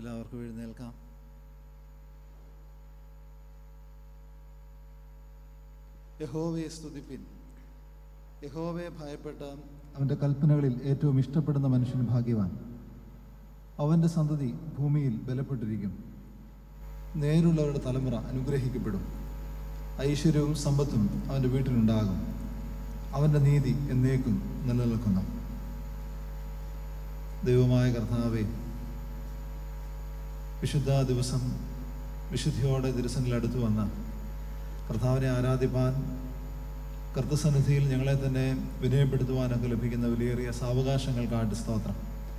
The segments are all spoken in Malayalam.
എല്ലാവർക്കും എഴുന്നേൽക്കാം യഹോവയെ സ്തുതിപ്പിൻ യഹോവയെ ഭയപ്പെട്ട അവൻ്റെ കൽപ്പനകളിൽ ഏറ്റവും ഇഷ്ടപ്പെടുന്ന മനുഷ്യൻ ഭാഗ്യവാൻ അവൻ്റെ സന്തതി ഭൂമിയിൽ ബലപ്പെട്ടിരിക്കും നേരുള്ളവരുടെ തലമുറ അനുഗ്രഹിക്കപ്പെടും ഐശ്വര്യവും സമ്പത്തും അവൻ്റെ വീട്ടിലുണ്ടാകും അവൻ്റെ നീതി എന്നേക്കും നിലനിൽക്കുന്നു ദൈവമായ കർത്താവെ വിശുദ്ധ ദിവസം വിശുദ്ധിയോടെ തിരുസനിൽ അടുത്തു വന്ന കർത്താവിനെ ആരാധിപ്പാൻ കർത്തസന്നിധിയിൽ ഞങ്ങളെ തന്നെ വിനയപ്പെടുത്തുവാനൊക്കെ ലഭിക്കുന്ന വിലയേറിയ സാവകാശങ്ങൾക്കായിട്ട് സ്തോത്രം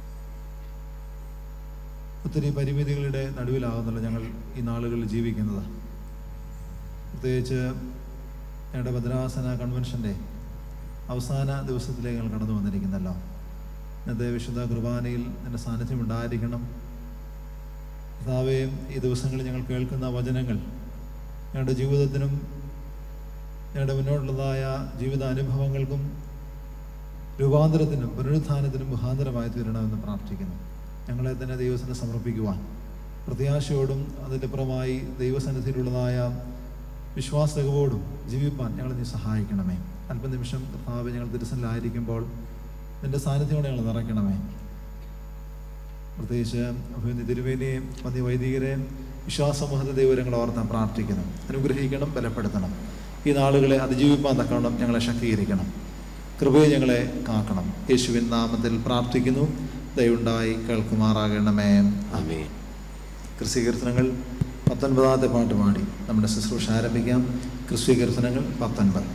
ഒത്തിരി പരിമിതികളുടെ നടുവിലാകുന്നല്ലോ ഞങ്ങൾ ഈ നാളുകളിൽ ജീവിക്കുന്നത് പ്രത്യേകിച്ച് ഞങ്ങളുടെ ഭദ്രാസന കൺവെൻഷൻ്റെ അവസാന ദിവസത്തിലേക്ക് ഞങ്ങൾ കടന്നു വന്നിരിക്കുന്നല്ലോ ഇന്നത്തെ വിശുദ്ധ കുർബാനയിൽ എൻ്റെ സാന്നിധ്യം ഉണ്ടായിരിക്കണം കർത്താവേ ഈ ദിവസങ്ങളിൽ ഞങ്ങൾ കേൾക്കുന്ന വചനങ്ങൾ ഞങ്ങളുടെ ജീവിതത്തിനും ഞങ്ങളുടെ മുന്നോട്ടുള്ളതായ ജീവിത അനുഭവങ്ങൾക്കും രൂപാന്തരത്തിനും പുനരുത്ഥാനത്തിനും മുഖാന്തരമായി തീരണമെന്ന് പ്രാർത്ഥിക്കുന്നു ഞങ്ങളെ തന്നെ ദൈവത്തിന് സമർപ്പിക്കുവാൻ പ്രത്യാശയോടും അതിൻ്റെ പുറമായി ദൈവസന്നിധിയിലുള്ളതായ വിശ്വാസകവോടും ജീവിപ്പാൻ ഞങ്ങളെ നീ സഹായിക്കണമേ അല്പനിമിഷം കർത്താവ് ഞങ്ങൾ തിരുസനിലായിരിക്കുമ്പോൾ നിന്റെ സാന്നിധ്യത്തോടെ ഞങ്ങൾ നിറയ്ക്കണമേ പ്രത്യേകിച്ച് അഭിനന്ദി തിരുവേനിയെ പന്നി വൈദികരെ വിശ്വാസമോഹത്തെ ദൈവരങ്ങൾ ഓർത്താൻ പ്രാർത്ഥിക്കുന്നു അനുഗ്രഹിക്കണം ബലപ്പെടുത്തണം ഈ നാളുകളെ അതിജീവിപ്പാൻ തക്കവണ്ണം ഞങ്ങളെ ശക്തീകരിക്കണം കൃപയെ ഞങ്ങളെ കാക്കണം യേശുവിൻ നാമത്തിൽ പ്രാർത്ഥിക്കുന്നു ദയുണ്ടായി കേൾക്കുമാറാകണമേ ആമേ ക്രിസ്ത്യ കീർത്തനങ്ങൾ പത്തൊൻപതാമത്തെ പാട്ട് പാടി നമ്മുടെ ശുശ്രൂഷ ആരംഭിക്കാം ക്രിസ്ത്യ കീർത്തനങ്ങൾ പത്തൊൻപത്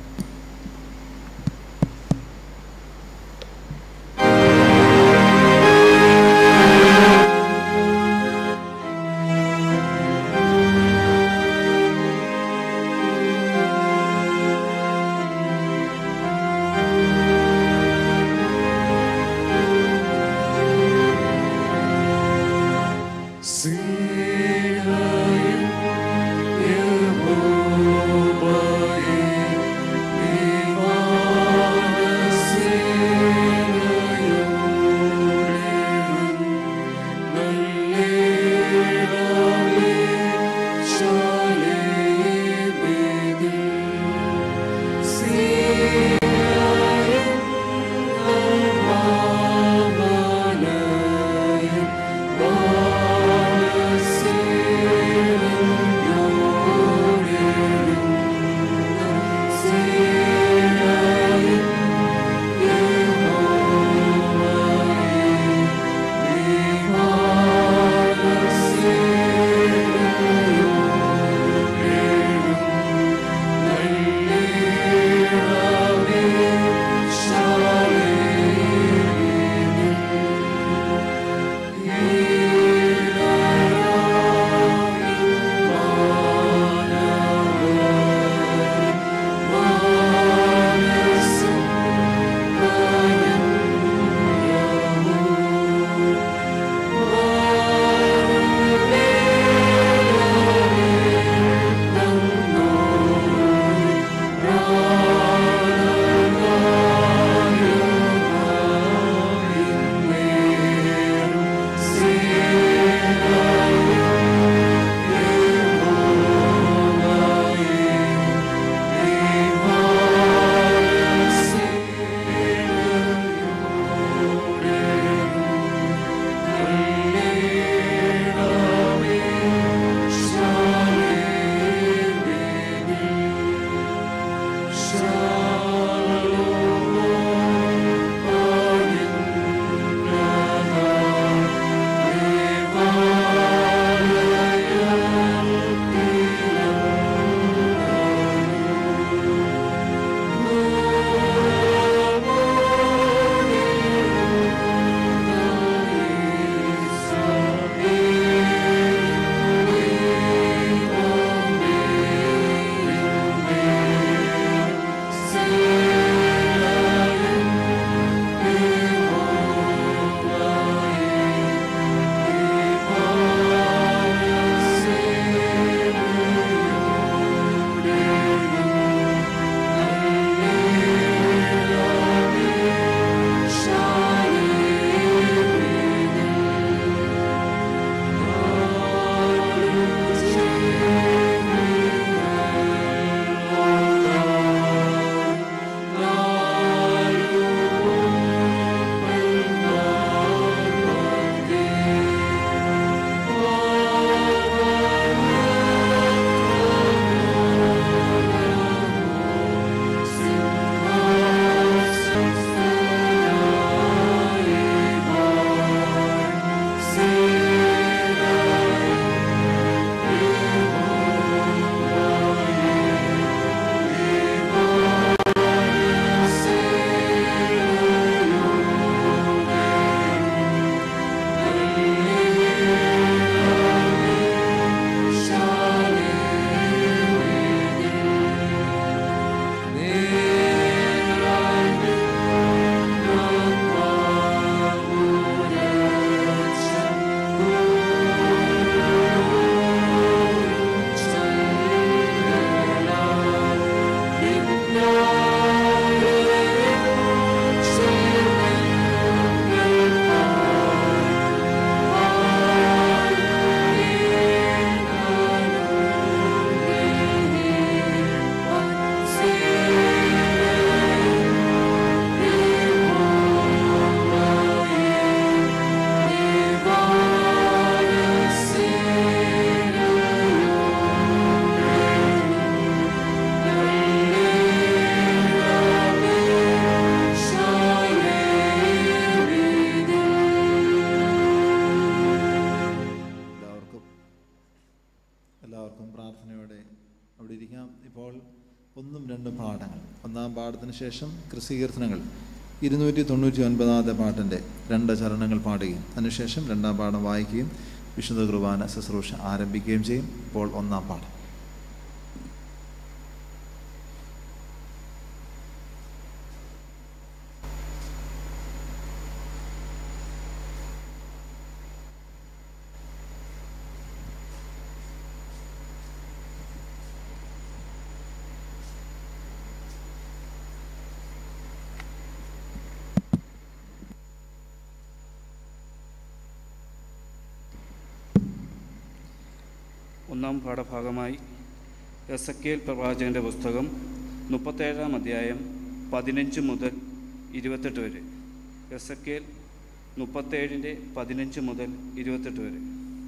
സീനായും യഹോവയേ വിമാനസേനയും നല്ലേറാമേ ശാലേമേതിൽ സീനായും അമാമലയും പ്രാർത്ഥനയോടെ അവിടെ ഇരിക്കാം ഇപ്പോൾ ഒന്നും രണ്ടും പാഠങ്ങൾ ഒന്നാം പാഠത്തിന് ശേഷം ക്രിസ്തീകീർത്തനങ്ങൾ ഇരുന്നൂറ്റി തൊണ്ണൂറ്റി ഒൻപതാമത്തെ പാട്ടിൻ്റെ രണ്ട് ചരണങ്ങൾ പാടുകയും അതിനുശേഷം രണ്ടാം പാഠം വായിക്കുകയും വിശുദ്ധ കുർബാന ശുശ്രൂഷ ആരംഭിക്കുകയും ചെയ്യും ഇപ്പോൾ ഒന്നാം പാഠം ഒന്നാം പാഠഭാഗമായി എസ് എ പ്രവാചകൻ്റെ പുസ്തകം മുപ്പത്തേഴാം അധ്യായം പതിനഞ്ച് മുതൽ ഇരുപത്തെട്ട് വരെ എസ് എ മുപ്പത്തേഴിൻ്റെ പതിനഞ്ച് മുതൽ ഇരുപത്തെട്ട് വരെ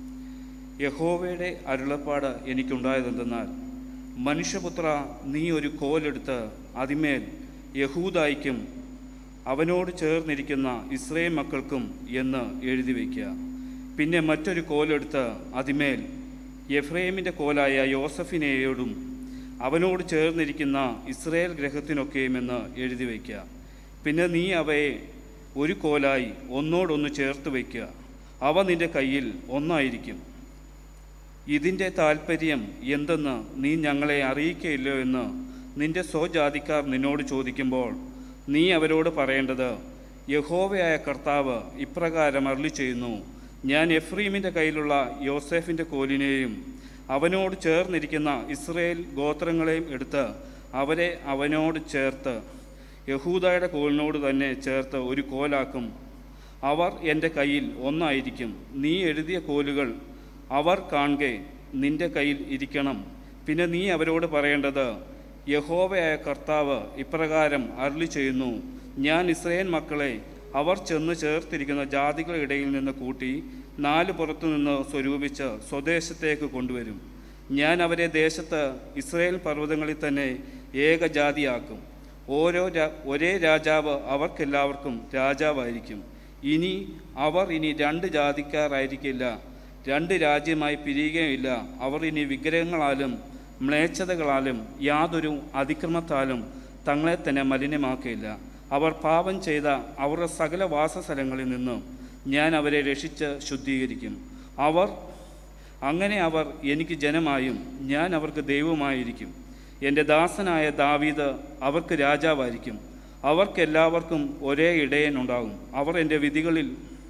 യഹോവയുടെ അരുളപ്പാട് എനിക്കുണ്ടായതെന്തെന്നാൽ മനുഷ്യപുത്ര നീ ഒരു കോലെടുത്ത് അതിമേൽ യഹൂദായിക്കും അവനോട് ചേർന്നിരിക്കുന്ന ഇസ്രയേൽ മക്കൾക്കും എന്ന് എഴുതി വയ്ക്കുക പിന്നെ മറ്റൊരു കോലെടുത്ത് അതിമേൽ എഫ്രൈമിൻ്റെ കോലായ യോസഫിനെയോടും അവനോട് ചേർന്നിരിക്കുന്ന ഇസ്രയേൽ ഗ്രഹത്തിനൊക്കെയും എന്ന് എഴുതി വയ്ക്കുക പിന്നെ നീ അവയെ ഒരു കോലായി ഒന്നോടൊന്ന് ചേർത്ത് വയ്ക്കുക അവ നിന്റെ കയ്യിൽ ഒന്നായിരിക്കും ഇതിൻ്റെ താല്പര്യം എന്തെന്ന് നീ ഞങ്ങളെ അറിയിക്കയില്ലോ എന്ന് നിന്റെ സ്വജാതിക്കാർ നിന്നോട് ചോദിക്കുമ്പോൾ നീ അവരോട് പറയേണ്ടത് യഹോവയായ കർത്താവ് ഇപ്രകാരം അരുളി ചെയ്യുന്നു ഞാൻ എഫ്രീമിൻ്റെ കയ്യിലുള്ള യോസേഫിൻ്റെ കോലിനെയും അവനോട് ചേർന്നിരിക്കുന്ന ഇസ്രയേൽ ഗോത്രങ്ങളെയും എടുത്ത് അവരെ അവനോട് ചേർത്ത് യഹൂദയുടെ കോലിനോട് തന്നെ ചേർത്ത് ഒരു കോലാക്കും അവർ എൻ്റെ കയ്യിൽ ഒന്നായിരിക്കും നീ എഴുതിയ കോലുകൾ അവർ കാണെ നിന്റെ കയ്യിൽ ഇരിക്കണം പിന്നെ നീ അവരോട് പറയേണ്ടത് യഹോവയായ കർത്താവ് ഇപ്രകാരം അരുളി ചെയ്യുന്നു ഞാൻ ഇസ്രയേൽ മക്കളെ അവർ ചെന്ന് ചേർത്തിരിക്കുന്ന ജാതികളുടെ ഇടയിൽ നിന്ന് കൂട്ടി നാല് പുറത്തു നിന്ന് സ്വരൂപിച്ച് സ്വദേശത്തേക്ക് കൊണ്ടുവരും ഞാൻ അവരെ ദേശത്ത് ഇസ്രയേൽ പർവ്വതങ്ങളിൽ തന്നെ ഏകജാതിയാക്കും ഓരോ രാ- ഒരേ രാജാവ് അവർക്കെല്ലാവർക്കും രാജാവായിരിക്കും ഇനി അവർ ഇനി രണ്ട് ജാതിക്കാരായിരിക്കില്ല രണ്ട് രാജ്യമായി പിരിയുകയില്ല അവർ ഇനി വിഗ്രഹങ്ങളാലും മ്ലേച്ഛതകളാലും യാതൊരു അതിക്രമത്താലും തങ്ങളെ തന്നെ മലിനമാക്കിയില്ല അവർ പാപം ചെയ്ത അവരുടെ സകല വാസസ്ഥലങ്ങളിൽ നിന്നും ഞാൻ അവരെ രക്ഷിച്ച് ശുദ്ധീകരിക്കും അവർ അങ്ങനെ അവർ എനിക്ക് ജനമായും ഞാൻ അവർക്ക് ദൈവമായിരിക്കും എൻ്റെ ദാസനായ ദാവീദ് അവർക്ക് രാജാവായിരിക്കും അവർക്കെല്ലാവർക്കും ഒരേ ഇടയനുണ്ടാകും അവർ എൻ്റെ വിധികളിൽ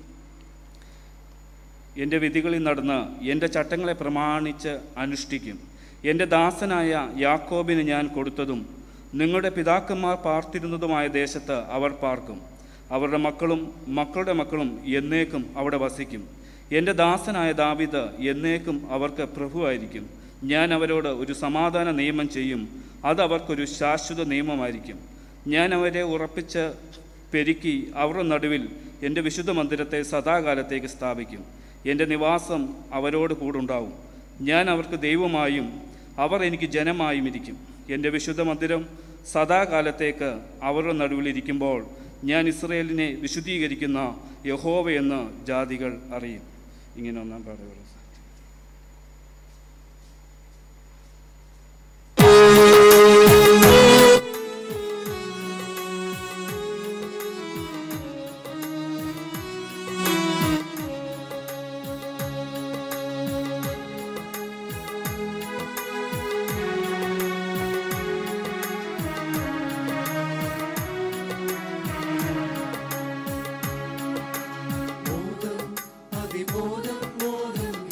എൻ്റെ വിധികളിൽ നടന്ന് എൻ്റെ ചട്ടങ്ങളെ പ്രമാണിച്ച് അനുഷ്ഠിക്കും എൻ്റെ ദാസനായ യാക്കോബിന് ഞാൻ കൊടുത്തതും നിങ്ങളുടെ പിതാക്കന്മാർ പാർത്തിരുന്നതുമായ ദേശത്ത് അവർ പാർക്കും അവരുടെ മക്കളും മക്കളുടെ മക്കളും എന്നേക്കും അവിടെ വസിക്കും എൻ്റെ ദാസനായ ദാവിദ് എന്നേക്കും അവർക്ക് പ്രഭുവായിരിക്കും ഞാൻ അവരോട് ഒരു സമാധാന നിയമം ചെയ്യും അത് അവർക്കൊരു ശാശ്വത നിയമമായിരിക്കും ഞാൻ അവരെ ഉറപ്പിച്ച് പെരുക്കി അവരുടെ നടുവിൽ എൻ്റെ വിശുദ്ധ മന്ദിരത്തെ സദാകാലത്തേക്ക് സ്ഥാപിക്കും എൻ്റെ നിവാസം അവരോട് കൂടുണ്ടാവും ഞാൻ അവർക്ക് ദൈവമായും അവർ എനിക്ക് ജനമായും ഇരിക്കും എൻ്റെ വിശുദ്ധ മന്ദിരം സദാകാലത്തേക്ക് അവരുടെ നടുവിൽ ഇരിക്കുമ്പോൾ ഞാൻ ഇസ്രയേലിനെ വിശുദ്ധീകരിക്കുന്ന യഹോവയെന്ന് ജാതികൾ അറിയും ഇങ്ങനെ ഒന്നാം പറയുക മോദം അതിമോദം മോദം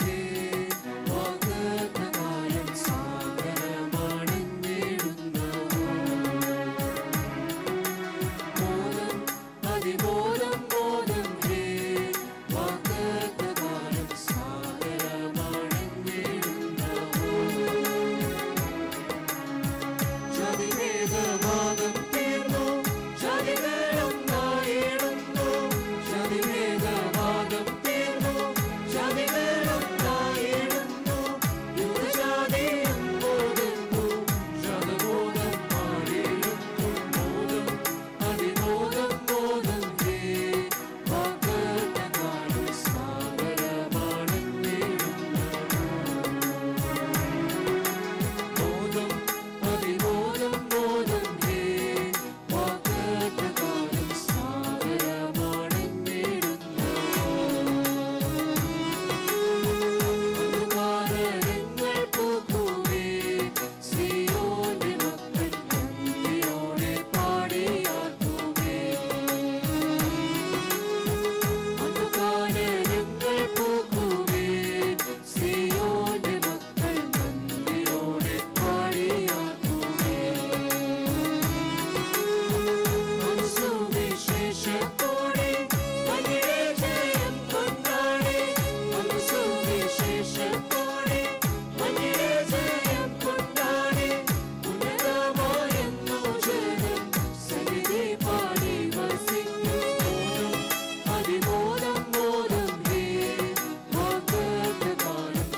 സന്തോഷത്തോടെ മഞ്ഞജയം കൊണ്ടാടി ഉന്നതമായെന്നു ജനം സന്നിധി പാടി വസിക്കും അതിമോദം മോദം ഹേ വാഗ്ദത്തകാലം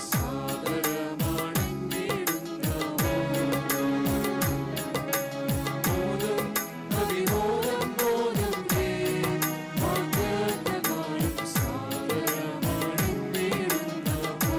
സാഗരമാണെന്നിടുന്നവോ മോദം അതിമോദം മോദം ഹേ വാഗ്ദത്തകാലം സാഗരമാണെന്നിടുന്നവോ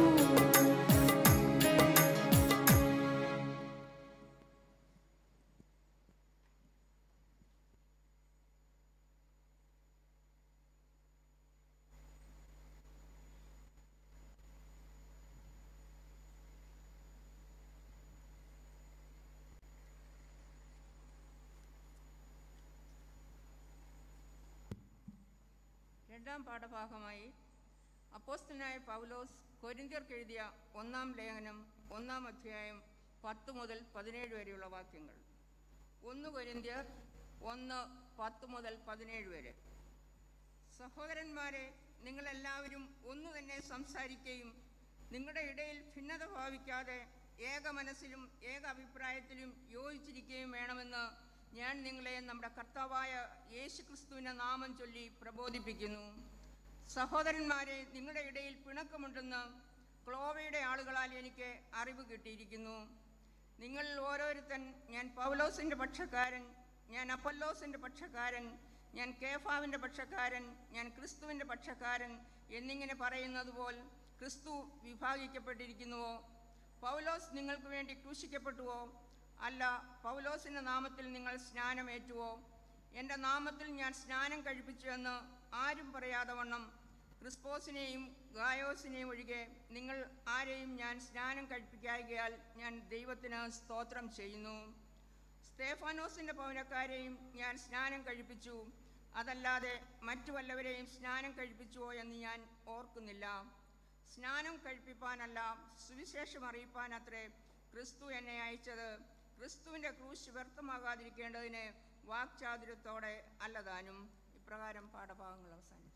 രണ്ടാം പാഠഭാഗമായി അപ്പോസ്തനായ പൗലോസ് കൊരിന്ത്യർക്ക് എഴുതിയ ഒന്നാം ലേഖനം ഒന്നാം അധ്യായം പത്ത് മുതൽ പതിനേഴ് വരെയുള്ള വാക്യങ്ങൾ ഒന്ന് കൊരിന്ത്യർ ഒന്ന് പത്ത് മുതൽ പതിനേഴ് വരെ സഹോദരന്മാരെ നിങ്ങളെല്ലാവരും ഒന്നു തന്നെ സംസാരിക്കുകയും നിങ്ങളുടെ ഇടയിൽ ഭിന്നത ഭാവിക്കാതെ ഏക മനസ്സിലും ഏക അഭിപ്രായത്തിലും യോജിച്ചിരിക്കുകയും വേണമെന്ന് ഞാൻ നിങ്ങളെ നമ്മുടെ കർത്താവായ യേശു ക്രിസ്തുവിൻ്റെ നാമം ചൊല്ലി പ്രബോധിപ്പിക്കുന്നു സഹോദരന്മാരെ നിങ്ങളുടെ ഇടയിൽ പിണക്കമുണ്ടെന്ന് ക്ലോവയുടെ ആളുകളാൽ എനിക്ക് അറിവ് കിട്ടിയിരിക്കുന്നു നിങ്ങളിൽ ഓരോരുത്തൻ ഞാൻ പൗലോസിൻ്റെ പക്ഷക്കാരൻ ഞാൻ അപ്പല്ലോസിൻ്റെ പക്ഷക്കാരൻ ഞാൻ കേഫാവിൻ്റെ പക്ഷക്കാരൻ ഞാൻ ക്രിസ്തുവിൻ്റെ പക്ഷക്കാരൻ എന്നിങ്ങനെ പറയുന്നത് പോൽ ക്രിസ്തു വിഭാഗിക്കപ്പെട്ടിരിക്കുന്നുവോ പൗലോസ് നിങ്ങൾക്ക് വേണ്ടി ക്രൂശിക്കപ്പെട്ടുവോ അല്ല പൗലോസിൻ്റെ നാമത്തിൽ നിങ്ങൾ സ്നാനമേറ്റുവോ എൻ്റെ നാമത്തിൽ ഞാൻ സ്നാനം കഴിപ്പിച്ചു എന്ന് ആരും പറയാതെ വണ്ണം ക്രിസ്പോസിനെയും ഗായോസിനെയും ഒഴികെ നിങ്ങൾ ആരെയും ഞാൻ സ്നാനം കഴിപ്പിക്കായികയാൽ ഞാൻ ദൈവത്തിന് സ്തോത്രം ചെയ്യുന്നു സ്തേഫാനോസിൻ്റെ പൗനക്കാരെയും ഞാൻ സ്നാനം കഴിപ്പിച്ചു അതല്ലാതെ മറ്റു വല്ലവരെയും സ്നാനം കഴിപ്പിച്ചുവോ എന്ന് ഞാൻ ഓർക്കുന്നില്ല സ്നാനം കഴിപ്പിപ്പാനല്ല സുവിശേഷം അറിയിപ്പാൻ അത്രേ ക്രിസ്തു എന്നെ അയച്ചത് ക്രിസ്തുവിൻ്റെ ക്രൂശ് വ്യർത്ഥമാകാതിരിക്കേണ്ടതിന് വാക്ചാതുര്യത്തോടെ അല്ലതാനും ഇപ്രകാരം പാഠഭാഗങ്ങൾ അവസാനിച്ചു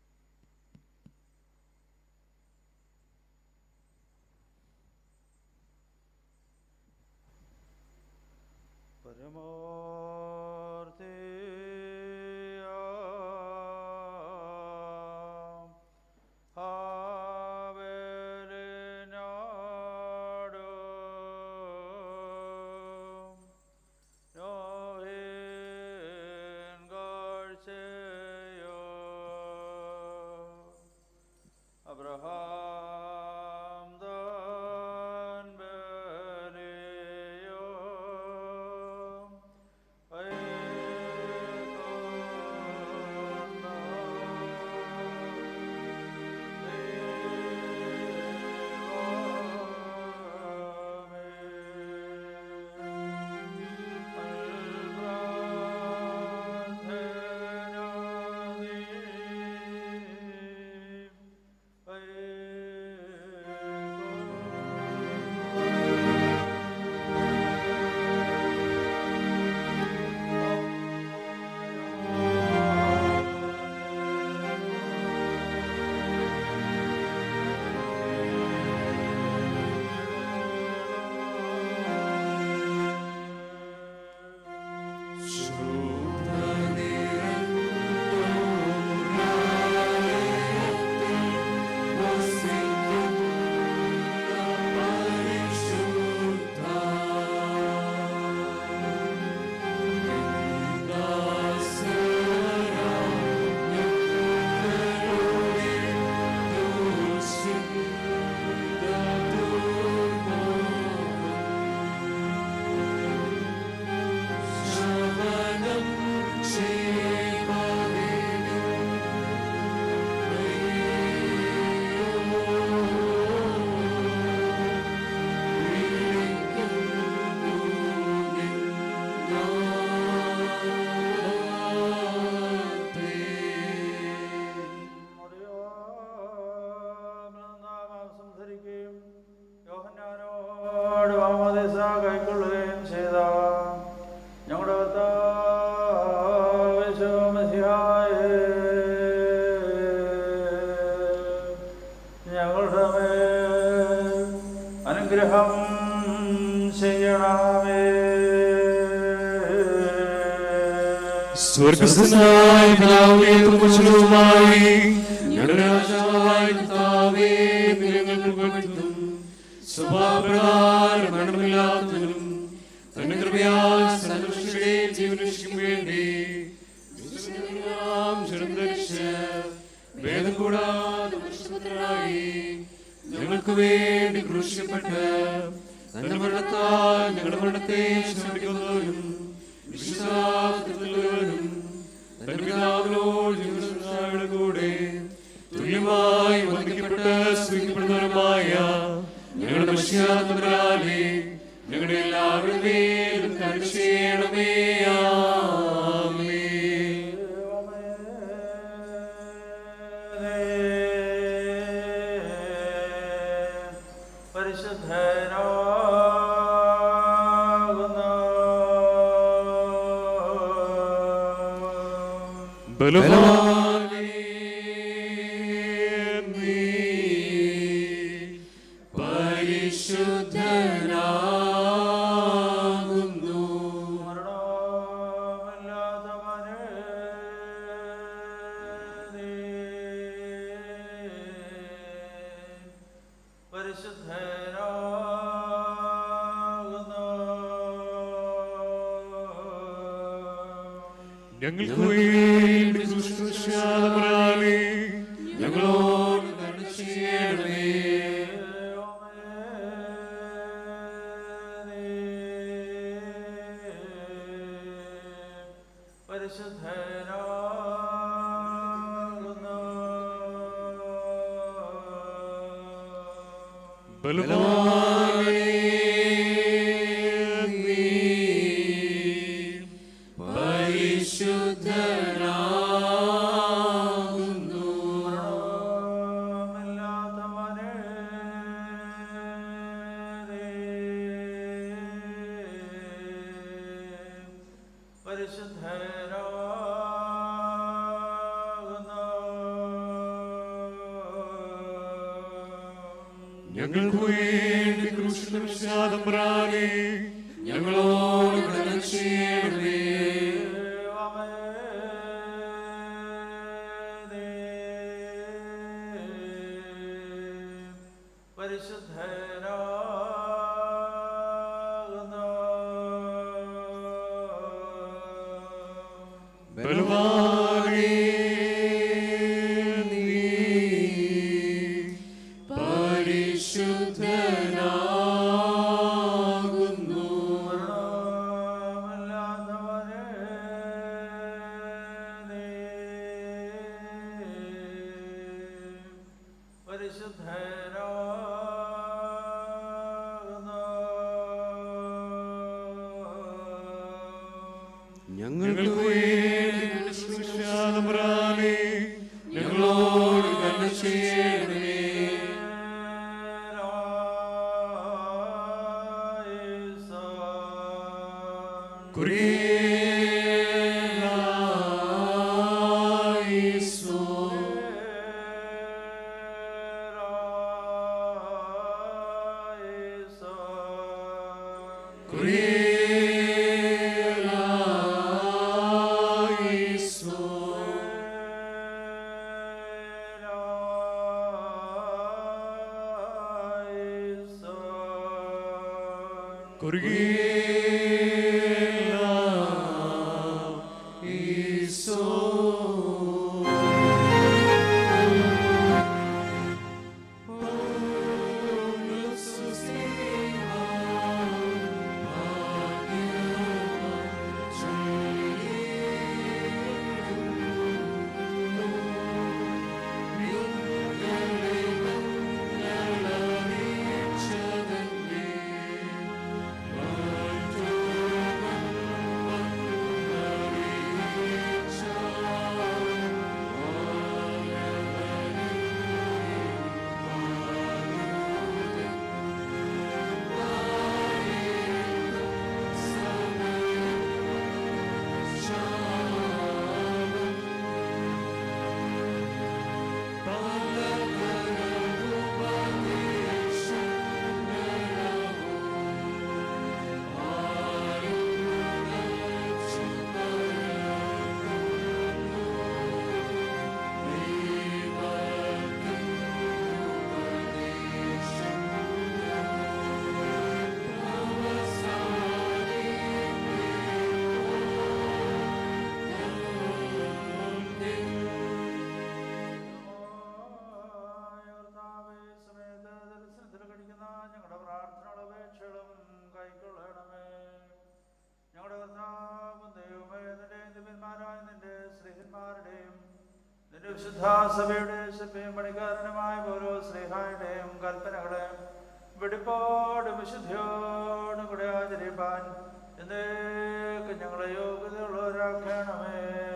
പരമോർത്തിയാം ആവലിനാടും നോഹിൻ കാഴ്ചയോ അബ്രഹാം ദാൻ ബലിയോ അനുഗ്രഹം ചെയ്യണമേ സ്വർഗസ്ഥനായ പിതാവേ കുശലവുമായി ഞങ്ങളുടെ രാജാവായ കർത്താവേ നിലങ്ങൾ പുകഴ്ത്തും സ്വഭാവപ്രകാരം മരണമില്ലാത്തവനും തന്റെ കൃപയാൽ സന്തുഷ്ടിയുടെയും ജീവനരക്ഷയ്ക്കും വേണ്ടി വിശുദ്ധനാം ജനം ധരിച്ച് വേദം കൂടാതെ മനുഷ്യപുത്രനായി ഞങ്ങൾക്ക് വേണ്ടി ക്രൂശിക്കപ്പെട്ട് തന്റെ മരണത്താൽ ഞങ്ങളുടെ മരണത്തെ ശ്രമിക്കുന്നവരും വിശ്വാസത്തിലുള്ളവരും തന്റെ പിതാവിനോട് ജീവിതങ്ങളുടെ കൂടെ തുല്യമായി വധിക്കപ്പെട്ട് സ്വീകരിക്കപ്പെടുന്നവരുമായ ഞങ്ങളുടെ മനുഷ്യാത്മരാലേ ഞങ്ങളുടെ എല്ലാവരുടെ മേലും കരുണ ചെയ്യണമേ ആമേൻ. ബലവാനേ നീ പരിശുദ്ധനാകുന്നു ഞങ്ങൾക്ക് വേണ്ടി ശുശ്രൂഷാതമരാലേ ഞങ്ങളോട് കരുണ ചെയ്യണമേ ബലവാനേ നീ പരിശുദ്ധനാകുന്നു ഞങ്ങൾക്ക് വേണ്ടി കൃഷ്ണാതമ്പ്രാനെ ഞങ്ങളോട് കരുണ ചെയ്യണമേ ബലവാനേ നീ പരിശുദ്ധനാകുന്നു ഞങ്ങൾക്ക് വേണ്ടി കൃഷ്ണാതമ്പ്രാനെ ഞങ്ങളോട് കരുണ ചെയ്യണമേ കുരിയേലായിസോ കുരിയേലായിസോ ും വിശുദ്ധ സഭയുടെ ശില്പിയും പണിക്കാരനുമായ ഓരോ സ്നേഹായുടെയും കൽപ്പനകളെ വെടിപ്പോട് വിശുദ്ധിയോടും കൂടെ ആചരിപ്പാൻ എന്നേക്ക് ഞങ്ങളെ യോഗ്യതയുള്ളവരാക്കണമേ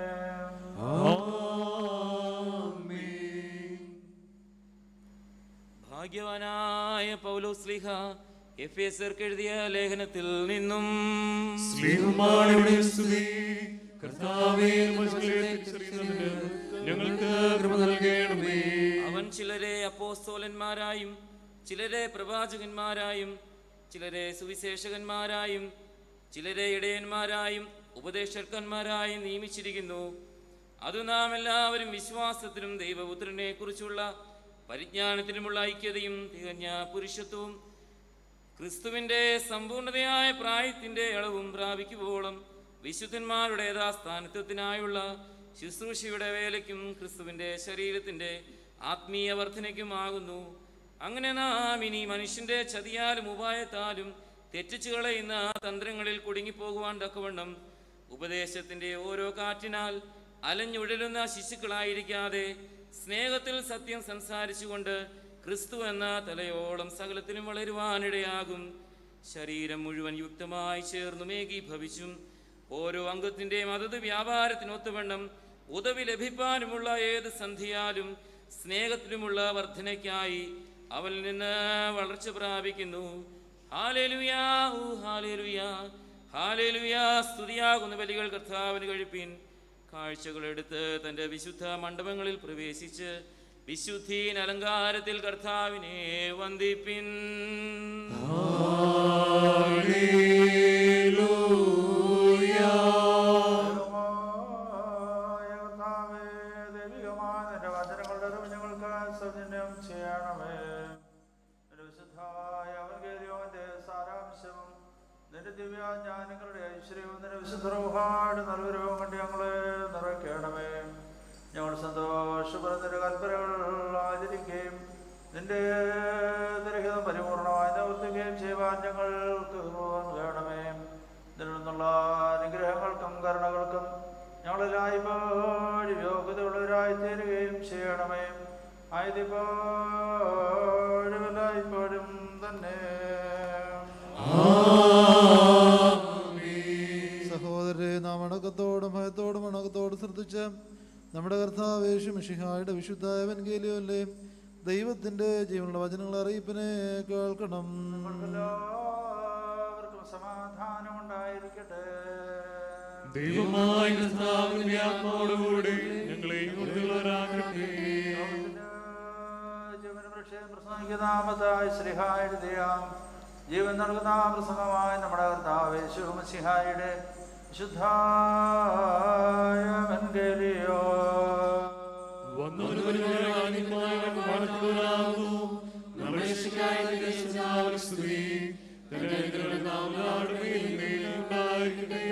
ഭാഗ്യവാനായ പൗലോസ്ലിഹ എഫ് എസ് എഴുതിയ ലേഖനത്തിൽ നിന്നും സ്നേഹമാണിവിടെ സ്തുതി കർത്താവേ മനുഷ്യരെ തിരിച്ചറിയുന്നതിന് ഞങ്ങൾക്ക് കൃപ നൽകണമേ അവൻ ചിലരെ അപ്പോസ്തോലന്മാരായും ചിലരെ പ്രവാചകന്മാരായും ചിലരെ സുവിശേഷകന്മാരായും ചിലരെ ഇടയന്മാരായും ഉപദേശകന്മാരായും നിയമിച്ചിരിക്കുന്നു അത് നാം എല്ലാവരും വിശ്വാസത്തിനും ദൈവപുത്രനെ കുറിച്ചുള്ള പരിജ്ഞാനത്തിനുമുള്ള ഐക്യതയും തികഞ്ഞ പുരുഷത്വവും ക്രിസ്തുവിന്റെ സമ്പൂർണതയായ പ്രായത്തിന്റെ അളവും പ്രാപിക്കുവോളം വിശുദ്ധന്മാരുടെ യഥാസ്ഥാനത്വത്തിനായുള്ള ശുശ്രൂഷയുടെ വേലയ്ക്കും ക്രിസ്തുവിന്റെ ശരീരത്തിന്റെ ആത്മീയ വർധനയ്ക്കുമാകുന്നു അങ്ങനെ നാം ഇനി മനുഷ്യന്റെ ചതിയാലും ഉപായത്താലും തെറ്റിച്ചു കളയുന്ന തന്ത്രങ്ങളിൽ കുടുങ്ങിപ്പോകുവാൻ തക്കവണ്ണം ഉപദേശത്തിന്റെ ഓരോ കാറ്റിനാൽ അലഞ്ഞുഴലുന്ന ശിശുക്കളായിരിക്കാതെ സ്നേഹത്തിൽ സത്യം സംസാരിച്ചുകൊണ്ട് ക്രിസ്തു എന്ന തലയോളം സകലത്തിലും വളരുവാനിടയാകും ശരീരം മുഴുവൻ യുക്തമായി ചേർന്നു മേകീഭവിച്ചും ഓരോ അംഗത്തിൻ്റെയും അതത് വ്യാപാരത്തിനൊത്തുവണ്ണം ഉദവി ലഭിപ്പാനുമുള്ള ഏത് സന്ധിയാലും സ്നേഹത്തിലുമുള്ള വർധനയ്ക്കായി അവനിൽ നിന്ന് വളർച്ച പ്രാപിക്കുന്നു ഹാലേലുയാ ഊ ഹാലേലുയാ ഹാലേലുയാ സ്തുതിയാകുന്ന ബലികൾ കർത്താവിന് കഴിപ്പിൻ കാഴ്ചകളെടുത്ത് തൻ്റെ വിശുദ്ധ മണ്ഡപങ്ങളിൽ പ്രവേശിച്ച് വിശുദ്ധീൻ അലങ്കാരത്തിൽ കർത്താവിനെ വന്ദിപ്പിൻ ദൈവമായ കർത്താവേ, ദൈവികമായ നിന്റെ വചനങ്ങളുടെ അറിവ് ഞങ്ങൾക്ക് സൗജന്യം ചെയ്യണമേ നിന്റെ വിശുദ്ധായ അവൻകേരിയോന്റെ സാരാംശവും നിന്റെ ദിവ്യാജ്ഞാനങ്ങളുടെ ഐശ്വര്യവും നിന്റെ വിശുദ്ധ റൂഹാട് നൽവരവും കൊണ്ട് ഞങ്ങളെ നിറയ്ക്കണമേ ഞങ്ങൾ സന്തോഷപ്പെടുന്ന കൽപ്പനകൾ ആചരിക്കുകയും നിന്റെ ദുരഹിതം പരിപൂർണമായി നിവർത്തിക്കുകയും ചെയ്യുവാൻ ഞങ്ങൾക്ക് നൽകണമേ ഇതിൽ നിന്നുള്ള അനുഗ്രഹങ്ങൾക്കും കരുണകൾക്കും ഞങ്ങളെല്ലായ്പ്പോഴും യോഗ്യതയുള്ളവരായി തീരുകയും ചെയ്യണമേ ആയതിപ്പോഴും എല്ലായ്പ്പോഴും തന്നെ സഹോദരരെ നാം അണക്കത്തോടും ഭയത്തോടും അണക്കത്തോടും ശ്രദ്ധിച്ച് നമ്മുടെ കർത്താവ് യേശു മിശിഹായുടെ വിശുദ്ധ എവൻഗേലിയോല്ലേ ദൈവത്തിന്റെ ജീവനുള്ള വചനങ്ങൾ അറിയിപ്പിനെ കേൾക്കണം എല്ലാവർക്കും സമാധാനം ഉണ്ടായിരിക്കട്ടെ ദൈവമായ കർത്താവിന്റെ ആത്മാവോടുകൂടി ഞങ്ങളെ യോഗ്യതയുള്ളവരാക്കട്ടെ നാമത്തായി ശ്രീഹായുടെയാം ജീവൻ നൽകുന്ന പ്രസംഗമായ നമ്മുടെ കർത്താവ് ശിവമസിഹായുടെ ശുദ്ധായ മൻഗലിയോ വന്നവനും വരുവാനുമായവൻ വാഴ്ത്തപ്പെടുവാനാകുന്നു. നമ്മുടെ രക്ഷയ്ക്കായി ദേശനാമത്തിൽ സ്തുതി. തന്റെ അനുഗ്രഹം നാം എല്ലാവരുടെ മേലും ഉണ്ടായിരിക്കട്ടെ.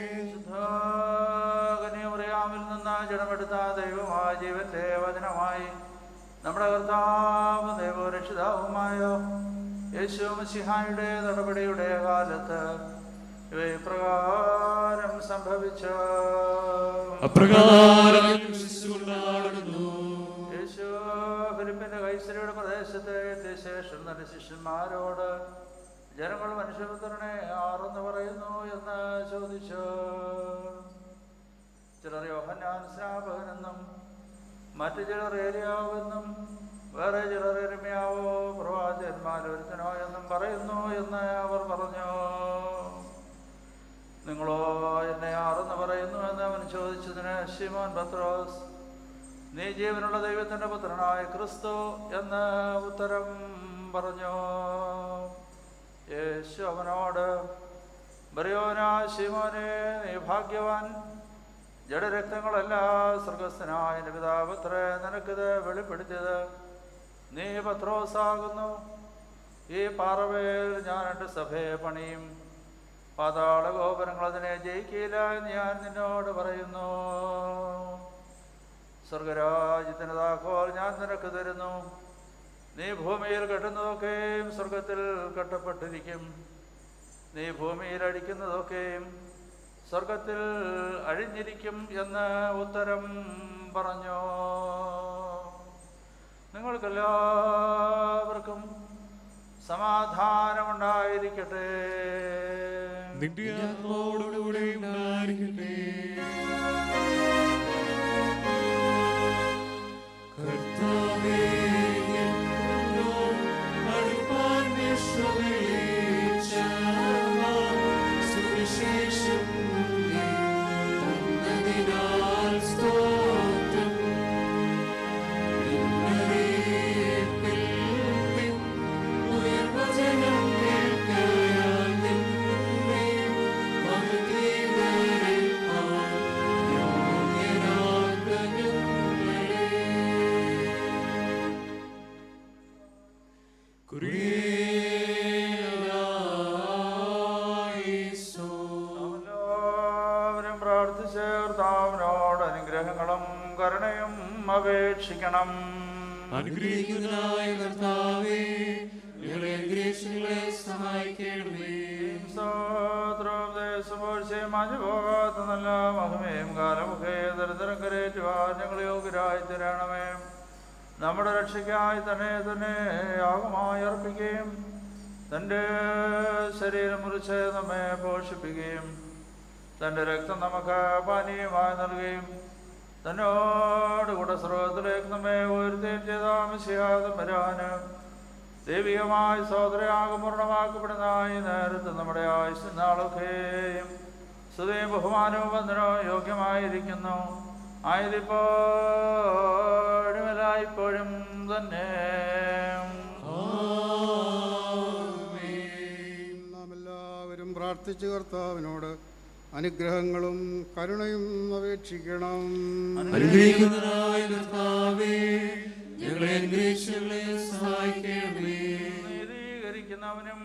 ശുദ്ധാകന്യമറിയാമിൽ നിന്ന് ജഡമെടുത്ത ദൈവമായ ജീവന്റെ വചനമായി നമ്മുടെ കർത്താവ് ദൈവരക്ഷിതാവുമായ യേശു മസിഹായുടെ നടപടിയുടെ കാലത്ത് ഇവ ഇപ്രകാരം സംഭവിച്ചു അപ്രകാരം വിശ്വസിച്ചുകൊണ്ടാടുന്നു യേശു ഫിലിപ്പിന്റെ കൈസരിയുടെ പ്രദേശത്ത് എത്തിയ ശേഷം തന്റെ ശിഷ്യന്മാരോട് ജനങ്ങൾ മനുഷ്യപുത്രനെ ആറെന്ന് പറയുന്നു എന്ന് ചോദിച്ചു ചിലർ യോഹന്നാൻ സ്നാപകനെന്നും മറ്റു ചിലർ ഏലിയാവെന്നും വേറെ ചിലർ എരുമയാവോ പ്രവാചകന്മാർ ഒരുത്തനോ എന്നും പറയുന്നു എന്ന് അവർ പറഞ്ഞു നിങ്ങളോ എന്നെ ആറെന്ന് പറയുന്നു എന്ന് അവൻ ചോദിച്ചതിന് ശിമോൻ പത്രോസ് നീ ജീവനുള്ള ദൈവത്തിന്റെ പുത്രനായ ക്രിസ്തു എന്ന് ഉത്തരം പറഞ്ഞു യേശു അവനോട് ബറിയോനാ ശിമോനെ നീ ഭാഗ്യവാൻ ജഡരക്തങ്ങളല്ല സ്വർഗസ്ഥനായ എൻ്റെ പിതാപത്രേ നിനക്കിത് വെളിപ്പെടുത്തിയത് നീ പത്രോസാകുന്നു ഈ പാറവേൽ ഞാൻ എൻ്റെ സഭയെ പണിയും പാതാള ഗോപുരങ്ങൾ അതിനെ ജയിക്കില്ല എന്ന് ഞാൻ നിന്നോട് പറയുന്നു സ്വർഗരാജ്യത്തിന് താക്കോൽ ഞാൻ നിനക്ക് തരുന്നു നീ ഭൂമിയിൽ കെട്ടുന്നതൊക്കെയും സ്വർഗത്തിൽ കെട്ടപ്പെട്ടിരിക്കും നീ ഭൂമിയിൽ അടിക്കുന്നതൊക്കെയും സ്വർഗത്തിൽ അഴിഞ്ഞിരിക്കും എന്ന് ഉത്തരം പറഞ്ഞു നിങ്ങൾക്കെല്ലാവർക്കും സമാധാനമുണ്ടായിരിക്കട്ടെ നിന്റെ ആത്മാവോടുകൂടെ ഉണ്ടായിരിക്കട്ടെ കർത്താവേ, എന്നോട് അടുപ്പാൻ വിശ്വവിളിച്ചവ സുവിശേഷം നീ തന്നതിനാൽ സ്തോത്രം. നിന്നറിയിപ്പിൽ നിൻ ഉയർവചനം കേൾക്കയാൽ നിന്നെ മഹത്വീകരിപ്പാൻ യോഗ്യരാക്ക ഞങ്ങളെ. കുരിയലായിസോ. എല്ലാവരും പ്രാർത്ഥിച്ച് കർത്താവിനോട് അനുഗ്രഹങ്ങളും കരുണയും അപേക്ഷിക്കണം അനുഗ്രഹിക്കുന്നതായ കർത്താവേ ഞങ്ങളെ അനുഗ്രഹിച്ചങ്ങളെ സഹായിക്കണമേ പോകാത്ത നല്ല മഹിമയും കാലമുഖേ ദരിദ്രം കരേറ്റുവാൻ ഞങ്ങൾ യോഗ്യരായി തരണമേ നമ്മുടെ രക്ഷയ്ക്കായി തന്നെ തന്നെ യാഗമായി അർപ്പിക്കുകയും തൻ്റെ ശരീരം മുറിച്ച് നമ്മെ പോഷിപ്പിക്കുകയും തൻ്റെ രക്തം നമുക്ക് പാനീയമായി നൽകുകയും തന്നോടുകൂടെ സ്രോതത്തിലേക്ക് നമ്മെ ഉയർത്തുകയും ചെയ്ത മിശിയാതം വരാന് ദൈവികമായി സോദരയാകും പൂർണ്ണമാക്കപ്പെടുന്ന ഈ നേരത്ത് നമ്മുടെ ആയുസ് നാളൊക്കെയും സ്തുതിയും ബഹുമാനവും വന്ദനവും യോഗ്യമായിരിക്കുന്നു ആയതിപ്പോഴും എല്ലായ്പ്പോഴും തന്നെ നാം എല്ലാവരും പ്രാർത്ഥിച്ച് കർത്താവിനോട് അനുഗ്രഹങ്ങളും കരുണയും അപേക്ഷിക്കണം അനുഗ്രഹിക്കുന്നതായ കർത്താവേ ഞങ്ങളെ അനുഗ്രഹിച്ചങ്ങളെ സഹായിക്കണമേ നീതീകരിക്കുന്നവനും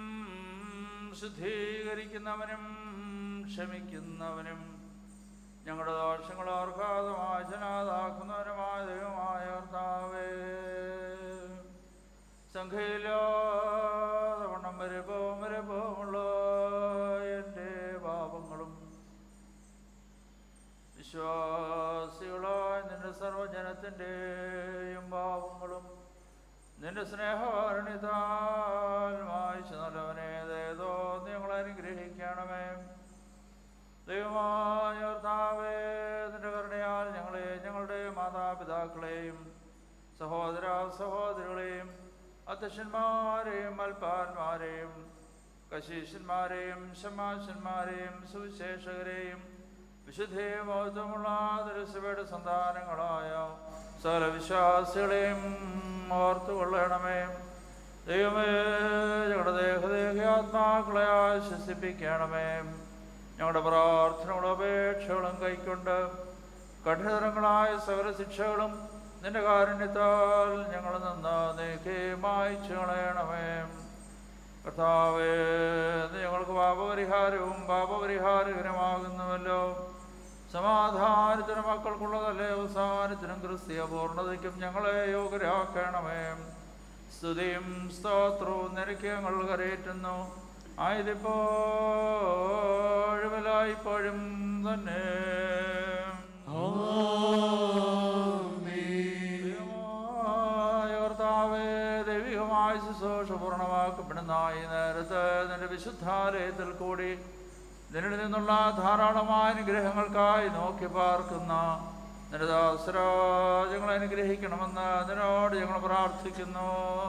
ശുദ്ധീകരിക്കുന്നവനും ക്ഷമിക്കുന്നവനും ഞങ്ങളുടെ ദോഷങ്ങൾ ഓർക്കാതെ വാചനാതാക്കുന്നവനുമായ ദൈവമായ കർത്താവേ സംഖ്യയില്ലാതെ വണ്ണം വരെ പോവും വരെ പോവുമുള്ള എൻ്റെ പാപങ്ങളും വിശ്വാസികളായ നിന്റെ സർവജനത്തിൻ്റെയും പാപങ്ങളും നിന്റെ സ്നേഹവാരണിതാൽ വായിച്ചു നല്ലവനെ ദയതോ ഞങ്ങളെ അനുഗ്രഹിക്കണമേ ദൈവമായ കർത്താവേ നിന്റെ കരുണയാൽ ഞങ്ങളെ ഞങ്ങളുടെ മാതാപിതാക്കളെയും സഹോദര സഹോദരികളെയും അധ്യക്ഷന്മാരെയും അൽപ്പാന്മാരെയും കശീശന്മാരെയും ശമാശന്മാരെയും സുവിശേഷകരെയും വിശുദ്ധേ മഹത്വമുള്ള ദുരസഭയുടെ സന്താനങ്ങളായ സകല വിശ്വാസികളെയും ഓർത്തുകൊള്ളണമേ ദൈവമേ ഞങ്ങളുടെ ദേഹദേഹാത്മാക്കളെ ആശ്വസിപ്പിക്കണമേ ഞങ്ങളുടെ പ്രാർത്ഥനകളും അപേക്ഷകളും കൈക്കൊണ്ട് കഠിനതരങ്ങളായ സകല ശിക്ഷകളും നിന്റെ കാരുണ്യത്താൽ ഞങ്ങൾ നിന്ന് നീക്കി മായ്ച്ചു കളയണമേ കർത്താവേ നീ ഞങ്ങൾക്ക് പാപപരിഹാരവും പാപപരിഹാരകരമാകുന്നുവല്ലോ സമാധാനത്തിനും മക്കൾക്കുള്ളതല്ലേ അവസാനത്തിനും ക്രിസ്തീയ പൂർണ്ണതയ്ക്കും ഞങ്ങളെ യോഗ്യരാക്കണമേ സ്തുതിയും സ്തോത്രവും നിനക്ക് ഞങ്ങൾ കരയേറ്റുന്നു ആയതിപ്പോഴും എല്ലായ്പ്പോഴും തന്നെ ദൈവമായ കർത്താവേ ദൈവികമായ ശുശ്രൂഷ പൂർണ്ണമാക്കപ്പെടുന്ന ഈ നേരത്ത് നിന്റെ വിശുദ്ധാലയത്തിൽ കൂടി നിന്നിൽ നിന്നുള്ള ധാരാളമായ അനുഗ്രഹങ്ങൾക്കായി നോക്കി പാർക്കുന്ന നിന്റെ ദാസരാജങ്ങളെ അനുഗ്രഹിക്കണമെന്ന് അതിനോട് ഞങ്ങൾ പ്രാർത്ഥിക്കുന്നു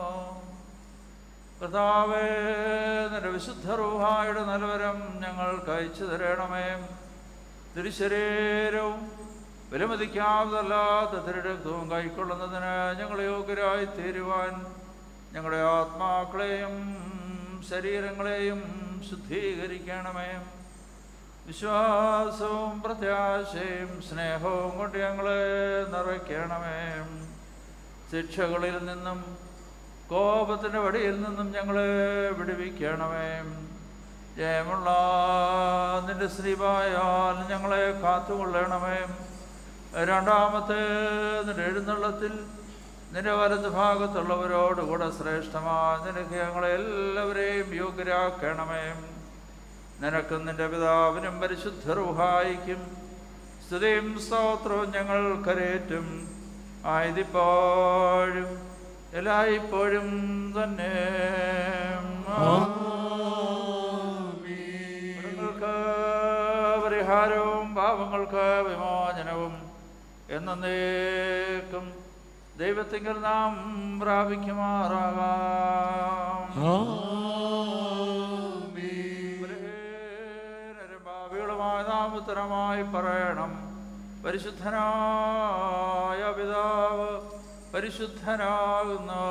കർത്താവേ നിന്റെ വിശുദ്ധ റൂഹായുടെ നൽവരം ഞങ്ങൾക്ക് അയച്ചു തരണമേ തിരുശരീരവും വിലമതിക്കാവതല്ലാത്ത തിരുരക്തവും കൈക്കൊള്ളുന്നതിന് ഞങ്ങൾ യോഗ്യരായി തീരുവാൻ ഞങ്ങളുടെ ആത്മാക്കളെയും ശരീരങ്ങളെയും ശുദ്ധീകരിക്കണമേ വിശ്വാസവും പ്രത്യാശയും സ്നേഹവും കൊണ്ട് ഞങ്ങളെ നിറയ്ക്കണമേ ശിക്ഷകളിൽ നിന്നും കോപത്തിൻ്റെ വടിയിൽ നിന്നും ഞങ്ങളെ വിടുവിക്കണമേ ജയമുള്ള നിന്റെ ശ്രീപായാൽ ഞങ്ങളെ കാത്തുകൊള്ളണമേ രണ്ടാമത്തെ നിന്റെ എഴുന്നള്ളത്തിൽ നിന്റെ വലത് ഭാഗത്തുള്ളവരോടുകൂടെ ശ്രേഷ്ഠമായ നിനക്ക് ഞങ്ങളെ എല്ലാവരെയും യോഗ്യരാക്കണമേ നിനക്കും നിന്റെ പിതാവിനും പരിശുദ്ധ റുഹായിക്കും സ്തുതിയും സ്തോത്രവും ഞങ്ങൾ കരേറ്റും ആയതിപ്പോഴും എല്ലായ്പ്പോഴും തന്നെ കടങ്ങൾക്ക് പരിഹാരവും പാപങ്ങൾക്ക് വിമോചനവും എന്നേക്കും ദൈവത്തിങ്കൽ നാം പ്രാപിക്കുമാറാകാം ബലഹീനരും പാപികളുമായ നാം ഉത്തരമായി പറയണം പരിശുദ്ധനായ പിതാവ് പരിശുദ്ധനാകുന്നു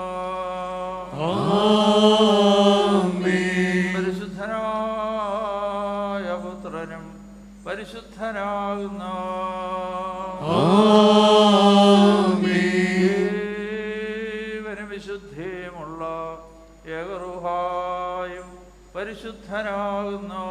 പരിശുദ്ധനായ പുത്രനും പരിശുദ്ധനാകുന്നു ജീവനും വിശുദ്ധിയുമുള്ള ഏകറുഹായും പരിശുദ്ധനാകുന്നു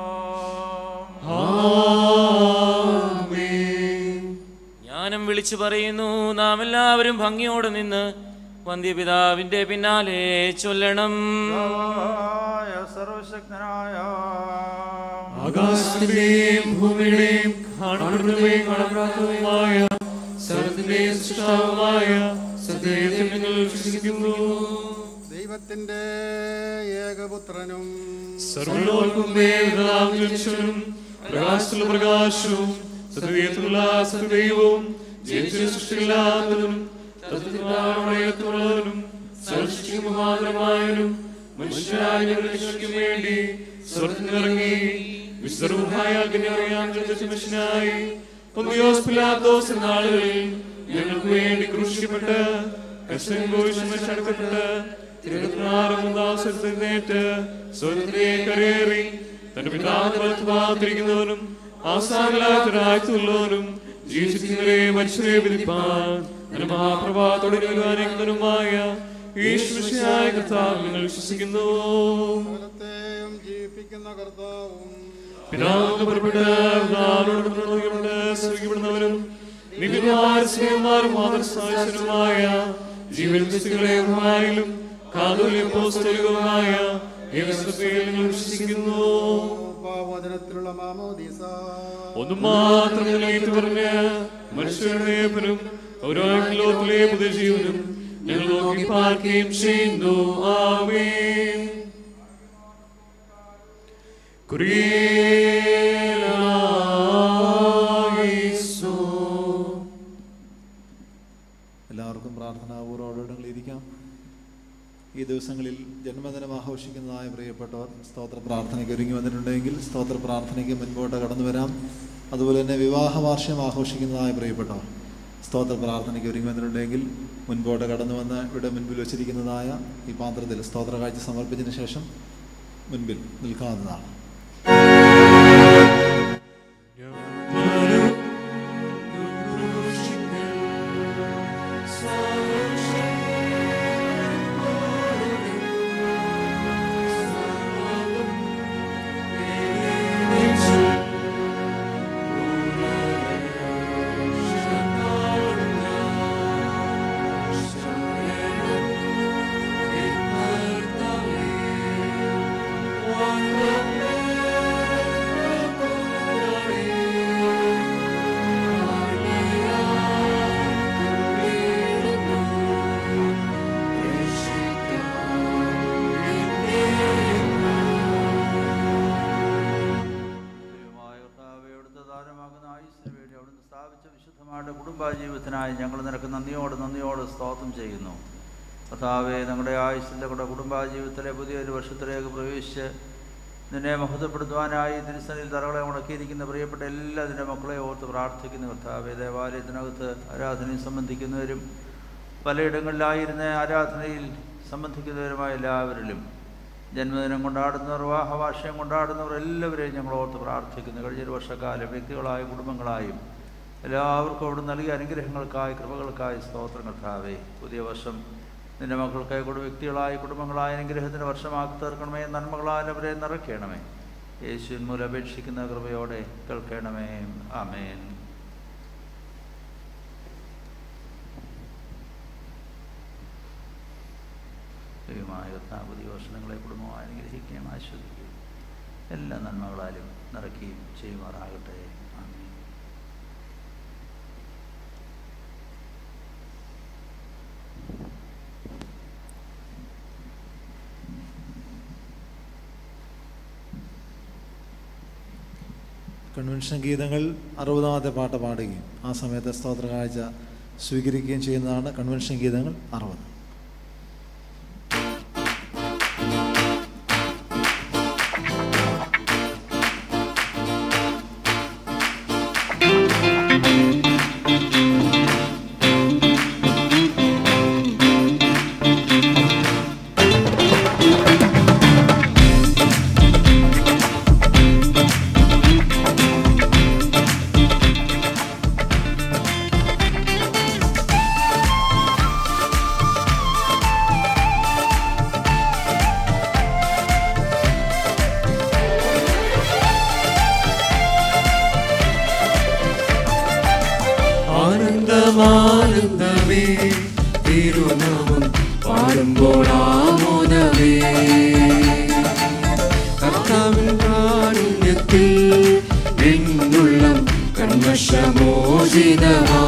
ജ്ഞാനം വിളിച്ചു പറയുന്നു നാം എല്ലാവരും ഭംഗിയോടെ നിന്ന് വന്ധ്യപിതാവിന്റെ പിന്നാലെ ചൊല്ലണം പിതാവായ സർവശക്തനായ ആകാശത്തിന്റെയും ഭൂമിയുടെയും കാണപ്പെടുന്നവയും കാണപ്പെടാത്തതുമായ സർവത്തിന്റെയും സൃഷ്ടാവുമായ സത്യത്തിൽ നിങ്ങൾ വിശ്വസിക്കുന്നു ദൈവത്തിൻ്റെ ഏകപുത്രനും സർവലോകവും ദേവതാവിനും പ്രകാശത്തിലുള്ള പ്രകാശവും സത്യത്തിലുള്ള സത്യദൈവവും ജനിച്ച സൃഷ്ടിയില്ലാത്തവനും തത്വത്തിനുള്ളവനും സർവസൃഷ്ടിക്ക് മുഖാന്തരമായവനും മനുഷ്യരായ ഞങ്ങൾക്ക് വേണ്ടി സ്വർഗത്തിനിറങ്ങി വിശ്വരൂഹായ മനുഷ്യനായി പൊന്തിയോസ് പിലാത്തോസ് എന്ന നാളുകളിൽ ഞങ്ങൾക്ക് വേണ്ടി ക്രൂശിക്കപ്പെട്ട് കഷ്ടം ഘോഷിച്ചടക്കപ്പെട്ട് തിരുവനന്തപുരത്ത് സ്വർഗത്തിലേക്ക് കരയേറി തന്റെ പിതാവിന്റെ വലത്ത് ഭാഗത്തിരിക്കുന്നവനും അവസാനത്തിലായിട്ടുള്ളവനും ജീവിച്ചിരിക്കുന്നവരെ മനുഷ്യരെ വിധിപ്പാൻ തന്റെ മഹാപ്രഭാത്തോടെ വരുവാനുമായ ഈശ്വരശായ കർത്താവ് നിങ്ങൾ വിശ്വസിക്കുന്നു സകലത്തെയും ജീവിപ്പിക്കുന്ന കർത്താവും പിതാവ് പുറപ്പെട്ട് പിതാവിനോട് പ്രതിനിധികളുടെ സ്വർഗീയപ്പെടുന്നവരും നികുതിമാരും സ്നേഹന്മാരും മാതൃസാക്ഷരമായ ജീവൻ സ്ഥിതികളെ ബഹുമാനിലും കാതോലിക പോസ്തലികവുമായ ഏകസഭയിൽ നിങ്ങൾ വിശ്വസിക്കുന്നു പാവചനത്തിലുള്ള മാമോദീസ ഒന്നും മാത്രം ഏറ്റു പറഞ്ഞ് മനുഷ്യരുടെ ഏപ്പനും ഓരോ ലോകത്തിലെ പുതിയ ജീവനും ഞങ്ങൾ നോക്കി പാർക്കുകയും ചെയ്യുന്നു ആമേൻ കുറിയേലായിസോ എല്ലാവർക്കും പ്രാർത്ഥനാപൂർവ്വം ഇരിക്കാം ഈ ദിവസങ്ങളിൽ ജന്മദിനം ആഘോഷിക്കുന്നതായ പ്രിയപ്പെട്ടവർ സ്തോത്ര പ്രാർത്ഥനയ്ക്ക് ഒരുങ്ങി വന്നിട്ടുണ്ടെങ്കിൽ സ്തോത്ര പ്രാർത്ഥനയ്ക്ക് മുൻപോട്ട് കടന്നു വരാം അതുപോലെ തന്നെ വിവാഹ വാർഷികം ആഘോഷിക്കുന്നതായ പ്രിയപ്പെട്ടവർ സ്തോത്ര പ്രാർത്ഥനയ്ക്ക് ഒരുങ്ങി വന്നിട്ടുണ്ടെങ്കിൽ മുൻപോട്ട് കടന്നു വന്ന് ഇവിടെ മുൻപിൽ വച്ചിരിക്കുന്നതായ ഈ പാത്രത്തിൽ സ്തോത്ര കാഴ്ച സമർപ്പിച്ചതിന് ശേഷം മുൻപിൽ നിൽക്കാവുന്നതാണ് ദൈവമായ കർത്താവേ, അവിടുത്തെ ദാനമാകുന്ന ആയുസ്സിന് വേണ്ടി അവിടുന്ന് സ്ഥാപിച്ച വിശുദ്ധമായ കുടുംബജീവിതത്തിനായി ഞങ്ങൾ നിനക്ക് നന്ദിയോട് നന്ദിയോട് സ്തോത്രം ചെയ്യുന്നു കർത്താവെ ഞങ്ങളുടെ ആയുസ്സിൻ്റെ കൂടെ കുടുംബജീവിതത്തിലെ പുതിയൊരു വർഷത്തിലേക്ക് പ്രവേശിച്ച് നിന്നെ മഹത്വപ്പെടുത്തുവാനായി തിരുസനിൽ തറകളെ മുടക്കിയിരിക്കുന്ന പ്രിയപ്പെട്ട എല്ലാ നിന്റെ മക്കളെ ഓർത്ത് പ്രാർത്ഥിക്കുന്നു കർത്താവെ ദേവാലയത്തിനകത്ത് ആരാധനയിൽ സംബന്ധിക്കുന്നവരും പലയിടങ്ങളിലായിരുന്ന ആരാധനയിൽ സംബന്ധിക്കുന്നവരുമായ എല്ലാവരിലും ജന്മദിനം കൊണ്ടാടുന്നവർ വിവാഹവാർഷികം കൊണ്ടാടുന്നവർ എല്ലാവരെയും ഞങ്ങൾ ഓർത്ത് പ്രാർത്ഥിക്കുന്നു കഴിഞ്ഞൊരു വർഷക്കാലം വ്യക്തികളായും കുടുംബങ്ങളായും എല്ലാവർക്കും അവിടെ നൽകിയ അനുഗ്രഹങ്ങൾക്കായി കൃപകൾക്കായി സ്തോത്രം കർത്താവേ പുതിയ വർഷം നിന്റെ മക്കൾക്കായി കൂടെ വ്യക്തികളായി കുടുംബങ്ങളായ അനുഗ്രഹത്തിൻ്റെ വർഷമാക്കി തീർക്കണമേ നന്മകളാൽ അവരെ നിറയ്ക്കണമേ യേശുവിൻ മൂലം അപേക്ഷിക്കുന്ന കൃപയോടെ കേൾക്കണമേ ആമേൻ ദൈവമായ കർത്താവ് പുതിയ വർഷം നിങ്ങളെ കുടുംബമായി അനുഗ്രഹിക്കുകയും ആശ്വസിക്കുകയും എല്ലാ നന്മകളാലും നിറയ്ക്കുകയും ചെയ്യുമാറാകട്ടെ ആമേൻ കൺവെൻഷൻ ഗീതങ്ങൾ അറുപതാമത്തെ പാട്ട് പാടുകയും ആ സമയത്ത് സ്തോത്ര കാഴ്ച സ്വീകരിക്കുകയും ചെയ്യുന്നതാണ് കൺവെൻഷൻ ഗീതങ്ങൾ അറുപത് ആനന്ദമാനന്ദമേ തിരുനാമം പാടുമ്പോൾ ആമോദമേ കർത്താവിൻ കാരുണ്യത്തിൽ എന്നുള്ളം കന്മഷമോചിതമാ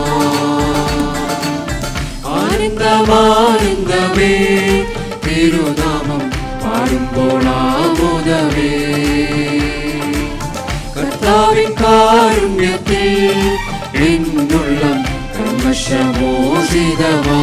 ആനന്ദമാനന്ദമേ തിരുനാമം പാടുമ്പോൾ ആമോദമേ കർത്താവിൻ കാരുണ്യത്തിൽ എന്നുള്ളം കർമ്മശമോചിതമാ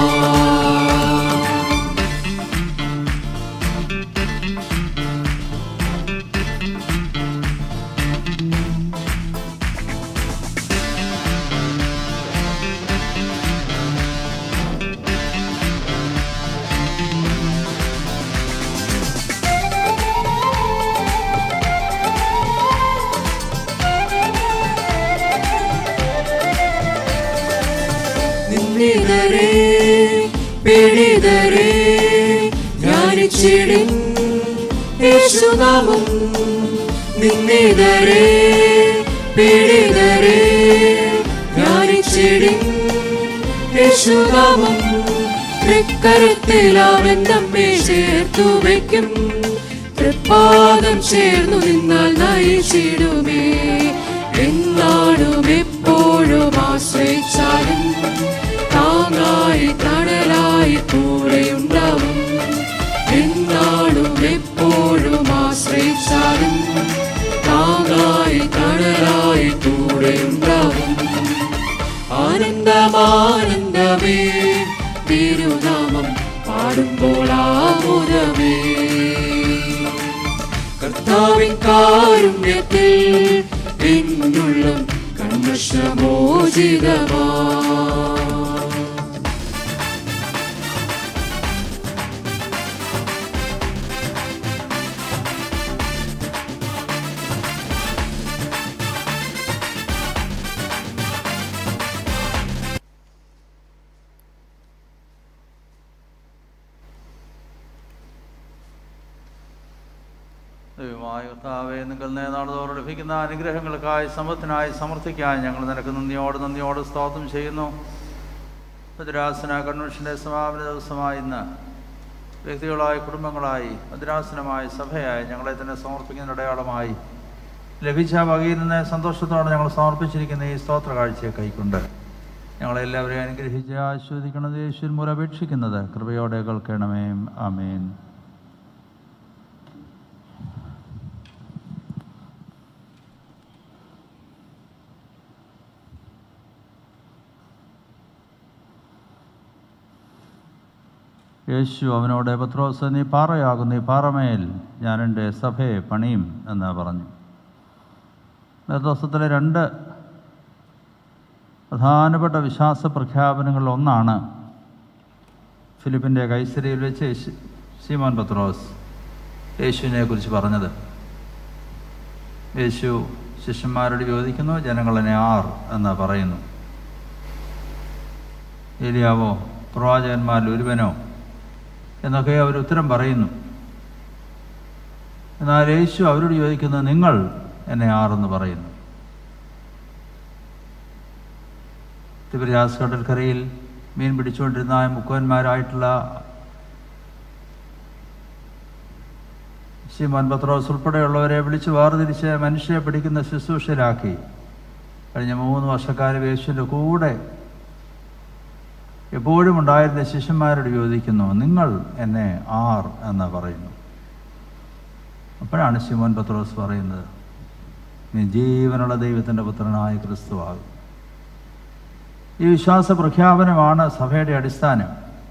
നിന്നിതരേ പീഡിതരേ ധ്യാനിച്ചിടും യേശുനാമം നിന്നിതരേ പീഡിതരേ ധ്യാനിച്ചിടും യേശുനാമം തൃക്കരത്തിലാവൻ നമ്മെ ചേർത്തു വയ്ക്കും തൃപ്പാദം ചേർന്നു നിന്നാൽ നയിച്ചിടുമേ എന്നാളും എപ്പോഴും ആശ്രയിച്ചാലും താങ്ങായി തണലായി കൂടെയുണ്ടാവും എന്നാളും എപ്പോഴും ആശ്രയിച്ചാലും താങ്ങായി തണലായി കൂടെയുണ്ടാവും ആനന്ദമാനന്ദമേ തിരുനാമം പാടുമ്പോൾ ആമുദമേ കർത്താവിൻ കാരുണ്യത്തിൽ എന്നുള്ളം കന്മഷമോചിതമാ ദൈവമായ കർത്താവെ നിങ്ങൾ നേതാളത്തോട് ലഭിക്കുന്ന അനുഗ്രഹങ്ങൾക്കായി സമത്തിനായി സമർത്ഥിക്കാൻ ഞങ്ങൾ നിനക്ക് നന്ദിയോട് നന്ദിയോട് സ്തോത്രം ചെയ്യുന്നു മദ്രാസന കൺവെൻഷൻ്റെ സമാപന ദിവസമായി ഇന്ന് വ്യക്തികളായി കുടുംബങ്ങളായി മദ്രാസനമായി സഭയായി ഞങ്ങളെ തന്നെ സമർപ്പിക്കുന്ന അടയാളമായി ലഭിച്ച വകയിൽ നിന്ന് സന്തോഷത്തോടെ ഞങ്ങൾ സമർപ്പിച്ചിരിക്കുന്ന ഈ സ്തോത്ര കാഴ്ചയെ കൈക്കൊണ്ട് ഞങ്ങളെല്ലാവരെയും അനുഗ്രഹിച്ച് ആസ്വദിക്കണത് യേശുവിൻ മൂലം അപേക്ഷിക്കുന്നത് കൃപയോടെ കേൾക്കണമേ ആമേൻ യേശു അവനോട് പത്രോസ് നീ പാറയാകുന്ന ഈ പാറമേൽ ഞാൻ എൻ്റെ സഭയെ പണിയും എന്ന് പറഞ്ഞു വേദോസത്തിലെ രണ്ട് പ്രധാനപ്പെട്ട വിശ്വാസ പ്രഖ്യാപനങ്ങളിൽ ഒന്നാണ് ഫിലിപ്പിൻ്റെ കൈസരിയിൽ വെച്ച് യേശു സീമോൻ പത്രോസ് യേശുവിനെ കുറിച്ച് പറഞ്ഞത് യേശു ശിഷ്യന്മാരോട് ചോദിക്കുന്നു ജനങ്ങളെന്നെ ആർ എന്ന് പറയുന്നു ഏലിയാവോ പ്രവാചകന്മാരിൽ ഒരുവനോ എന്നൊക്കെ അവർ ഉത്തരം പറയുന്നു എന്നാൽ യേശു അവരോട് ചോദിക്കുന്നത് നിങ്ങൾ എന്നെ ആറെന്ന് പറയുന്നു തിബരിയാസ് കടൽക്കരയിൽ മീൻ പിടിച്ചുകൊണ്ടിരുന്ന ആ മുക്കുവന്മാരായിട്ടുള്ള ശിമോൻ പത്രോസ് ഉൾപ്പെടെയുള്ളവരെ വിളിച്ച് വേർതിരിച്ച് മനുഷ്യരെ പിടിക്കുന്ന ശുശ്രൂഷയിലാക്കി കഴിഞ്ഞ മൂന്ന് വർഷക്കാലം യേശുവിൻ്റെ കൂടെ എപ്പോഴും ഉണ്ടായിരുന്ന ശിഷ്യന്മാരോട് ചോദിക്കുന്നു നിങ്ങൾ എന്നെ ആർ എന്ന് പറയുന്നു അപ്പോഴാണ് ശിമോൻ പത്രോസ് പറയുന്നത് നീ ജീവനുള്ള ദൈവത്തിൻ്റെ പുത്രനായ ക്രിസ്തുവാകും ഈ വിശ്വാസ പ്രഖ്യാപനമാണ് സഭയുടെ അടിസ്ഥാനം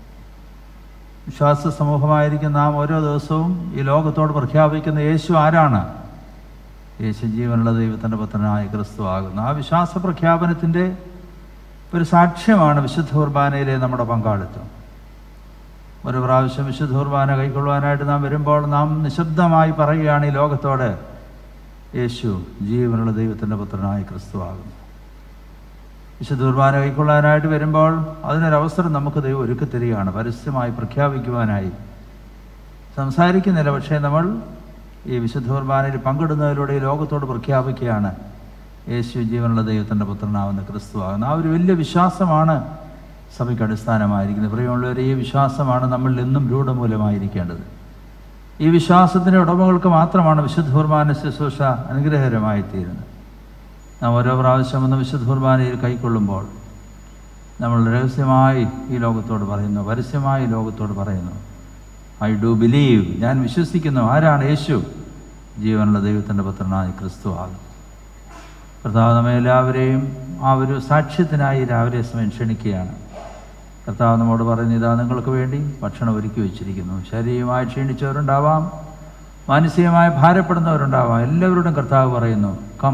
വിശ്വാസ സമൂഹമായിരിക്കുന്ന നാം ഓരോ ദിവസവും ഈ ലോകത്തോട് പ്രഖ്യാപിക്കുന്ന യേശു ആരാണ് യേശു ജീവനുള്ള ദൈവത്തിൻ്റെ പുത്രനായ ക്രിസ്തു ആകുന്നു ആ വിശ്വാസ പ്രഖ്യാപനത്തിൻ്റെ ഒരു സാക്ഷ്യമാണ് വിശുദ്ധ കുർബാനയിലെ നമ്മുടെ പങ്കാളിത്തം ഒരു പ്രാവശ്യം വിശുദ്ധ കുർബാന കൈക്കൊള്ളുവാനായിട്ട് നാം വരുമ്പോൾ നാം നിശബ്ദമായി പറയുകയാണ് ഈ ലോകത്തോട് യേശു ജീവനുള്ള ദൈവത്തിൻ്റെ പുത്രനായ ക്രിസ്തു ആകുന്നു വിശുദ്ധ കുർബാന കൈക്കൊള്ളാനായിട്ട് വരുമ്പോൾ അതിനൊരവസരം നമുക്ക് ദൈവം ഒരുക്കി തരികയാണ് പരസ്യമായി പ്രഖ്യാപിക്കുവാനായി സംസാരിക്കുന്നില്ല പക്ഷേ നമ്മൾ ഈ വിശുദ്ധ കുർബാനയിൽ പങ്കിടുന്നതിലൂടെ ഈ ലോകത്തോട് പ്രഖ്യാപിക്കുകയാണ് യേശു ജീവനുള്ള ദൈവത്തിൻ്റെ പുത്രനാവുന്ന ക്രിസ്തുവാകുന്ന ആ ഒരു വലിയ വിശ്വാസമാണ് സഭയ്ക്ക് അടിസ്ഥാനമായിരിക്കുന്നത് പ്രിയമുള്ളവർ ഈ വിശ്വാസമാണ് നമ്മളിൽ എന്നും രൂഢമൂലമായിരിക്കേണ്ടത് ഈ വിശ്വാസത്തിൻ്റെ ഉടമകൾക്ക് മാത്രമാണ് വിശുദ്ധ കുർബാന ശുശ്രൂഷ അനുഗ്രഹകരമായി തീരുന്നത് നാം ഓരോ പ്രാവശ്യം ഒന്ന് വിശുദ്ധ കുർബാനയിൽ കൈക്കൊള്ളുമ്പോൾ നമ്മൾ രഹസ്യമായി ഈ ലോകത്തോട് പറയുന്നു പരസ്യമായി ഈ ലോകത്തോട് പറയുന്നു ഐ ഡു ബിലീവ് ഞാൻ വിശ്വസിക്കുന്നു ആരാണ് യേശു ജീവനുള്ള ദൈവത്തിൻ്റെ പുത്രനായ ക്രിസ്തു ആകും കർത്താവ് നമ്മെ എല്ലാവരെയും ആ ഒരു സാക്ഷ്യത്തിനായി രാവിലെ സമയം ക്ഷണിക്കുകയാണ് കർത്താവ് നമ്മോട് പറയുന്നു ഇതാ നിങ്ങൾക്ക് വേണ്ടി ഭക്ഷണം ഒരുക്കി വെച്ചിരിക്കുന്നു ശരീരമായി ക്ഷീണിച്ചവരുണ്ടാവാം മാനസികമായി ഭാരപ്പെടുന്നവരുണ്ടാവാം എല്ലാവരോടും കർത്താവ് പറയുന്നു come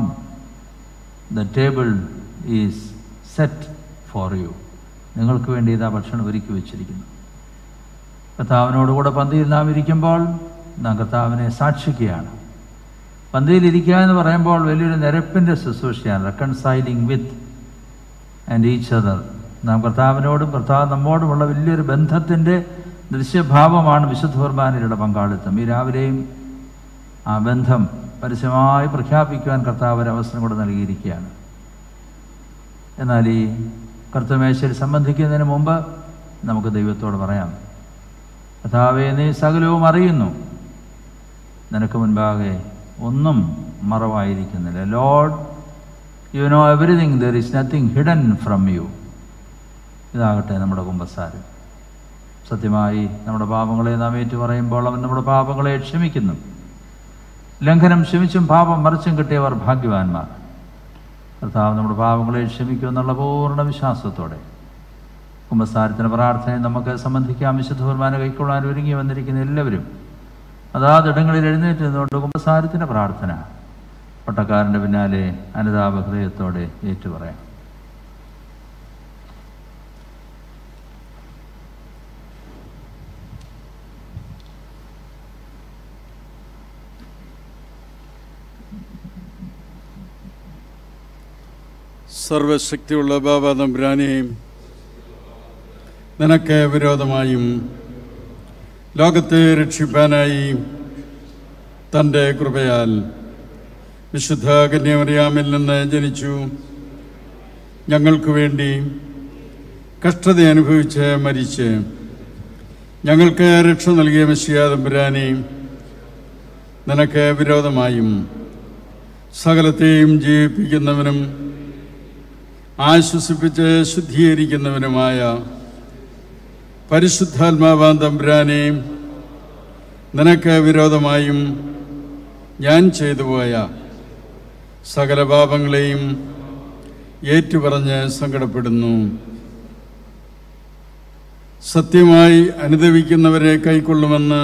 the table is set for you നിങ്ങൾക്ക് വേണ്ടി ഇതാ ഭക്ഷണം ഒരുക്കി വെച്ചിരിക്കുന്നു കർത്താവിനോടുകൂടെ പന്തിയിൽ നാം ഇരിക്കുമ്പോൾ നാം കർത്താവിനെ സാക്ഷിക്കുകയാണ് പന്തിയിൽ ഇരിക്കുക എന്ന് പറയുമ്പോൾ വലിയൊരു നിരപ്പിൻ്റെ ശുശ്രൂഷയാണ് reconciling with and each other നാം കർത്താവിനോടും കർത്താവ് നമ്മോടുമുള്ള വലിയൊരു ബന്ധത്തിൻ്റെ ദൃശ്യഭാവമാണ് വിശുദ്ധ കുർബാനയുടെ പങ്കാളിത്തം ഈ രാവിലെയും ആ ബന്ധം പരസ്യമായി പ്രഖ്യാപിക്കുവാൻ കർത്താവ് ഒരു അവസരം കൂടെ നൽകിയിരിക്കുകയാണ് എന്നാൽ ഈ കർത്തമേശയിൽ സംബന്ധിക്കുന്നതിന് മുമ്പ് നമുക്ക് ദൈവത്തോട് പറയാം കർത്താവെ നീ സകലവും അറിയുന്നു നിനക്ക് മുൻപാകെ ഒന്നും മറവായിരിക്കുന്നില്ല Lord you know everything there is nothing hidden from you ഇതാകട്ടെ നമ്മുടെ കുമ്പസാരം സത്യമായി നമ്മുടെ പാപങ്ങളെ നാം ഏറ്റു പറയുമ്പോൾ അവൻ നമ്മുടെ പാപങ്ങളെ ക്ഷമിക്കുന്നു ലംഘനം ക്ഷമിച്ചും പാപം മറിച്ചും കിട്ടിയവർ ഭാഗ്യവാന്മാർ കർത്താവ് നമ്മുടെ പാപങ്ങളെ ക്ഷമിക്കും എന്നുള്ള പൂർണ്ണ വിശ്വാസത്തോടെ കുമ്പസാരത്തിന് പ്രാർത്ഥനയെ നമുക്ക് സംബന്ധിക്കാം വിശുദ്ധ കുർബാന കൈക്കൊള്ളാൻ ഒരുങ്ങി വന്നിരിക്കുന്ന എല്ലാവരും അതാതിടങ്ങളിൽ എഴുന്നേറ്റ് നിന്നുകൊണ്ട് കുമ്പസാരത്തിൻ്റെ പ്രാർത്ഥന പട്ടക്കാരൻ്റെ പിന്നാലെ അനുതാപ ഹൃദയത്തോടെ ഏറ്റുപറയാം സർവശക്തിയുള്ള ബാബ തമ്പുരാനെയും നിനക്ക് വിരോധമായും ലോകത്തെ രക്ഷിപ്പാനായി തൻ്റെ കൃപയാൽ വിശുദ്ധ കന്യാമറിയാമിൽ നിന്ന് ജനിച്ചു ഞങ്ങൾക്ക് വേണ്ടി കഷ്ടത അനുഭവിച്ച് മരിച്ച് ഞങ്ങൾക്ക് രക്ഷ നൽകിയ മെസ്സിയ തമ്പുരാനെ നിനക്ക് വിരോധമായും സകലത്തെയും ജീവിപ്പിക്കുന്നവനും ആശ്വസിപ്പിച്ച് ശുദ്ധീകരിക്കുന്നവനുമായ പരിശുദ്ധാത്മാവാൻ തമ്പുരാനെ നിനക്ക് വിരോധമായും ഞാൻ ചെയ്തു പോയ സകല പാപങ്ങളെയും ഏറ്റുപറഞ്ഞ് സങ്കടപ്പെടുന്നു സത്യമായി അനുദവിക്കുന്നവരെ കൈക്കൊള്ളുമെന്ന്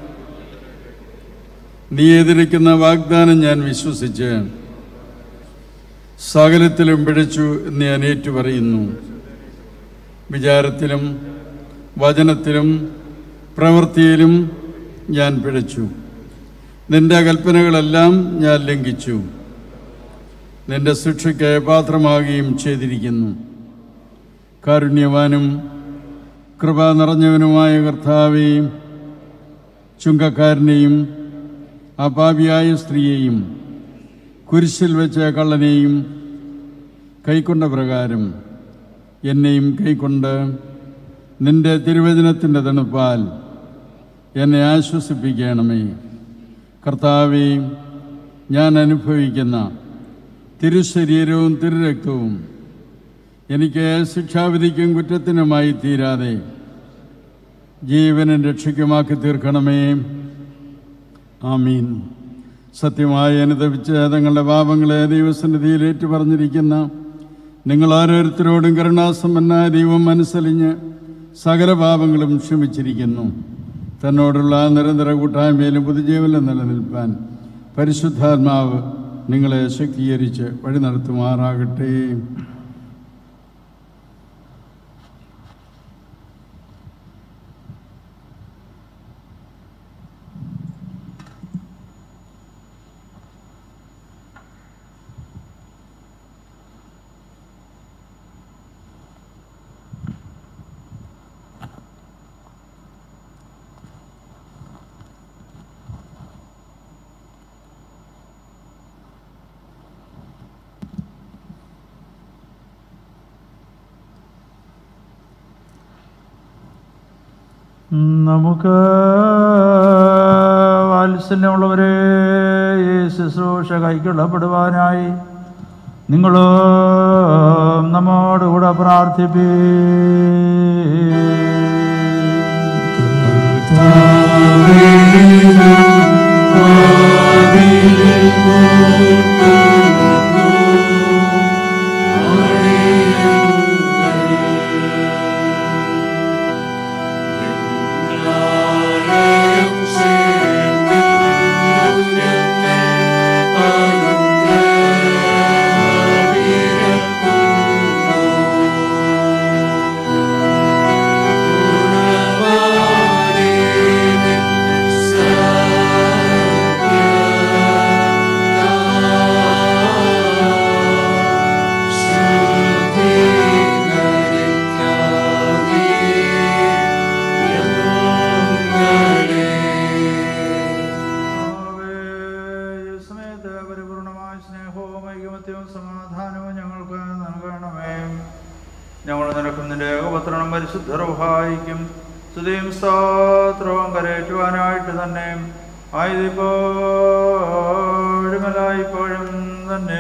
നീ എതിരിക്കുന്ന വാഗ്ദാനം ഞാൻ വിശ്വസിച്ച് സകലത്തിലും പിഴച്ചു എന്ന് ഞാൻ ഏറ്റുപറയുന്നു വിചാരത്തിലും വചനത്തിലും പ്രവൃത്തിയിലും ഞാൻ പിഴച്ചു നിന്റെ കൽപ്പനകളെല്ലാം ഞാൻ ലംഘിച്ചു നിന്റെ ശിക്ഷയ്ക്ക് പാത്രമാകുകയും ചെയ്തിരിക്കുന്നു കാരുണ്യവാനും കൃപ നിറഞ്ഞവനുമായ കർത്താവെ ചുങ്കക്കാരനെയും അപാപിയായ സ്ത്രീയെയും കുരിശിൽ വെച്ച കള്ളനെയും കൈക്കൊണ്ട പ്രകാരം എന്നെയും കൈക്കൊണ്ട് നിന്റെ തിരുവചനത്തിൻ്റെ തണുപ്പാൽ എന്നെ ആശ്വസിപ്പിക്കണമേ കർത്താവെ ഞാൻ അനുഭവിക്കുന്ന തിരുശരീരവും തിരുരക്തവും എനിക്ക് ശിക്ഷാവിധിക്കും കുറ്റത്തിനുമായി തീരാതെ ജീവനും രക്ഷയ്ക്കുമാക്കി തീർക്കണമേ ആമീൻ സത്യമായി അനുദപിച്ച് തങ്ങളുടെ പാപങ്ങളെ ദൈവസന്നിധിയിൽ ഏറ്റുപറഞ്ഞിരിക്കുന്ന നിങ്ങൾ ഓരോരുത്തരോടും കരുണാസമ്പന്നായ ദൈവം മനസ്സലിഞ്ഞ് സകല പാപങ്ങളും ക്ഷമിച്ചിരിക്കുന്നു തന്നോടുള്ള നിരന്തര കൂട്ടായ്മയിലും പുതുജീവനിലും നിലനിൽപ്പാൻ പരിശുദ്ധാത്മാവ് നിങ്ങളെ ശക്തീകരിച്ച് വഴി നടത്തുമാറാകട്ടെ നമുക്ക് വാത്സല്യമുള്ളവരെ ഈ ശുശ്രൂഷ കൈക്കൊള്ളപ്പെടുവാനായി നിങ്ങൾ നമ്മോടുകൂടെ പ്രാർത്ഥിപ്പീ ഈ സമയത്ത് പരിപൂർണമായ സ്നേഹവും ഐകമത്യവും സമാധാനവും ഞങ്ങൾക്ക് നൽകണമേ ഞങ്ങൾ നിനക്കും നിന്റെ ഏകപത്രണം പരിശുദ്ധർഹായിക്കും സ്തുതിയും സ്തോത്രവും കരയേറ്റുവാനായിട്ട് തന്നെ ആയതിപ്പോഴുമല്ലായിപ്പോഴും തന്നെ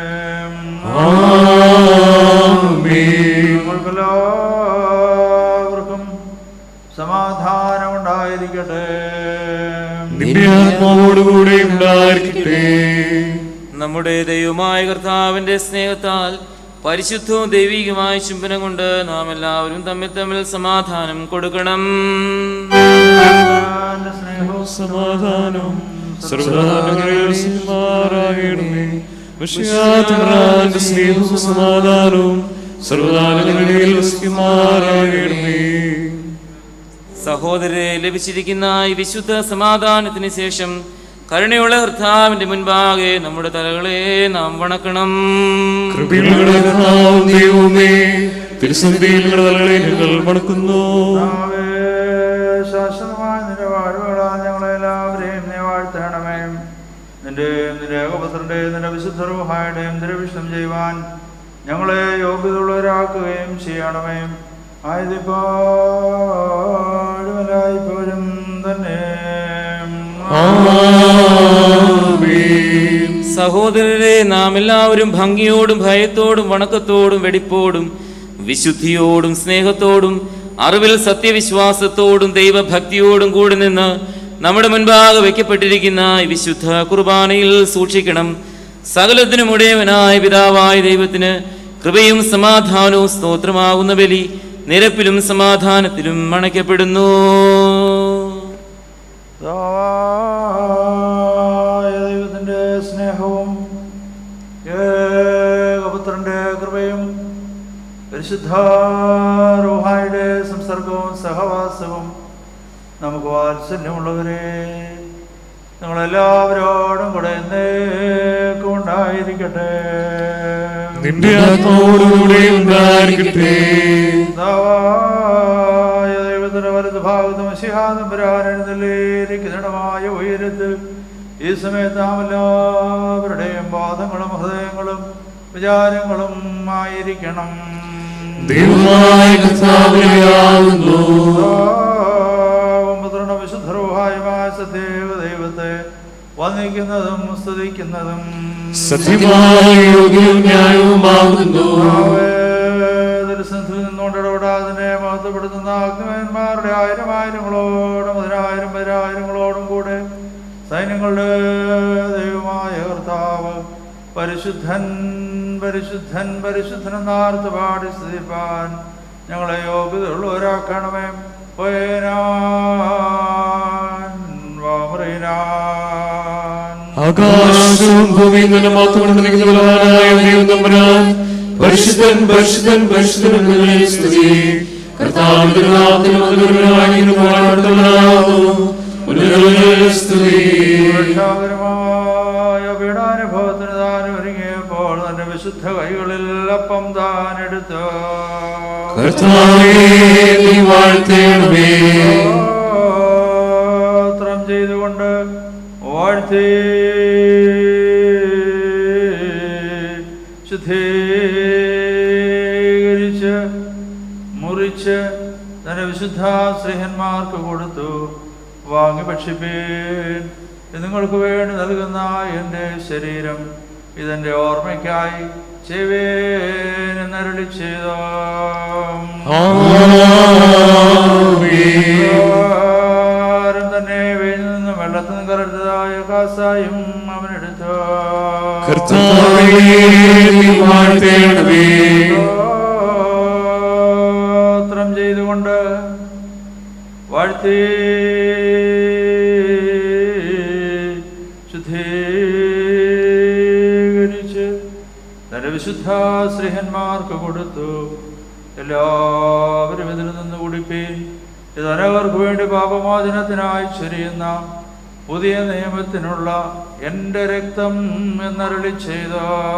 ഞങ്ങൾക്കെല്ലാവർക്കും സമാധാനം ഉണ്ടായിരിക്കട്ടെ നിന്റെ ആത്മാവോടുകൂടെ ഉണ്ടായിരിക്കട്ടെ നമ്മുടെ ദൈവമായ കർത്താവിന്റെ സ്നേഹത്താൽ പരിശുദ്ധവും ദൈവികമായ ചുംബനം കൊണ്ട് നാം എല്ലാവരും തമ്മിൽ തമ്മിൽ സമാധാനം കൊടുക്കണം എൻ്റെ സ്നേഹവും സമാധാനം സർവദാനങ്ങളിൽമാറാകണമേ വിശ്വാസത്തിന്റെ സ്നേഹവും സമാധാനവും സർവദാനങ്ങളിൽ വസിക്കുമാറാകണമേ സഹോദരരെ ലഭിച്ചിരിക്കുന്ന ഈ വിശുദ്ധ സമാധാനത്തിന് ശേഷം കരുണയുള്ള കർത്താവിന്റെ മുൻപാകെ നമ്മുടെ തലകളെ നാം വണക്കണം കൃപയുടെ കർത്താവും ദൈവമേ തിരുസന്ധിയിൽ തലകളെ ഞങ്ങൾ മണക്കുന്നു കർത്താവേ, ശാശ്വതമായ നിന്റെ വാഴ്വുകളാൽ ഞങ്ങളെല്ലാവരെയും നീ വാഴ്ത്തണമേ നിന്റെ നിന്റെ ഏകപുത്രന്റെയും നിന്റെ വിശുദ്ധ റൂഹായുടെയും തിരവിഷ്ണം ചെയ്യുവാൻ ഞങ്ങളെ യോഗ്യതയുള്ളവരാക്കുകയും ചെയ്യണമേ ആയതിപ്പോഴും തന്നെ സഹോദരരെ നാം എല്ലാവരും ഭംഗിയോടും ഭയത്തോടും വണക്കത്തോടും വെടിപ്പോടും വിശുദ്ധിയോടും സ്നേഹത്തോടും അറിവിൽ സത്യവിശ്വാസത്തോടും ദൈവഭക്തിയോടും കൂടി നിന്ന് നമ്മുടെ മുൻപാകെ വയ്ക്കപ്പെട്ടിരിക്കുന്ന ഈ വിശുദ്ധ കുർബാനയിൽ സൂക്ഷിക്കണം സകലത്തിനും ഉടയവനായ പിതാവായ ദൈവത്തിന് കൃപയും സമാധാനവും സ്തോത്രമാകുന്ന ബലി നിരപ്പിലും സമാധാനത്തിലും അണയ്ക്കപ്പെടുന്നു പിതാവായ ദൈവത്തിൻ്റെ സ്നേഹവും ഏകപുത്രന്റെ കൃപയും പരിശുദ്ധ റൂഹായുടെ സംസർഗവും സഹവാസവും നമുക്ക് വാത്സല്യമുള്ളവരെ ഞങ്ങളെല്ലാവരോടും കൂടെ എന്നേക്കും ഉണ്ടായിരിക്കട്ടെ നിന്റെ ആത്മാവോടുകൂടെ ഉണ്ടായിരിക്കട്ടെ പിതാവായ ദൈവത്തിന്റെ വലത് ഭാഗത്ത് മഷിഹാതമ്പരാനെഴുന്നള്ളിയിരിക്കുന്നിടമായ ഉയരത്ത് ഈ സമയത്ത് നാം എല്ലാവരുടെയും പാദങ്ങളും ഹൃദയങ്ങളും വിചാരങ്ങളും ആയിരിക്കണം ദൈവമായ കർത്താവിനെയാകുന്നു പുത്രന വിശുദ്ധരൂഹായമായ സത്യേക ദൈവത്തെ വന്ദിക്കുന്നതും സ്തുതിക്കുന്നതും സത്യമായ യോഗ്യവും ന്യായവുമാകുന്നു ദർശനത്തിൽ നിന്നുകൊണ്ട് ഇടപെടാതിനെ മഹത്വപ്പെടുത്തുന്ന അഗ്നിമയന്മാരുടെ ആയിരം ആയിരങ്ങളോടും പതിനായിരം പതിനായിരങ്ങളോടും കൂടെ സൈന്യങ്ങളുടെ ദൈവമായ കർത്താവ് പരിശുദ്ധൻ പരിശുദ്ധൻ പരിശുദ്ധൻ എന്നാർത്ത് പാടി സ്തുതിപ്പാൻ ഞങ്ങളെ യോഗ്യതയുള്ളവരാക്കണമേ പോയനാൻ വാമറിനാൻ ആകാശവും ഭൂമിയും തന്നെ മാത്രം നിൽക്കുന്ന ബലവാനായ ദൈവം തമ്പുരാൻ പരിശുദ്ധൻ പരിശുദ്ധൻ പരിശുദ്ധൻ എന്നതിനെ സ്തുതി കർത്താവിന്റെ നാമത്തിൽ വന്നവരായിരുന്നു വാഴ്ത്തപ്പെട്ടവനാകുന്നു. ഉന്നതങ്ങളിൽ സ്തുതി രക്ഷാകരമായ പീഡാനുഭവത്തിന് താൻ ഒരുങ്ങിയപ്പോൾ തന്റെ വിശുദ്ധ കൈകളിൽ അപ്പം താൻ എടുത്തു കർത്താവേ നീ വാഴ്ത്തേണമേ സ്തോത്രം ചെയ്തുകൊണ്ട് വാഴ്ത്തി ശുദ്ധീകരിച്ച് മുറിച്ച് തന്റെ വിശുദ്ധ സ്ത്രീഹന്മാർക്ക് കൊടുത്തു വാങ്ങി ഭക്ഷിപ്പീൻ ഇത് നിങ്ങൾക്ക് വേണ്ടി നൽകുന്ന എൻ്റെ ശരീരം ഇതെന്റെ ഓർമ്മയ്ക്കായി ചെവേൻ എന്നരുളി ചെയ്തോ ആരും തന്നെ വെയിൽ നിന്നും വെള്ളത്തിൽ നിന്ന് കറച്ചതായ കാസായും അവനെടുത്തു കർത്താവേ നീ വാഴ്ത്തേണമേ സ്തോത്രം ചെയ്തുകൊണ്ട് വാഴ്ത്തി ശുദ്ധീകരിച്ച് തന്റെ വിശുദ്ധ സ്ത്രീഹന്മാർക്ക് കൊടുത്തു എല്ലാവരും ഇതിൽ നിന്ന് കുടിപ്പീൻ ഇത് അനവർക്ക് വേണ്ടി പാപമോചനത്തിനായി ചൊരിയുന്ന പുതിയ നിയമത്തിനുള്ള എൻ്റെ രക്തം എന്നരളി ചെയ്ത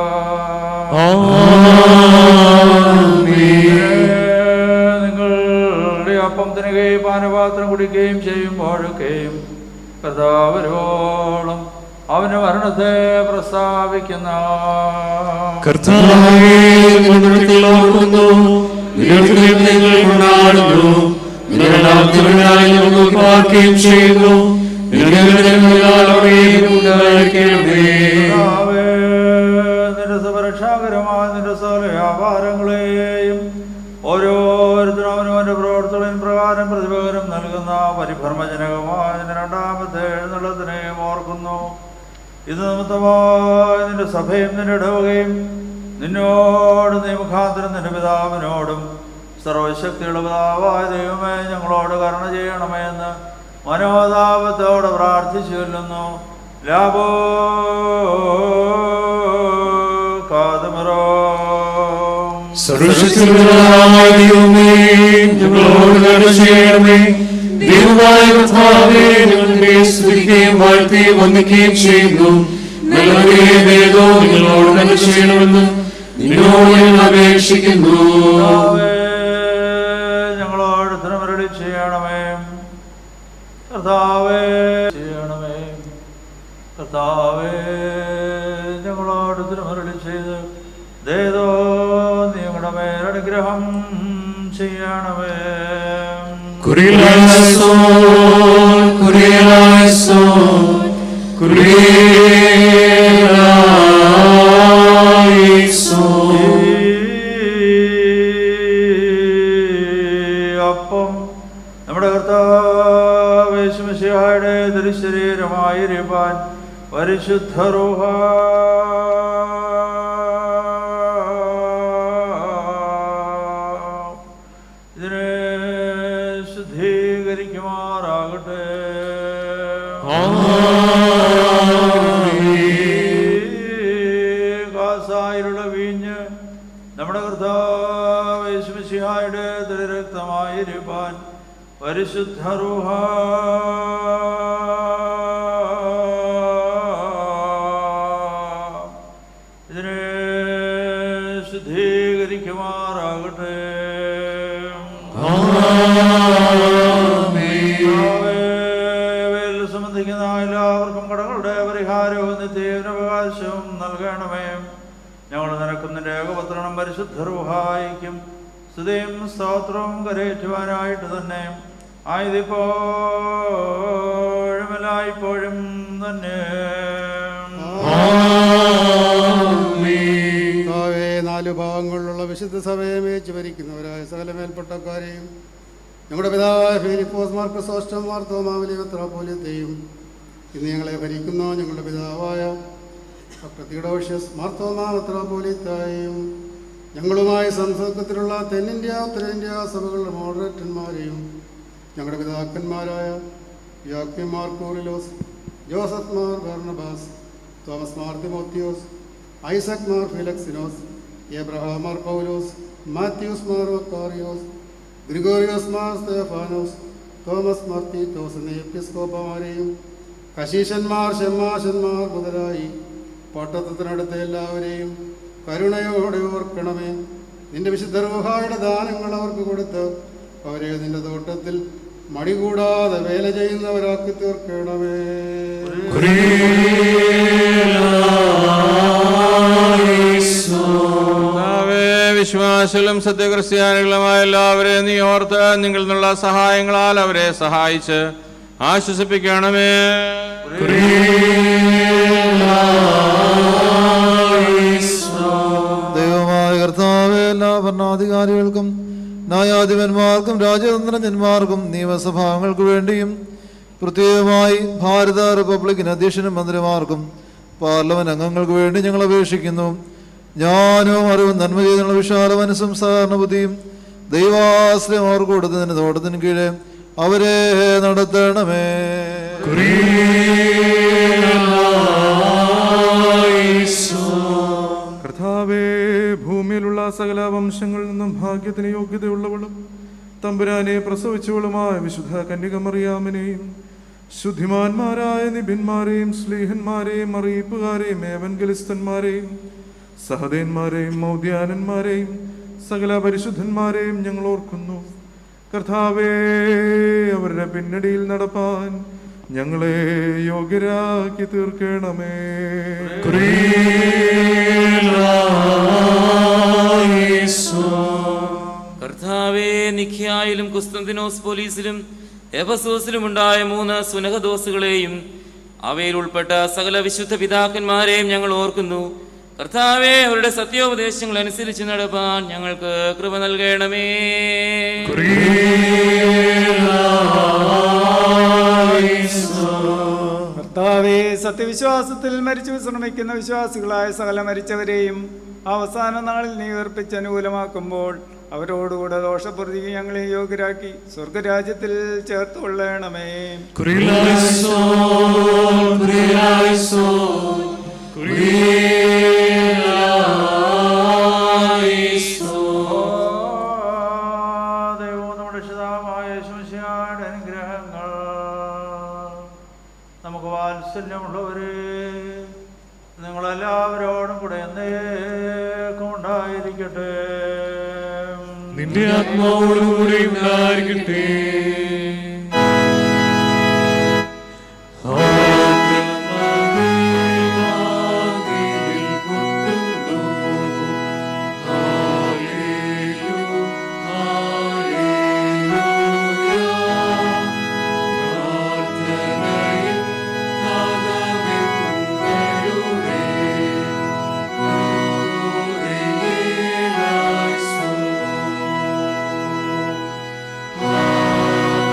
നിങ്ങളുടെ അപ്പം തിന്നുകയും പാനപാത്രം കുടിക്കുകയും ചെയ്യുമ്പോഴൊക്കെയും കർത്താവരോളം അവന് മരണത്തെ പ്രസ്താവിക്കുന്ന കർത്താവേ നിങ്ങളുടെ ഓർക്കുന്നു നിങ്ങളുടെ നിങ്ങൾ കൊണ്ടാടുന്നു നിങ്ങളുടെ ആത്മനായി ഞങ്ങൾ പാർക്കുകയും ചെയ്യുന്നു നിങ്ങളുടെ ഉണ്ടായിരിക്കണമേ കർത്താവേ, നിന്റെ സുരക്ഷാകരമായ നിന്റെ സകല വ്യാപാരങ്ങളെയും ഓരോരുത്തരും അവനവന്റെ പ്രവർത്തനം പ്രകാരം പ്രതിപകരം നൽകുന്ന പരിഭ്രമജനകമായ നിന്റെ രണ്ടാമത്തെ എഴുന്നള്ളത്തിനെയും ഓർക്കുന്നു ഇത് നിമിത്തമായി നിന്റെ സഭയും നിന്റെ ഇടവകയും നിന്നോട് നീ മുഖാന്തരം നിന്റെ പിതാവിനോടും സർവശക്തിയുള്ള പിതാവായ ദൈവമേ ഞങ്ങളോട് കരുണ ചെയ്യണമേ എന്ന് മനോതാപത്തോടെ പ്രാർത്ഥിച്ചു കൊല്ലുന്നു ലാഭോ കാതമറോ സർവശക്തിയുള്ളവനായ ദൈവമേ ഞങ്ങളോട് കരുണ ചെയ്യണമേ ദൈവമായ കർത്താവേ ഞങ്ങളുടെ സ്തുതിക്കുകയും വാഴ്ത്തുകയും വന്ദിക്കുകയും ചെയ്യുന്നു നല്ലവരെ വേദോ നിങ്ങളോട് കരുണ ചെയ്യണമെന്ന് നിന്നോട് ഞങ്ങൾ അപേക്ഷിക്കുന്നു കർത്താവേ, ഞങ്ങളോട് തിരുമരളി ചെയ്യണമേ കർത്താവേ ചെയ്യണമേ കർത്താവേ ഞങ്ങളോട് തിരുമരളി ചെയ്ത് ദേതോ നിങ്ങളുടെ മേലനുഗ്രഹം ചെയ്യണമേ കുറിയലായസോൻ കുറിയലായസോൻ കുറിയലായസോൻ ഈ അപ്പം നമ്മുടെ കർത്താവേശുമശിഹായുടെ തിരുശരീരമായിരിക്കാൻ പരിശുദ്ധ റൂഹ ഇതിനെ ശുദ്ധീകരിക്കുമാറാകട്ടെ കാസായിലുള്ള വീഞ്ഞ് നമ്മുടെ കർത്താവേശുമശിഹായുടെ തിരുരക്തമായിരിക്കാൻ പരിശുദ്ധ റൂഹ ഇതിനെ ശുദ്ധീകരിക്കുമാറാകട്ടെ വേൽ സംബന്ധിക്കുന്ന എല്ലാവർക്കും കടകളുടെ പരിഹാരവും നിത്യവകാശവും നൽകണമേ ഞങ്ങൾ നിനക്കും നിന്റെ ഏകപത്രണം പരിശുദ്ധ റുഹായിക്കും സ്തുതിയും സ്തോത്രവും കരയേറ്റുവാനായിട്ട് തന്നെ ആയതിപ്പോഴും എല്ലായ്പ്പോഴും തന്നെ നാല് ഭാഗങ്ങളിലുള്ള വിശുദ്ധ സഭയെ മേച്ച് ഭരിക്കുന്നവരായ സകല മേൽപ്പെട്ടക്കാരെയും ഞങ്ങളുടെ പിതാവായ ഫിലിപ്പോസ് മാർക്കസ് ഓസ്റ്റം മാർത്തോമാവലി മെത്രാപോലിയത്തെയും ഇന്ന് ഞങ്ങളെ ഭരിക്കുന്ന ഞങ്ങളുടെ പിതാവായ ഡോക്ടർ തിയോഡോഷ്യസ് മാർത്തോമാ മെത്രാപോലിയത്തായും ഞങ്ങളുമായി സംസർഗത്തിലുള്ള തെന്നിന്ത്യ ഉത്തരേന്ത്യ സഭകളുടെ മോഡറേറ്റന്മാരെയും ഞങ്ങളുടെ പിതാക്കന്മാരായ Yuyakim Mar Kurilos Joseph Mar Barnabas Thomas Mar Timotheos Isaac Mar Philoxenos Abraham Mar Paulos Mathews Mar Makarios Gregorios Mar Stephanos Thomas Mar Theethos എന്നീ എപ്പിസ്കോപ്പമാരെയും കശീശന്മാർ ഷെമ്മാശന്മാർ മുതലായി പട്ടത്തത്തിനടുത്ത എല്ലാവരെയും കരുണയോടെ ഓർക്കണമേ നിന്റെ വിശുദ്ധ റൂഹായുടെ ദാനങ്ങൾ അവർക്ക് കൊടുത്ത് അവരെ നിന്റെ തോട്ടത്തിൽ മടികൂടാതെ വേല ചെയ്യുന്നവരാക്കി തീർക്കണമേ കർത്താവേ, വിശ്വാസികളും സത്യക്രിസ്ത്യാനികളുമായ എല്ലാവരെയും നീ ഓർത്ത് നിങ്ങളിൽ നിന്നുള്ള സഹായങ്ങളാൽ അവരെ സഹായിച്ച് ആശ്വസിപ്പിക്കണമേ ദൈവമായ കർത്താവെ എല്ലാ ഭരണാധികാരികൾക്കും ന്യായാധിപന്മാർക്കും രാജതന്ത്രജ്ഞന്മാർക്കും നിയമസഭാംഗങ്ങൾക്ക് വേണ്ടിയും പ്രത്യേകമായി ഭാരത റിപ്പബ്ലിക്കിന് അധ്യക്ഷനും മന്ത്രിമാർക്കും പാർലമെന്റ് അംഗങ്ങൾക്ക് വേണ്ടി ഞങ്ങൾ അപേക്ഷിക്കുന്നു ജ്ഞാനവും അറിവും നന്മ ചെയ്തുള്ള വിശാല മനസ്സും സഹകരണ ബുദ്ധിയും ദൈവാശ്രയം അവർക്ക് കൊടുത്തതിന് തോട്ടത്തിന് കീഴെ അവരെ നടത്തണമേ കർത്താവേ ഭൂമിയിലുള്ള സകല വംശങ്ങളിൽ നിന്നും ഭാഗ്യത്തിന് യോഗ്യതയുള്ളവളും തമ്പുരാനെ പ്രസവിച്ചവളുമായ വിശുദ്ധ കന്യകമറിയാമിനെയും ശുദ്ധിമാന്മാരായ നിബിന്മാരെയും സ്ലീഹന്മാരെയും അറിയിപ്പുകാരെയും ഏവൻഗലിസ്തന്മാരെയും സഹദേന്മാരെയും മൗദ്യാനന്മാരെയും സകല പരിശുദ്ധന്മാരെയും ഞങ്ങൾ ഓർക്കുന്നു കർത്താവേ അവരുടെ പിന്നടിയിൽ നടപ്പാൻ ഞങ്ങളെ യോഗ്യരാക്കി തീർക്കണമേ കർത്താവേ നിഖ്യായിലും കുസ്തന്തിനോസ് പോലീസിലും എഫസോസിലും ഉണ്ടായ മൂന്ന് സുനഹദോസുകളെയും അവയിൽ ഉൾപ്പെട്ട സകല വിശുദ്ധ പിതാക്കന്മാരെയും ഞങ്ങൾ ഓർക്കുന്നു കർത്താവെ അവരുടെ സത്യോപദേശങ്ങൾ അനുസരിച്ച് നടപ്പാൻ ഞങ്ങൾക്ക് കൃപ നൽകണമേ കർത്താവെ സത്യവിശ്വാസത്തിൽ മരിച്ചു വിശ്രമിക്കുന്ന വിശ്വാസികളായ സകല മരിച്ചവരെയും അവസാന നാളിൽ നീ ഉയർപ്പിച്ച് അനുകൂലമാക്കുമ്പോൾ അവരോടുകൂടെ ദോഷപ്രതിക്ക് ഞങ്ങളെ യോഗ്യരാക്കി സ്വർഗരാജ്യത്തിൽ ചേർത്ത് കൊള്ളണമേ ദൈവവും നമ്മുടെ രക്ഷിതാവായ യേശുമിശിഹായുടെ അനുഗ്രഹങ്ങൾ നമുക്ക് വാത്സല്യമുള്ളവരെ നിങ്ങളെല്ലാവരോടും കൂടെ എന്നേക്കും ഉണ്ടായിരിക്കട്ടെ നിന്റെ ആത്മാവോടും കൂടെ ഉണ്ടായിരിക്കട്ടെ Hallelujah.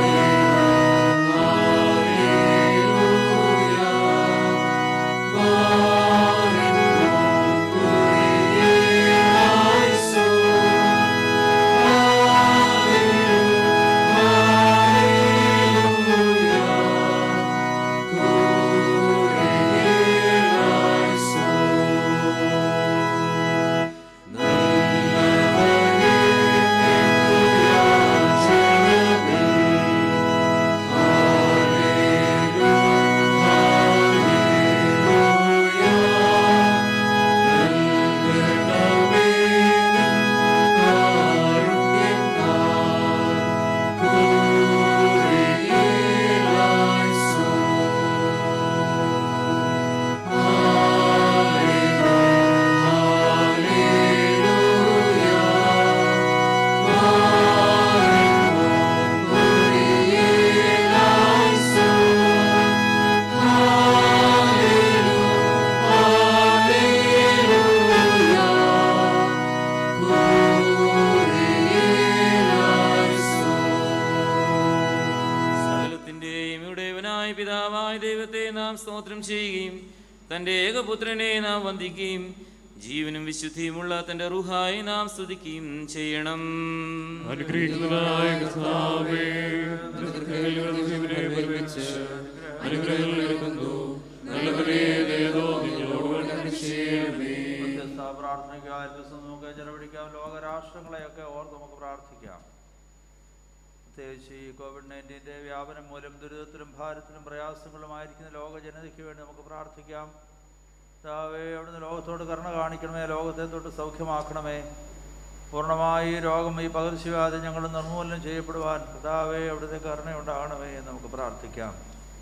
തൻ്റെ ഏകപുത്രനെ നാം വന്ദിക്കുകയും ജീവനും വിശുദ്ധിയുമുള്ള തൻ്റെ റുഹായി നാം സ്തുതിക്കുകയും ചെയ്യണം അനുഗ്രഹിക്കുന്നതായ കർത്താവേ, നിന്റെ കൃപയിൽ ജീവനെ പരിവരിച്ച് അനുഗ്രഹങ്ങൾ എടുക്കുന്നു നല്ലവരെ ദയതോ നിങ്ങളോട് വേണ്ടി ചെയ്യണമേ വ്യത്യസ്ത പ്രാർത്ഥനയ്ക്കായി നമുക്ക് ചെലവഴിക്കാം ലോകരാഷ്ട്രങ്ങളെയൊക്കെ ഓർത്ത് നമുക്ക് പ്രാർത്ഥിക്കാം പ്രത്യേകിച്ച് ഈ കോവിഡ് നയൻറ്റീൻ്റെ വ്യാപനം മൂലം ദുരിതത്തിലും ഭാരത്തിലും പ്രയാസങ്ങളുമായിരിക്കുന്ന ലോക ജനതയ്ക്ക് വേണ്ടി നമുക്ക് പ്രാർത്ഥിക്കാം കർത്താവേ അവിടുന്ന് ലോകത്തോട് കരുണ കാണിക്കണമേ ലോകത്തെ തൊട്ട് സൗഖ്യമാക്കണമേ പൂർണ്ണമായി ഈ രോഗം ഈ പകർച്ചവ്യാധി ഞങ്ങൾ നിർമൂലനം ചെയ്യപ്പെടുവാൻ കർത്താവേ അവിടുത്തെ കരുണയുണ്ടാകണമേ എന്ന് നമുക്ക് പ്രാർത്ഥിക്കാം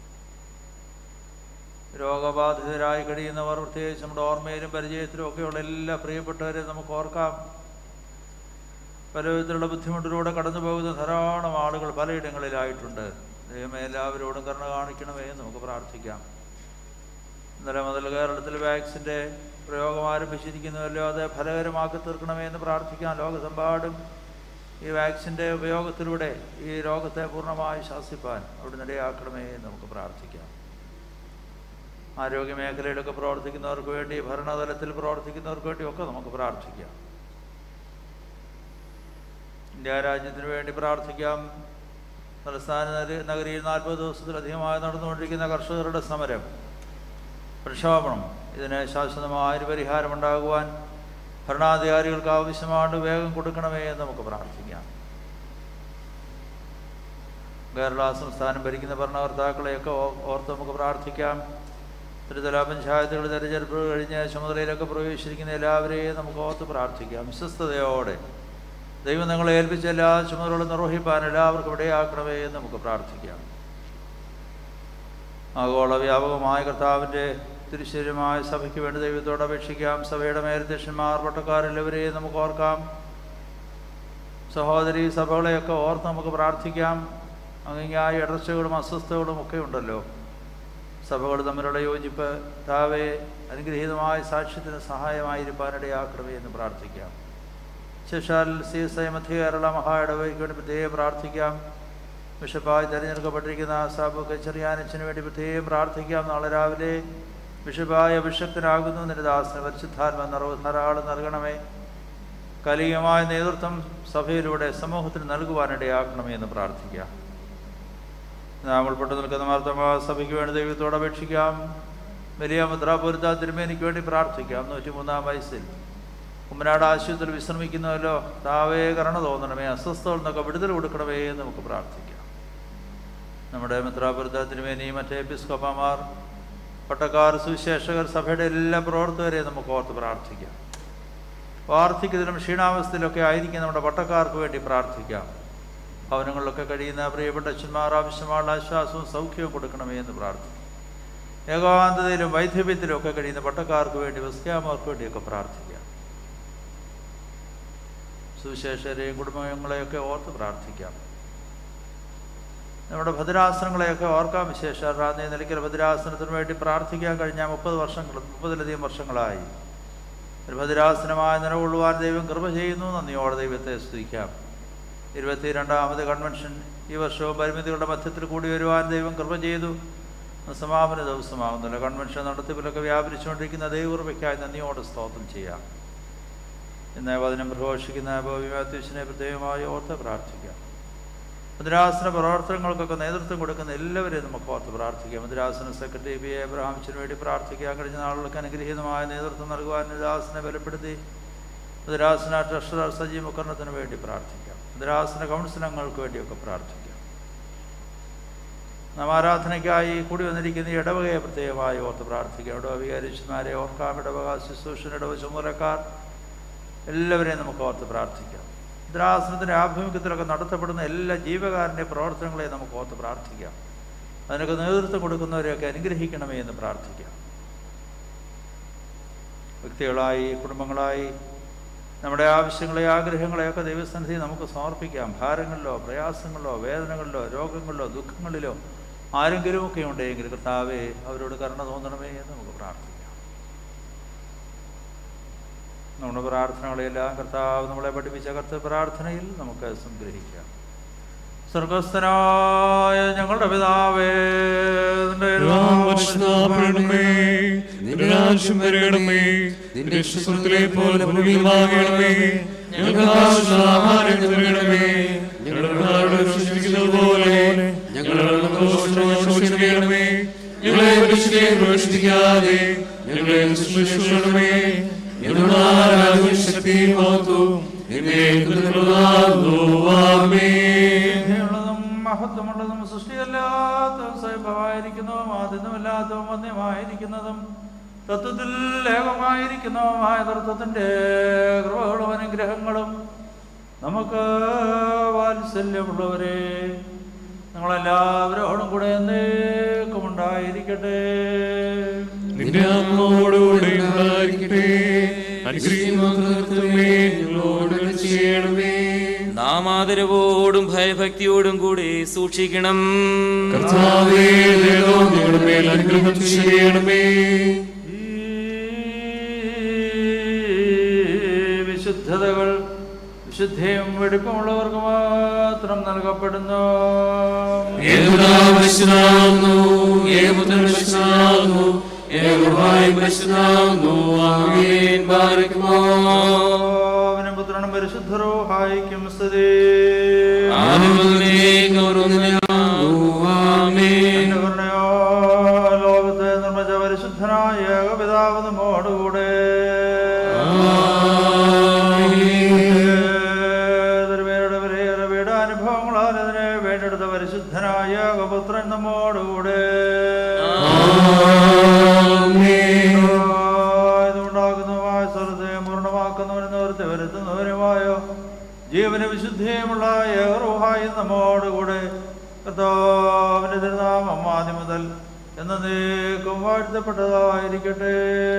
രോഗബാധിതരായി കഴിയുന്നവർ പ്രത്യേകിച്ച് നമ്മുടെ ഓർമ്മയിലും പരിചയത്തിലും ഒക്കെയുള്ള എല്ലാ പ്രിയപ്പെട്ടവരെ നമുക്ക് ഓർക്കാം പല വിധത്തിലുള്ള ബുദ്ധിമുട്ടിലൂടെ കടന്നു പോകുന്ന ധാരാളം ആളുകൾ പലയിടങ്ങളിലായിട്ടുണ്ട് ദൈവമേ എല്ലാവരോടും കരുണ കാണിക്കണമേ എന്ന് നമുക്ക് പ്രാർത്ഥിക്കാം ഇന്നലെ മുതൽ കേരളത്തിൽ വാക്സിൻ്റെ പ്രയോഗം ആരംഭിച്ചിരിക്കുന്നുവല്ലോ അത് ഫലകരമാക്കി തീർക്കണമേ എന്ന് പ്രാർത്ഥിക്കാം ലോകത്തെമ്പാടും ഈ വാക്സിൻ്റെ ഉപയോഗത്തിലൂടെ ഈ രോഗത്തെ പൂർണ്ണമായി ശാസിപ്പാൻ അവിടുന്ന് ഇടയാക്കണമേ എന്ന് നമുക്ക് പ്രാർത്ഥിക്കാം ആരോഗ്യ മേഖലയിലൊക്കെ പ്രവർത്തിക്കുന്നവർക്ക് വേണ്ടി ഭരണതലത്തിൽ പ്രവർത്തിക്കുന്നവർക്ക് വേണ്ടി ഒക്കെ നമുക്ക് പ്രാർത്ഥിക്കാം ഇന്ത്യ രാജ്യത്തിന് വേണ്ടി പ്രാർത്ഥിക്കാം തലസ്ഥാന നഗരി- നഗരിയിൽ നാൽപ്പത് ദിവസത്തിലധികമായി നടന്നുകൊണ്ടിരിക്കുന്ന കർഷകരുടെ സമരം പ്രക്ഷോഭണം ഇതിന് ശാശ്വതമായൊരു പരിഹാരമുണ്ടാകുവാൻ ഭരണാധികാരികൾക്ക് ആവശ്യമാണ് വേഗം കൊടുക്കണമേ എന്ന് നമുക്ക് പ്രാർത്ഥിക്കാം കേരള സംസ്ഥാനം ഭരിക്കുന്ന ഭരണകർത്താക്കളെയൊക്കെ ഓ- ഓർത്ത് നമുക്ക് പ്രാർത്ഥിക്കാം ത്രിതല പഞ്ചായത്തുകൾ തെരഞ്ഞെടുപ്പ് കഴിഞ്ഞ് ചുമതലയിലൊക്കെ പ്രവേശിച്ചിരിക്കുന്ന എല്ലാവരെയും നമുക്ക് ഓർത്ത് പ്രാർത്ഥിക്കാം വിശ്വസ്തയോടെ ദൈവം നിങ്ങളെ ഏൽപ്പിച്ച എല്ലാ ചുമതലകളും നിർവഹിപ്പാൻ എല്ലാവർക്കും ഇടയാക്കണമേ എന്ന് നമുക്ക് പ്രാർത്ഥിക്കാം ആഗോള വ്യാപകമായ കർത്താവിൻ്റെ തിരുശരീരമായ സഭയ്ക്ക് വേണ്ടി ദൈവത്തോട് അപേക്ഷിക്കാം സഭയുടെ മേലധ്യക്ഷന്മാർ പട്ടക്കാരെല്ലാവരെയും നമുക്ക് ഓർക്കാം സഹോദരി സഭകളെയൊക്കെ ഓർത്ത് നമുക്ക് പ്രാർത്ഥിക്കാം അങ്ങിങ്ങായ ഇടർച്ചകളും അസ്വസ്ഥതകളും ഒക്കെ ഉണ്ടല്ലോ സഭകൾ തമ്മിലുള്ള യോജിപ്പ് താവെ അനുഗ്രഹീതമായ സാക്ഷ്യത്തിന് സഹായമായിരിക്കാനിടയാക്കണമേ എന്ന് പ്രാർത്ഥിക്കാം ശേഷാൽ സി എസ് ഐ മധ്യ കേരള മഹാ ഇടവയ്ക്ക് വേണ്ടി പ്രത്യേകം പ്രാർത്ഥിക്കാം ബിഷപ്പായി തിരഞ്ഞെടുക്കപ്പെട്ടിരിക്കുന്ന സാബു കച്ചറിയാനച്ചിന് വേണ്ടി പ്രത്യേകം പ്രാർത്ഥിക്കാം നാളെ രാവിലെ ബിഷപ്പായ അഭിഷക്തനാകുന്നു നിരദാസന പരിശുദ്ധാത്മ നിറവ് ധാരാളം നൽകണമേ കലീയമായ നേതൃത്വം സഭയിലൂടെ സമൂഹത്തിന് നൽകുവാനിടയാക്കണമേ എന്ന് പ്രാർത്ഥിക്കാം നാം ഉൾപ്പെട്ട് നിൽക്കുന്ന മാർത്തമ സഭയ്ക്ക് വേണ്ടി ദൈവത്തോട് അപേക്ഷിക്കാം വലിയ മുദ്രാപൂരിത തിരുമേനിക്ക് വേണ്ടി പ്രാർത്ഥിക്കാം നൂറ്റി മൂന്നാം വയസ്സിൽ കുമ്മനാട് ആശുപത്രിയിൽ വിശ്രമിക്കുന്നവല്ലോ താവേ കരുണ തോന്നണമേ അസ്വസ്ഥതയിൽ നിന്നൊക്കെ വിടുതൽ കൊടുക്കണമേ എന്ന് നമുക്ക് പ്രാർത്ഥിക്കാം നമ്മുടെ മിത്രാപുരത്ത തിരുമേനി മറ്റേ എപ്പിസ്കോപ്പമാർ പട്ടക്കാർ സുവിശേഷകർ സഭയുടെ എല്ലാ പ്രവർത്തകരെയും നമുക്ക് ഓർത്ത് പ്രാർത്ഥിക്കാം വാർദ്ധക്യത്തിലും ക്ഷീണാവസ്ഥയിലൊക്കെ ആയിരിക്കും നമ്മുടെ പട്ടക്കാർക്ക് വേണ്ടി പ്രാർത്ഥിക്കാം ഭവനങ്ങളിലൊക്കെ കഴിയുന്ന പ്രിയപ്പെട്ട അച്ഛന്മാർ ആവശ്യമായ ആശ്വാസവും സൗഖ്യവും കൊടുക്കണമേ എന്ന് പ്രാർത്ഥിക്കും ഏകാന്തതയിലും വൈദ്യഭ്യത്തിലും ഒക്കെ കഴിയുന്ന പട്ടക്കാർക്ക് വേണ്ടി വസ്കാമാർക്ക് വേണ്ടിയൊക്കെ പ്രാർത്ഥിക്കാം സുവിശേഷരെയും കുടുംബങ്ങളെയൊക്കെ ഓർത്ത് പ്രാർത്ഥിക്കാം നമ്മുടെ ഭദ്രാസനങ്ങളെയൊക്കെ ഓർക്കാം വിശേഷ റാന്നി നിലയ്ക്കൽ ഭദ്രാസനത്തിന് വേണ്ടി പ്രാർത്ഥിക്കാൻ കഴിഞ്ഞ മുപ്പത് വർഷങ്ങൾ മുപ്പതിലധികം വർഷങ്ങളായി ഒരു ഭദ്രാസനമായ നിലകൊള്ളുവാൻ ദൈവം കൃപ ചെയ്യുന്നു നന്ദിയോടെ ദൈവത്തെ സ്തുതിക്കാം ഇരുപത്തിരണ്ടാമത് കൺവെൻഷൻ ഈ വർഷവും പരിമിതികളുടെ മധ്യത്തിൽ കൂടി വരുവാൻ ദൈവം കൃപ ചെയ്തു സമാപന ദിവസമാകുന്നില്ല കൺവെൻഷൻ നടത്തിപ്പിലൊക്കെ വ്യാപരിച്ചുകൊണ്ടിരിക്കുന്ന ദൈവകൃപയ്ക്കായി നന്ദിയോടെ സ്തോത്രം ചെയ്യാം ഇന്ന് വചനം പ്രഘോഷിക്കുന്ന ബോബി മാത്യുസിനെ പ്രത്യേകമായി ഓർത്ത് പ്രാർത്ഥിക്കാം മദ്രാസന പ്രവർത്തനങ്ങൾക്കൊക്കെ നേതൃത്വം കൊടുക്കുന്ന എല്ലാവരെയും നമുക്ക് ഓർത്ത് പ്രാർത്ഥിക്കാം മദ്രാസന സെക്രട്ടറി ബി എബ്രഹാംസിന് വേണ്ടി പ്രാർത്ഥിക്കാം കഴിഞ്ഞ നാളുകൾക്ക് അനുഗ്രഹീതമായ നേതൃത്വം നൽകുവാൻ മദ്രാസനെ ബലപ്പെടുത്തി മദ്രാസന ട്രഷറർ സജീവ് മുക്കരണത്തിന് വേണ്ടി പ്രാർത്ഥിക്കാം മദ്രാസന കൗൺസിലങ്ങൾക്ക് വേണ്ടിയൊക്കെ പ്രാർത്ഥിക്കാം നാം ആരാധനയ്ക്കായി കൂടി വന്നിരിക്കുന്ന ഈ ഇടവകയെ പ്രത്യേകമായി ഓർത്ത് പ്രാർത്ഥിക്കാം ഇടവ വികാരിച്ചന്മാരെ ഓർക്കാം ഇടവക ശുശ്രൂഷൻ ഇടവ ചുമതലക്കാർ എല്ലാവരെയും നമുക്ക് ഓർത്ത് പ്രാർത്ഥിക്കാം ഭദ്രാസനത്തിൻ്റെ ആഭിമുഖ്യത്തിലൊക്കെ നടത്തപ്പെടുന്ന എല്ലാ ജീവകാരൻ്റെ പ്രവർത്തനങ്ങളെയും നമുക്ക് ഓർത്ത് പ്രാർത്ഥിക്കാം അതിനൊക്കെ നേതൃത്വം കൊടുക്കുന്നവരെയൊക്കെ അനുഗ്രഹിക്കണമേ എന്ന് പ്രാർത്ഥിക്കാം വ്യക്തികളായി കുടുംബങ്ങളായി നമ്മുടെ ആവശ്യങ്ങളെ ആഗ്രഹങ്ങളെയൊക്കെ ദൈവസന്നിധി നമുക്ക് സമർപ്പിക്കാം ഭാരങ്ങളിലോ പ്രയാസങ്ങളിലോ വേദനകളിലോ രോഗങ്ങളിലോ ദുഃഖങ്ങളിലോ ആരെങ്കിലുമൊക്കെ ഉണ്ടെങ്കിൽ കർത്താവേ അവരോട് കരുണ തോന്നണമേ എന്ന് നമുക്ക് പ്രാർത്ഥിക്കാം നമ്മുടെ പ്രാർത്ഥനകളെല്ലാം കർത്താവ് നമ്മളെ പഠിപ്പിച്ച കർത്ത പ്രാർത്ഥനയിൽ നമുക്ക് സംഗ്രഹിക്കാം സ്വർഗസ്ഥനായ ഞങ്ങളുടെ പിതാവേ നിന്റെ നാമം പരിശുദ്ധപ്പെടണമേ നിന്റെ രാജ്യം വരണമേ നിന്റെ ഇഷ്ടത്തിലെ പോലെ ഭൂമിയിലുമാകണമേ ഞങ്ങൾക്ക് ആവശ്യമുള്ള ആഹാരം തരണമേ ഞങ്ങളുടെ സൂക്ഷിക്കുന്നത് പോലെ ഞങ്ങളുടെ ക്ഷമിക്കണമേ ഞങ്ങളെ പരീക്ഷയെ പ്രവേശിപ്പിക്കാതെ ഞങ്ങളെ ശുശ്രൂഷണമേ ഞങ്ങളുടെ ആരാധന ശക്തിയും മഹത്വവും ഉള്ളതും മഹത്വമുള്ളതും സൃഷ്ടിയല്ലാത്തതും സ്വയംഭവായിരിക്കുന്നതും ആദ്യമല്ലാത്തതും വന്യമായിരിക്കുന്നതും തത്വത്തിൽ ഏകമായിരിക്കുന്നതുമായ തത്വത്തിൻ്റെ കൃപകളും അനുഗ്രഹങ്ങളും നമുക്ക് വാത്സല്യമുള്ളവരെ ഞങ്ങളെല്ലാവരോടും കൂടെ എന്നേക്കും ഉണ്ടായിരിക്കട്ടെ നിന്റെ അമ്മോടുകൂടെ ഉണ്ടായിരിക്കട്ടെ അനുഗ്രഹിക്കുന്നേ ഞങ്ങളോട് ചെയ്യണമേ നാം ആദരവോടും ഭയഭക്തിയോടും കൂടി സൂക്ഷിക്കണം കർത്താവേ ദൈവം ഞങ്ങളുടെ മേൽ അനുഗ്രഹം ചെയ്യണമേ ഈ വിശുദ്ധതകൾ വിശുദ്ധയും വെടിപ്പുമുള്ളവർക്ക് മാത്രം നൽകപ്പെടുന്നു ഏകനാവശ്യനാകുന്നു ഏകപുത്രൻ വശനാകുന്നു ഏകഭായി വശനാകുന്നു ആമേൻ ബാരക്കുമോ അവനും പുത്രനും പരിശുദ്ധരോഹായിക്കും സ്തുതി എന്റെ കരുണയോ ലോകത്തെ നിർമ്മിച്ച പരിശുദ്ധനായ ഏകപിതാവ് നമ്മോടുകൂടെ തിരുമേനിയുടെ വിലയേറെ പീഡാനുഭവങ്ങളാൽ അതിനെ വേണ്ടെടുത്ത പരിശുദ്ധനായ ഏകപുത്രൻ നമ്മോടുകൂടെ ഇതുണ്ടാക്കുന്നതുമായ സ്ഥലത്തെ പൂർണ്ണമാക്കുന്നവനും നിവൃത്തി വരുത്തുന്നവനുമായോ ജീവന വിശുദ്ധിയുമുള്ള ഏകറുഹായി നമ്മോടുകൂടെ കർത്താവിന്റെ തിരുനാമം ആദ്യം മുതൽ എന്നേക്കും വാഴ്ത്തപ്പെട്ടതായിരിക്കട്ടെ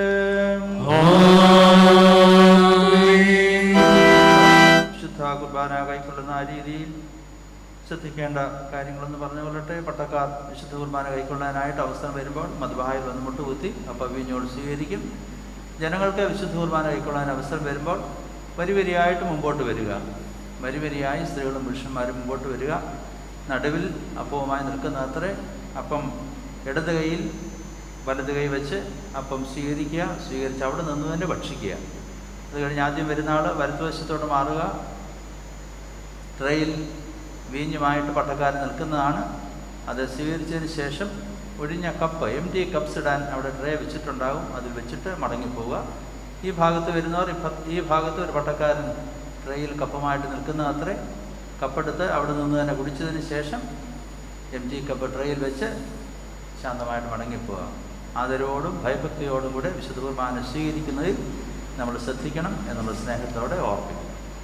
ശുദ്ധ കുർബാന കൈക്കൊള്ളുന്ന ആ രീതിയിൽ ശ്രദ്ധിക്കേണ്ട കാര്യങ്ങളെന്ന് പറഞ്ഞു കൊള്ളട്ടെ പട്ടക്കാർ വിശുദ്ധ കുർബാന കൈക്കൊള്ളാനായിട്ട് അവസരം വരുമ്പോൾ മധുബായിൽ വന്ന് മുട്ടുകുത്തി അപ്പം വീഞ്ഞോട് സ്വീകരിക്കും ജനങ്ങൾക്ക് വിശുദ്ധ കുർബാന കൈക്കൊള്ളാൻ അവസരം വരുമ്പോൾ വരി വരിയായിട്ട് മുമ്പോട്ട് വരിക വരി വരിയായി സ്ത്രീകളും പുരുഷന്മാരും മുമ്പോട്ട് വരിക നടുവിൽ അപ്പവുമായി നിൽക്കുന്ന അത്രേ അപ്പം ഇടത് കൈയിൽ വലത് കൈ വെച്ച് അപ്പം സ്വീകരിക്കുക സ്വീകരിച്ച് അവിടെ നിന്ന് തന്നെ ഭക്ഷിക്കുക അത് കഴിഞ്ഞ് ആദ്യം വരുന്ന ആൾ വലതുവശത്തോട്ട് മാറുക ട്രെയിൽ വീഞ്ഞുമായിട്ട് പട്ടക്കാരൻ നിൽക്കുന്നതാണ് അത് സ്വീകരിച്ചതിന് ശേഷം ഒഴിഞ്ഞ കപ്പ് എം ടി കപ്സ് ഇടാൻ അവിടെ ട്രേ വെച്ചിട്ടുണ്ടാകും അതിൽ വെച്ചിട്ട് മടങ്ങിപ്പോവുക ഈ ഭാഗത്ത് വരുന്നവർ ഇപ്പം ഈ ഭാഗത്ത് ഒരു പട്ടക്കാരൻ ട്രേയിൽ കപ്പുമായിട്ട് നിൽക്കുന്ന അത്രേ കപ്പെടുത്ത് അവിടെ നിന്ന് തന്നെ കുടിച്ചതിന് ശേഷം എം ടി കപ്പ് ട്രേയിൽ വെച്ച് ശാന്തമായിട്ട് മടങ്ങിപ്പോവുക ആദരവോടും ഭയഭക്തിയോടും കൂടെ വിശുദ്ധ കുർബാന സ്വീകരിക്കുന്നതിൽ നമ്മൾ ശ്രദ്ധിക്കണം എന്നുള്ള സ്നേഹത്തോടെ ഓർപ്പിക്കും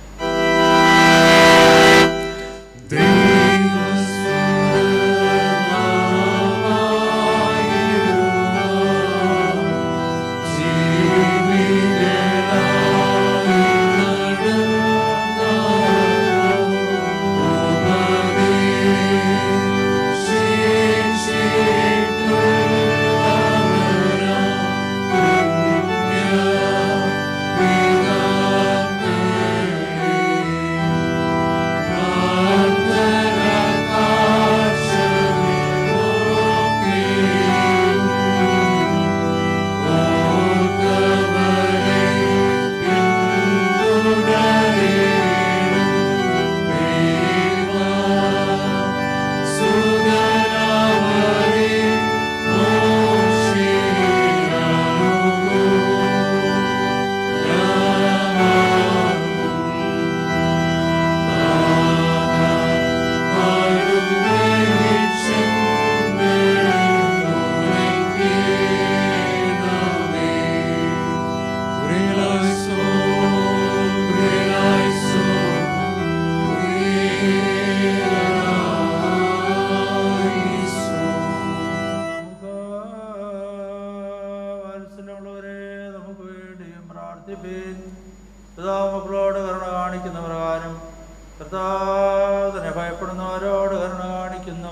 വാത്സല്യമുള്ളവരെ നമുക്ക് വേണ്ടിയും പ്രാർത്ഥിപ്പീൻ പിതാവ് മക്കളോട് കരുണ കാണിക്കുന്ന പ്രകാരം കർത്താവിനെ ഭയപ്പെടുന്നവരോട് കരുണ കാണിക്കുന്നു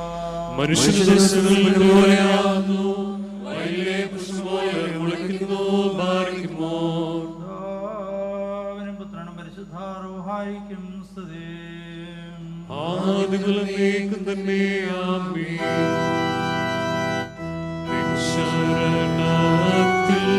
മനുഷ്യപോലെയാകുന്നു വയലിലെ പുഷ്പം പോലെ മുളയ്ക്കുന്നു ബാധിക്കുമോ പിതാവിനും പുത്രനും പരിശുദ്ധാറുഹായിക്കും സ്തുതി ആദികളേക്കും തന്നെ ആമേൻ. നിൻ ശരണത്തിൽ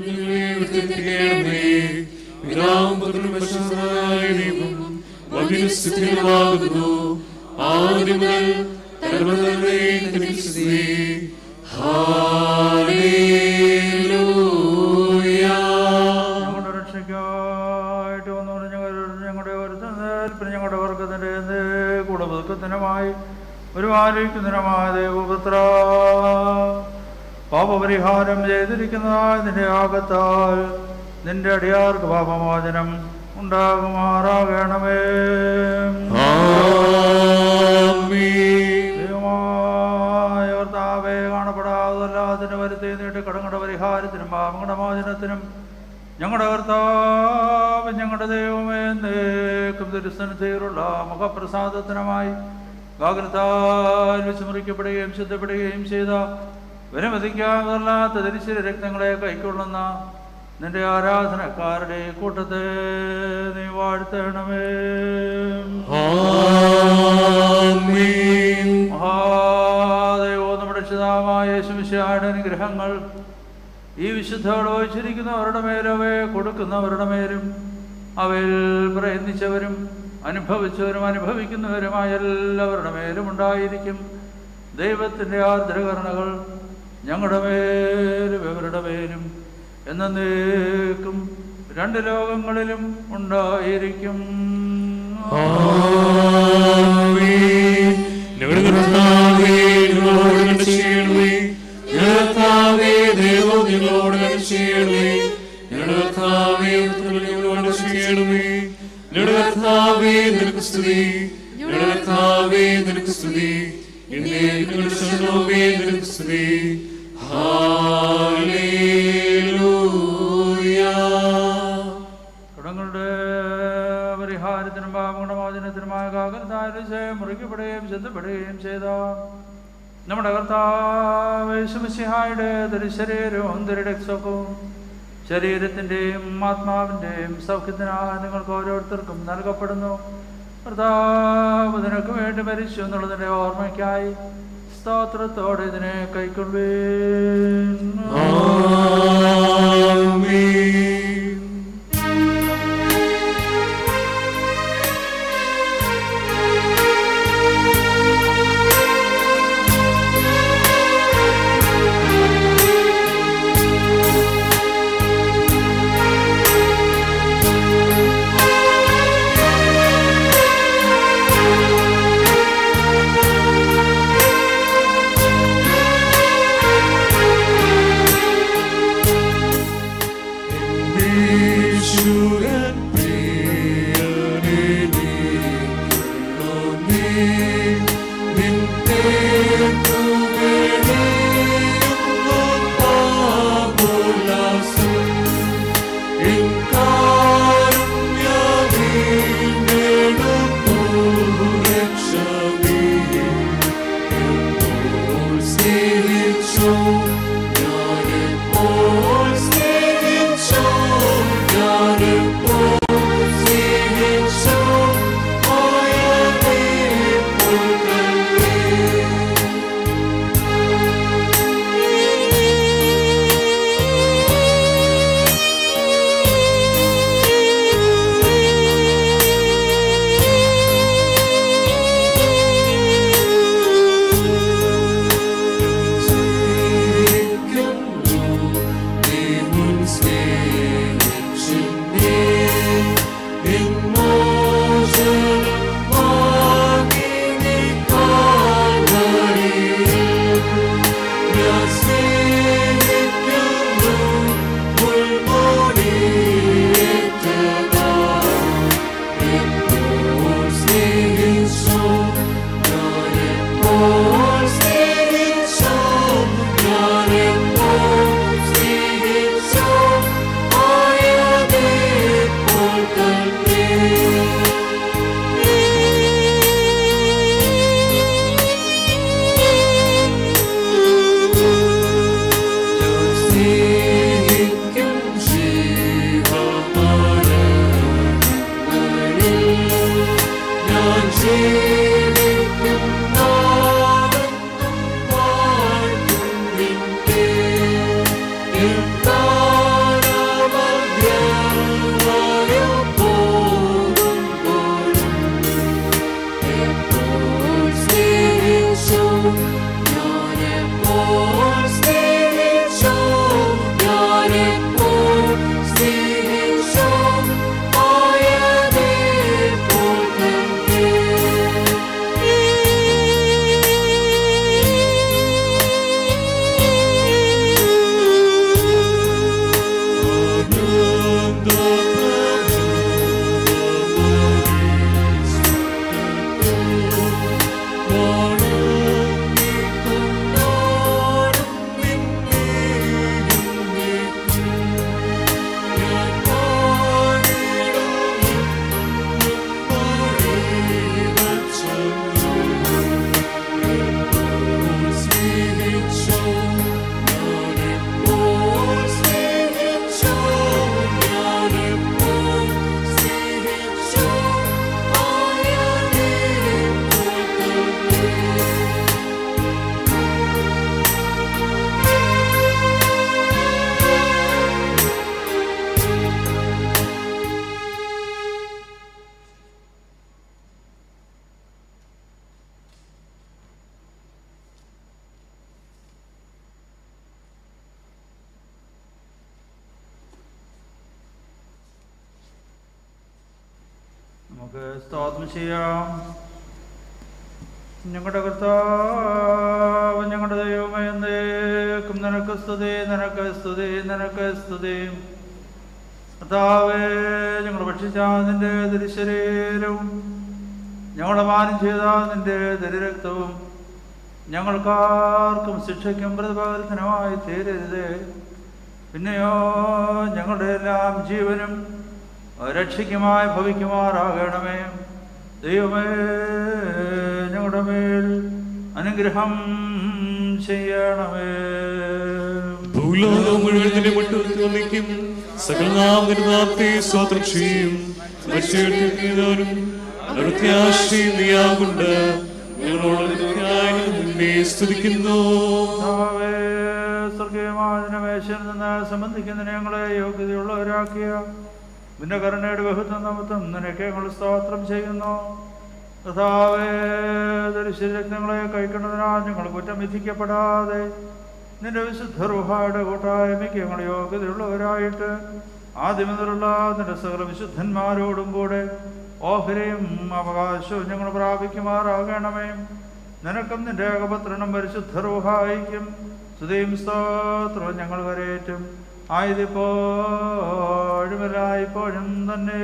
ഞങ്ങളെ ഉയർത്തിപ്പിക്കണമേ പിതാവും പുത്രനും പരിശുദ്ധനായ ദൈവം വചനസ്ഥിതിയിലാകുന്നു ആദ്യം മുതൽ തലമുറ തലമുറയിൽ നിനക്ക് സ്തുതി ഹല്ലേലൂയ ഞങ്ങളുടെ രക്ഷയ്ക്കായിട്ട് വന്നു ഞങ്ങളുടെ ഒരുത്തൽ ഞങ്ങളുടെ വർഗത്തിന്റെ കൂടെ പുതുക്കത്തിനുമായി ഒരു ആലോചിക്കുന്നതിനുമായ ദേവപുത്ര പാപപരിഹാരം ചെയ്തിരിക്കുന്നതായ നിന്റെ ആകത്താൽ നിന്റെ അടിയാർക്ക് പാപമോചനം ഉണ്ടാകുമാറാകണമേ ദൈവമായ കർത്താവേ കാണപ്പെടാതല്ലാതിന് വരുത്തി നീട്ടി കടങ്ങളുടെ പരിഹാരത്തിനും പാപങ്ങളുടെ മോചനത്തിനും ഞങ്ങളുടെ കർത്താവ് ഞങ്ങളുടെ ദൈവമേ എന്നേക്കും തിരുസന്നിധിയിലുള്ള മുഖപ്രസാദത്തിനുമായി വാഗ്രതാൽ വിസ്മരിക്കപ്പെടുകയും ശുദ്ധപ്പെടുകയും ചെയ്ത വിലമതിക്കാതല്ലാത്ത തിരിച്ചിരി രക്തങ്ങളെ കൈക്കൊള്ളുന്ന നിന്റെ ആരാധനക്കാരുടെ കൂട്ടത്തെ നീ വാഴ്ത്തണമേ മഹാദൈവോ നമ്മുടെ രക്ഷിതാവായ യേശുമിശിഹായുടെ അനുഗ്രഹങ്ങൾ ഈ വിശുദ്ധകൾ വഹിച്ചിരിക്കുന്നവരുടെ മേലും അവയെ കൊടുക്കുന്നവരുടെ മേലും അവയിൽ പ്രയത്നിച്ചവരും അനുഭവിച്ചവരും അനുഭവിക്കുന്നവരുമായ എല്ലാവരുടെ മേലും ഉണ്ടായിരിക്കും ദൈവത്തിൻ്റെ ആർദ്രകരണകൾ ഞങ്ങളുടെ മേലും ഇവരുടെ മേലും എന്നേക്കും രണ്ട് ലോകങ്ങളിലും ഉണ്ടായിരിക്കും ഞങ്ങളുടെ കർത്താവേ നിങ്ങളോട് കണ്ട് ചെയ്യണമേ ഞങ്ങളുടെ കർത്താവേ ദൈവം നിങ്ങളോട് കണ്ട് ചെയ്യണമേ ഞങ്ങളുടെ കർത്താവേ ഉത്തരവ് നിങ്ങളോട് ചെയ്യണമേ ഞങ്ങളുടെ കർത്താവേ നിനക്ക് സ്തുതി ഞങ്ങളുടെ കർത്താവേ നിനക്ക് സ്തുതി ഇന്നേ നിങ്ങളുടെ സ്വന്തമേ നിനക്ക് സ്തുതി ഹാലേലൂയ കടങ്ങളുടെ പരിഹാരത്തിനും പാപങ്ങളുടെ മോചനത്തിനുമായ കാകലത്തായ മുറിക്കപ്പെടുകയും ശുദ്ധപ്പെടുകയും ചെയ്ത നമ്മുടെ കർത്താവേശുമിസിഹായുടെ തിരുശരീരവും തിരുരക്സവും ശരീരത്തിൻ്റെയും ആത്മാവിൻ്റെയും സൗഖ്യത്തിനായി നിങ്ങൾക്ക് ഓരോരുത്തർക്കും നൽകപ്പെടുന്നു കർത്താവ് നിനക്ക് വേണ്ടി മരിച്ചു എന്നുള്ളതിൻ്റെ ഓർമ്മയ്ക്കായി സ്തോത്രത്തോടെ ഇതിനെ കൈക്കൊള്ളുവീൻ ും നമുക്ക് സ്തോത്രം ചെയ്യാം ഞങ്ങളുടെ കർത്താവ് ഞങ്ങളുടെ ദൈവമേ എന്നേക്കും നിനക്ക് സ്തുതി നിനക്ക് സ്തുതി നിനക്ക് സ്തുതി കർത്താവേ ഞങ്ങൾ ഭക്ഷിച്ച നിന്റെ തിരുശരീരവും ഞങ്ങളെ മാനം ചെയ്ത നിന്റെ തിരുരക്തവും ഞങ്ങൾക്കാർക്കും ശിക്ഷയ്ക്കും പ്രതിപകരത്തിനുമായി തീരരുതേ പിന്നെയോ ഞങ്ങളുടെ എല്ലാം ജീവനും രക്ഷയ്ക്കുമായി ഭവിക്കുമാറാകണമേ ദൈവമേ ഞങ്ങളുടെ മേൽ അനുഗ്രഹം ചെയ്യണമേ ഭൂലോകം മുഴുവൻ നിന്നെ മുട്ടുവന്നിക്കും സകല നാം നിരുനാമത്തെ സ്തോത്രം ചെയ്യും മരിച്ചവരും പ്രത്യാശയും നീയാകൊണ്ട് ഞങ്ങളോട് നിത്യമായി നിന്നെ സ്തുതിക്കുന്നു കർത്താവേ, സ്വർഗീയമായ ദിനമേശയിൽ നിന്ന് സംബന്ധിക്കുന്നതിന് ഞങ്ങളെ യോഗ്യതയുള്ളവരാക്കിയ നിന്റെ കരുണയുടെ ബഹുത്വം നിമിത്തം നിനക്ക് ഞങ്ങൾ സ്തോത്രം ചെയ്യുന്നു കർത്താവേ ദരിശരക്തങ്ങളെ കഴിക്കുന്നതിനാൽ ഞങ്ങൾ കുറ്റം വിധിക്കപ്പെടാതെ നിന്റെ വിശുദ്ധ റുഹായുടെ കൂട്ടായ്മയ്ക്ക് ഞങ്ങൾ യോഗ്യതയുള്ളവരായിട്ട് ആദ്യം മുതലുള്ള നിന്റെ സകല വിശുദ്ധന്മാരോടും കൂടെ ഓഹരിയും അവകാശവും ഞങ്ങൾ പ്രാപിക്കുമാറാകണമേ നിനക്കും നിന്റെ ഏകപത്രനും പരിശുദ്ധ റൂഹായിക്കും സ്തുതിയും സ്തോത്രവും ഞങ്ങൾ വരേറ്റും ആയതിപ്പോഴും എല്ലായ്പ്പോഴും തന്നെ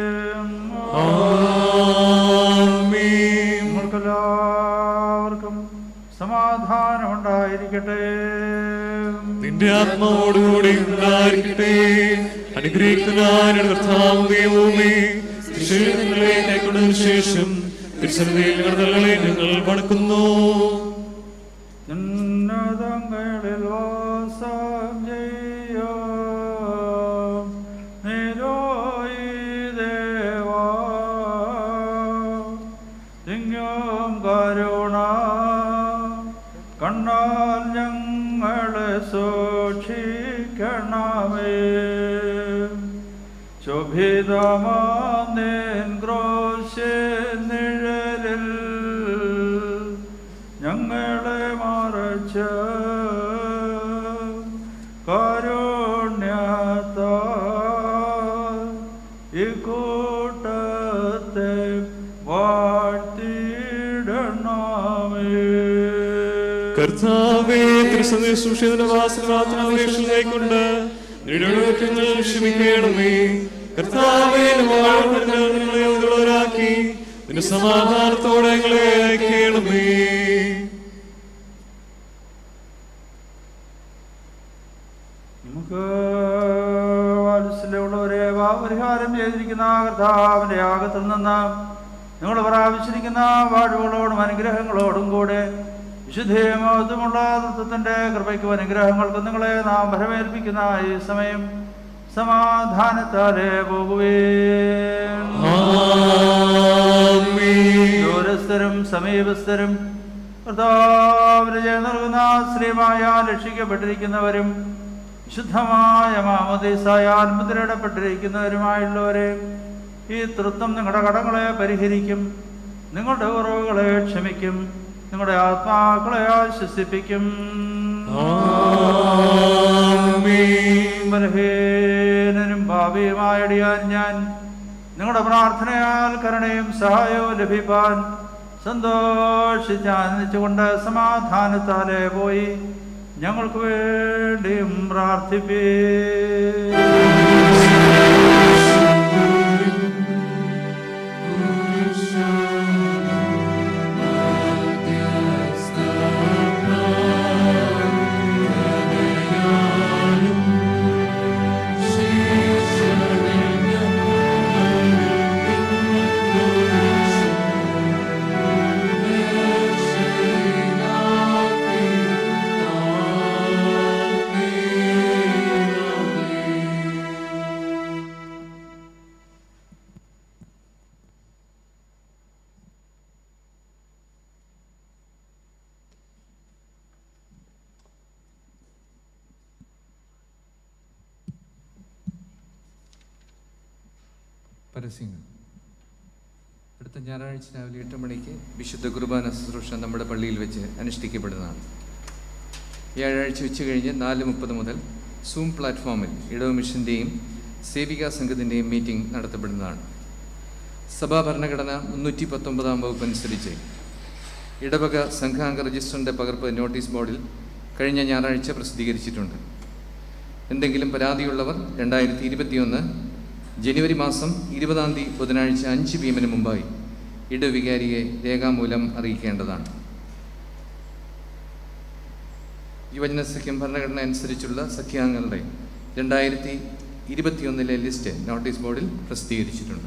നിങ്ങൾക്കെല്ലാവർക്കും സമാധാനം ഉണ്ടായിരിക്കട്ടെ നിന്റെ ആത്മാവോടുകൂടി ഉണ്ടായിരിക്കട്ടെ അനുഗ്രഹിക്കുന്നതിനായ കർത്താവ് ദൈവമേ നിങ്ങളെ കൈക്കൊണ്ടതിനു ശേഷം തിരുസന്നിധിയിൽ ഞങ്ങളുടെ ഞങ്ങൾ വണക്കുന്നു ഉന്നതങ്ങളിൽ വാസം ചെയ്യോ നിരോയി ദേവാ തിങ്ങും കരുണ കണ്ണാൽ ഞങ്ങളെ സൂക്ഷിക്കണമേ ശോഭിതമാൻ ക്രോശേ നിഴലിൽ ഞങ്ങളെ മറച്ച കാരുണ്യത്താൽ ഈ കൂട്ടത്തെ വാഴ്ത്തിയിടണമേ കർത്താവേ തിരുസന്നി സൂക്ഷിതന്റെ വാസന മാത്രം അപേക്ഷ കൈക്കൊണ്ട് നിരടങ്ങൾ ക്ഷമിക്കണമേ കർത്താവേ നിങ്ങളെ ഉള്ളവരാക്കി നിന്റെ സമാധാനത്തോടെ ഞങ്ങളെ അയക്കണമേ നമുക്ക് വാത്സല്യമുള്ളവരെ പരിഹാരം ചെയ്തിരിക്കുന്ന കർത്താവിന്റെ യാഗത്തിൽ നിന്ന് നിങ്ങൾ പ്രാപിച്ചിരിക്കുന്ന വാഴ്വുകളോടും അനുഗ്രഹങ്ങളോടും കൂടെ വിശുദ്ധമഹത്വമുള്ള തത്വത്തിന്റെ കൃപയ്ക്കും അനുഗ്രഹങ്ങൾക്കും നിങ്ങളെ നാം ഭരമേൽപ്പിക്കുന്ന ഈ സമയം സമാധാനത്താലെ പോകുവേ ദൂരസ്ഥരും സമീപസ്ഥരും കർത്താവിന് ജയം നൽകുന്ന ശ്രീമായ രക്ഷിക്കപ്പെട്ടിരിക്കുന്നവരും ശുദ്ധമായ മാമോദീസായാൽ മുദ്രയിടപ്പെട്ടിരിക്കുന്നവരുമായുള്ളവരെ ഈ തൃത്വം നിങ്ങളുടെ കടങ്ങളെ പരിഹരിക്കും നിങ്ങളുടെ കുറവുകളെ ക്ഷമിക്കും നിങ്ങളുടെ ആത്മാക്കളെ ആശ്വസിപ്പിക്കും ബലഹീനനും ഭാവിയുമായടിയാൻ ഞാൻ നിങ്ങളുടെ പ്രാർത്ഥനയാൽ കരുണയും സഹായവും ലഭിപ്പാൻ സന്തോഷിച്ചാനന്ദിച്ചുകൊണ്ട് സമാധാനത്താലെ പോയി ഞങ്ങൾക്ക് വേണ്ടിയും പ്രാർത്ഥിപ്പേ പരസ്യങ്ങൾ അടുത്ത ഞായറാഴ്ച രാവിലെ എട്ട് മണിക്ക് വിശുദ്ധ കുർബാന ശുശ്രൂഷ നമ്മുടെ പള്ളിയിൽ വെച്ച് അനുഷ്ഠിക്കപ്പെടുന്നതാണ് വ്യാഴാഴ്ച ഉച്ച കഴിഞ്ഞ് നാല് മുപ്പത് മുതൽ സൂം പ്ലാറ്റ്ഫോമിൽ ഇടവ മിഷൻ്റെയും സേവികാ സംഘത്തിൻ്റെയും മീറ്റിംഗ് നടത്തപ്പെടുന്നതാണ് സഭാ ഭരണഘടന മുന്നൂറ്റി പത്തൊമ്പതാം വകുപ്പ് അനുസരിച്ച് ഇടവക സംഘാംഗ രജിസ്റ്ററിൻ്റെ പകർപ്പ് നോട്ടീസ് ബോർഡിൽ കഴിഞ്ഞ ഞായറാഴ്ച പ്രസിദ്ധീകരിച്ചിട്ടുണ്ട് എന്തെങ്കിലും പരാതിയുള്ളവർ രണ്ടായിരത്തി ഇരുപത്തിയൊന്ന് ജനുവരി മാസം ഇരുപതാം തീയതി ബുധനാഴ്ച അഞ്ച് പി എമ്മിന് മുമ്പായി ഇടവികാരിയെ രേഖാമൂലം അറിയിക്കേണ്ടതാണ് യുവജന സഖ്യം ഭരണഘടന അനുസരിച്ചുള്ള സഖ്യാംഗങ്ങളുടെ രണ്ടായിരത്തി ഇരുപത്തിയൊന്നിലെ ലിസ്റ്റ് നോട്ടീസ് ബോർഡിൽ പ്രസിദ്ധീകരിച്ചിട്ടുണ്ട്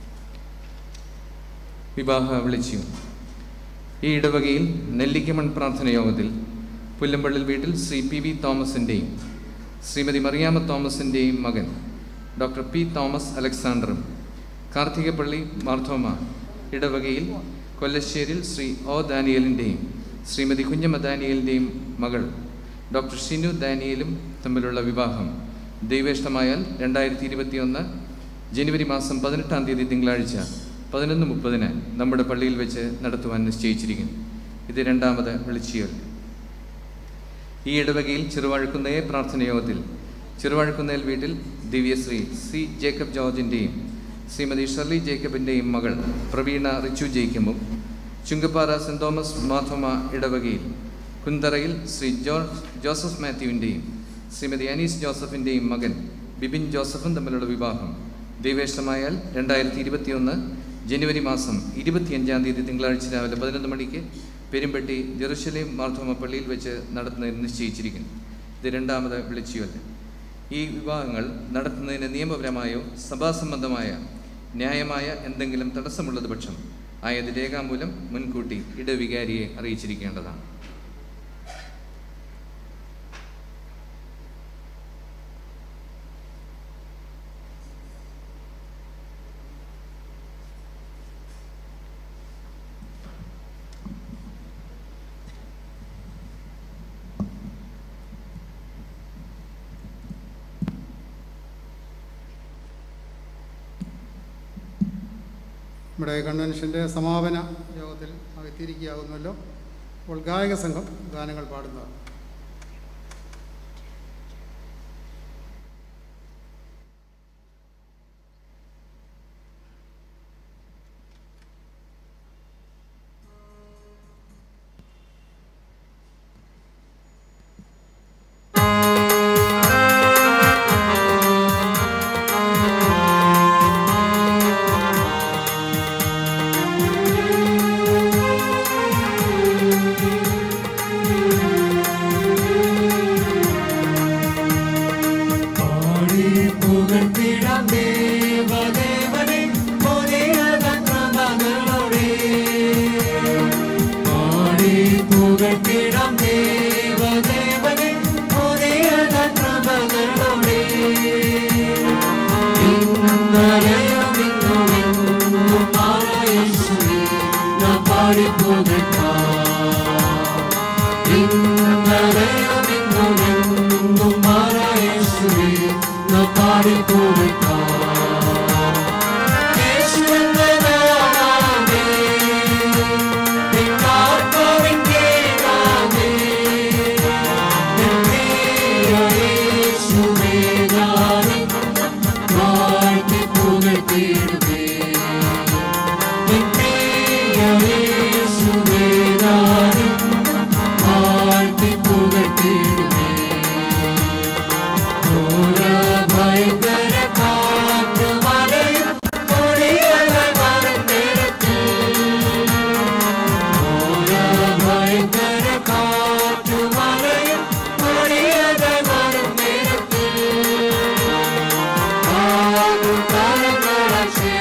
വിവാഹ വിളിച്ചു ഈ ഇടവകയിൽ നെല്ലിക്കമൺ പ്രാർത്ഥന യോഗത്തിൽ പുല്ലമ്പള്ളിൽ വീട്ടിൽ ശ്രീ പി വി തോമസിൻ്റെയും ശ്രീമതി മറിയാമ്മ തോമസിൻ്റെയും മകൻ ഡോക്ടർ പി തോമസ് അലക്സാണ്ടറും കാർത്തികപ്പള്ളി മാർത്തോമ ഇടവകയിൽ കൊല്ലശ്ശേരിൽ ശ്രീ ഒ ദാനിയലിൻ്റെയും ശ്രീമതി കുഞ്ഞമ്മ ദാനിയലിൻ്റെയും മകൾ ഡോക്ടർ ഷിനു ദാനിയലും തമ്മിലുള്ള വിവാഹം ദൈവേഷ്ടമായാൽ രണ്ടായിരത്തി ഇരുപത്തിയൊന്ന് ജനുവരി മാസം പതിനെട്ടാം തീയതി തിങ്കളാഴ്ച പതിനൊന്ന് മുപ്പതിന് നമ്മുടെ പള്ളിയിൽ വെച്ച് നടത്തുവാൻ നിശ്ചയിച്ചിരിക്കുന്നു ഇത് രണ്ടാമത് വിളിച്ചിയൽ ഈ ഇടവകയിൽ ചെറുവാഴ്ക്കുന്നയെ പ്രാർത്ഥന യോഗത്തിൽ ചെറുവാഴ്ക്കുന്നേൽ വീട്ടിൽ ദിവ്യശ്രീ സി ജേക്കബ് ജോർജിൻ്റെയും ശ്രീമതി ഷർലി ജേക്കബിൻ്റെയും മകൾ പ്രവീണ റിച്ചു ജേക്കബും ചുങ്കപ്പാറ സെൻറ് തോമസ് മാധവ ഇടവകയിൽ കുന്തറയിൽ ശ്രീ ജോർജ് ജോസഫ് മാത്യുവിൻ്റെയും ശ്രീമതി അനീസ് ജോസഫിൻ്റെയും മകൻ ബിബിൻ ജോസഫും തമ്മിലുള്ള വിവാഹം ദൈവേഷ്ടമായാൽ രണ്ടായിരത്തി ഇരുപത്തിയൊന്ന് ജനുവരി മാസം ഇരുപത്തിയഞ്ചാം തീയതി തിങ്കളാഴ്ച രാവിലെ പതിനൊന്ന് മണിക്ക് പെരുമ്പട്ടി ജെറുസലേം മാർത്തോമ പള്ളിയിൽ വെച്ച് നടത്തുന്നതിന് നിശ്ചയിച്ചിരിക്കുന്നു ഇത് രണ്ടാമത് വിളിച്ചുവല്ല ഈ വിവാഹങ്ങൾ നടത്തുന്നതിന് നിയമപരമായോ സഭാസംബന്ധമായ ന്യായമായ എന്തെങ്കിലും തടസ്സമുള്ളത് പക്ഷം ആയത് രേഖാമൂലം മുൻകൂട്ടി ഇടവികാരിയെ അറിയിച്ചിരിക്കേണ്ടതാണ് നമ്മുടെ കൺവെൻഷൻ്റെ സമാപന യോഗത്തിൽ എത്തിയിരിക്കുകയാകുന്നല്ലോ അപ്പോൾ ഗായക സംഘം ഗാനങ്ങൾ പാടുന്നതാണ് പാടി പുകഴ്ത്തിടാം ദേവദേവനെ ഒരേയതൻ പ്രഭകളോടെ. പാടി പുകഴ്ത്തിടാം ദേവദേവനെ ഒരേയതൻ പ്രഭകളോടെ. ഇന്നലെയും ഇന്നുമെന്നും യേശുവേ നാം പാടി പുകഴ്ത്താം. ഇന്നലെയും ഇന്നുമെന്നും യേശുവേ നാം പാടി പുകഴ്ത്താം. യേശുവെന്ന നാമമേ, നിന്നാത്മാവിൻ ഗീതമേ, നിൻ പ്രിയ യേശുവേ ഞാനും വാഴ്ത്തി പുകഴ്ത്തിയിടുമേ. നിൻ പ്രിയ യേശുവേ ഞാനും വാഴ്ത്തി പുകഴ്ത്തിയിടുമേ. ഘോര ഭയങ്കര കാറ്റ് മഴയും കൊടിയല വരും നേരത്തിൽ. ഘോര ഭയങ്കര കാറ്റ് മഴയും കൊടിയല വരും നേരത്തിൽ. കാതും കരങ്ങളാൽ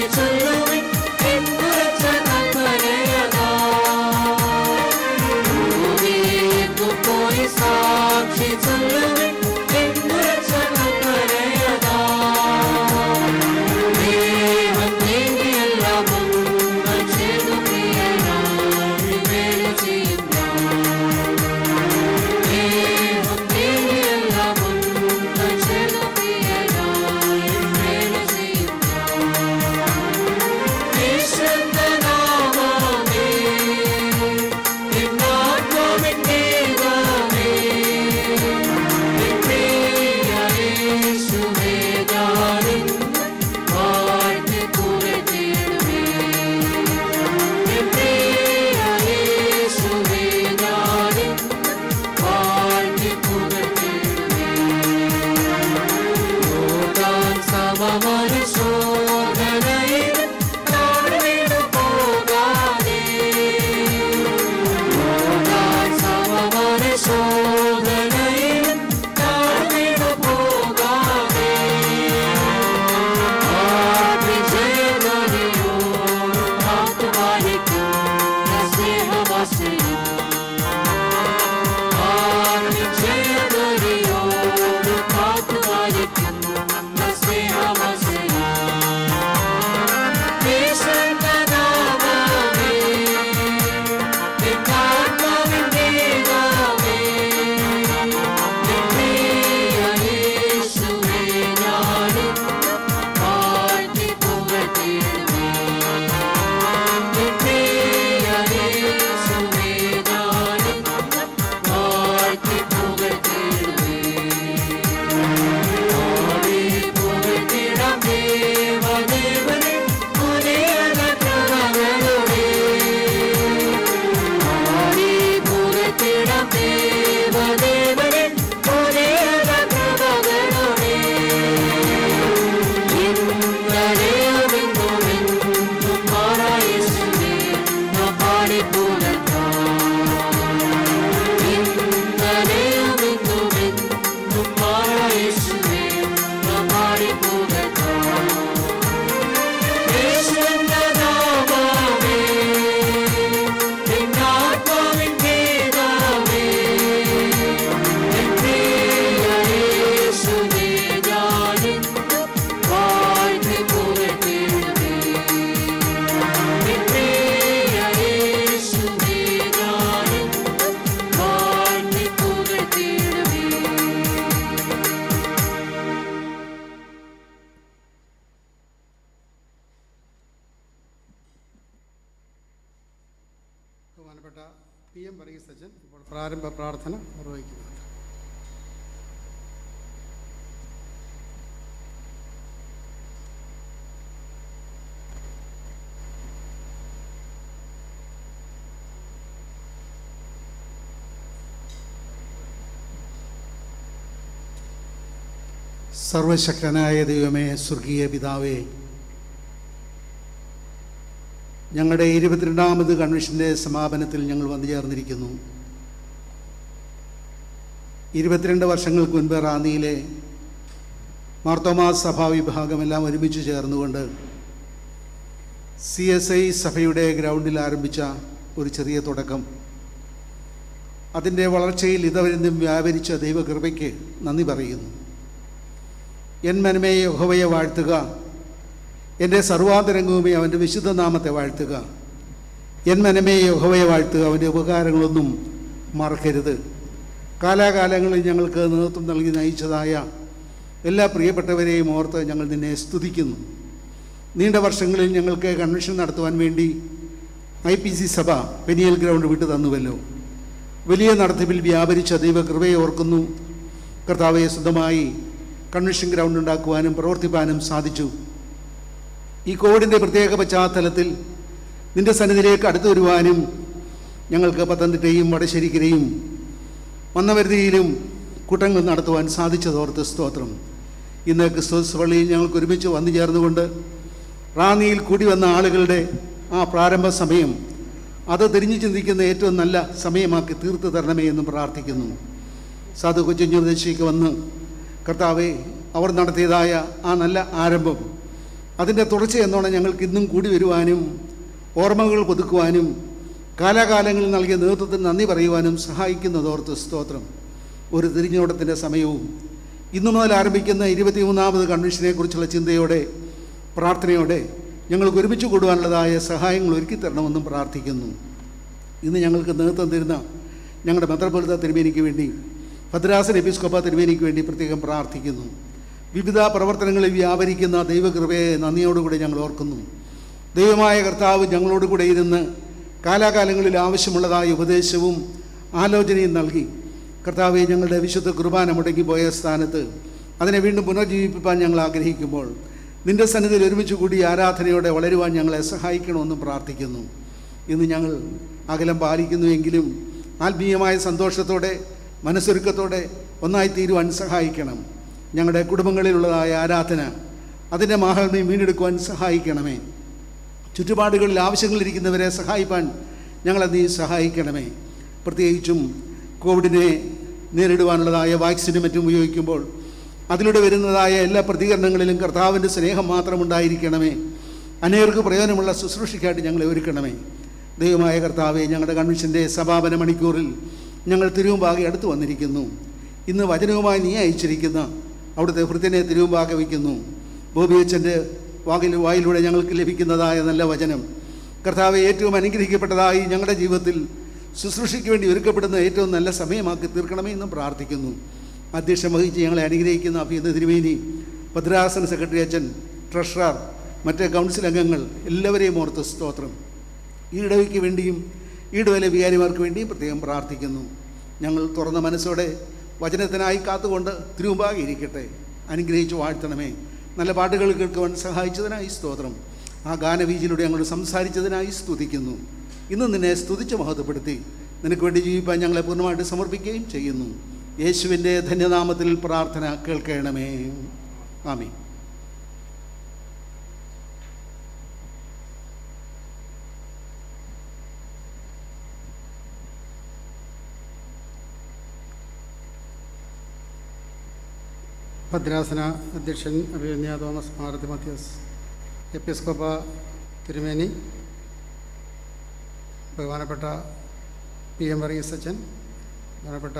ചൊല്ലുവിൻ എന്നുറച്ച കൽപ്പനയതാ ഭൂമിയെങ്ങു പോയി സാക്ഷി ചൊല്ലുവിൻ എന്നുറച്ച കൽപ്പനയതാ ദൈവം നീങ്ങിയെല്ലാം ഒന്നും ചെയ്തു പ്രിയനായി വേല ചെയ്യുന്ന ദൈവം നീങ്ങിയെല്ലാം ഒന്നും ചെയ്തു പ്രിയനായി വേല ചെയ്യുന്ന വിശുദ്ധനാമമേ എന്നാത്മാവിൻ ദൈവമേ എൻ പ്രിയ യേശുവേ ഞാനും വാഴ്ത്തി പുകഴ്ത്തിയിടുമേ. എൻ പ്രിയ യേശുവേ ഞാനും വാഴ്ത്തി പുകഴ്ത്തിയിടുമേ. ഓതാൻ സമമൊരു ശോധനയിൽ താഴ്ന്നിടു പോകാതെ. ഓതാൻ സമമൊരു ശോധനയിൽ താഴ്ന്നിടു പോകാതെ. ആ വിജയമണിയോട് കാത്തുപാലിക്കുന്ന സ്നേഹമാശ്രയം. ആ വിജയമണിയോട് കാത്തുപാലിക്കുന്ന സ്നേഹമാശ്രയം. വിശുദ്ധനാമമേ, എന്നാത്മാവിൻ ദൈവമേ, എൻ പ്രിയ യേശുവേ ഞാനും വാഴ്ത്തി പുകഴ്ത്തിയിടുമേ. എൻ പ്രിയ യേശുവേ ഞാനും വാഴ്ത്തി പുകഴ്ത്തിയിടുമേ. പാടി പുകഴ്ത്തിടാം ദേവദേവനെ പുതിയന കൃപകളുടെ. പാടി പുകഴ്ത്തിടാം ദേവദേവനെ പുതിയന കൃപകളുടെ. ഇന്നലെയും ഇന്നുമെന്നും മാറായേശുവേ നാം പാടി പുകഴ്ത്താം. ഇന്നലെയും ഇന്നുമെന്നും മാറായേശുവേ നാം പാടി പുകഴ്ത്താം. യേശുനാമമേ, എന്നാത്മാവിൻ ഗീതമേ, എൻ പ്രിയ യേശുവേ ഞാനും വാഴ്ത്തി പുകഴ്ത്തിയിടുമേ. എൻ പ്രിയ യേശുവേ ഞാനും വാഴ്ത്തി പുകഴ്ത്തിയിടുമേ. ബഹുമാനപ്പെട്ട പി എം വർഗീസ് അച്ഛൻ ഇപ്പോൾ പ്രാരംഭ പ്രാർത്ഥന നിർവഹിക്കുന്നത് സർവശക്തനായ ദൈവമേ സ്വർഗീയ പിതാവേ ഞങ്ങളുടെ ഇരുപത്തിരണ്ടാമത് കൺവെൻഷൻ്റെ സമാപനത്തിൽ ഞങ്ങൾ വന്നു ചേർന്നിരിക്കുന്നു ഇരുപത്തിരണ്ട് വർഷങ്ങൾക്ക് മുൻപ് റാന്നിയിലെ മാർത്തോമാ സഭാ വിഭാഗമെല്ലാം ഒരുമിച്ച് ചേർന്നുകൊണ്ട് സി എസ് ഐ സഭയുടെ ഗ്രൗണ്ടിൽ ആരംഭിച്ച ഒരു ചെറിയ തുടക്കം അതിൻ്റെ വളർച്ചയിൽ ഇതവരെന്നും വ്യാപരിച്ച ദൈവകൃപയ്ക്ക് നന്ദി പറയുന്നു എൻ മനമേ യഹോവയെ വാഴ്ത്തുക എൻ്റെ സർവാന്തരംഗവുമേ അവൻ്റെ വിശുദ്ധ നാമത്തെ വാഴ്ത്തുക എൻ മനമേ യഹോവയെ വാഴ്ത്തുക അവൻ്റെ ഉപകാരങ്ങളൊന്നും മറക്കരുത് കാലാകാലങ്ങളിൽ ഞങ്ങൾക്ക് നേതൃത്വം നൽകി നയിച്ചതായ എല്ലാ പ്രിയപ്പെട്ടവരെയും ഓർത്ത് ഞങ്ങൾ നിന്നെ സ്തുതിക്കുന്നു നീണ്ട വർഷങ്ങളിൽ ഞങ്ങൾക്ക് കൺവെൻഷൻ നടത്തുവാൻ വേണ്ടി ഐ പി സി സഭ പെനിയൽ ഗ്രൗണ്ട് വിട്ടു തന്നുവല്ലോ വലിയ നടത്തിപ്പിൽ വ്യാപരിച്ച ദൈവകൃപയെ ഓർക്കുന്നു കർത്താവെ സ്വന്തമായി കൺവെൻഷൻ ഗ്രൗണ്ട് ഉണ്ടാക്കുവാനും പ്രവർത്തിപ്പാനും സാധിച്ചു ഈ കോവിഡിൻ്റെ പ്രത്യേക പശ്ചാത്തലത്തിൽ നിന്റെ സന്നിധിയിലേക്ക് അടുത്തു വരുവാനും ഞങ്ങൾക്ക് പത്തനംതിട്ടയും വടശ്ശേരിക്കരയും വന്നവരുതിയിലും കൂട്ടങ്ങൾ നടത്തുവാൻ സാധിച്ചതോർത്ത് സ്തോത്രം ഇന്ന് ക്രിസ്തുസ് പള്ളിയിൽ ഞങ്ങൾക്ക് ഒരുമിച്ച് വന്നു ചേർന്നുകൊണ്ട് റാന്നിയിൽ കൂടി വന്ന ആളുകളുടെ ആ പ്രാരംഭ സമയം അത് തിരിഞ്ഞു ചിന്തിക്കുന്ന ഏറ്റവും നല്ല സമയമാക്കി തീർത്തു തരണമേ എന്നും പ്രാർത്ഥിക്കുന്നു സാധു കൊച്ചുഞ്ഞുദേശിക്ക് വന്ന് കർത്താവെ അവർ നടത്തിയതായ ആ നല്ല ആരംഭം അതിൻ്റെ തുടർച്ച എന്നോണം ഞങ്ങൾക്ക് ഇന്നും കൂടി വരുവാനും ഓർമ്മകൾ പുതുക്കുവാനും കാലാകാലങ്ങളിൽ നൽകിയ നേതൃത്വത്തിന് നന്ദി പറയുവാനും സഹായിക്കുന്നതോർത്ത് സ്തോത്രം ഒരു തിരിഞ്ഞോട്ടത്തിൻ്റെ സമയവും ഇന്നു മുതൽ ആരംഭിക്കുന്ന ഇരുപത്തിമൂന്നാമത് കൺവെൻഷനെക്കുറിച്ചുള്ള ചിന്തയോടെ പ്രാർത്ഥനയോടെ ഞങ്ങൾക്ക് ഒരുമിച്ച് കൂടുവാനുള്ളതായ സഹായങ്ങൾ ഒരുക്കി തരണമെന്നും പ്രാർത്ഥിക്കുന്നു ഇന്ന് ഞങ്ങൾക്ക് നേതൃത്വം തരുന്ന ഞങ്ങളുടെ മെത്രപൊലിത്ത തിരുമേനിക്ക് വേണ്ടി ഭദ്രാസൻ എപ്പിസ്കോപ്പ തിരുമേനിക്ക് വേണ്ടി പ്രത്യേകം പ്രാർത്ഥിക്കുന്നു വിവിധ പ്രവർത്തനങ്ങളിൽ വ്യാപരിക്കുന്ന ദൈവകൃപയെ നന്ദിയോടുകൂടി ഞങ്ങൾ ഓർക്കുന്നു ദൈവമായ കർത്താവ് ഞങ്ങളോട് കൂടെ ഇരുന്ന് കാലാകാലങ്ങളിൽ ആവശ്യമുള്ളതായ ഉപദേശവും ആലോചനയും നൽകി കർത്താവെ ഞങ്ങളുടെ വിശുദ്ധ കുർബാന മുടങ്ങിപ്പോയ സ്ഥാനത്ത് അതിനെ വീണ്ടും പുനർജീവിപ്പിക്കാൻ ഞങ്ങൾ ആഗ്രഹിക്കുമ്പോൾ നിന്റെ സന്നിധിയിൽ ഒരുമിച്ച് കൂടി ആരാധനയോടെ വളരുവാൻ ഞങ്ങളെ സഹായിക്കണമെന്നും പ്രാർത്ഥിക്കുന്നു ഇന്ന് ഞങ്ങൾ അകലം പാലിക്കുന്നുവെങ്കിലും ആത്മീയമായ സന്തോഷത്തോടെ മനസ്സൊരുക്കത്തോടെ ഒന്നായി തീരുവാൻ സഹായിക്കണം ഞങ്ങളുടെ കുടുംബങ്ങളിലുള്ളതായ ആരാധന അതിൻ്റെ മാഹാത്മ്യം വീണ്ടെടുക്കുവാൻ സഹായിക്കണമേ ചുറ്റുപാടുകളിൽ ആവശ്യങ്ങളിരിക്കുന്നവരെ സഹായിപ്പാൻ ഞങ്ങളെ നീ സഹായിക്കണമേ പ്രത്യേകിച്ചും കോവിഡിനെ നേരിടുവാനുള്ളതായ വാക്സിനും മറ്റും ഉപയോഗിക്കുമ്പോൾ അതിലൂടെ വരുന്നതായ എല്ലാ പ്രതികരണങ്ങളിലും കർത്താവിൻ്റെ സ്നേഹം മാത്രം ഉണ്ടായിരിക്കണമേ അനേകർക്ക് പ്രയോജനമുള്ള ശുശ്രൂഷയ്ക്കായിട്ട് ഞങ്ങളെ ഒരുക്കണമേ ദൈവമായ കർത്താവെ ഞങ്ങളുടെ കൺവെൻഷൻ്റെ സമാപന മണിക്കൂറിൽ ഞങ്ങൾ തിരുവുമ്പാകെ അടുത്ത് വന്നിരിക്കുന്നു ഇന്ന് വചനവുമായി നീ അയച്ചിരിക്കുന്ന അവിടുത്തെ ഹൃദയനെ തിരുവുമ്പാകെ വയ്ക്കുന്നു ബോബി അച്ഛൻ്റെ വാകിൽ വായിലൂടെ ഞങ്ങൾക്ക് ലഭിക്കുന്നതായ നല്ല വചനം കർത്താവെ ഏറ്റവും അനുഗ്രഹിക്കപ്പെട്ടതായി ഞങ്ങളുടെ ജീവിതത്തിൽ ശുശ്രൂഷയ്ക്ക് വേണ്ടി ഒരുക്കപ്പെടുന്ന ഏറ്റവും നല്ല സമയമാക്കി തീർക്കണമേ എന്നും പ്രാർത്ഥിക്കുന്നു അധ്യക്ഷം വഹിച്ച് ഞങ്ങളെ അനുഗ്രഹിക്കുന്ന അഭിയന്ത തിരുമേനി ഭദ്രാസന സെക്രട്ടറി അച്ഛൻ ട്രഷറർ മറ്റ് കൗൺസിൽ അംഗങ്ങൾ എല്ലാവരെയും ഓർത്ത് സ്തോത്രം ഈ ഇടവയ്ക്ക് വേണ്ടിയും ഈ ഇടവയിലെ വികാരിമാർക്ക് വേണ്ടിയും പ്രത്യേകം പ്രാർത്ഥിക്കുന്നു ഞങ്ങൾ തുറന്ന മനസ്സോടെ വചനത്തിനായി കാത്തുകൊണ്ട് തിരുമുമ്പാകെ ഇരിക്കട്ടെ അനുഗ്രഹിച്ച് വാഴ്ത്തണമേ നല്ല പാട്ടുകൾ കേൾക്കുവാൻ സഹായിച്ചതിനായി സ്തോത്രം ആ ഗാനവീജിലൂടെ ഞങ്ങളോട് സംസാരിച്ചതിനായി സ്തുതിക്കുന്നു ഇന്ന് നിന്നെ സ്തുതിച്ച് മഹത്വപ്പെടുത്തി നിനക്ക് വേണ്ടി ജീവിപ്പാൻ ഞങ്ങളെ പൂർണ്ണമായിട്ട് സമർപ്പിക്കുകയും ചെയ്യുന്നു യേശുവിൻ്റെ ധന്യനാമത്തിൽ പ്രാർത്ഥന കേൾക്കണമേ ആമീൻ ഭദ്രാസന അധ്യക്ഷൻ അഭിമന്യ തോമസ് മാറത്തി മത്യാസ് എപ്പിസ്കോപ്പ തിരുമേനി ബഹുമാനപ്പെട്ട പി എം വർഗീസ് അച്ഛൻ ബഹുമാനപ്പെട്ട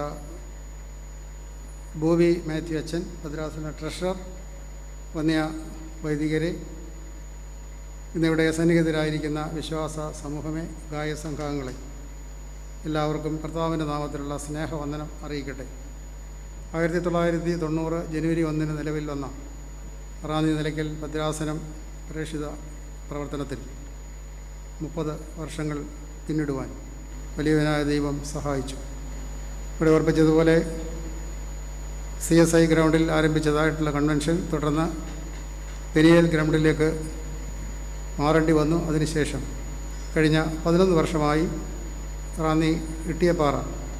ബോബി മാത്യു അച്ഛൻ ഭദ്രാസന ട്രഷറർ വന്യ വൈദികരെ ഇന്നിവിടെ സന്നിഹിതരായിരിക്കുന്ന വിശ്വാസ സമൂഹമേ ഗായ സംഘാംഗങ്ങളെ എല്ലാവർക്കും കർത്താവിൻ്റെ നാമത്തിലുള്ള സ്നേഹവന്ദനം അറിയിക്കട്ടെ ആയിരത്തി തൊള്ളായിരത്തി തൊണ്ണൂറ് ജനുവരി ഒന്നിന് നിലവിൽ വന്ന റാന്നി നിലയ്ക്കൽ ഭദ്രാസനം പ്രേക്ഷിത പ്രവർത്തനത്തിൽ മുപ്പത് വർഷങ്ങൾ പിന്നിടുവാൻ വലിയവനായ ദൈവം സഹായിച്ചു ഇവിടെ ഓർപ്പിച്ചതുപോലെ സി എസ് ഐ ഗ്രൗണ്ടിൽ ആരംഭിച്ചതായിട്ടുള്ള കൺവെൻഷൻ തുടർന്ന് പെരിയൽ ഗ്രൗണ്ടിലേക്ക് മാറേണ്ടി വന്നു അതിനുശേഷം കഴിഞ്ഞ പതിനൊന്ന് വർഷമായി റാന്നി ഇട്ടിയപ്പാറ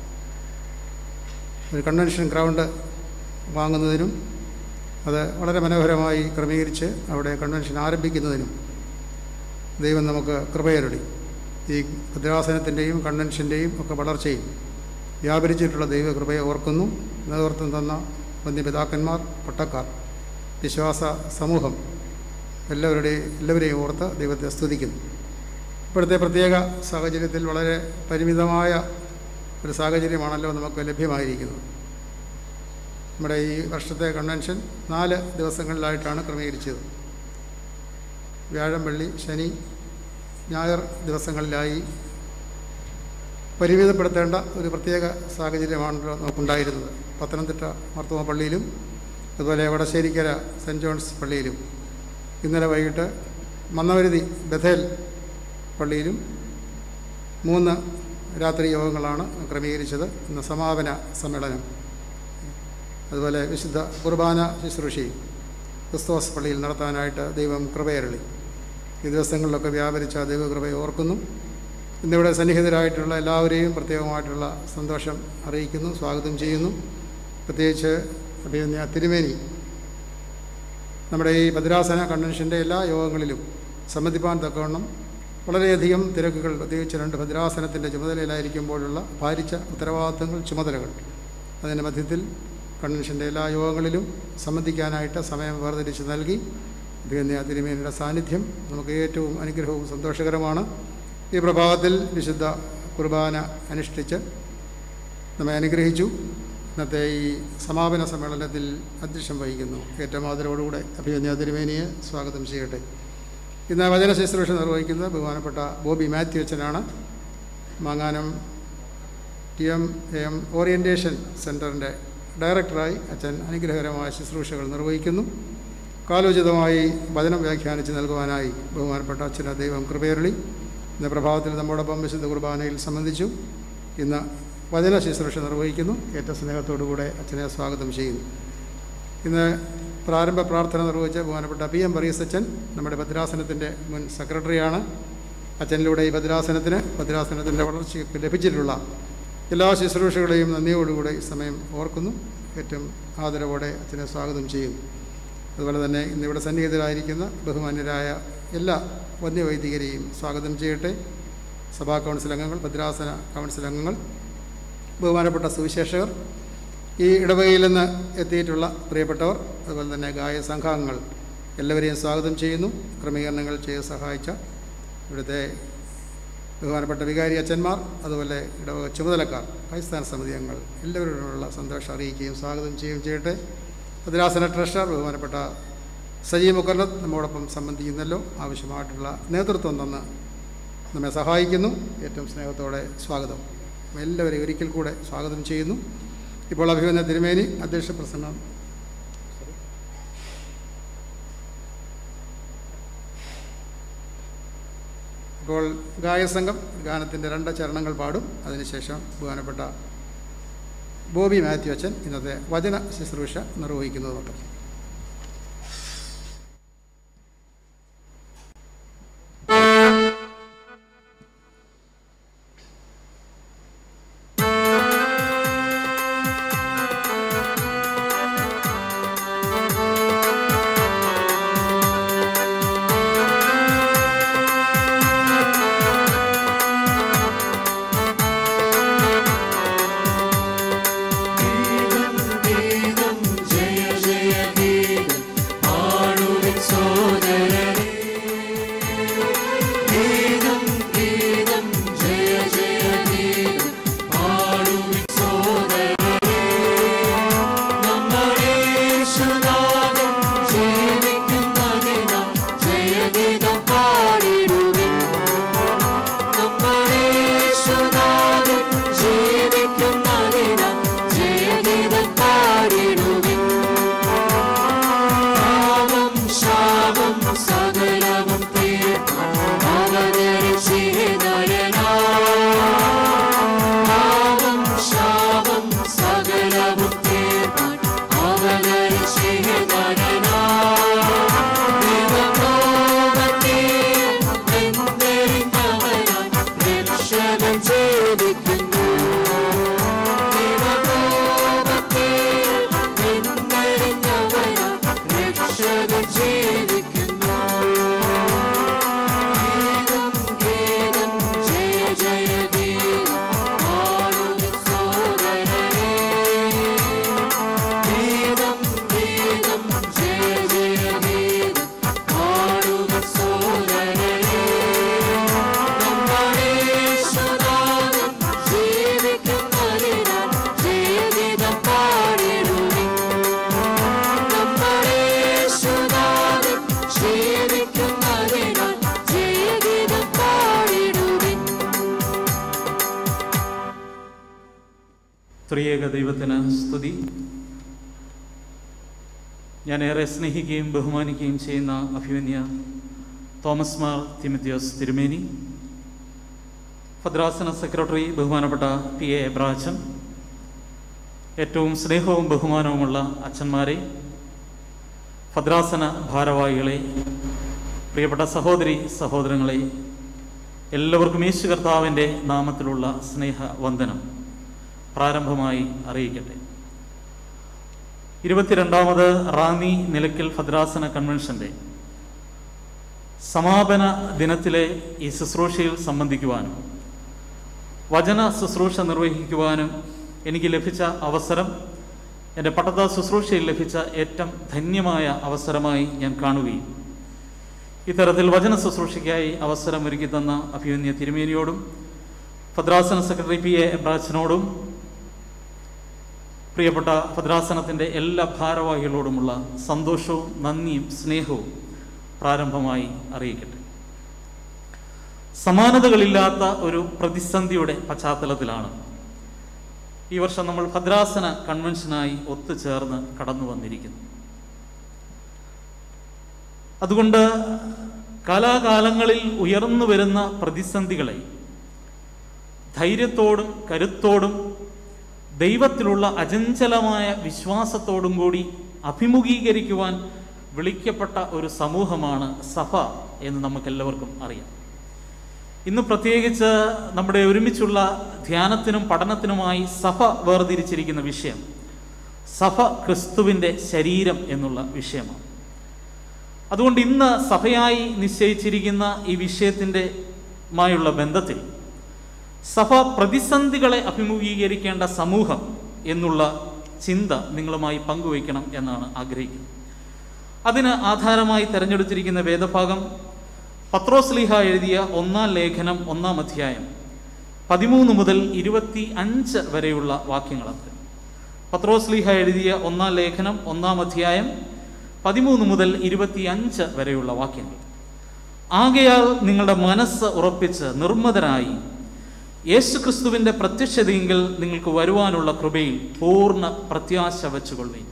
ഒരു കൺവെൻഷൻ ഗ്രൗണ്ട് വാങ്ങുന്നതിനും അത് വളരെ മനോഹരമായി ക്രമീകരിച്ച് അവിടെ കൺവെൻഷൻ ആരംഭിക്കുന്നതിനും ദൈവം നമുക്ക് കൃപയരുടി ഈ ഭദ്രാസനത്തിൻ്റെയും കൺവെൻഷൻ്റെയും ഒക്കെ വളർച്ചയിൽ വ്യാപരിച്ചിട്ടുള്ള ദൈവകൃപയെ ഓർക്കുന്നു നേതൃത്വം തന്ന വന്യപിതാക്കന്മാർ പട്ടക്കാർ വിശ്വാസ സമൂഹം എല്ലാവരുടെയും എല്ലാവരെയും ഓർത്ത് ദൈവത്തെ സ്തുതിക്കുന്നു ഇപ്പോഴത്തെ പ്രത്യേക സാഹചര്യത്തിൽ വളരെ പരിമിതമായ ഒരു സാഹചര്യമാണല്ലോ നമുക്ക് ലഭ്യമായിരിക്കുന്നത് നമ്മുടെ ഈ വർഷത്തെ കൺവെൻഷൻ നാല് ദിവസങ്ങളിലായിട്ടാണ് ക്രമീകരിച്ചത് വ്യാഴം വെള്ളി ശനി ഞായർ ദിവസങ്ങളിലായി പരിമിതപ്പെടുത്തേണ്ട ഒരു പ്രത്യേക സാഹചര്യമാണല്ലോ നമുക്കുണ്ടായിരുന്നത് പത്തനംതിട്ട മർത്തോമ പള്ളിയിലും അതുപോലെ വടശ്ശേരിക്കര സെൻറ്റ് ജോൺസ് പള്ളിയിലും ഇന്നലെ വൈകിട്ട് മന്നവരുതി ബഥേൽ പള്ളിയിലും മൂന്ന് രാത്രി യോഗങ്ങളാണ് ക്രമീകരിച്ചത് ഇന്ന് സമാപന സമ്മേളനം അതുപോലെ വിശുദ്ധ കുർബാന ശുശ്രൂഷയും ക്രിസ്തോസ് പള്ളിയിൽ നടത്താനായിട്ട് ദൈവം കൃപയരളി ഈ ദിവസങ്ങളിലൊക്കെ വ്യാപരിച്ച ദൈവകൃപയെ ഓർക്കുന്നു ഇന്നിവിടെ സന്നിഹിതരായിട്ടുള്ള എല്ലാവരെയും പ്രത്യേകമായിട്ടുള്ള സന്തോഷം അറിയിക്കുന്നു സ്വാഗതം ചെയ്യുന്നു പ്രത്യേകിച്ച് അഭിമന്യ തിരുമേനി നമ്മുടെ ഈ ഭദ്രാസന കൺവെൻഷൻ്റെ എല്ലാ യോഗങ്ങളിലും സംബന്ധിപ്പാൻ തക്കവണ്ണം വളരെയധികം തിരക്കുകൾ പ്രത്യേകിച്ച് രണ്ട് ഭദ്രാസനത്തിൻ്റെ ചുമതലയിലായിരിക്കുമ്പോഴുള്ള ഭാരിച്ച ഉത്തരവാദിത്തങ്ങൾ ചുമതലകൾ അതിൻ്റെ മധ്യത്തിൽ കൺവെൻഷൻ്റെ എല്ലാ യോഗങ്ങളിലും സംബന്ധിക്കാനായിട്ട് സമയം വേർതിരിച്ച് നൽകി അഭിനന്ദ തിരുമേനിയുടെ സാന്നിധ്യം നമുക്ക് ഏറ്റവും അനുഗ്രഹവും സന്തോഷകരമാണ് ഈ പ്രഭാതത്തിൽ വിശുദ്ധ കുർബാന അനുഷ്ഠിച്ച് നമ്മെ അനുഗ്രഹിച്ചു ഇന്നത്തെ ഈ സമാപന സമ്മേളനത്തിൽ അധ്യക്ഷം വഹിക്കുന്നു ഏറ്റവും ആദരവോടുകൂടെ അഭിനന്ദ തിരുമേനിയെ സ്വാഗതം ചെയ്യട്ടെ ഇന്ന് വചന ശുശ്രൂഷ നിർവഹിക്കുന്നത് ബഹുമാനപ്പെട്ട ബോബി മാത്യു അച്ഛനാണ് മാങ്ങാനം ടി എം എം ഓറിയൻറ്റേഷൻ സെൻറ്ററിൻ്റെ ഡയറക്ടറായി അച്ഛൻ അനുഗ്രഹകരമായ ശുശ്രൂഷകൾ നിർവഹിക്കുന്നു കാലോചിതമായി വചനം വ്യാഖ്യാനിച്ച് നൽകുവാനായി ബഹുമാനപ്പെട്ട അച്ഛന ദൈവം കൃപയരളി ഇന്ന് പ്രഭാതത്തിൽ നമ്മോടൊപ്പം വിശുദ്ധ കുർബാനയിൽ സംബന്ധിച്ചു ഇന്ന് വചന ശുശ്രൂഷ നിർവഹിക്കുന്നു ഏറ്റവും സ്നേഹത്തോടുകൂടെ അച്ഛനെ സ്വാഗതം ചെയ്യുന്നു ഇന്ന് പ്രാരംഭ പ്രാർത്ഥന നിർവഹിച്ച ബഹുമാനപ്പെട്ട പി എം ബറീസ് അച്ഛൻ നമ്മുടെ ഭദ്രാസനത്തിൻ്റെ മുൻ സെക്രട്ടറിയാണ് അച്ഛനിലൂടെ ഈ ഭദ്രാസനത്തിന് ഭദ്രാസനത്തിൻ്റെ വളർച്ചയ്ക്ക് ലഭിച്ചിട്ടുള്ള എല്ലാ ശുശ്രൂഷകളെയും നന്ദിയോടുകൂടെ ഈ സമയം ഓർക്കുന്നു ഏറ്റവും ആദരവോടെ അച്ഛനെ സ്വാഗതം ചെയ്യുന്നു അതുപോലെ തന്നെ ഇന്നിവിടെ സന്നിഹിതരായിരിക്കുന്ന ബഹുമാന്യരായ എല്ലാ വന്യവൈദികരെയും സ്വാഗതം ചെയ്യട്ടെ സഭാ കൗൺസിൽ അംഗങ്ങൾ ഭദ്രാസന കൗൺസിൽ അംഗങ്ങൾ ബഹുമാനപ്പെട്ട സുവിശേഷകർ ഈ ഇടവകയിൽ നിന്ന് എത്തിയിട്ടുള്ള പ്രിയപ്പെട്ടവർ അതുപോലെ തന്നെ ഗായ സംഘാംഗങ്ങൾ എല്ലാവരെയും സ്വാഗതം ചെയ്യുന്നു ക്രമീകരണങ്ങൾ ചെയ്ത് സഹായിച്ച ഇവിടുത്തെ ബഹുമാനപ്പെട്ട വികാരി അച്ഛന്മാർ അതുപോലെ ഇടവക ചുമതലക്കാർ അടിസ്ഥാന സമിതി അംഗങ്ങൾ എല്ലാവരോടുമുള്ള സന്തോഷം അറിയിക്കുകയും സ്വാഗതം ചെയ്യുകയും ചെയ്യട്ടെ ഭദ്രാസന ട്രഷറർ ബഹുമാനപ്പെട്ട സജീവ് മുക്കർണത്ത് നമ്മോടൊപ്പം സംബന്ധിക്കുന്നല്ലോ ആവശ്യമായിട്ടുള്ള നേതൃത്വം തന്ന് നമ്മെ സഹായിക്കുന്നു ഏറ്റവും സ്നേഹത്തോടെ സ്വാഗതം എല്ലാവരെയും ഒരിക്കൽ കൂടെ സ്വാഗതം ചെയ്യുന്നു ഇപ്പോൾ അഭിമന്യ തിരുമേനി അധ്യക്ഷ പ്രസംഗം ഇപ്പോൾ ഗായസംഘം ഗാനത്തിൻ്റെ രണ്ട് ചരണങ്ങൾ പാടും അതിനുശേഷം ബഹുമാനപ്പെട്ട ബോബി മാത്യു അച്ഛൻ ഇന്നത്തെ വചന ശുശ്രൂഷ നിർവഹിക്കുന്നതുണ്ട് ജയ ജയ ഗീതം പാടുവിൻ സോദരനേ ഗീതം ഗീതം ജയ ജയ ഗീതം പാടുവിൻ സോദരനേ നമ്മുടെ യേശുനാഥൻ ജീവിക്കുന്നതിനാ ജയഗീതം പാടിടുവിൻ നമ്മുടെ യേശുനാഥൻ ജീവിക്കുന്നതിനാ ജയഗീതം പാടിടുവിൻ പാപം ശാപം സകലവും തീർക്കാൻ അവതരിച്ചിരുന്നയനാ പാപം ശാപം സകലവും തീർക്കാൻ അവതരിച്ചിരുന്നയനാ ദൈവകോപത്തിൽ വെന്തെരിഞ്ഞവനായി രക്ഷകൻ ജീവിക്കുന്നു ദൈവകോപത്തിൽ വെന്തെരിഞ്ഞവനായി രക്ഷകൻ ജീവിക്കുന്നു ഗീതം ഗീതം ജയ ജയ ഗീതം പാടുവിൻ സോദരനേ ഗീതം ഗീതം ജയ ജയ ഗീതം പാടുവിൻ സോദരനേ നമ്മുടെ യേശുനാഥൻ ജീവിക്കുന്നതിനാൽ ജയഗീതം പാടിടുവിൻ നമ്മുടെ യേശുനാഥൻ ജീവിക്കുന്നതിനാൽ ജയഗീതം പാടിടുവിൻ ത്രിയേക ദൈവത്തിന് സ്തുതി ഞാൻ ഏറെ സ്നേഹിക്കുകയും ബഹുമാനിക്കുകയും ചെയ്യുന്ന അഭിമന്യ തോമസ് മാർ തിമത്യോസ് തിരുമേനി ഭദ്രാസന സെക്രട്ടറി ബഹുമാനപ്പെട്ട പി എ എബ്രാച്ചൻ ഏറ്റവും സ്നേഹവും ബഹുമാനവുമുള്ള അച്ഛന്മാരെ ഭദ്രാസന ഭാരവാഹികളെ പ്രിയപ്പെട്ട സഹോദരി സഹോദരങ്ങളെ എല്ലാവർക്കും യേശു കർത്താവിൻ്റെ നാമത്തിലുള്ള സ്നേഹ വന്ദനം പ്രാരംഭമായി അറിയിക്കട്ടെ ഇരുപത്തിരണ്ടാമത് റാന്നി നിലയ്ക്കൽ ഭദ്രാസന കൺവെൻഷൻ്റെ സമാപന ദിനത്തിലെ ഈ ശുശ്രൂഷയിൽ സംബന്ധിക്കുവാനും വചന ശുശ്രൂഷ നിർവഹിക്കുവാനും എനിക്ക് ലഭിച്ച അവസരം എൻ്റെ പട്ടത്ത ശുശ്രൂഷയിൽ ലഭിച്ച ഏറ്റവും ധന്യമായ അവസരമായി ഞാൻ കാണുകയും ഇത്തരത്തിൽ വചന ശുശ്രൂഷയ്ക്കായി അവസരമൊരുക്കി തന്ന അഭിമന്യ തിരുമേനിയോടും ഭദ്രാസന സെക്രട്ടറി പി എ എബ്രാച്ചനോടും പ്രിയപ്പെട്ട ഭദ്രാസനത്തിൻ്റെ എല്ലാ ഭാരവാഹികളോടുമുള്ള സന്തോഷവും നന്ദിയും സ്നേഹവും പ്രാരംഭമായി അറിയിക്കട്ടെ സമാനതകളില്ലാത്ത ഒരു പ്രതിസന്ധിയുടെ പശ്ചാത്തലത്തിലാണ് ഈ വർഷം നമ്മൾ ഭദ്രാസന കൺവെൻഷനായി ഒത്തുചേർന്ന് കടന്നു വന്നിരിക്കുന്നു അതുകൊണ്ട് കാലാകാലങ്ങളിൽ ഉയർന്നു വരുന്ന പ്രതിസന്ധികളെ ധൈര്യത്തോടും കരുത്തോടും ദൈവത്തിലുള്ള അചഞ്ചലമായ വിശ്വാസത്തോടും കൂടി അഭിമുഖീകരിക്കുവാൻ വിളിക്കപ്പെട്ട ഒരു സമൂഹമാണ് സഭ എന്ന് നമുക്കെല്ലാവർക്കും അറിയാം ഇന്ന് പ്രത്യേകിച്ച് നമ്മുടെ ഒരുമിച്ചുള്ള ധ്യാനത്തിനും പഠനത്തിനുമായി സഭ വേർതിരിച്ചിരിക്കുന്ന വിഷയം സഭ ക്രിസ്തുവിൻ്റെ ശരീരം എന്നുള്ള വിഷയമാണ് അതുകൊണ്ട് ഇന്ന് സഭയായി നിശ്ചയിച്ചിരിക്കുന്ന ഈ വിഷയത്തിൻ്റെ മായുള്ള ബന്ധത്തിൽ സഭ പ്രതിസന്ധികളെ അഭിമുഖീകരിക്കേണ്ട സമൂഹം എന്നുള്ള ചിന്ത നിങ്ങളുമായി പങ്കുവയ്ക്കണം എന്നാണ് ആഗ്രഹിക്കുന്നത് അതിന് ആധാരമായി തെരഞ്ഞെടുത്തിരിക്കുന്ന വേദഭാഗം പത്രോസ്ലിഹ എഴുതിയ ഒന്നാം ലേഖനം ഒന്നാം അധ്യായം പതിമൂന്ന് മുതൽ ഇരുപത്തി അഞ്ച് വരെയുള്ള വാക്യങ്ങളാണ് പത്രോസ്ലിഹ എഴുതിയ ഒന്നാം ലേഖനം ഒന്നാം അധ്യായം പതിമൂന്ന് മുതൽ ഇരുപത്തി അഞ്ച് വരെയുള്ള വാക്യങ്ങൾ ആകയാൽ നിങ്ങളുടെ മനസ്സ് ഉറപ്പിച്ച് നിർമ്മതരായി യേശുക്രിസ്തുവിൻ്റെ പ്രത്യക്ഷതയെങ്കിൽ നിങ്ങൾക്ക് വരുവാനുള്ള കൃപയിൽ പൂർണ്ണ പ്രത്യാശ വെച്ചുകൊള്ളി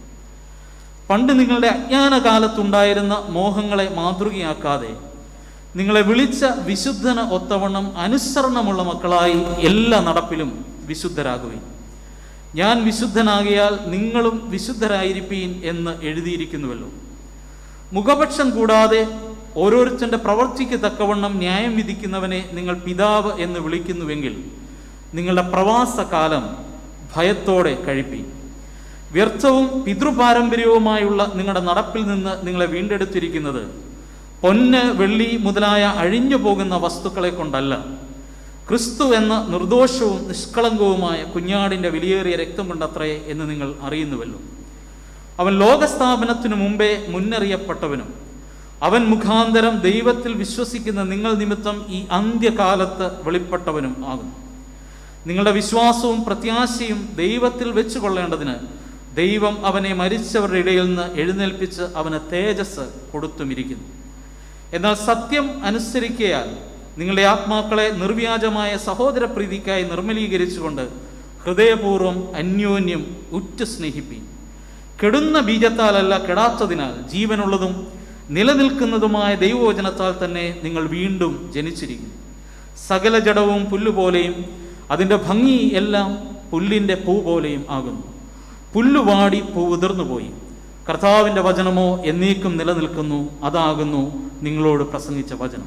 പണ്ട് നിങ്ങളുടെ അജ്ഞാന കാലത്തുണ്ടായിരുന്ന മോഹങ്ങളെ മാതൃകയാക്കാതെ നിങ്ങളെ വിളിച്ച വിശുദ്ധന് ഒത്തവണ്ണം അനുസരണമുള്ള മക്കളായി എല്ലാ നടപ്പിലും വിശുദ്ധരാകുകയും ഞാൻ വിശുദ്ധനാകിയാൽ നിങ്ങളും വിശുദ്ധരായിരിപ്പീൻ എന്ന് എഴുതിയിരിക്കുന്നുവല്ലോ മുഖപക്ഷം കൂടാതെ ഓരോരുത്തൻ്റെ പ്രവർത്തിക്ക് തക്കവണ്ണം ന്യായം വിധിക്കുന്നവനെ നിങ്ങൾ പിതാവ് എന്ന് വിളിക്കുന്നുവെങ്കിൽ നിങ്ങളുടെ പ്രവാസകാലം ഭയത്തോടെ കഴിപ്പി വ്യർത്ഥവും പിതൃപാരമ്പര്യവുമായുള്ള നിങ്ങളുടെ നടപ്പിൽ നിന്ന് നിങ്ങളെ വീണ്ടെടുത്തിരിക്കുന്നത് പൊന്ന് വെള്ളി മുതലായ അഴിഞ്ഞു പോകുന്ന വസ്തുക്കളെ കൊണ്ടല്ല ക്രിസ്തു എന്ന നിർദോഷവും നിഷ്കളങ്കവുമായ കുഞ്ഞാടിൻ്റെ വിലയേറിയ രക്തം കൊണ്ടത്രേ എന്ന് നിങ്ങൾ അറിയുന്നുവല്ലോ അവൻ ലോകസ്ഥാപനത്തിനു മുമ്പേ മുന്നറിയപ്പെട്ടവനും അവൻ മുഖാന്തരം ദൈവത്തിൽ വിശ്വസിക്കുന്ന നിങ്ങൾ നിമിത്തം ഈ അന്ത്യകാലത്ത് വെളിപ്പെട്ടവനും ആകുന്നു നിങ്ങളുടെ വിശ്വാസവും പ്രത്യാശയും ദൈവത്തിൽ വെച്ചു കൊള്ളേണ്ടതിന് ദൈവം അവനെ മരിച്ചവരുടെ ഇടയിൽ നിന്ന് എഴുന്നേൽപ്പിച്ച് അവന് തേജസ് കൊടുത്തുമിരിക്കുന്നു എന്നാൽ സത്യം അനുസരിക്കയാൽ നിങ്ങളുടെ ആത്മാക്കളെ നിർവ്യാജമായ സഹോദര പ്രീതിക്കായി നിർമ്മലീകരിച്ചുകൊണ്ട് ഹൃദയപൂർവ്വം അന്യോന്യം ഉറ്റു സ്നേഹിപ്പി കെടുന്ന ബീജത്താലല്ല കെടാത്തതിനാൽ ജീവനുള്ളതും നിലനിൽക്കുന്നതുമായ ദൈവവചനത്താൽ തന്നെ നിങ്ങൾ വീണ്ടും ജനിച്ചിരിക്കുന്നു സകല ജഡവും പുല്ലുപോലെയും അതിൻ്റെ ഭംഗി എല്ലാം പുല്ലിൻ്റെ പൂ പോലെയും ആകുന്നു പുല്ലുവാടി പൂ ഉതിർന്നുപോയി കർത്താവിൻ്റെ വചനമോ എന്നേക്കും നിലനിൽക്കുന്നു അതാകുന്നു നിങ്ങളോട് പ്രസംഗിച്ച വചനം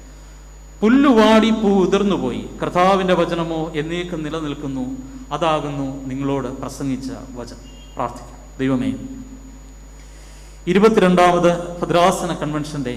പുല്ലുവാടി പൂ ഉതിർന്നുപോയി കർത്താവിൻ്റെ വചനമോ എന്നേക്കും നിലനിൽക്കുന്നു അതാകുന്നു നിങ്ങളോട് പ്രസംഗിച്ച വചനം പ്രാർത്ഥിക്കാം ദൈവമേ ഇരുപത്തിരണ്ടാമത് ഭദ്രാസന കൺവെൻഷൻ്റെ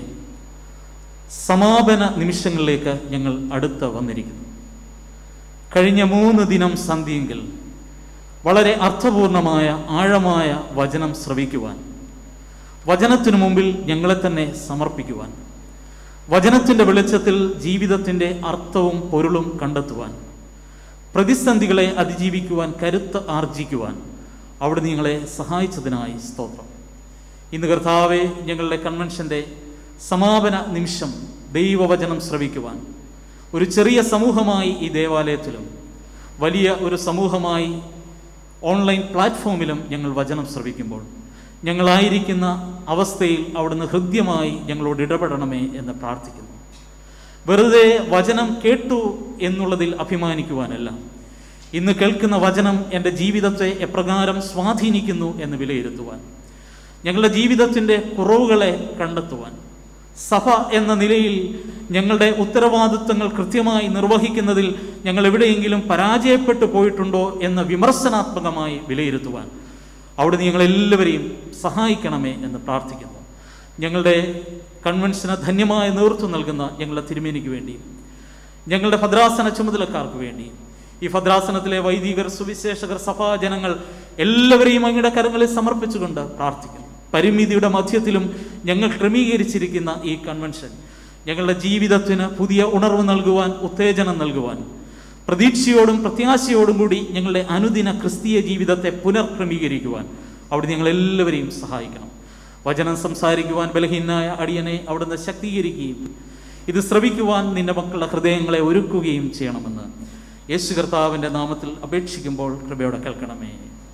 സമാപന നിമിഷങ്ങളിലേക്ക് ഞങ്ങൾ അടുത്ത് വന്നിരിക്കുന്നു കഴിഞ്ഞ മൂന്ന് ദിനം സന്ധ്യയെങ്കിൽ വളരെ അർത്ഥപൂർണമായ ആഴമായ വചനം ശ്രവിക്കുവാൻ വചനത്തിനു മുമ്പിൽ ഞങ്ങളെ തന്നെ സമർപ്പിക്കുവാൻ വചനത്തിൻ്റെ വെളിച്ചത്തിൽ ജീവിതത്തിൻ്റെ അർത്ഥവും പൊരുളും കണ്ടെത്തുവാൻ പ്രതിസന്ധികളെ അതിജീവിക്കുവാൻ കരുത്ത് ആർജിക്കുവാൻ അവിടെ നിങ്ങളെ സഹായിച്ചതിനായി സ്തോത്രം ഇന്ന് കർത്താവെ ഞങ്ങളുടെ കൺവെൻഷൻ്റെ സമാപന നിമിഷം ദൈവവചനം ശ്രവിക്കുവാൻ ഒരു ചെറിയ സമൂഹമായി ഈ ദേവാലയത്തിലും വലിയ ഒരു സമൂഹമായി ഓൺലൈൻ പ്ലാറ്റ്ഫോമിലും ഞങ്ങൾ വചനം ശ്രവിക്കുമ്പോൾ ഞങ്ങളായിരിക്കുന്ന അവസ്ഥയിൽ അവിടുന്ന് ഹൃദ്യമായി ഞങ്ങളോട് ഇടപെടണമേ എന്ന് പ്രാർത്ഥിക്കുന്നു വെറുതെ വചനം കേട്ടു എന്നുള്ളതിൽ അഭിമാനിക്കുവാനല്ല ഇന്ന് കേൾക്കുന്ന വചനം എൻ്റെ ജീവിതത്തെ എപ്രകാരം സ്വാധീനിക്കുന്നു എന്ന് വിലയിരുത്തുവാൻ ഞങ്ങളുടെ ജീവിതത്തിൻ്റെ കുറവുകളെ കണ്ടെത്തുവാൻ സഭ എന്ന നിലയിൽ ഞങ്ങളുടെ ഉത്തരവാദിത്വങ്ങൾ കൃത്യമായി നിർവഹിക്കുന്നതിൽ ഞങ്ങൾ എവിടെയെങ്കിലും പരാജയപ്പെട്ടു പോയിട്ടുണ്ടോ എന്ന വിമർശനാത്മകമായി വിലയിരുത്തുവാൻ അവിടെ ഞങ്ങളെല്ലാവരെയും സഹായിക്കണമേ എന്ന് പ്രാർത്ഥിക്കുന്നു ഞങ്ങളുടെ കൺവെൻഷന് ധന്യമായ നേതൃത്വം നൽകുന്ന ഞങ്ങളുടെ തിരുമേനിക്ക് വേണ്ടി ഞങ്ങളുടെ ഭദ്രാസന ചുമതലക്കാർക്ക് വേണ്ടി ഈ ഭദ്രാസനത്തിലെ വൈദികർ സുവിശേഷകർ സഭാജനങ്ങൾ എല്ലാവരെയും അങ്ങയുടെ കരങ്ങളിൽ സമർപ്പിച്ചുകൊണ്ട് പ്രാർത്ഥിക്കുന്നു പരിമിതിയുടെ മധ്യത്തിലും ഞങ്ങൾ ക്രമീകരിച്ചിരിക്കുന്ന ഈ കൺവെൻഷൻ ഞങ്ങളുടെ ജീവിതത്തിന് പുതിയ ഉണർവ് നൽകുവാൻ ഉത്തേജനം നൽകുവാൻ പ്രതീക്ഷയോടും പ്രത്യാശയോടും കൂടി ഞങ്ങളുടെ അനുദിന ക്രിസ്തീയ ജീവിതത്തെ പുനർക്രമീകരിക്കുവാൻ അവിടെ ഞങ്ങൾ എല്ലാവരെയും സഹായിക്കണം വചനം സംസാരിക്കുവാൻ ബലഹീനായ അടിയനെ അവിടുന്ന് ശക്തീകരിക്കുകയും ഇത് ശ്രവിക്കുവാൻ നിന്റെ മക്കളുടെ ഹൃദയങ്ങളെ ഒരുക്കുകയും ചെയ്യണമെന്ന് യേശു കർത്താവിൻ്റെ നാമത്തിൽ അപേക്ഷിക്കുമ്പോൾ കൃപയോടെ കേൾക്കണമേ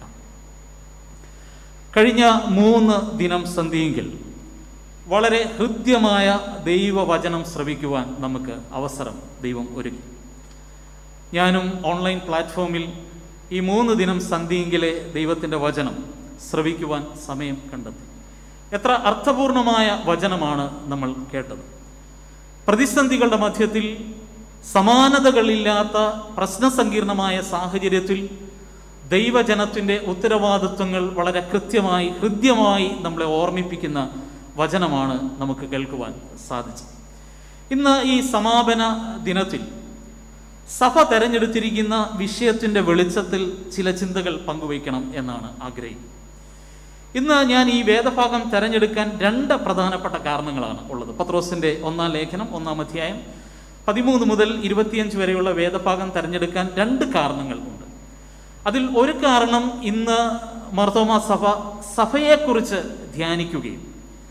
കഴിഞ്ഞ മൂന്ന് ദിനം സന്ധിയെങ്കിൽ വളരെ ഹൃദ്യമായ ദൈവവചനം ശ്രവിക്കുവാൻ നമുക്ക് അവസരം ദൈവം ഒരുക്കി ഞാനും ഓൺലൈൻ പ്ലാറ്റ്ഫോമിൽ ഈ മൂന്ന് ദിനം സന്ധിയെങ്കിലെ ദൈവത്തിൻ്റെ വചനം ശ്രവിക്കുവാൻ സമയം കണ്ടെത്തി എത്ര അർത്ഥപൂർണമായ വചനമാണ് നമ്മൾ കേട്ടത് പ്രതിസന്ധികളുടെ മധ്യത്തിൽ സമാനതകളില്ലാത്ത പ്രശ്നസങ്കീർണമായ സാഹചര്യത്തിൽ ദൈവജനത്തിൻ്റെ ഉത്തരവാദിത്വങ്ങൾ വളരെ കൃത്യമായി ഹൃദ്യമായി നമ്മളെ ഓർമ്മിപ്പിക്കുന്ന വചനമാണ് നമുക്ക് കേൾക്കുവാൻ സാധിച്ചത് ഇന്ന് ഈ സമാപന ദിനത്തിൽ സഭ തെരഞ്ഞെടുത്തിരിക്കുന്ന വിഷയത്തിൻ്റെ വെളിച്ചത്തിൽ ചില ചിന്തകൾ പങ്കുവയ്ക്കണം എന്നാണ് ആഗ്രഹിക്കുന്നത് ഇന്ന് ഞാൻ ഈ വേദഭാഗം തെരഞ്ഞെടുക്കാൻ രണ്ട് പ്രധാനപ്പെട്ട കാരണങ്ങളാണ് ഉള്ളത് പത്രോസിന്റെ ഒന്നാം ലേഖനം ഒന്നാം അധ്യായം പതിമൂന്ന് മുതൽ ഇരുപത്തിയഞ്ച് വരെയുള്ള വേദഭാഗം തെരഞ്ഞെടുക്കാൻ രണ്ട് കാരണങ്ങൾ ഉണ്ട് അതിൽ ഒരു കാരണം ഇന്ന് മർത്തോമ സഭ സഭയെക്കുറിച്ച് ധ്യാനിക്കുകയും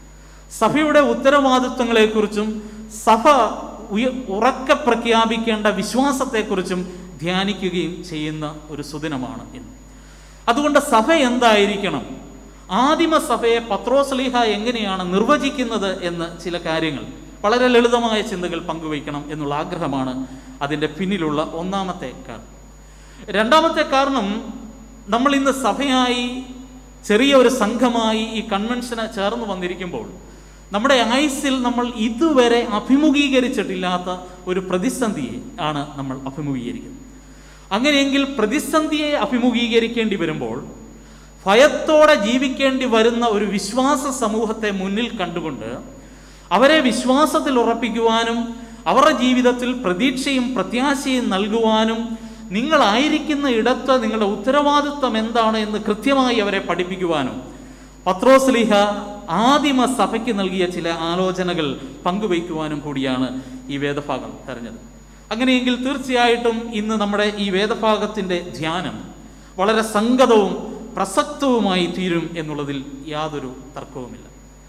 സഭയുടെ ഉത്തരവാദിത്വങ്ങളെക്കുറിച്ചും സഭ ഉയ- ഉറക്കെ പ്രഖ്യാപിക്കേണ്ട വിശ്വാസത്തെക്കുറിച്ചും ധ്യാനിക്കുകയും ചെയ്യുന്ന ഒരു സുദിനമാണ് ഇന്ന് അതുകൊണ്ട് സഭ എന്തായിരിക്കണം ആദിമ സഭയെ പത്രോസ്ലീഹ എങ്ങനെയാണ് നിർവചിക്കുന്നത് എന്ന് ചില കാര്യങ്ങൾ വളരെ ലളിതമായ ചിന്തകൾ പങ്കുവയ്ക്കണം എന്നുള്ള ആഗ്രഹമാണ് അതിൻ്റെ പിന്നിലുള്ള ഒന്നാമത്തെ കാരണം രണ്ടാമത്തെ കാരണം നമ്മൾ ഇന്ന് സഭയായി ചെറിയ ഒരു സംഘമായി ഈ കൺവെൻഷന് ചേർന്ന് വന്നിരിക്കുമ്പോൾ നമ്മുടെ ആയുസ്സിൽ നമ്മൾ ഇതുവരെ അഭിമുഖീകരിച്ചിട്ടില്ലാത്ത ഒരു പ്രതിസന്ധിയെ ആണ് നമ്മൾ അഭിമുഖീകരിക്കുന്നത് അങ്ങനെയെങ്കിൽ പ്രതിസന്ധിയെ അഭിമുഖീകരിക്കേണ്ടി വരുമ്പോൾ ഭയത്തോടെ ജീവിക്കേണ്ടി വരുന്ന ഒരു വിശ്വാസ സമൂഹത്തെ മുന്നിൽ കണ്ടുകൊണ്ട് അവരെ വിശ്വാസത്തിൽ ഉറപ്പിക്കുവാനും അവരുടെ ജീവിതത്തിൽ പ്രതീക്ഷയും പ്രത്യാശയും നൽകുവാനും നിങ്ങളായിരിക്കുന്ന ഇടത്ത് നിങ്ങളുടെ ഉത്തരവാദിത്വം എന്താണ് എന്ന് കൃത്യമായി അവരെ പഠിപ്പിക്കുവാനും പത്രോസ്ലിഹ ആദിമ സഭയ്ക്ക് നൽകിയ ചില ആലോചനകൾ പങ്കുവയ്ക്കുവാനും കൂടിയാണ് ഈ വേദഭാഗം തെരഞ്ഞത് അങ്ങനെയെങ്കിൽ തീർച്ചയായിട്ടും ഇന്ന് നമ്മുടെ ഈ വേദഭാഗത്തിൻ്റെ ധ്യാനം വളരെ സംഗതവും പ്രസക്തവുമായി തീരും എന്നുള്ളതിൽ യാതൊരു തർക്കവുമില്ല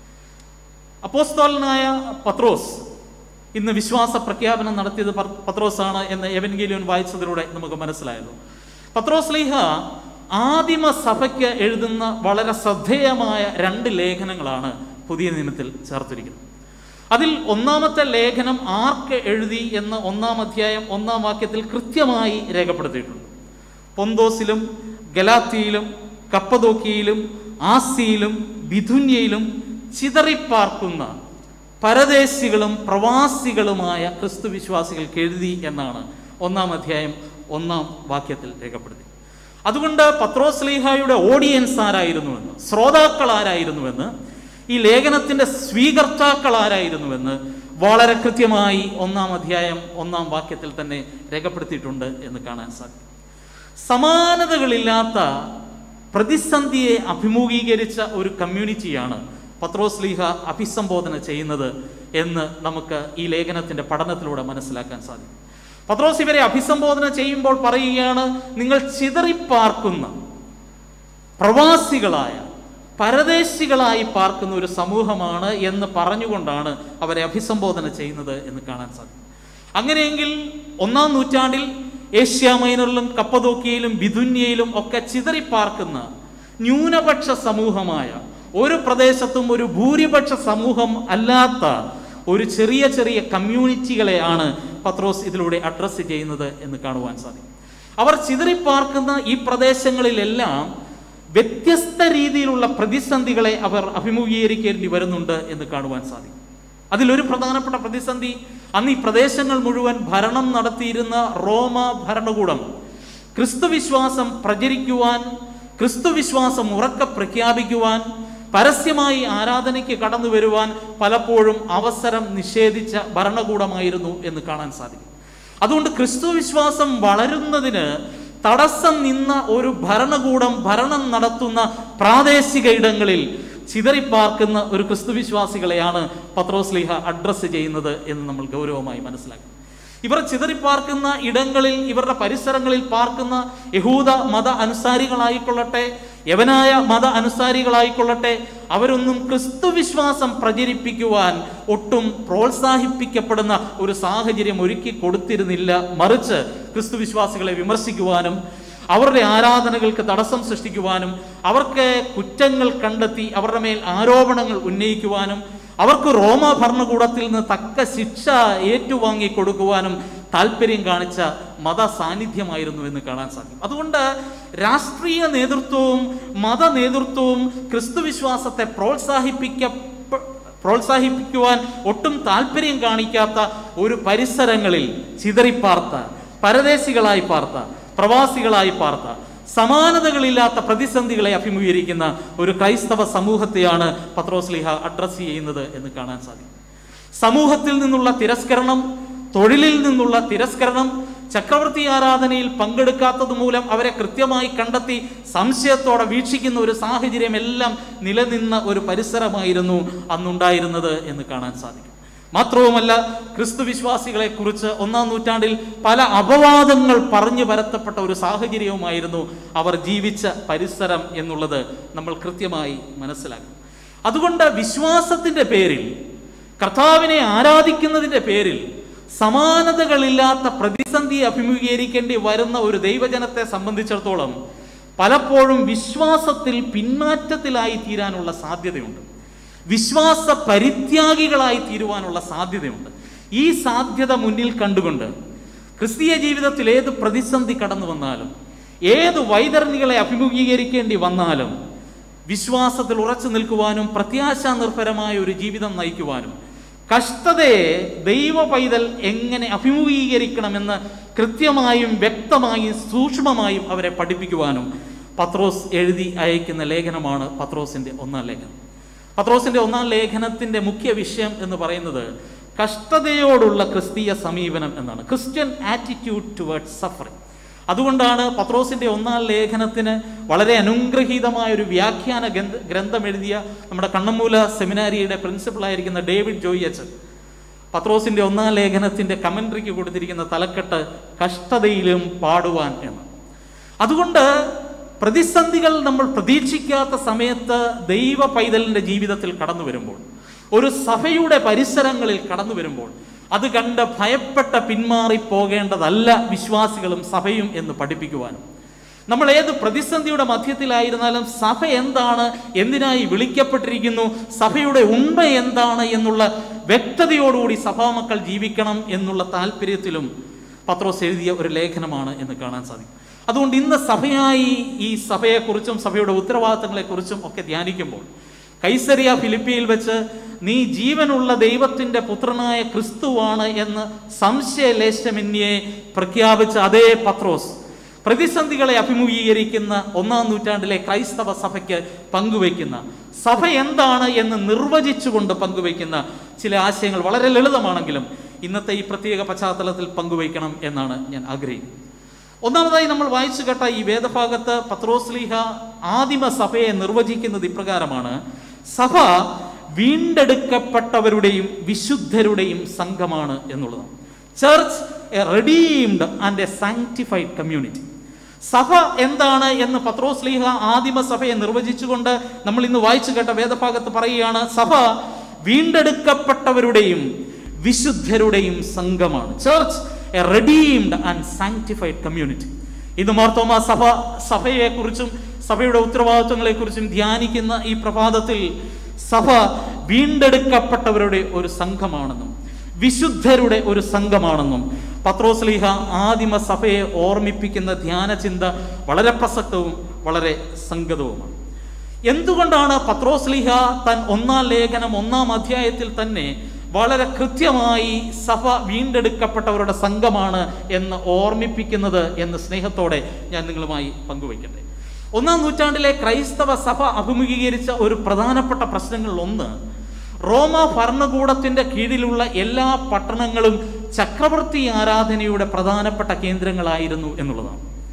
അപ്പോസ്തോലനായ പത്രോസ് ഇന്ന് വിശ്വാസ പ്രഖ്യാപനം നടത്തിയത് പർ- പത്രോസാണ് എന്ന് എവൻഗേലിയൻ വായിച്ചതിലൂടെ നമുക്ക് മനസ്സിലായല്ലോ പത്രോസ് ലീഹ ആദിമ സഭയ്ക്ക് എഴുതുന്ന വളരെ ശ്രദ്ധേയമായ രണ്ട് ലേഖനങ്ങളാണ് പുതിയ നിയമത്തിൽ ചേർത്തിരിക്കുന്നത് അതിൽ ഒന്നാമത്തെ ലേഖനം ആർക്ക് എഴുതി എന്ന ഒന്നാം അധ്യായം ഒന്നാം വാക്യത്തിൽ കൃത്യമായി രേഖപ്പെടുത്തിയിട്ടുണ്ട് പൊന്തോസിലും ഗലാത്തിയിലും കപ്പദോക്കിയിലും ആസിയിലും ബിഥുന്യയിലും ചിതറിപ്പാർക്കുന്ന പരദേശികളും പ്രവാസികളുമായ ക്രിസ്തു വിശ്വാസികൾക്ക് എഴുതി എന്നാണ് ഒന്നാം അധ്യായം ഒന്നാം വാക്യത്തിൽ രേഖപ്പെടുത്തി അതുകൊണ്ട് പത്രോസ്ലീഹായുടെ ഓഡിയൻസ് ആരായിരുന്നുവെന്ന് ശ്രോതാക്കൾ ആരായിരുന്നുവെന്ന് ഈ ലേഖനത്തിന്റെ സ്വീകർത്താക്കൾ ആരായിരുന്നുവെന്ന് വളരെ കൃത്യമായി ഒന്നാം അധ്യായം ഒന്നാം വാക്യത്തിൽ തന്നെ രേഖപ്പെടുത്തിയിട്ടുണ്ട് എന്ന് കാണാൻ സാധിക്കും സമാനതകളില്ലാത്ത പ്രതിസന്ധിയെ അഭിമുഖീകരിച്ച ഒരു കമ്മ്യൂണിറ്റിയാണ് പത്രോസ് ലീഹ അഭിസംബോധന ചെയ്യുന്നത് എന്ന് നമുക്ക് ഈ ലേഖനത്തിന്റെ പഠനത്തിലൂടെ മനസ്സിലാക്കാൻ സാധിക്കും പത്രോസ് ഇവരെ അഭിസംബോധന ചെയ്യുമ്പോൾ പറയുകയാണ് നിങ്ങൾ ചിതറിപ്പാർക്കുന്ന പ്രവാസികളായ പരദേശികളായി പാർക്കുന്ന ഒരു സമൂഹമാണ് എന്ന് പറഞ്ഞുകൊണ്ടാണ് അവരെ അഭിസംബോധന ചെയ്യുന്നത് എന്ന് കാണാൻ സാധിക്കും അങ്ങനെയെങ്കിൽ ഒന്നാം നൂറ്റാണ്ടിൽ ഏഷ്യ മൈനറിലും കപ്പതോക്കിയയിലും ബിഥുന്യയിലും ഒക്കെ ചിതറിപ്പാർക്കുന്ന ന്യൂനപക്ഷ സമൂഹമായ ഒരു പ്രദേശത്തും ഒരു ഭൂരിപക്ഷ സമൂഹം അല്ലാത്ത ഒരു ചെറിയ ചെറിയ കമ്മ്യൂണിറ്റികളെയാണ് പത്രോസ് ഇതിലൂടെ അഡ്രസ്സ് ചെയ്യുന്നത് എന്ന് കാണുവാൻ സാധിക്കും അവർ ചിതറിപ്പാർക്കുന്ന ഈ പ്രദേശങ്ങളിലെല്ലാം വ്യത്യസ്ത രീതിയിലുള്ള പ്രതിസന്ധികളെ അവർ അഭിമുഖീകരിക്കേണ്ടി വരുന്നുണ്ട് എന്ന് കാണുവാൻ സാധിക്കും അതിലൊരു പ്രധാനപ്പെട്ട പ്രതിസന്ധി അന്ന് ഈ പ്രദേശങ്ങൾ മുഴുവൻ ഭരണം നടത്തിയിരുന്ന റോമ ഭരണകൂടം ക്രിസ്തുവിശ്വാസം പ്രചരിക്കുവാൻ ക്രിസ്തുവിശ്വാസം ഉറക്കെ പ്രഖ്യാപിക്കുവാൻ പരസ്യമായി ആരാധനയ്ക്ക് കടന്നു വരുവാൻ പലപ്പോഴും അവസരം നിഷേധിച്ച ഭരണകൂടമായിരുന്നു എന്ന് കാണാൻ സാധിക്കും അതുകൊണ്ട് ക്രിസ്തുവിശ്വാസം വളരുന്നതിന് തടസ്സം നിന്ന ഒരു ഭരണകൂടം ഭരണം നടത്തുന്ന പ്രാദേശിക ഇടങ്ങളിൽ ചിതറിപ്പാർക്കുന്ന ഒരു ക്രിസ്തുവിശ്വാസികളെയാണ് പത്രോസ്ലിഹ അഡ്രസ്സ് ചെയ്യുന്നത് എന്ന് നമ്മൾ ഗൗരവമായി മനസ്സിലാക്കണം ഇവർ ചിതറിപ്പാർക്കുന്ന ഇടങ്ങളിൽ ഇവരുടെ പരിസരങ്ങളിൽ പാർക്കുന്ന യഹൂദ മത അനുസാരികളായിക്കൊള്ളട്ടെ യവനായ മത അനുസാരികളായിക്കൊള്ളട്ടെ അവരൊന്നും ക്രിസ്തു വിശ്വാസം പ്രചരിപ്പിക്കുവാൻ ഒട്ടും പ്രോത്സാഹിപ്പിക്കപ്പെടുന്ന ഒരു സാഹചര്യം ഒരുക്കി കൊടുത്തിരുന്നില്ല മറിച്ച് ക്രിസ്തു വിശ്വാസികളെ വിമർശിക്കുവാനും അവരുടെ ആരാധനകൾക്ക് തടസ്സം സൃഷ്ടിക്കുവാനും അവർക്ക് കുറ്റങ്ങൾ കണ്ടെത്തി അവരുടെ മേൽ ആരോപണങ്ങൾ ഉന്നയിക്കുവാനും അവർക്ക് റോമ ഭരണകൂടത്തിൽ നിന്ന് തക്ക ശിക്ഷ ഏറ്റുവാങ്ങി കൊടുക്കുവാനും താല്പര്യം കാണിച്ച മത സാന്നിധ്യമായിരുന്നു എന്ന് കാണാൻ സാധിക്കും അതുകൊണ്ട് രാഷ്ട്രീയ നേതൃത്വവും മത നേതൃത്വവും ക്രിസ്തുവിശ്വാസത്തെ പ്രോത്സാഹിപ്പിക്ക പ്രോത്സാഹിപ്പിക്കുവാൻ ഒട്ടും താല്പര്യം കാണിക്കാത്ത ഒരു പരിസരങ്ങളിൽ ചിതറിപ്പാർത്ത പരദേശികളായി പാർത്ത പ്രവാസികളായി പാർത്ത സമാനതകളില്ലാത്ത പ്രതിസന്ധികളെ അഭിമുഖീകരിക്കുന്ന ഒരു ക്രൈസ്തവ സമൂഹത്തെയാണ് പത്രോസ്ലിഹ അഡ്രസ് ചെയ്യുന്നത് എന്ന് കാണാൻ സാധിക്കും സമൂഹത്തിൽ നിന്നുള്ള തിരസ്കരണം തൊഴിലിൽ നിന്നുള്ള തിരസ്കരണം ചക്രവർത്തി ആരാധനയിൽ പങ്കെടുക്കാത്തത് മൂലം അവരെ കൃത്യമായി കണ്ടെത്തി സംശയത്തോടെ വീക്ഷിക്കുന്ന ഒരു സാഹചര്യം എല്ലാം നിലനിന്ന ഒരു പരിസരമായിരുന്നു അന്നുണ്ടായിരുന്നത് എന്ന് കാണാൻ സാധിക്കും മാത്രവുമല്ല ക്രിസ്തു വിശ്വാസികളെ കുറിച്ച് ഒന്നാം നൂറ്റാണ്ടിൽ പല അപവാദങ്ങൾ പറഞ്ഞു പരത്തപ്പെട്ട ഒരു സാഹചര്യവുമായിരുന്നു അവർ ജീവിച്ച പരിസരം എന്നുള്ളത് നമ്മൾ കൃത്യമായി മനസ്സിലാക്കും അതുകൊണ്ട് വിശ്വാസത്തിന്റെ പേരിൽ കർത്താവിനെ ആരാധിക്കുന്നതിന്റെ പേരിൽ സമാനതകളില്ലാത്ത പ്രതിസന്ധിയെ അഭിമുഖീകരിക്കേണ്ടി വരുന്ന ഒരു ദൈവജനത്തെ സംബന്ധിച്ചിടത്തോളം പലപ്പോഴും വിശ്വാസത്തിൽ പിന്മാറ്റത്തിലായി തീരാനുള്ള സാധ്യതയുണ്ട് വിശ്വാസ പരിത്യാഗികളായി തീരുവാനുള്ള സാധ്യതയുണ്ട് ഈ സാധ്യത മുന്നിൽ കണ്ടുകൊണ്ട് ക്രിസ്തീയ ജീവിതത്തിൽ ഏത് പ്രതിസന്ധി കടന്നു വന്നാലും ഏത് വൈതരണികളെ അഭിമുഖീകരിക്കേണ്ടി വന്നാലും വിശ്വാസത്തിൽ ഉറച്ചു നിൽക്കുവാനും പ്രത്യാശാ നിർഭരമായ ഒരു ജീവിതം നയിക്കുവാനും കഷ്ടതയെ ദൈവ പൈതൽ എങ്ങനെ അഭിമുഖീകരിക്കണമെന്ന് കൃത്യമായും വ്യക്തമായും സൂക്ഷ്മമായും അവരെ പഠിപ്പിക്കുവാനും പത്രോസ് എഴുതി അയക്കുന്ന ലേഖനമാണ് പത്രോസിന്റെ ഒന്നാം ലേഖനം പത്രോസിന്റെ ഒന്നാം ലേഖനത്തിന്റെ മുഖ്യ വിഷയം എന്ന് പറയുന്നത് കഷ്ടതയോടുള്ള ക്രിസ്തീയ സമീപനം എന്നാണ് ക്രിസ്ത്യൻ ആറ്റിറ്റ്യൂഡ് ടുവേർഡ്സ് സഫറിങ് അതുകൊണ്ടാണ് പത്രോസിന്റെ ഒന്നാം ലേഖനത്തിന് വളരെ അനുഗ്രഹീതമായ ഒരു വ്യാഖ്യാന ഗ്രന്ഥ ഗ്രന്ഥം എഴുതിയ നമ്മുടെ കണ്ണമ്മൂല സെമിനാരിയുടെ പ്രിൻസിപ്പളായിരിക്കുന്ന ഡേവിഡ് ജോയി അച്ചൻ പത്രോസിന്റെ ഒന്നാം ലേഖനത്തിന്റെ കമൻട്രിക്ക് കൊടുത്തിരിക്കുന്ന തലക്കെട്ട് കഷ്ടതയിലും പാടുവാൻ എന്ന് അതുകൊണ്ട് പ്രതിസന്ധികൾ നമ്മൾ പ്രതീക്ഷിക്കാത്ത സമയത്ത് ദൈവ പൈതലിന്റെ ജീവിതത്തിൽ കടന്നു വരുമ്പോൾ ഒരു സഭയുടെ പരിസരങ്ങളിൽ കടന്നു വരുമ്പോൾ അത് കണ്ട് ഭയപ്പെട്ട പിന്മാറി പോകേണ്ടതല്ല വിശ്വാസികളും സഭയും എന്ന് പഠിപ്പിക്കുവാനും നമ്മൾ ഏത് പ്രതിസന്ധിയുടെ മധ്യത്തിലായിരുന്നാലും സഭ എന്താണ് എന്തിനായി വിളിക്കപ്പെട്ടിരിക്കുന്നു സഭയുടെ ഉണ്മ എന്താണ് എന്നുള്ള വ്യക്തതയോടുകൂടി സഭാമക്കൾ ജീവിക്കണം എന്നുള്ള താല്പര്യത്തിലും പത്രോസ് എഴുതിയ ഒരു ലേഖനമാണ് എന്ന് കാണാൻ സാധിക്കും അതുകൊണ്ട് ഇന്ന് സഭയായി ഈ സഭയെക്കുറിച്ചും സഭയുടെ ഉത്തരവാദിത്തങ്ങളെക്കുറിച്ചും ഒക്കെ ധ്യാനിക്കുമ്പോൾ കൈസരിയ ഫിലിപ്പിയിൽ വെച്ച് നീ ജീവനുള്ള ദൈവത്തിന്റെ പുത്രനായ ക്രിസ്തുവാണ് എന്ന് സംശയലേശമന്യെ പ്രഖ്യാപിച്ച അതേ പത്രോസ് പ്രതിസന്ധികളെ അഭിമുഖീകരിക്കുന്ന ഒന്നാം നൂറ്റാണ്ടിലെ ക്രൈസ്തവ സഭയ്ക്ക് പങ്കുവയ്ക്കുന്ന സഭ എന്താണ് എന്ന് നിർവചിച്ചുകൊണ്ട് പങ്കുവയ്ക്കുന്ന ചില ആശയങ്ങൾ വളരെ ലളിതമാണെങ്കിലും ഇന്നത്തെ ഈ പ്രത്യേക പശ്ചാത്തലത്തിൽ പങ്കുവയ്ക്കണം എന്നാണ് ഞാൻ ആഗ്രഹിക്കുന്നത് ഒന്നാമതായി നമ്മൾ വായിച്ചു കേട്ട ഈ വേദഭാഗത്ത് പത്രോസ്ലീഹ ആദിമ സഭയെ നിർവചിക്കുന്നത് ഇപ്രകാരമാണ് സഭ വീണ്ടെടുക്കപ്പെട്ടവരുടെയും വിശുദ്ധരുടെയും സംഘമാണ് എന്നുള്ളതാണ് church a redeemed and a sanctified community സഭ എന്താണ് എന്ന് പത്രോസ്ലീഹ ആദിമ സഭയെ നിർവചിച്ചുകൊണ്ട് നമ്മൾ ഇന്ന് വായിച്ചു കേട്ട വേദഭാഗത്ത് പറയുകയാണ് സഭ വീണ്ടെടുക്കപ്പെട്ടവരുടെയും വിശുദ്ധരുടെയും സംഘമാണ് church a redeemed and sanctified community ഇന്ന് മാർത്തോമ സഭ സഭയെക്കുറിച്ചും സഭയുടെ ഉത്തരവാദിത്വങ്ങളെക്കുറിച്ചും ധ്യാനിക്കുന്ന ഈ പ്രഭാതത്തിൽ സഭ വീണ്ടെടുക്കപ്പെട്ടവരുടെ ഒരു സംഘമാണെന്നും വിശുദ്ധരുടെ ഒരു സംഘമാണെന്നും പത്രോസ്ലീഹ ആദിമ സഭയെ ഓർമ്മിപ്പിക്കുന്ന ധ്യാനചിന്ത വളരെ പ്രസക്തവും വളരെ സംഗതവുമാണ് എന്തുകൊണ്ടാണ് പത്രോസ്ലീഹ തൻ ഒന്നാം ലേഖനം ഒന്നാം അധ്യായത്തിൽ തന്നെ വളരെ കൃത്യമായി സഭ വീണ്ടെടുക്കപ്പെട്ടവരുടെ സംഘമാണ് എന്ന് ഓർമ്മിപ്പിക്കുന്നത് എന്ന് സ്നേഹത്തോടെ ഞാൻ നിങ്ങളുമായി പങ്കുവയ്ക്കട്ടെ ഒന്നാം നൂറ്റാണ്ടിലെ ക്രൈസ്തവ സഭ അഭിമുഖീകരിച്ച ഒരു പ്രധാനപ്പെട്ട പ്രശ്നങ്ങളിൽ ഒന്ന് റോമ ഭരണകൂടത്തിന്റെ കീഴിലുള്ള എല്ലാ പട്ടണങ്ങളും ചക്രവർത്തി ആരാധനയുടെ പ്രധാനപ്പെട്ട കേന്ദ്രങ്ങളായിരുന്നു എന്നുള്ളതാണ്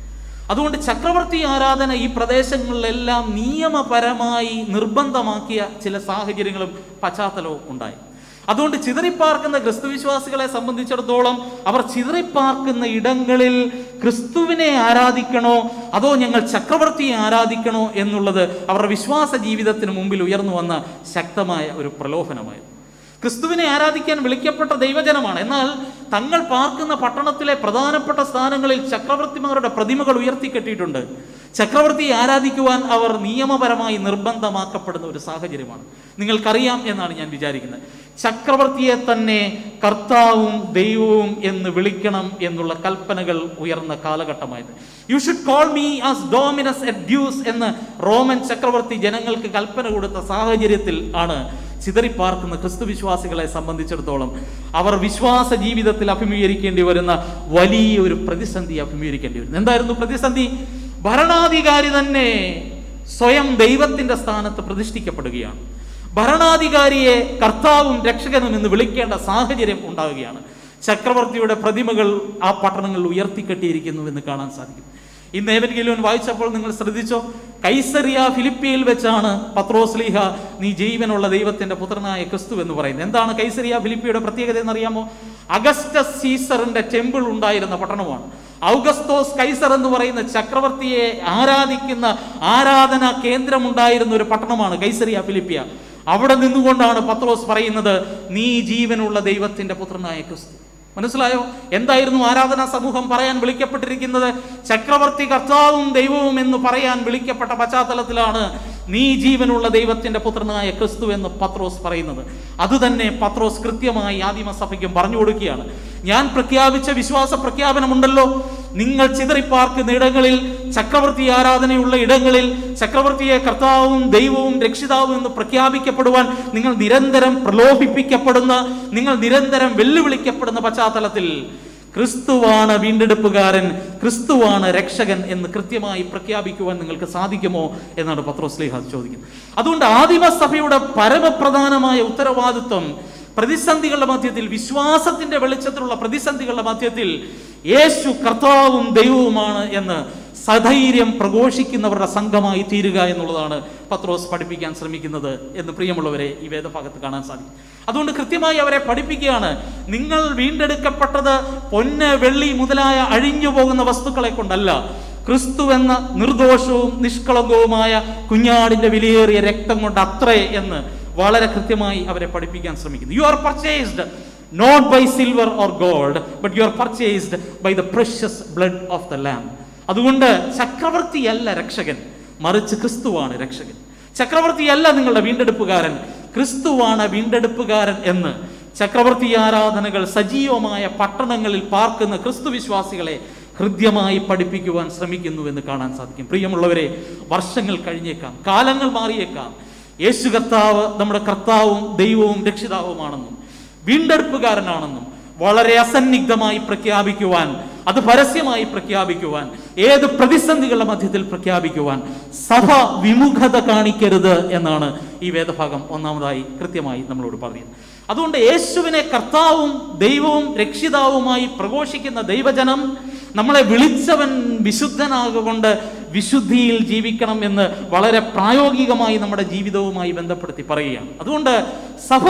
അതുകൊണ്ട് ചക്രവർത്തി ആരാധന ഈ പ്രദേശങ്ങളിലെല്ലാം നിയമപരമായി നിർബന്ധമാക്കിയ ചില സാഹചര്യങ്ങളും പശ്ചാത്തലവും ഉണ്ടായി അതുകൊണ്ട് ചിതറിപ്പാർക്കുന്ന ക്രിസ്തുവിശ്വാസികളെ സംബന്ധിച്ചിടത്തോളം അവർ ചിതറിപ്പാർക്കുന്ന ഇടങ്ങളിൽ ക്രിസ്തുവിനെ ആരാധിക്കണോ അതോ ഞങ്ങൾ ചക്രവർത്തിയെ ആരാധിക്കണോ എന്നുള്ളത് അവരുടെ വിശ്വാസ ജീവിതത്തിന് മുമ്പിൽ ഉയർന്നു വന്ന ശക്തമായ ഒരു പ്രലോഭനമായിരുന്നു ക്രിസ്തുവിനെ ആരാധിക്കാൻ വിളിക്കപ്പെട്ട ദൈവജനമാണ് എന്നാൽ തങ്ങൾ പാർക്കുന്ന പട്ടണത്തിലെ പ്രധാനപ്പെട്ട സ്ഥാനങ്ങളിൽ ചക്രവർത്തിമാരുടെ പ്രതിമകൾ ഉയർത്തിക്കെട്ടിയിട്ടുണ്ട് ചക്രവർത്തിയെ ആരാധിക്കുവാൻ അവർ നിയമപരമായി നിർബന്ധമാക്കപ്പെടുന്ന ഒരു സാഹചര്യമാണ് നിങ്ങൾക്കറിയാം എന്നാണ് ഞാൻ വിചാരിക്കുന്നത് ചക്രവർത്തിയെ തന്നെ കർത്താവും ദൈവവും എന്ന് വിളിക്കണം എന്നുള്ള കൽപ്പനകൾ ഉയർന്ന കാലഘട്ടമായിരുന്നു you should call me as ഡോമിനസ് എറ്റ് ഡ്യൂസ് എന്ന് റോമൻ ചക്രവർത്തി ജനങ്ങൾക്ക് കൽപ്പന കൊടുത്ത സാഹചര്യത്തിൽ ആണ് ചിതറിപ്പാർക്കുന്ന ക്രിസ്തു വിശ്വാസികളെ സംബന്ധിച്ചിടത്തോളം അവർ വിശ്വാസ ജീവിതത്തിൽ അഭിമുഖീകരിക്കേണ്ടി വരുന്ന വലിയൊരു പ്രതിസന്ധി അഭിമുഖീകരിക്കേണ്ടി വരുന്നു എന്തായിരുന്നു പ്രതിസന്ധി ഭരണാധികാരി തന്നെ സ്വയം ദൈവത്തിന്റെ സ്ഥാനത്ത് പ്രതിഷ്ഠിക്കപ്പെടുകയാണ് ഭരണാധികാരിയെ കർത്താവും രക്ഷകനും എന്ന് വിളിക്കേണ്ട സാഹചര്യം ഉണ്ടാവുകയാണ് ചക്രവർത്തിയുടെ പ്രതിമകൾ ആ പട്ടണങ്ങളിൽ ഉയർത്തിക്കെട്ടിയിരിക്കുന്നു എന്ന് കാണാൻ സാധിക്കും ഇന്ന് ഏവൻഗേലുവൻ വായിച്ചപ്പോൾ നിങ്ങൾ ശ്രദ്ധിച്ചോ കൈസറിയ ഫിലിപ്പിയിൽ വെച്ചാണ് പത്രോസ്ലീഹ നീ ജീവനുള്ള ദൈവത്തിന്റെ പുത്രനായ ക്രിസ്തു എന്ന് പറയുന്നത് എന്താണ് കൈസറിയ ഫിലിപ്പിയുടെ പ്രത്യേകത എന്നറിയാമോ അഗസ്റ്റസ് സീസറിന്റെ ടെമ്പിൾ ഉണ്ടായിരുന്ന പട്ടണമാണ് ഔഗസ്തോസ് കൈസർ എന്ന് പറയുന്ന ചക്രവർത്തിയെ ആരാധിക്കുന്ന ആരാധന കേന്ദ്രമുണ്ടായിരുന്ന ഒരു പട്ടണമാണ് കൈസറിയ ഫിലിപ്പിയ അവിടെ നിന്നുകൊണ്ടാണ് പത്രോസ് പറയുന്നത് നീ ജീവനുള്ള ദൈവത്തിന്റെ പുത്രനായ ക്രിസ്തു മനസ്സിലായോ എന്തായിരുന്നു ആരാധനാ സമൂഹം പറയാൻ വിളിക്കപ്പെട്ടിരിക്കുന്നത് ചക്രവർത്തി കർത്താവും ദൈവവും എന്ന് പറയാൻ വിളിക്കപ്പെട്ട പശ്ചാത്തലത്തിലാണ് നീ ജീവനുള്ള ദൈവത്തിന്റെ പുത്രനായ ക്രിസ്തു എന്ന് പത്രോസ് പറയുന്നത് അതുതന്നെ പത്രോസ് കൃത്യമായി ആദിമസഭയ്ക്കും പറഞ്ഞു കൊടുക്കുകയാണ് ഞാൻ പ്രഖ്യാപിച്ച വിശ്വാസ പ്രഖ്യാപനമുണ്ടല്ലോ നിങ്ങൾ ചിതറിപ്പാർക്കുന്ന ഇടങ്ങളിൽ ചക്രവർത്തി ആരാധനയുള്ള ഇടങ്ങളിൽ ചക്രവർത്തിയെ കർത്താവും ദൈവവും രക്ഷിതാവും എന്ന് പ്രഖ്യാപിക്കപ്പെടുവാൻ നിങ്ങൾ നിരന്തരം പ്രലോഭിപ്പിക്കപ്പെടുന്ന നിങ്ങൾ നിരന്തരം വെല്ലുവിളിക്കപ്പെടുന്ന പശ്ചാത്തലത്തിൽ ക്രിസ്തുവാണ് വീണ്ടെടുപ്പുകാരൻ ക്രിസ്തുവാണ് രക്ഷകൻ എന്ന് കൃത്യമായി പ്രഖ്യാപിക്കുവാൻ നിങ്ങൾക്ക് സാധിക്കുമോ എന്നാണ് പത്രോസ്ലിഹ ചോദിക്കുന്നത് അതുകൊണ്ട് ആദിമസഭയുടെ പരമപ്രധാനമായ ഉത്തരവാദിത്വം പ്രതിസന്ധികളുടെ മധ്യത്തിൽ വിശ്വാസത്തിന്റെ വെളിച്ചത്തിലുള്ള പ്രതിസന്ധികളുടെ മധ്യത്തിൽ യേശു കർത്താവും ദൈവവുമാണ് എന്ന് സധൈര്യം പ്രഘോഷിക്കുന്നവരുടെ സംഘമായി തീരുക എന്നുള്ളതാണ് പത്രോസ് പഠിപ്പിക്കാൻ ശ്രമിക്കുന്നത് എന്ന് പ്രിയമുള്ളവരെ ഈ വേദഭാഗത്ത് കാണാൻ സാധിക്കും അതുകൊണ്ട് കൃത്യമായി അവരെ പഠിപ്പിക്കുകയാണ് നിങ്ങൾ വീണ്ടെടുക്കപ്പെട്ടത് പൊന്ന് വെള്ളി മുതലായ അഴിഞ്ഞു പോകുന്ന വസ്തുക്കളെ കൊണ്ടല്ല ക്രിസ്തു എന്ന നിർദോഷവും നിഷ്കളങ്കവുമായ കുഞ്ഞാടിന്റെ വിലയേറിയ രക്തം കൊണ്ട് അത്രേ എന്ന് വളരെ കൃത്യമായി അവരെ പഠിപ്പിക്കാൻ ശ്രമിക്കുന്നു you are purchased not by silver or gold but you are purchased by the precious blood of the lamb അതുകൊണ്ട് ചക്രവർത്തിയല്ല രക്ഷകൻ മറിച്ച് ക്രിസ്തുവാണ് രക്ഷകൻ ചക്രവർത്തിയല്ല നിങ്ങളുടെ വീണ്ടെടുപ്പുകാരൻ ക്രിസ്തുവാണ് വീണ്ടെടുപ്പുകാരൻ എന്ന് ചക്രവർത്തി ആരാധനകൾ സജീവമായ പട്ടണങ്ങളിൽ പാർക്കുന്ന ക്രിസ്തു വിശ്വാസികളെ ഹൃദ്യമായി പഠിപ്പിക്കുവാൻ ശ്രമിക്കുന്നു എന്ന് കാണാൻ സാധിക്കും പ്രിയമുള്ളവരെ വർഷങ്ങൾ കഴിഞ്ഞേക്കാം കാലങ്ങൾ മാറിയേക്കാം യേശു കർത്താവ് നമ്മുടെ കർത്താവും ദൈവവും രക്ഷിതാവുമാണെന്നും വീണ്ടെടുപ്പുകാരനാണെന്നും വളരെ അസന്നിഗ്ധമായി പ്രഖ്യാപിക്കുവാൻ അത് പരസ്യമായി പ്രഖ്യാപിക്കുവാൻ ഏത് പ്രതിസന്ധികളുടെ മധ്യത്തിൽ പ്രഖ്യാപിക്കുവാൻ സഭ വിമുഖത കാണിക്കരുത് എന്നാണ് ഈ വേദഭാഗം ഒന്നാമതായി കൃത്യമായി നമ്മളോട് പറയുന്നത് അതുകൊണ്ട് യേശുവിനെ കർത്താവും ദൈവവും രക്ഷിതാവുമായി പ്രഘോഷിക്കുന്ന ദൈവജനം നമ്മളെ വിളിച്ചവൻ വിശുദ്ധനാകൊണ്ട് വിശുദ്ധിയിൽ ജീവിക്കണം എന്ന് വളരെ പ്രായോഗികമായി നമ്മുടെ ജീവിതവുമായി ബന്ധപ്പെടുത്തി പറയുകയാണ് അതുകൊണ്ട് സഭ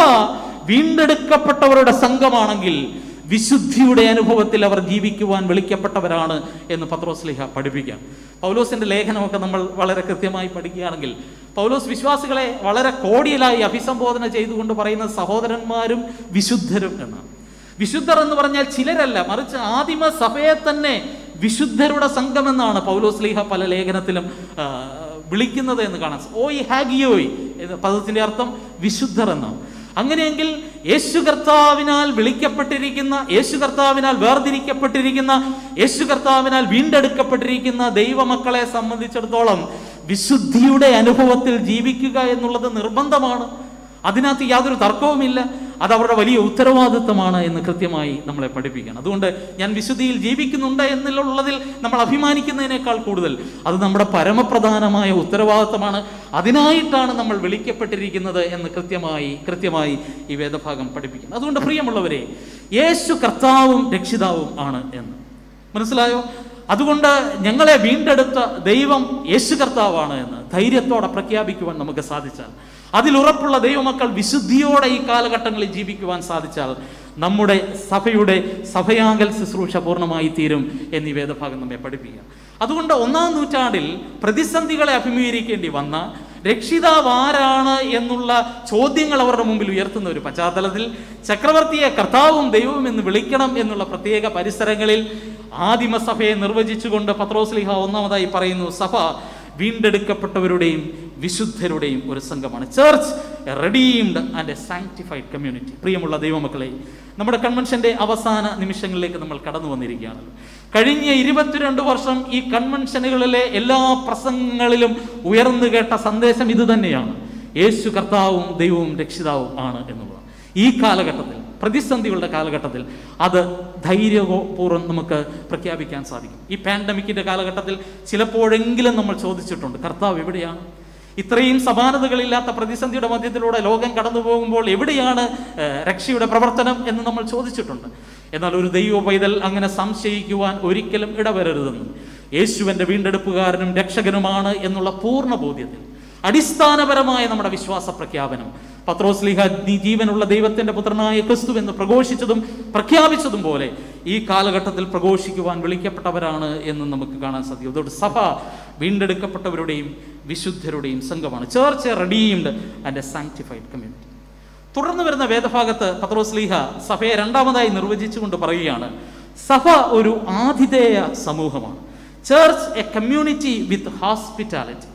വീണ്ടെടുക്കപ്പെട്ടവരുടെ സംഘമാണെങ്കിൽ വിശുദ്ധിയുടെ അനുഭവത്തിൽ അവർ ജീവിക്കുവാൻ വിളിക്കപ്പെട്ടവരാണ് എന്ന് പത്രോസ്ലിഹ പഠിപ്പിക്കാം പൗലോസിന്റെ ലേഖനമൊക്കെ നമ്മൾ വളരെ കൃത്യമായി പഠിക്കുകയാണെങ്കിൽ പൗലോസ് വിശ്വാസികളെ വളരെ കോടിയലായി അഭിസംബോധന ചെയ്തുകൊണ്ട് പറയുന്ന സഹോദരന്മാരും വിശുദ്ധരും എന്നാണ് വിശുദ്ധർ എന്ന് പറഞ്ഞാൽ ചിലരല്ല മറിച്ച് ആദിമ സഭയെ തന്നെ വിശുദ്ധരുടെ സംഘം എന്നാണ് പൗലോസ് ലീഹ പല ലേഖനത്തിലും ആ, വിളിക്കുന്നത് എന്ന് കാണാം ഓയ് ഹാഗിയോയ് എന്ന പദത്തിന്റെ അർത്ഥം വിശുദ്ധർ എന്നാണ് അങ്ങനെയെങ്കിൽ യേശു കർത്താവിനാൽ വിളിക്കപ്പെട്ടിരിക്കുന്ന യേശു കർത്താവിനാൽ വേർതിരിക്കപ്പെട്ടിരിക്കുന്ന യേശു കർത്താവിനാൽ വീണ്ടെടുക്കപ്പെട്ടിരിക്കുന്ന ദൈവമക്കളെ സംബന്ധിച്ചിടത്തോളം വിശുദ്ധിയുടെ അനുഭവത്തിൽ ജീവിക്കുക എന്നുള്ളത് നിർബന്ധമാണ് അതിനകത്ത് യാതൊരു തർക്കവുമില്ല അത് അവരുടെ വലിയ ഉത്തരവാദിത്വമാണ് എന്ന് കൃത്യമായി നമ്മളെ പഠിപ്പിക്കണം അതുകൊണ്ട് ഞാൻ വിശുദ്ധിയിൽ ജീവിക്കുന്നുണ്ട് എന്നുള്ളതിൽ നമ്മൾ അഭിമാനിക്കുന്നതിനേക്കാൾ കൂടുതൽ അത് നമ്മുടെ പരമപ്രധാനമായ ഉത്തരവാദിത്വമാണ് അതിനായിട്ടാണ് നമ്മൾ വിളിക്കപ്പെട്ടിരിക്കുന്നത് എന്ന് കൃത്യമായി കൃത്യമായി ഈ വേദഭാഗം പഠിപ്പിക്കുന്നത് അതുകൊണ്ട് പ്രിയമുള്ളവരെ യേശു കർത്താവും രക്ഷിതാവും ആണ് എന്ന് മനസ്സിലായോ അതുകൊണ്ട് ഞങ്ങളെ വീണ്ടെടുത്ത ദൈവം യേശു കർത്താവാണ് എന്ന് ധൈര്യത്തോടെ പ്രഖ്യാപിക്കുവാൻ നമുക്ക് സാധിച്ചാൽ അതിലുറപ്പുള്ള ദൈവമക്കൾ വിശുദ്ധിയോടെ ഈ കാലഘട്ടങ്ങളിൽ ജീവിക്കുവാൻ സാധിച്ചാൽ നമ്മുടെ സഭയുടെ സഭയാങ്കൽ ശുശ്രൂഷ പൂർണ്ണമായി തീരും എന്നീ വേദഭാഗം നമ്മെ പഠിപ്പിക്കുക അതുകൊണ്ട് ഒന്നാം നൂറ്റാണ്ടിൽ പ്രതിസന്ധികളെ അഭിമുഖീകരിക്കേണ്ടി വന്ന രക്ഷിതാവ് ആരാണ് എന്നുള്ള ചോദ്യങ്ങൾ അവരുടെ മുമ്പിൽ ഉയർത്തുന്ന ഒരു പശ്ചാത്തലത്തിൽ ചക്രവർത്തിയെ കർത്താവും ദൈവവും എന്ന് വിളിക്കണം എന്നുള്ള പ്രത്യേക പരിസരങ്ങളിൽ ആദിമസഭയെ നിർവചിച്ചുകൊണ്ട് പത്രോസ്ലിഹ ഒന്നാമതായി പറയുന്നു സഭ വീണ്ടെടുക്കപ്പെട്ടവരുടെയും വിശുദ്ധരുടെയും ഒരു സംഘമാണ് church redeemed and a sanctified community പ്രിയമുള്ള ദൈവമക്കളെ നമ്മുടെ കൺവെൻഷന്റെ അവസാന നിമിഷങ്ങളിലേക്ക് നമ്മൾ കടന്നു വന്നിരിക്കുകയാണല്ലോ കഴിഞ്ഞ ഇരുപത്തിരണ്ട് വർഷം ഈ കൺവെൻഷനുകളിലെ എല്ലാ പ്രസംഗങ്ങളിലും ഉയർന്നു കേട്ട സന്ദേശം ഇത് തന്നെയാണ് യേശു കർത്താവും ദൈവവും രക്ഷിതാവും ആണ് എന്നുള്ളത് ഈ കാലഘട്ടത്തിൽ പ്രതിസന്ധികളുടെ കാലഘട്ടത്തിൽ അത് ധൈര്യപൂർവ്വം നമുക്ക് പ്രഖ്യാപിക്കാൻ സാധിക്കും ഈ പാൻഡമിക്കിന്റെ കാലഘട്ടത്തിൽ ചിലപ്പോഴെങ്കിലും നമ്മൾ ചോദിച്ചിട്ടുണ്ട് കർത്താവ് എവിടെയാണ് ഇത്രയും സമാനതകളില്ലാത്ത പ്രതിസന്ധിയുടെ മധ്യത്തിലൂടെ ലോകം കടന്നു പോകുമ്പോൾ എവിടെയാണ് ഏഹ്, രക്ഷയുടെ പ്രവർത്തനം എന്ന് നമ്മൾ ചോദിച്ചിട്ടുണ്ട് എന്നാൽ ഒരു ദൈവ പൈതൽ അങ്ങനെ സംശയിക്കുവാൻ ഒരിക്കലും ഇടവരരുതെന്ന് യേശുവിൻ്റെ വീണ്ടെടുപ്പുകാരനും രക്ഷകനുമാണ് എന്നുള്ള പൂർണ്ണ ബോധ്യത്തിൽ അടിസ്ഥാനപരമായ നമ്മുടെ വിശ്വാസ പ്രഖ്യാപനം പത്രോസ്ലിഹ നീ ജീവനുള്ള ദൈവത്തിന്റെ പുത്രനായ ക്രിസ്തു എന്ന് പ്രഘോഷിച്ചതും പ്രഖ്യാപിച്ചതും പോലെ ഈ കാലഘട്ടത്തിൽ പ്രഘോഷിക്കുവാൻ വിളിക്കപ്പെട്ടവരാണ് എന്ന് നമുക്ക് കാണാൻ സാധിക്കും അതുകൊണ്ട് സഭ വീണ്ടെടുക്കപ്പെട്ടവരുടെയും വിശുദ്ധരുടെയും സംഘമാണ് church redeemed and a sanctified community തുടർന്ന് വരുന്ന വേദഭാഗത്ത് പത്രോസ്ലീഹ സഭയെ രണ്ടാമതായി നിർവചിച്ചുകൊണ്ട് പറയുകയാണ് സഭ ഒരു ആതിഥേയ സമൂഹമാണ് church a community with hospitality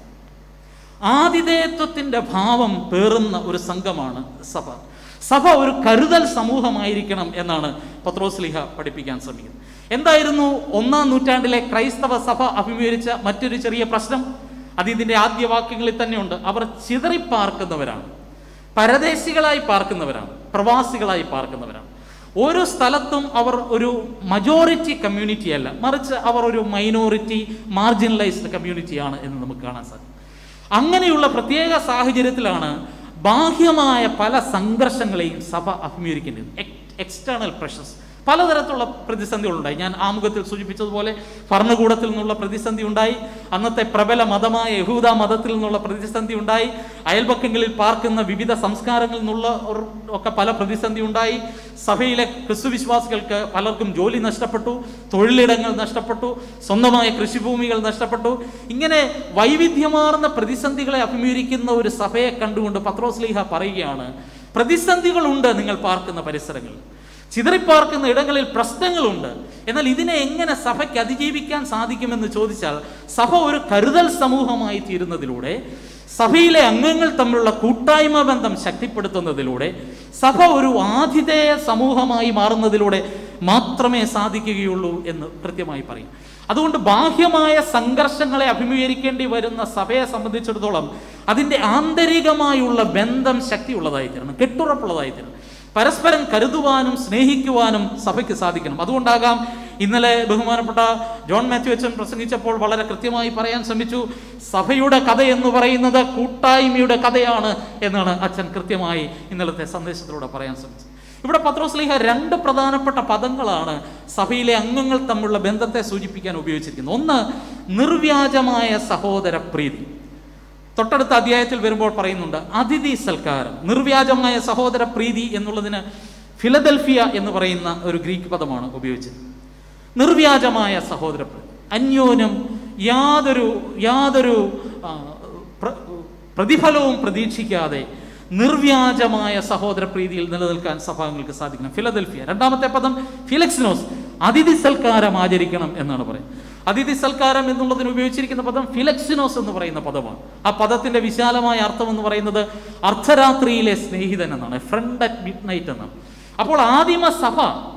ആതിഥേയത്വത്തിന്റെ ഭാവം പേറുന്ന ഒരു സംഘമാണ് സഭ സഭ ഒരു കരുതൽ സമൂഹമായിരിക്കണം എന്നാണ് പത്രോസ്ലിഹ പഠിപ്പിക്കാൻ ശ്രമിക്കുന്നത് എന്തായിരുന്നു ഒന്നാം നൂറ്റാണ്ടിലെ ക്രൈസ്തവ സഭ അഭിമുഖീകരിച്ച മറ്റൊരു ചെറിയ പ്രശ്നം അത് ഇതിന്റെ ആദ്യ വാക്യങ്ങളിൽ തന്നെയുണ്ട് അവർ ചിതറിപ്പാർക്കുന്നവരാണ് പരദേശികളായി പാർക്കുന്നവരാണ് പ്രവാസികളായി പാർക്കുന്നവരാണ് ഓരോ സ്ഥലത്തും അവർ ഒരു മജോറിറ്റി കമ്മ്യൂണിറ്റി അല്ല മറിച്ച് അവർ ഒരു മൈനോറിറ്റി മാർജിനലൈസ്ഡ് കമ്മ്യൂണിറ്റിയാണ് എന്ന് നമുക്ക് കാണാൻ സാധിക്കും അങ്ങനെയുള്ള പ്രത്യേക സാഹചര്യത്തിലാണ് ബാഹ്യമായ പല സംഘർഷങ്ങളെയും സഭ അഭിമുഖീകരിക്കേണ്ടത് എക്സ്റ്റേണൽ പ്രഷസ് പലതരത്തിലുള്ള പ്രതിസന്ധികളുണ്ടായി ഞാൻ ആമുഖത്തിൽ സൂചിപ്പിച്ചതുപോലെ ഭരണകൂടത്തിൽ നിന്നുള്ള പ്രതിസന്ധി ഉണ്ടായി അന്നത്തെ പ്രബല മതമായ യഹൂദ മതത്തിൽ നിന്നുള്ള പ്രതിസന്ധി ഉണ്ടായി അയൽപക്കങ്ങളിൽ പാർക്കുന്ന വിവിധ സംസ്കാരങ്ങളിൽ നിന്നുള്ള ഒരു- ഒക്കെ പല പ്രതിസന്ധി ഉണ്ടായി സഭയിലെ ക്രിസ്തുവിശ്വാസികൾക്ക് പലർക്കും ജോലി നഷ്ടപ്പെട്ടു തൊഴിലിടങ്ങൾ നഷ്ടപ്പെട്ടു സ്വന്തമായ കൃഷിഭൂമികൾ നഷ്ടപ്പെട്ടു ഇങ്ങനെ വൈവിധ്യമാർന്ന പ്രതിസന്ധികളെ അഭിമുഖീകരിക്കുന്ന ഒരു സഭയെ കണ്ടുകൊണ്ട് പത്രോസ്ലീഹ പറയുകയാണ് പ്രതിസന്ധികളുണ്ട് നിങ്ങൾ പാർക്കുന്ന പരിസരങ്ങളിൽ ചിതറിപ്പാർക്കുന്ന ഇടങ്ങളിൽ പ്രശ്നങ്ങളുണ്ട് എന്നാൽ ഇതിനെ എങ്ങനെ സഭയ്ക്ക് അതിജീവിക്കാൻ സാധിക്കുമെന്ന് ചോദിച്ചാൽ സഭ ഒരു കരുതൽ സമൂഹമായി തീരുന്നതിലൂടെ സഭയിലെ അംഗങ്ങൾ തമ്മിലുള്ള കൂട്ടായ്മ ബന്ധം ശക്തിപ്പെടുത്തുന്നതിലൂടെ സഭ ഒരു ആതിഥേയ സമൂഹമായി മാറുന്നതിലൂടെ മാത്രമേ സാധിക്കുകയുള്ളൂ എന്ന് കൃത്യമായി പറയും അതുകൊണ്ട് ബാഹ്യമായ സംഘർഷങ്ങളെ അഭിമുഖീകരിക്കേണ്ടി വരുന്ന സഭയെ സംബന്ധിച്ചിടത്തോളം അതിൻ്റെ ആന്തരികമായുള്ള ബന്ധം ശക്തിയുള്ളതായി തീരണം കെട്ടുറപ്പുള്ളതായി തീരണം പരസ്പരം കരുതുവാനും സ്നേഹിക്കുവാനും സഭയ്ക്ക് സാധിക്കണം അതുകൊണ്ടാകാം ഇന്നലെ ബഹുമാനപ്പെട്ട ജോൺ മാത്യു അച്ഛൻ പ്രസംഗിച്ചപ്പോൾ വളരെ കൃത്യമായി പറയാൻ ശ്രമിച്ചു സഭയുടെ കഥ എന്ന് പറയുന്നത് കൂട്ടായ്മയുടെ കഥയാണ് എന്നാണ് അച്ഛൻ കൃത്യമായി ഇന്നലത്തെ സന്ദേശത്തിലൂടെ പറയാൻ ശ്രമിച്ചത് ഇവിടെ പത്രോസ്ലിഹ രണ്ട് പ്രധാനപ്പെട്ട പദങ്ങളാണ് സഭയിലെ അംഗങ്ങൾ തമ്മിലുള്ള ബന്ധത്തെ സൂചിപ്പിക്കാൻ ഉപയോഗിച്ചിരിക്കുന്നത് ഒന്ന് നിർവ്യാജമായ സഹോദര പ്രീതി തൊട്ടടുത്ത അധ്യായത്തിൽ വരുമ്പോൾ പറയുന്നുണ്ട് അതിഥി സൽക്കാരം നിർവ്യാജമായ സഹോദര പ്രീതി എന്നുള്ളതിന് ഫിലദൽഫിയ എന്ന് പറയുന്ന ഒരു ഗ്രീക്ക് പദമാണ് ഉപയോഗിച്ചത് നിർവ്യാജമായ സഹോദര പ്രീതി അന്യോന്യം യാതൊരു യാതൊരു ആ, പ്ര- പ്രതിഫലവും പ്രതീക്ഷിക്കാതെ നിർവ്യാജമായ സഹോദര പ്രീതിയിൽ നിലനിൽക്കാൻ സഭാംഗങ്ങൾക്ക് സാധിക്കണം ഫിലദൽഫിയ രണ്ടാമത്തെ പദം ഫിലക്സിനോസ് അതിഥി സൽക്കാരം ആചരിക്കണം എന്നാണ് പറയുന്നത് അതിഥി സൽക്കാരം എന്നുള്ളതിന് ഉപയോഗിച്ചിരിക്കുന്ന പദം ഫിലക്സിനോസ് എന്ന് പറയുന്ന പദമാണ് ആ പദത്തിന്റെ വിശാലമായ അർത്ഥം എന്ന് പറയുന്നത് അർദ്ധരാത്രിയിലെ സ്നേഹിതൻ എന്നാണ് ഫ്രണ്ട് അറ്റ് മിഡ് നൈറ്റ് എന്നാണ് അപ്പോൾ ആദിമ സഭ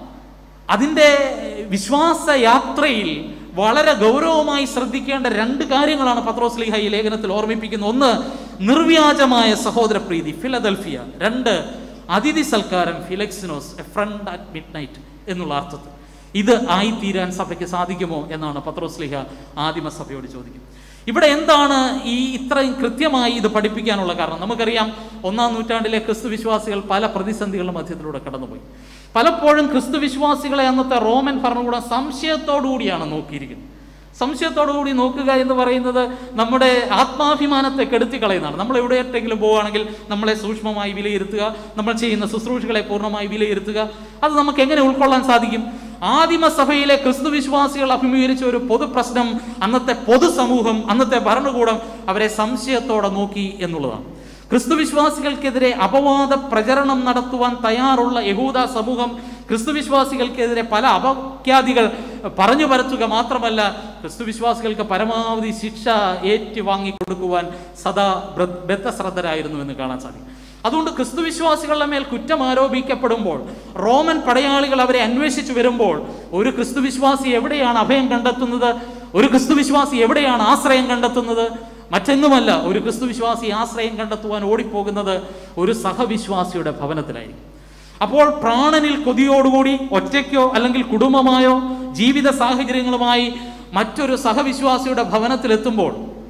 അതിൻ്റെ വിശ്വാസ യാത്രയിൽ വളരെ ഗൗരവമായി ശ്രദ്ധിക്കേണ്ട രണ്ട് കാര്യങ്ങളാണ് പത്രോസ്ലിഹ ഈ ലേഖനത്തിൽ ഓർമ്മിപ്പിക്കുന്നത് ഒന്ന് നിർവ്യാജമായ സഹോദര പ്രീതി ഫിലദൽഫിയ രണ്ട് അതിഥി സൽക്കാരം ഫിലക്സിനോസ് a friend at midnight എന്നുള്ള അർത്ഥത്തിൽ ഇത് ആയിത്തീരാൻ സഭയ്ക്ക് സാധിക്കുമോ എന്നാണ് പത്രോസ്ലിഹ ആദിമ സഭയോട് ചോദിക്കുന്നത് ഇവിടെ എന്താണ് ഈ ഇത്രയും കൃത്യമായി ഇത് പഠിപ്പിക്കാനുള്ള കാരണം നമുക്കറിയാം ഒന്നാം നൂറ്റാണ്ടിലെ ക്രിസ്തു വിശ്വാസികൾ പല പ്രതിസന്ധികളുടെ മധ്യത്തിലൂടെ കടന്നുപോയി പലപ്പോഴും ക്രിസ്തു വിശ്വാസികളെ അന്നത്തെ റോമൻ ഭരണകൂടം സംശയത്തോടു കൂടിയാണ് നോക്കിയിരിക്കുന്നത് സംശയത്തോടു കൂടി നോക്കുക എന്ന് പറയുന്നത് നമ്മുടെ ആത്മാഭിമാനത്തെ കെടുത്തി കളയുന്നതാണ് നമ്മൾ എവിടെയെങ്കിലും പോവുകയാണെങ്കിൽ നമ്മളെ സൂക്ഷ്മമായി വിലയിരുത്തുക നമ്മൾ ചെയ്യുന്ന ശുശ്രൂഷകളെ പൂർണ്ണമായി വിലയിരുത്തുക അത് നമുക്ക് എങ്ങനെ ഉൾക്കൊള്ളാൻ സാധിക്കും ആദിമസഭയിലെ ക്രിസ്തു വിശ്വാസികൾ അഭിമുഖീകരിച്ച ഒരു പൊതു പ്രശ്നം അന്നത്തെ പൊതുസമൂഹം അന്നത്തെ ഭരണകൂടം അവരെ സംശയത്തോടെ നോക്കി എന്നുള്ളതാണ് ക്രിസ്തുവിശ്വാസികൾക്കെതിരെ അപവാദ പ്രചരണം നടത്തുവാൻ തയ്യാറുള്ള യഹൂദ സമൂഹം ക്രിസ്തുവിശ്വാസികൾക്കെതിരെ പല അപഖ്യാതികൾ പറഞ്ഞു പരത്തുക മാത്രമല്ല ക്രിസ്തുവിശ്വാസികൾക്ക് പരമാവധി ശിക്ഷ ഏറ്റുവാങ്ങി കൊടുക്കുവാൻ സദാ ബ്ര- ബദ്ധശ്രദ്ധരായിരുന്നു എന്ന് കാണാൻ സാധിക്കും അതുകൊണ്ട് ക്രിസ്തുവിശ്വാസികളുടെ മേൽ കുറ്റം ആരോപിക്കപ്പെടുമ്പോൾ റോമൻ പടയാളികൾ അവരെ അന്വേഷിച്ചു വരുമ്പോൾ ഒരു ക്രിസ്തുവിശ്വാസി എവിടെയാണ് അഭയം കണ്ടെത്തുന്നത് ഒരു ക്രിസ്തുവിശ്വാസി എവിടെയാണ് ആശ്രയം കണ്ടെത്തുന്നത് മറ്റെങ്ങുമല്ല ഒരു ക്രിസ്തുവിശ്വാസി ആശ്രയം കണ്ടെത്തുവാൻ ഓടിപ്പോകുന്നത് ഒരു സഹവിശ്വാസിയുടെ ഭവനത്തിലായിരിക്കും അപ്പോൾ പ്രാണനിൽ കൊതിയോടുകൂടി ഒറ്റയ്ക്കോ അല്ലെങ്കിൽ കുടുംബമായോ ജീവിത സാഹചര്യങ്ങളുമായി മറ്റൊരു സഹവിശ്വാസിയുടെ ഭവനത്തിലെത്തുമ്പോൾ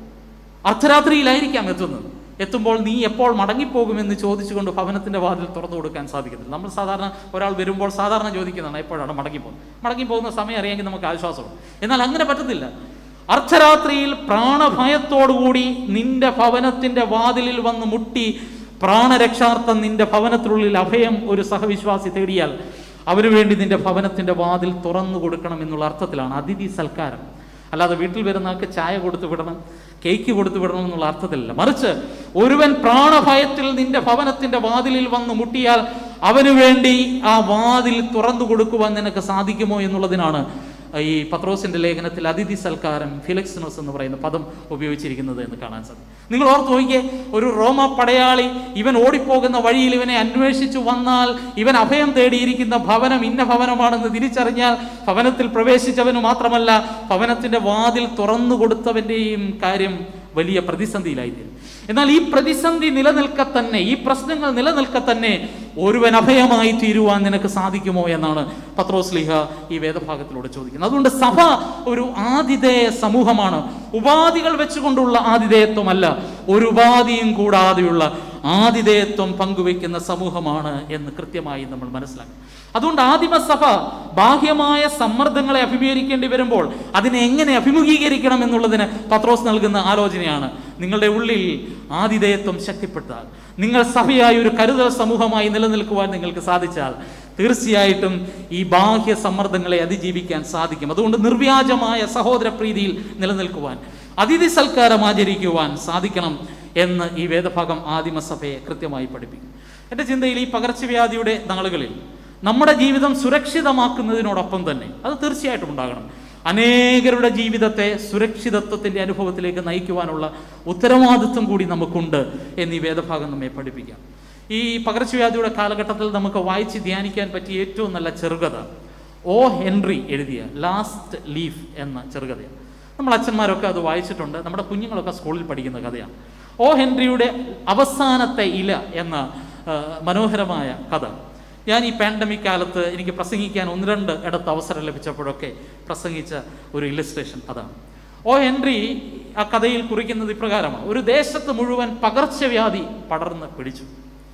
അർദ്ധരാത്രിയിലായിരിക്കാം എത്തുന്നത് എത്തുമ്പോൾ നീ എപ്പോൾ മടങ്ങിപ്പോകുമെന്ന് ചോദിച്ചുകൊണ്ട് ഭവനത്തിന്റെ വാതിൽ തുറന്നു കൊടുക്കാൻ സാധിക്കത്തില്ല നമ്മൾ സാധാരണ ഒരാൾ വരുമ്പോൾ സാധാരണ ചോദിക്കുന്നതാണ് എപ്പോഴാണ് മടങ്ങിപ്പോകുന്നത് മടങ്ങിപ്പോകുന്ന സമയം അറിയാമെങ്കിൽ നമുക്ക് ആശ്വാസമുണ്ട് എന്നാൽ അങ്ങനെ പറ്റത്തില്ല അർദ്ധരാത്രിയിൽ പ്രാണഭയത്തോടുകൂടി നിന്റെ ഭവനത്തിന്റെ വാതിലിൽ വന്ന് മുട്ടി പ്രാണരക്ഷാർത്ഥം നിന്റെ ഭവനത്തിനുള്ളിൽ അഭയം ഒരു സഹവിശ്വാസി തേടിയാൽ അവന് വേണ്ടി നിന്റെ ഭവനത്തിന്റെ വാതിൽ തുറന്നു കൊടുക്കണം എന്നുള്ള അർത്ഥത്തിലാണ് അതിഥി സൽക്കാരം അല്ലാതെ വീട്ടിൽ വരുന്ന ആൾക്ക് ചായ കൊടുത്തു വിടണം കേക്ക് കൊടുത്തു വിടണം എന്നുള്ള അർത്ഥത്തിലല്ല മറിച്ച് ഒരുവൻ പ്രാണഭയത്തിൽ നിന്റെ ഭവനത്തിന്റെ വാതിലിൽ വന്ന് മുട്ടിയാൽ അവന് വേണ്ടി ആ വാതിൽ തുറന്നു കൊടുക്കുവാൻ നിനക്ക് സാധിക്കുമോ എന്നുള്ളതിനാണ് ഈ പത്രോസിന്റെ ലേഖനത്തിൽ അതിഥി സൽക്കാരം ഫിലക്സിനോസ് എന്ന് പറയുന്ന പദം ഉപയോഗിച്ചിരിക്കുന്നത് എന്ന് കാണാൻ സാധിക്കും നിങ്ങൾ ഓർത്ത് നോക്കിയേ ഒരു റോമ പടയാളി ഇവൻ ഓടിപ്പോകുന്ന വഴിയിൽ ഇവനെ അന്വേഷിച്ചു വന്നാൽ ഇവൻ അഭയം തേടിയിരിക്കുന്ന ഭവനം ഇന്ന ഭവനമാണെന്ന് തിരിച്ചറിഞ്ഞാൽ ഭവനത്തിൽ പ്രവേശിച്ചവന് മാത്രമല്ല ഭവനത്തിന്റെ വാതിൽ തുറന്നു കൊടുത്തവന്റെയും കാര്യം വലിയ പ്രതിസന്ധിയിലായിത്തീരും എന്നാൽ ഈ പ്രതിസന്ധി നിലനിൽക്കെ തന്നെ ഈ പ്രശ്നങ്ങൾ നിലനിൽക്കെ തന്നെ ഒരുവൻ അഭയമായി തീരുവാൻ നിനക്ക് സാധിക്കുമോ എന്നാണ് പത്രോസ് ലീഹ ഈ വേദഭാഗത്തിലൂടെ ചോദിക്കുന്നത് അതുകൊണ്ട് സഭ ഒരു ആതിഥേയ സമൂഹമാണ് ഉപാധികൾ വെച്ചുകൊണ്ടുള്ള ആതിഥേയത്വമല്ല ഒരു ഉപാധിയും കൂടാതെയുള്ള ആതിഥേയത്വം പങ്കുവെക്കുന്ന സമൂഹമാണ് എന്ന് കൃത്യമായി നമ്മൾ മനസ്സിലാക്കും അതുകൊണ്ട് ആദിമസഭ ബാഹ്യമായ സമ്മർദ്ദങ്ങളെ അഭിമുഖീകരിക്കേണ്ടി വരുമ്പോൾ അതിനെ എങ്ങനെ അഭിമുഖീകരിക്കണം എന്നുള്ളതിന് പത്രോസ് നൽകുന്ന ആലോചനയാണ് നിങ്ങളുടെ ഉള്ളിൽ ആതിഥേയത്വം ശക്തിപ്പെട്ടാൽ നിങ്ങൾ സഭയായി ഒരു കരുതൽ സമൂഹമായി നിലനിൽക്കുവാൻ നിങ്ങൾക്ക് സാധിച്ചാൽ തീർച്ചയായിട്ടും ഈ ബാഹ്യ സമ്മർദ്ദങ്ങളെ അതിജീവിക്കാൻ സാധിക്കും അതുകൊണ്ട് നിർവ്യാജമായ സഹോദര പ്രീതിയിൽ നിലനിൽക്കുവാൻ അതിഥി സൽക്കാരം ആചരിക്കുവാൻ സാധിക്കണം എന്ന് ഈ വേദഭാഗം ആദിമസഭയെ കൃത്യമായി പഠിപ്പിക്കും എൻ്റെ ചിന്തയിൽ ഈ പകർച്ചവ്യാധിയുടെ നാളുകളിൽ നമ്മുടെ ജീവിതം സുരക്ഷിതമാക്കുന്നതിനോടൊപ്പം തന്നെ അത് തീർച്ചയായിട്ടും ഉണ്ടാകണം അനേകരുടെ ജീവിതത്തെ സുരക്ഷിതത്വത്തിന്റെ അനുഭവത്തിലേക്ക് നയിക്കുവാനുള്ള ഉത്തരവാദിത്വം കൂടി നമുക്കുണ്ട് എന്ന് ഈ വേദഭാഗം നമ്മെ പഠിപ്പിക്കാം ഈ പകർച്ചവ്യാധിയുടെ കാലഘട്ടത്തിൽ നമുക്ക് വായിച്ച് ധ്യാനിക്കാൻ പറ്റിയ ഏറ്റവും നല്ല ചെറുകഥ ഓ ഹെൻറി എഴുതിയ ലാസ്റ്റ് ലീഫ് എന്ന ചെറുകഥയാണ് നമ്മൾ അച്ഛന്മാരൊക്കെ അത് വായിച്ചിട്ടുണ്ട് നമ്മുടെ കുഞ്ഞുങ്ങളൊക്കെ സ്കൂളിൽ പഠിക്കുന്ന കഥയാണ് ഓ ഹെൻറിയുടെ അവസാനത്തെ ഇല എന്ന ആ, മനോഹരമായ കഥ ഞാൻ ഈ പാൻഡമിക് കാലത്ത് എനിക്ക് പ്രസംഗിക്കാൻ ഒന്ന് രണ്ട് ഇടത്ത് അവസരം ലഭിച്ചപ്പോഴൊക്കെ പ്രസംഗിച്ച ഒരു ഇല്ലസ്ട്രേഷൻ അതാണ് ഓ ഹെൻറി ആ കഥയിൽ കുറിക്കുന്നത് ഇപ്രകാരമാണ് ഒരു ദേശത്ത് മുഴുവൻ പകർച്ചവ്യാധി പടർന്ന് പിടിച്ചു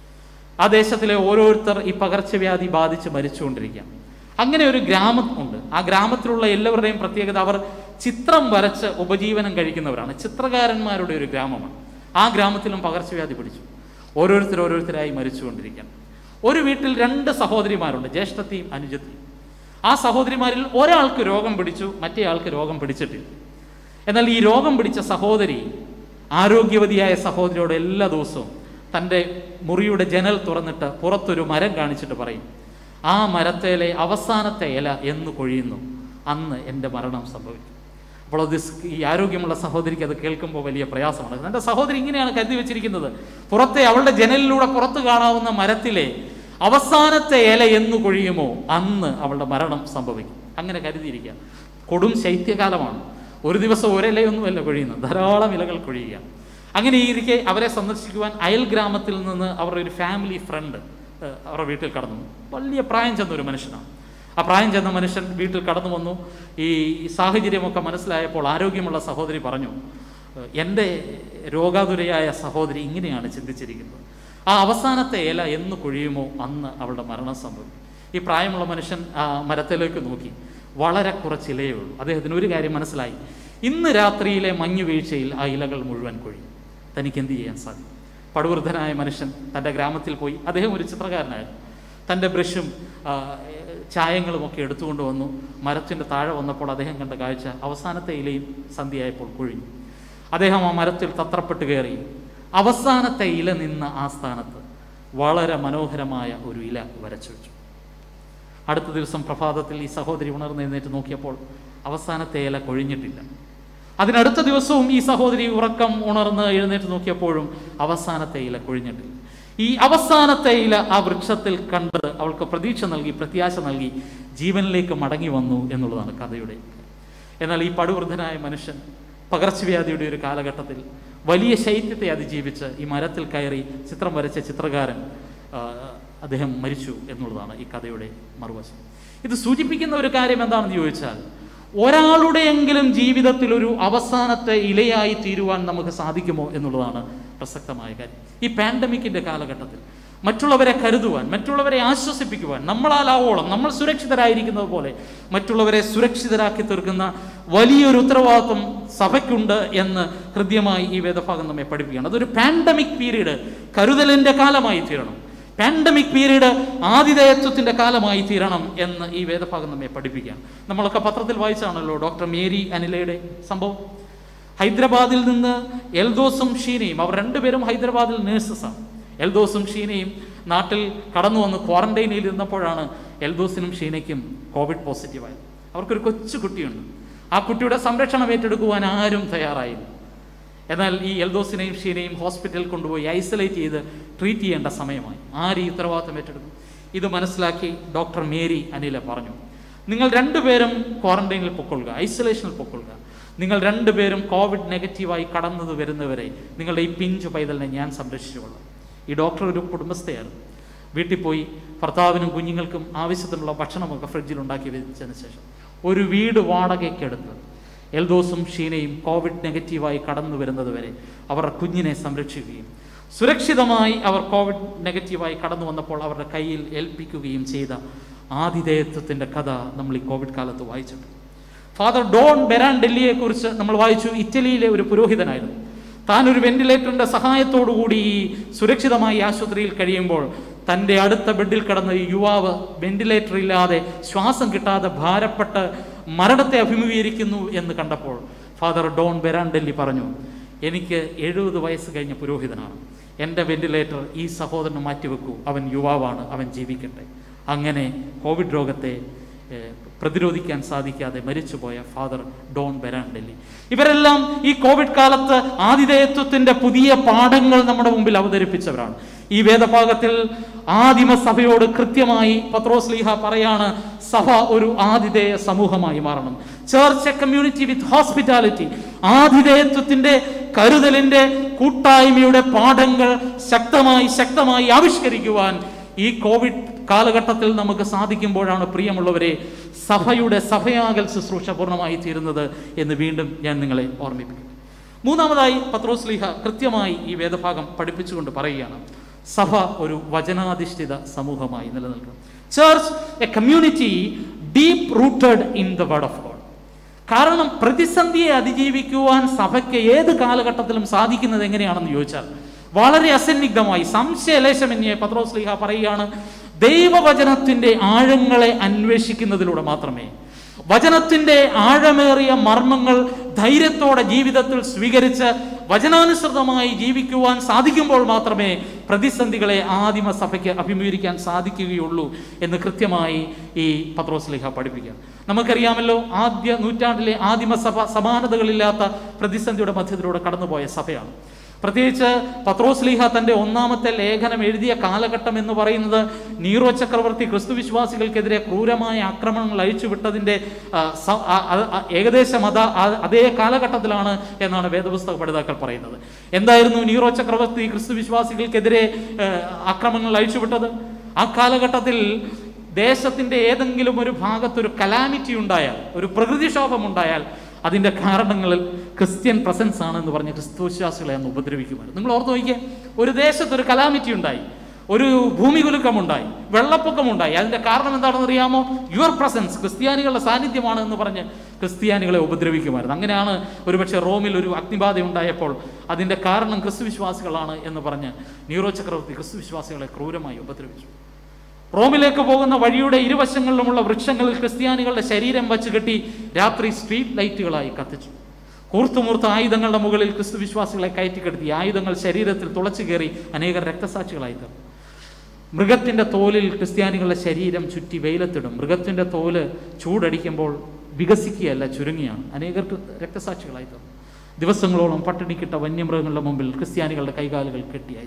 ആ ദേശത്തിലെ ഓരോരുത്തർ ഈ പകർച്ചവ്യാധി ബാധിച്ച് മരിച്ചുകൊണ്ടിരിക്കുക അങ്ങനെ ഒരു ഗ്രാമം ഉണ്ട് ആ ഗ്രാമത്തിലുള്ള എല്ലാവരുടെയും പ്രത്യേകത അവർ ചിത്രം വരച്ച് ഉപജീവനം കഴിക്കുന്നവരാണ് ചിത്രകാരന്മാരുടെ ഒരു ഗ്രാമമാണ് ആ ഗ്രാമത്തിലും പകർച്ചവ്യാധി പിടിച്ചു ഓരോരുത്തർ ഓരോരുത്തരായി മരിച്ചുകൊണ്ടിരിക്കുകയാണ് ഒരു വീട്ടിൽ രണ്ട് സഹോദരിമാരുണ്ട് ജ്യേഷ്ഠത്തെയും അനുജത്തെയും ആ സഹോദരിമാരിൽ ഒരാൾക്ക് രോഗം പിടിച്ചു മറ്റേ ആൾക്ക് രോഗം പിടിച്ചിട്ടില്ല എന്നാൽ ഈ രോഗം പിടിച്ച സഹോദരി ആരോഗ്യവതിയായ സഹോദരിയോട് എല്ലാ ദിവസവും തൻ്റെ മുറിയുടെ ജനൽ തുറന്നിട്ട് പുറത്തൊരു മരം കാണിച്ചിട്ട് പറയും ആ മരത്തേലെ അവസാനത്തെ ഇല എന്ന് കൊഴിയുന്നു അന്ന് എൻ്റെ മരണം സംഭവിക്കും അപ്പോൾ അത് സ് ഈ ആരോഗ്യമുള്ള സഹോദരിക്ക് അത് കേൾക്കുമ്പോൾ വലിയ പ്രയാസമാണ് എൻ്റെ സഹോദരി ഇങ്ങനെയാണ് കരുതി വെച്ചിരിക്കുന്നത് പുറത്തെ അവളുടെ ജനലിലൂടെ പുറത്ത് കാണാവുന്ന മരത്തിലെ അവസാനത്തെ ഇല എന്ന് കൊഴിയുമോ അന്ന് അവളുടെ മരണം സംഭവിക്കും അങ്ങനെ കരുതിയിരിക്കുക കൊടും ശൈത്യകാലമാണ് ഒരു ദിവസം ഒരിലയൊന്നുമല്ല കൊഴിയുന്നത് ധാരാളം ഇലകൾ കൊഴിയുക അങ്ങനെ ഇരിക്കെ അവരെ സന്ദർശിക്കുവാൻ അയൽ ഗ്രാമത്തിൽ നിന്ന് അവരുടെ ഒരു ഫാമിലി ഫ്രണ്ട് ഏഹ്, അവരുടെ വീട്ടിൽ കടന്നു വന്നു. വലിയ പ്രായം ചെന്ന ഒരു മനുഷ്യനാണ് ആ പ്രായം ചെന്ന മനുഷ്യൻ വീട്ടിൽ കടന്നു വന്നു ഈ സാഹചര്യമൊക്കെ മനസ്സിലായപ്പോൾ ആരോഗ്യമുള്ള സഹോദരി പറഞ്ഞു "ഏഹ്, എൻ്റെ രോഗാതുരയായ സഹോദരി ഇങ്ങനെയാണ് ചിന്തിച്ചിരിക്കുന്നത് ആ അവസാനത്തെ ഇല എന്ന് കൊഴിയുമോ അന്ന് അവളുടെ മരണം സംഭവിക്കും ഈ പ്രായമുള്ള മനുഷ്യൻ ആ മരത്തിലേക്ക് നോക്കി വളരെ കുറച്ച് ഇലയേ ഉള്ളൂ അദ്ദേഹത്തിന് ഒരു കാര്യം മനസ്സിലായി ഇന്ന് രാത്രിയിലെ മഞ്ഞു വീഴ്ചയിൽ ആ ഇലകൾ മുഴുവൻ കൊഴിയും തനിക്ക് എന്ത് ചെയ്യാൻ സാധിക്കും പടുവൃദ്ധനായ മനുഷ്യൻ തൻ്റെ ഗ്രാമത്തിൽ പോയി അദ്ദേഹം ഒരു ചിത്രകാരനായിരുന്നു തൻ്റെ ബ്രഷും ആ, ചായങ്ങളും ഒക്കെ എടുത്തുകൊണ്ട് വന്നു മരത്തിൻ്റെ താഴെ വന്നപ്പോൾ അദ്ദേഹം കണ്ട കാഴ്ച അവസാനത്തെ ഇലയും സന്ധ്യയായപ്പോൾ കൊഴിഞ്ഞു അദ്ദേഹം ആ മരത്തിൽ തത്രപ്പെട്ട് കയറി അവസാനത്തെ ഇല നിന്ന ആ സ്ഥാനത്ത് വളരെ മനോഹരമായ ഒരു ഇല വരച്ചു വെച്ചു അടുത്ത ദിവസം പ്രഭാതത്തിൽ ഈ സഹോദരി ഉണർന്ന് എഴുന്നേറ്റ് നോക്കിയപ്പോൾ അവസാനത്തെ ഇല കൊഴിഞ്ഞിട്ടില്ല അതിനടുത്ത ദിവസവും ഈ സഹോദരി ഉറക്കം ഉണർന്ന് എഴുന്നേറ്റ് നോക്കിയപ്പോഴും അവസാനത്തെ ഇല കൊഴിഞ്ഞിട്ടില്ല ഈ അവസാനത്തെ ഇല ആ വൃക്ഷത്തിൽ കണ്ട് അവൾക്ക് പ്രതീക്ഷ നൽകി പ്രത്യാശ നൽകി ജീവനിലേക്ക് മടങ്ങി വന്നു എന്നുള്ളതാണ് കഥയുടെ എന്നാൽ ഈ പടുവൃദ്ധനായ മനുഷ്യൻ പകർച്ചവ്യാധിയുടെ ഒരു കാലഘട്ടത്തിൽ വലിയ ശൈത്യത്തെ അതിജീവിച്ച് ഈ മരത്തിൽ കയറി ചിത്രം വരച്ച ചിത്രകാരൻ ആ, അദ്ദേഹം മരിച്ചു എന്നുള്ളതാണ് ഈ കഥയുടെ മറുവശം ഇത് സൂചിപ്പിക്കുന്ന ഒരു കാര്യം എന്താണെന്ന് ചോദിച്ചാൽ ഒരാളുടെയെങ്കിലും ജീവിതത്തിൽ ഒരു അവസാനത്തെ ഇലയായി തീരുവാൻ നമുക്ക് സാധിക്കുമോ എന്നുള്ളതാണ് പ്രസക്തമായ കാര്യം ഈ പാൻഡമിക്കിന്റെ കാലഘട്ടത്തിൽ മറ്റുള്ളവരെ കരുതുവാൻ മറ്റുള്ളവരെ ആശ്വസിപ്പിക്കുവാൻ നമ്മളാലാവോളം നമ്മൾ സുരക്ഷിതരായിരിക്കുന്നത് പോലെ മറ്റുള്ളവരെ സുരക്ഷിതരാക്കി തീർക്കുന്ന വലിയൊരു ഉത്തരവാദിത്വം സഭയ്ക്കുണ്ട് എന്ന് ഹൃദ്യമായി ഈ വേദഭാഗം നമ്മെ പഠിപ്പിക്കുകയാണ് അതൊരു പാൻഡമിക് പീരീഡ് കരുതലിന്റെ കാലമായി തീരണം പാൻഡമിക് പീരീഡ് ആതിഥേയത്വത്തിന്റെ കാലമായി തീരണം എന്ന് ഈ വേദഭാഗം നമ്മെ പഠിപ്പിക്കുകയാണ് നമ്മളൊക്കെ പത്രത്തിൽ വായിച്ചാണല്ലോ ഡോക്ടർ മേരി അനിലയുടെ സംഭവം ഹൈദരാബാദിൽ നിന്ന് എൽദോസും ഷീനയും അവർ രണ്ടുപേരും ഹൈദരാബാദിൽ നേഴ്സസാണ് എൽദോസും ഷീനയും നാട്ടിൽ കടന്നു വന്ന് ക്വാറന്റൈനിൽ ഇരുന്നപ്പോഴാണ് എൽദോസിനും ഷീനയ്ക്കും കോവിഡ് പോസിറ്റീവായത് അവർക്കൊരു കൊച്ചു കുട്ടിയുണ്ട് ആ കുട്ടിയുടെ സംരക്ഷണം ഏറ്റെടുക്കുവാൻ ആരും തയ്യാറായില്ല എന്നാൽ ഈ എൽദോസിനെയും ഷീനയും ഹോസ്പിറ്റലിൽ കൊണ്ടുപോയി ഐസൊലേറ്റ് ചെയ്ത് ട്രീറ്റ് ചെയ്യേണ്ട സമയമായി ആര് ഈ ഉത്തരവാദിത്തം ഏറ്റെടുക്കും ഇത് മനസ്സിലാക്കി ഡോക്ടർ മേരി അനില പറഞ്ഞു നിങ്ങൾ രണ്ടുപേരും ക്വാറന്റൈനിൽ പൊക്കൊള്ളുക ഐസൊലേഷനിൽ പൊക്കൊള്ളുക നിങ്ങൾ രണ്ടുപേരും കോവിഡ് നെഗറ്റീവായി കടന്നത് വരുന്നവരെ നിങ്ങളുടെ ഈ പിഞ്ചു പൈതലിനെ ഞാൻ സംരക്ഷിച്ചുകൊള്ളാം ഈ ഡോക്ടർ ഒരു കുടുംബസ്ഥയായിരുന്നു വീട്ടിൽ പോയി ഭർത്താവിനും കുഞ്ഞുങ്ങൾക്കും ആവശ്യത്തിനുള്ള ഭക്ഷണമൊക്കെ ഫ്രിഡ്ജിൽ ഉണ്ടാക്കി വെച്ചതിന് ശേഷം ഒരു വീട് വാടകയ്ക്കെടുത്ത് എൽദോസും ഷീനയും കോവിഡ് നെഗറ്റീവായി കടന്നു വരുന്നത് വരെ അവരുടെ കുഞ്ഞിനെ സംരക്ഷിക്കുകയും സുരക്ഷിതമായി അവർ കോവിഡ് നെഗറ്റീവായി കടന്നു വന്നപ്പോൾ അവരുടെ കയ്യിൽ ഏൽപ്പിക്കുകയും ചെയ്ത ആതിഥേയത്വത്തിൻ്റെ കഥ നമ്മൾ ഈ കോവിഡ് കാലത്ത് വായിച്ചിട്ടുണ്ട് ഫാദർ ഡോൺ ബെരാൻ ഡെല്ലിയെ കുറിച്ച് നമ്മൾ വായിച്ചു ഇറ്റലിയിലെ ഒരു പുരോഹിതനായിരുന്നു താൻ ഒരു വെന്റിലേറ്ററിന്റെ സഹായത്തോടുകൂടി ഈ സുരക്ഷിതമായി ആശുപത്രിയിൽ കഴിയുമ്പോൾ തൻ്റെ അടുത്ത ബെഡിൽ കിടന്ന ഈ യുവാവ് വെന്റിലേറ്റർ ഇല്ലാതെ ശ്വാസം കിട്ടാതെ ഭാരപ്പെട്ട് മരണത്തെ അഭിമുഖീകരിക്കുന്നു എന്ന് കണ്ടപ്പോൾ ഫാദർ ഡോൺ ബെരാൻഡെല്ലി പറഞ്ഞു എനിക്ക് എഴുപത് വയസ്സ് കഴിഞ്ഞ പുരോഹിതനാണ് എൻ്റെ വെന്റിലേറ്റർ ഈ സഹോദരന് മാറ്റിവെക്കൂ അവൻ യുവാവാണ് അവൻ ജീവിക്കട്ടെ അങ്ങനെ കോവിഡ് രോഗത്തെ ഏഹ്, പ്രതിരോധിക്കാൻ സാധിക്കാതെ മരിച്ചുപോയ ഫാദർ ഡോൺ ബെരാൻഡെല്ലി ഇവരെല്ലാം ഈ കോവിഡ് കാലത്ത് ആതിഥേയത്വത്തിന്റെ പുതിയ പാഠങ്ങൾ നമ്മുടെ മുമ്പിൽ അവതരിപ്പിച്ചവരാണ് ഈ വേദഭാഗത്തിൽ ആദിമ സഭയോട് കൃത്യമായി പത്രോസ് ലീഹ പറയാണ് സഭ ഒരു ആതിഥേയ സമൂഹമായി മാറണം church a community with hospitality ആതിഥേയത്വത്തിന്റെ കരുതലിന്റെ കൂട്ടായ്മയുടെ പാഠങ്ങൾ ശക്തമായി ശക്തമായി ആവിഷ്കരിക്കുവാൻ ഈ കോവിഡ് കാലഘട്ടത്തിൽ നമുക്ക് സാധിക്കുമ്പോഴാണ് പ്രിയമുള്ളവരെ സഭയുടെ സഭയാകൽ ശുശ്രൂഷ പൂർണ്ണമായി തീരുന്നത് എന്ന് വീണ്ടും ഞാൻ നിങ്ങളെ ഓർമ്മിപ്പിക്കും മൂന്നാമതായി പത്രോസ് ലീഹ കൃത്യമായി ഈ വേദഭാഗം പഠിപ്പിച്ചുകൊണ്ട് പറയുകയാണ് സഭ ഒരു വചനാധിഷ്ഠിത സമൂഹമായി നിലനിൽക്കണം church a community deep rooted in the word of God കാരണം പ്രതിസന്ധിയെ അതിജീവിക്കുവാൻ സഭയ്ക്ക് ഏത് കാലഘട്ടത്തിലും സാധിക്കുന്നത് എങ്ങനെയാണെന്ന് ചോദിച്ചാൽ വളരെ അസന്നിഗ്ധമായി സംശയലേശമന്യേ പത്രോസ് ലീഹ പറയുകയാണ് ദൈവവചനത്തിന്റെ ആഴങ്ങളെ അന്വേഷിക്കുന്നതിലൂടെ മാത്രമേ വചനത്തിന്റെ ആഴമേറിയ മർമ്മങ്ങൾ ധൈര്യത്തോടെ ജീവിതത്തിൽ സ്വീകരിച്ച് വചനാനുസൃതമായി ജീവിക്കുവാൻ സാധിക്കുമ്പോൾ മാത്രമേ പ്രതിസന്ധികളെ ആദിമ സഭയ്ക്ക് അഭിമുഖീകരിക്കാൻ സാധിക്കുകയുള്ളൂ എന്ന് കൃത്യമായി ഈ പത്രോസ് ലേഖ പഠിപ്പിക്കുക നമുക്കറിയാമല്ലോ ആദ്യ നൂറ്റാണ്ടിലെ ആദിമസഭ സമാനതകളില്ലാത്ത പ്രതിസന്ധിയുടെ മധ്യത്തിലൂടെ കടന്നുപോയ സഭയാണ് പ്രത്യേകിച്ച് പത്രോസ് ലീഹ തന്റെ ഒന്നാമത്തെ ലേഖനം എഴുതിയ കാലഘട്ടം എന്ന് പറയുന്നത് നീറോ ചക്രവർത്തി ക്രിസ്തു വിശ്വാസികൾക്കെതിരെ ക്രൂരമായ ആക്രമണങ്ങൾ അഴിച്ചുവിട്ടതിന്റെ ആ, സ- ആ, ആ, ആ, ഏകദേശം അതാ ആ- അതേ കാലഘട്ടത്തിലാണ് എന്നാണ് വേദപുസ്തക പഠിതാക്കൾ പറയുന്നത് എന്തായിരുന്നു നീറോ ചക്രവർത്തി ക്രിസ്തു വിശ്വാസികൾക്കെതിരെ ആ, ആക്രമണങ്ങൾ അഴിച്ചുവിട്ടത് ആ കാലഘട്ടത്തിൽ ദേശത്തിന്റെ ഏതെങ്കിലും ഒരു ഭാഗത്ത് ഒരു കലാമിറ്റി ഉണ്ടായാൽ ഒരു പ്രകൃതിക്ഷോഭം ഉണ്ടായാൽ അതിന്റെ കാരണങ്ങളിൽ ക്രിസ്ത്യൻ പ്രസൻസ് ആണ് എന്ന് പറഞ്ഞ് ക്രിസ്തു വിശ്വാസികളെ അന്ന് ഉപദ്രവിക്കുമായിരുന്നു നിങ്ങൾ ഓർത്ത് നോക്കിയേ ഒരു ദേശത്ത് ഒരു കലാമിറ്റി ഉണ്ടായി ഒരു ഭൂമികുലുക്കമുണ്ടായി വെള്ളപ്പൊക്കമുണ്ടായി അതിന്റെ കാരണം എന്താണെന്ന് അറിയാമോ യുവർ പ്രസൻസ് ക്രിസ്ത്യാനികളുടെ സാന്നിധ്യമാണ് എന്ന് പറഞ്ഞ് ക്രിസ്ത്യാനികളെ ഉപദ്രവിക്കുമായിരുന്നു അങ്ങനെയാണ് ഒരുപക്ഷെ റോമിൽ ഒരു അഗ്നിബാധ ഉണ്ടായപ്പോൾ അതിന്റെ കാരണം ക്രിസ്തുവിശ്വാസികളാണ് എന്ന് പറഞ്ഞ് നീറോ ചക്രവർത്തി ക്രിസ്തുവിശ്വാസികളെ ക്രൂരമായി ഉപദ്രവിച്ചു റോമിലേക്ക് പോകുന്ന വഴിയുടെ ഇരുവശങ്ങളിലുമുള്ള വൃക്ഷങ്ങളിൽ ക്രിസ്ത്യാനികളുടെ ശരീരം വച്ച് കെട്ടി രാത്രി സ്ട്രീറ്റ് ലൈറ്റുകളായി കത്തിച്ചു കൂർത്തുമൂർത്ത ആയുധങ്ങളുടെ മുകളിൽ ക്രിസ്തു വിശ്വാസികളെ കയറ്റിക്കെടുത്തി ആയുധങ്ങൾ ശരീരത്തിൽ തുളച്ചു കയറി അനേകം രക്തസാക്ഷികളായി തീർന്നു മൃഗത്തിന്റെ തോലിൽ ക്രിസ്ത്യാനികളുടെ ശരീരം ചുറ്റി വെയിലത്തിടും മൃഗത്തിന്റെ തോല് ചൂടടിക്കുമ്പോൾ വികസിക്കുകയല്ല ചുരുങ്ങിയാണ് അനേകർക്ക് രക്തസാക്ഷികളായി തീർന്നു ദിവസങ്ങളോളം പട്ടിണിക്കിട്ട വന്യമൃഗങ്ങളുടെ മുമ്പിൽ ക്രിസ്ത്യാനികളുടെ കൈകാലുകൾ കെട്ടിയായി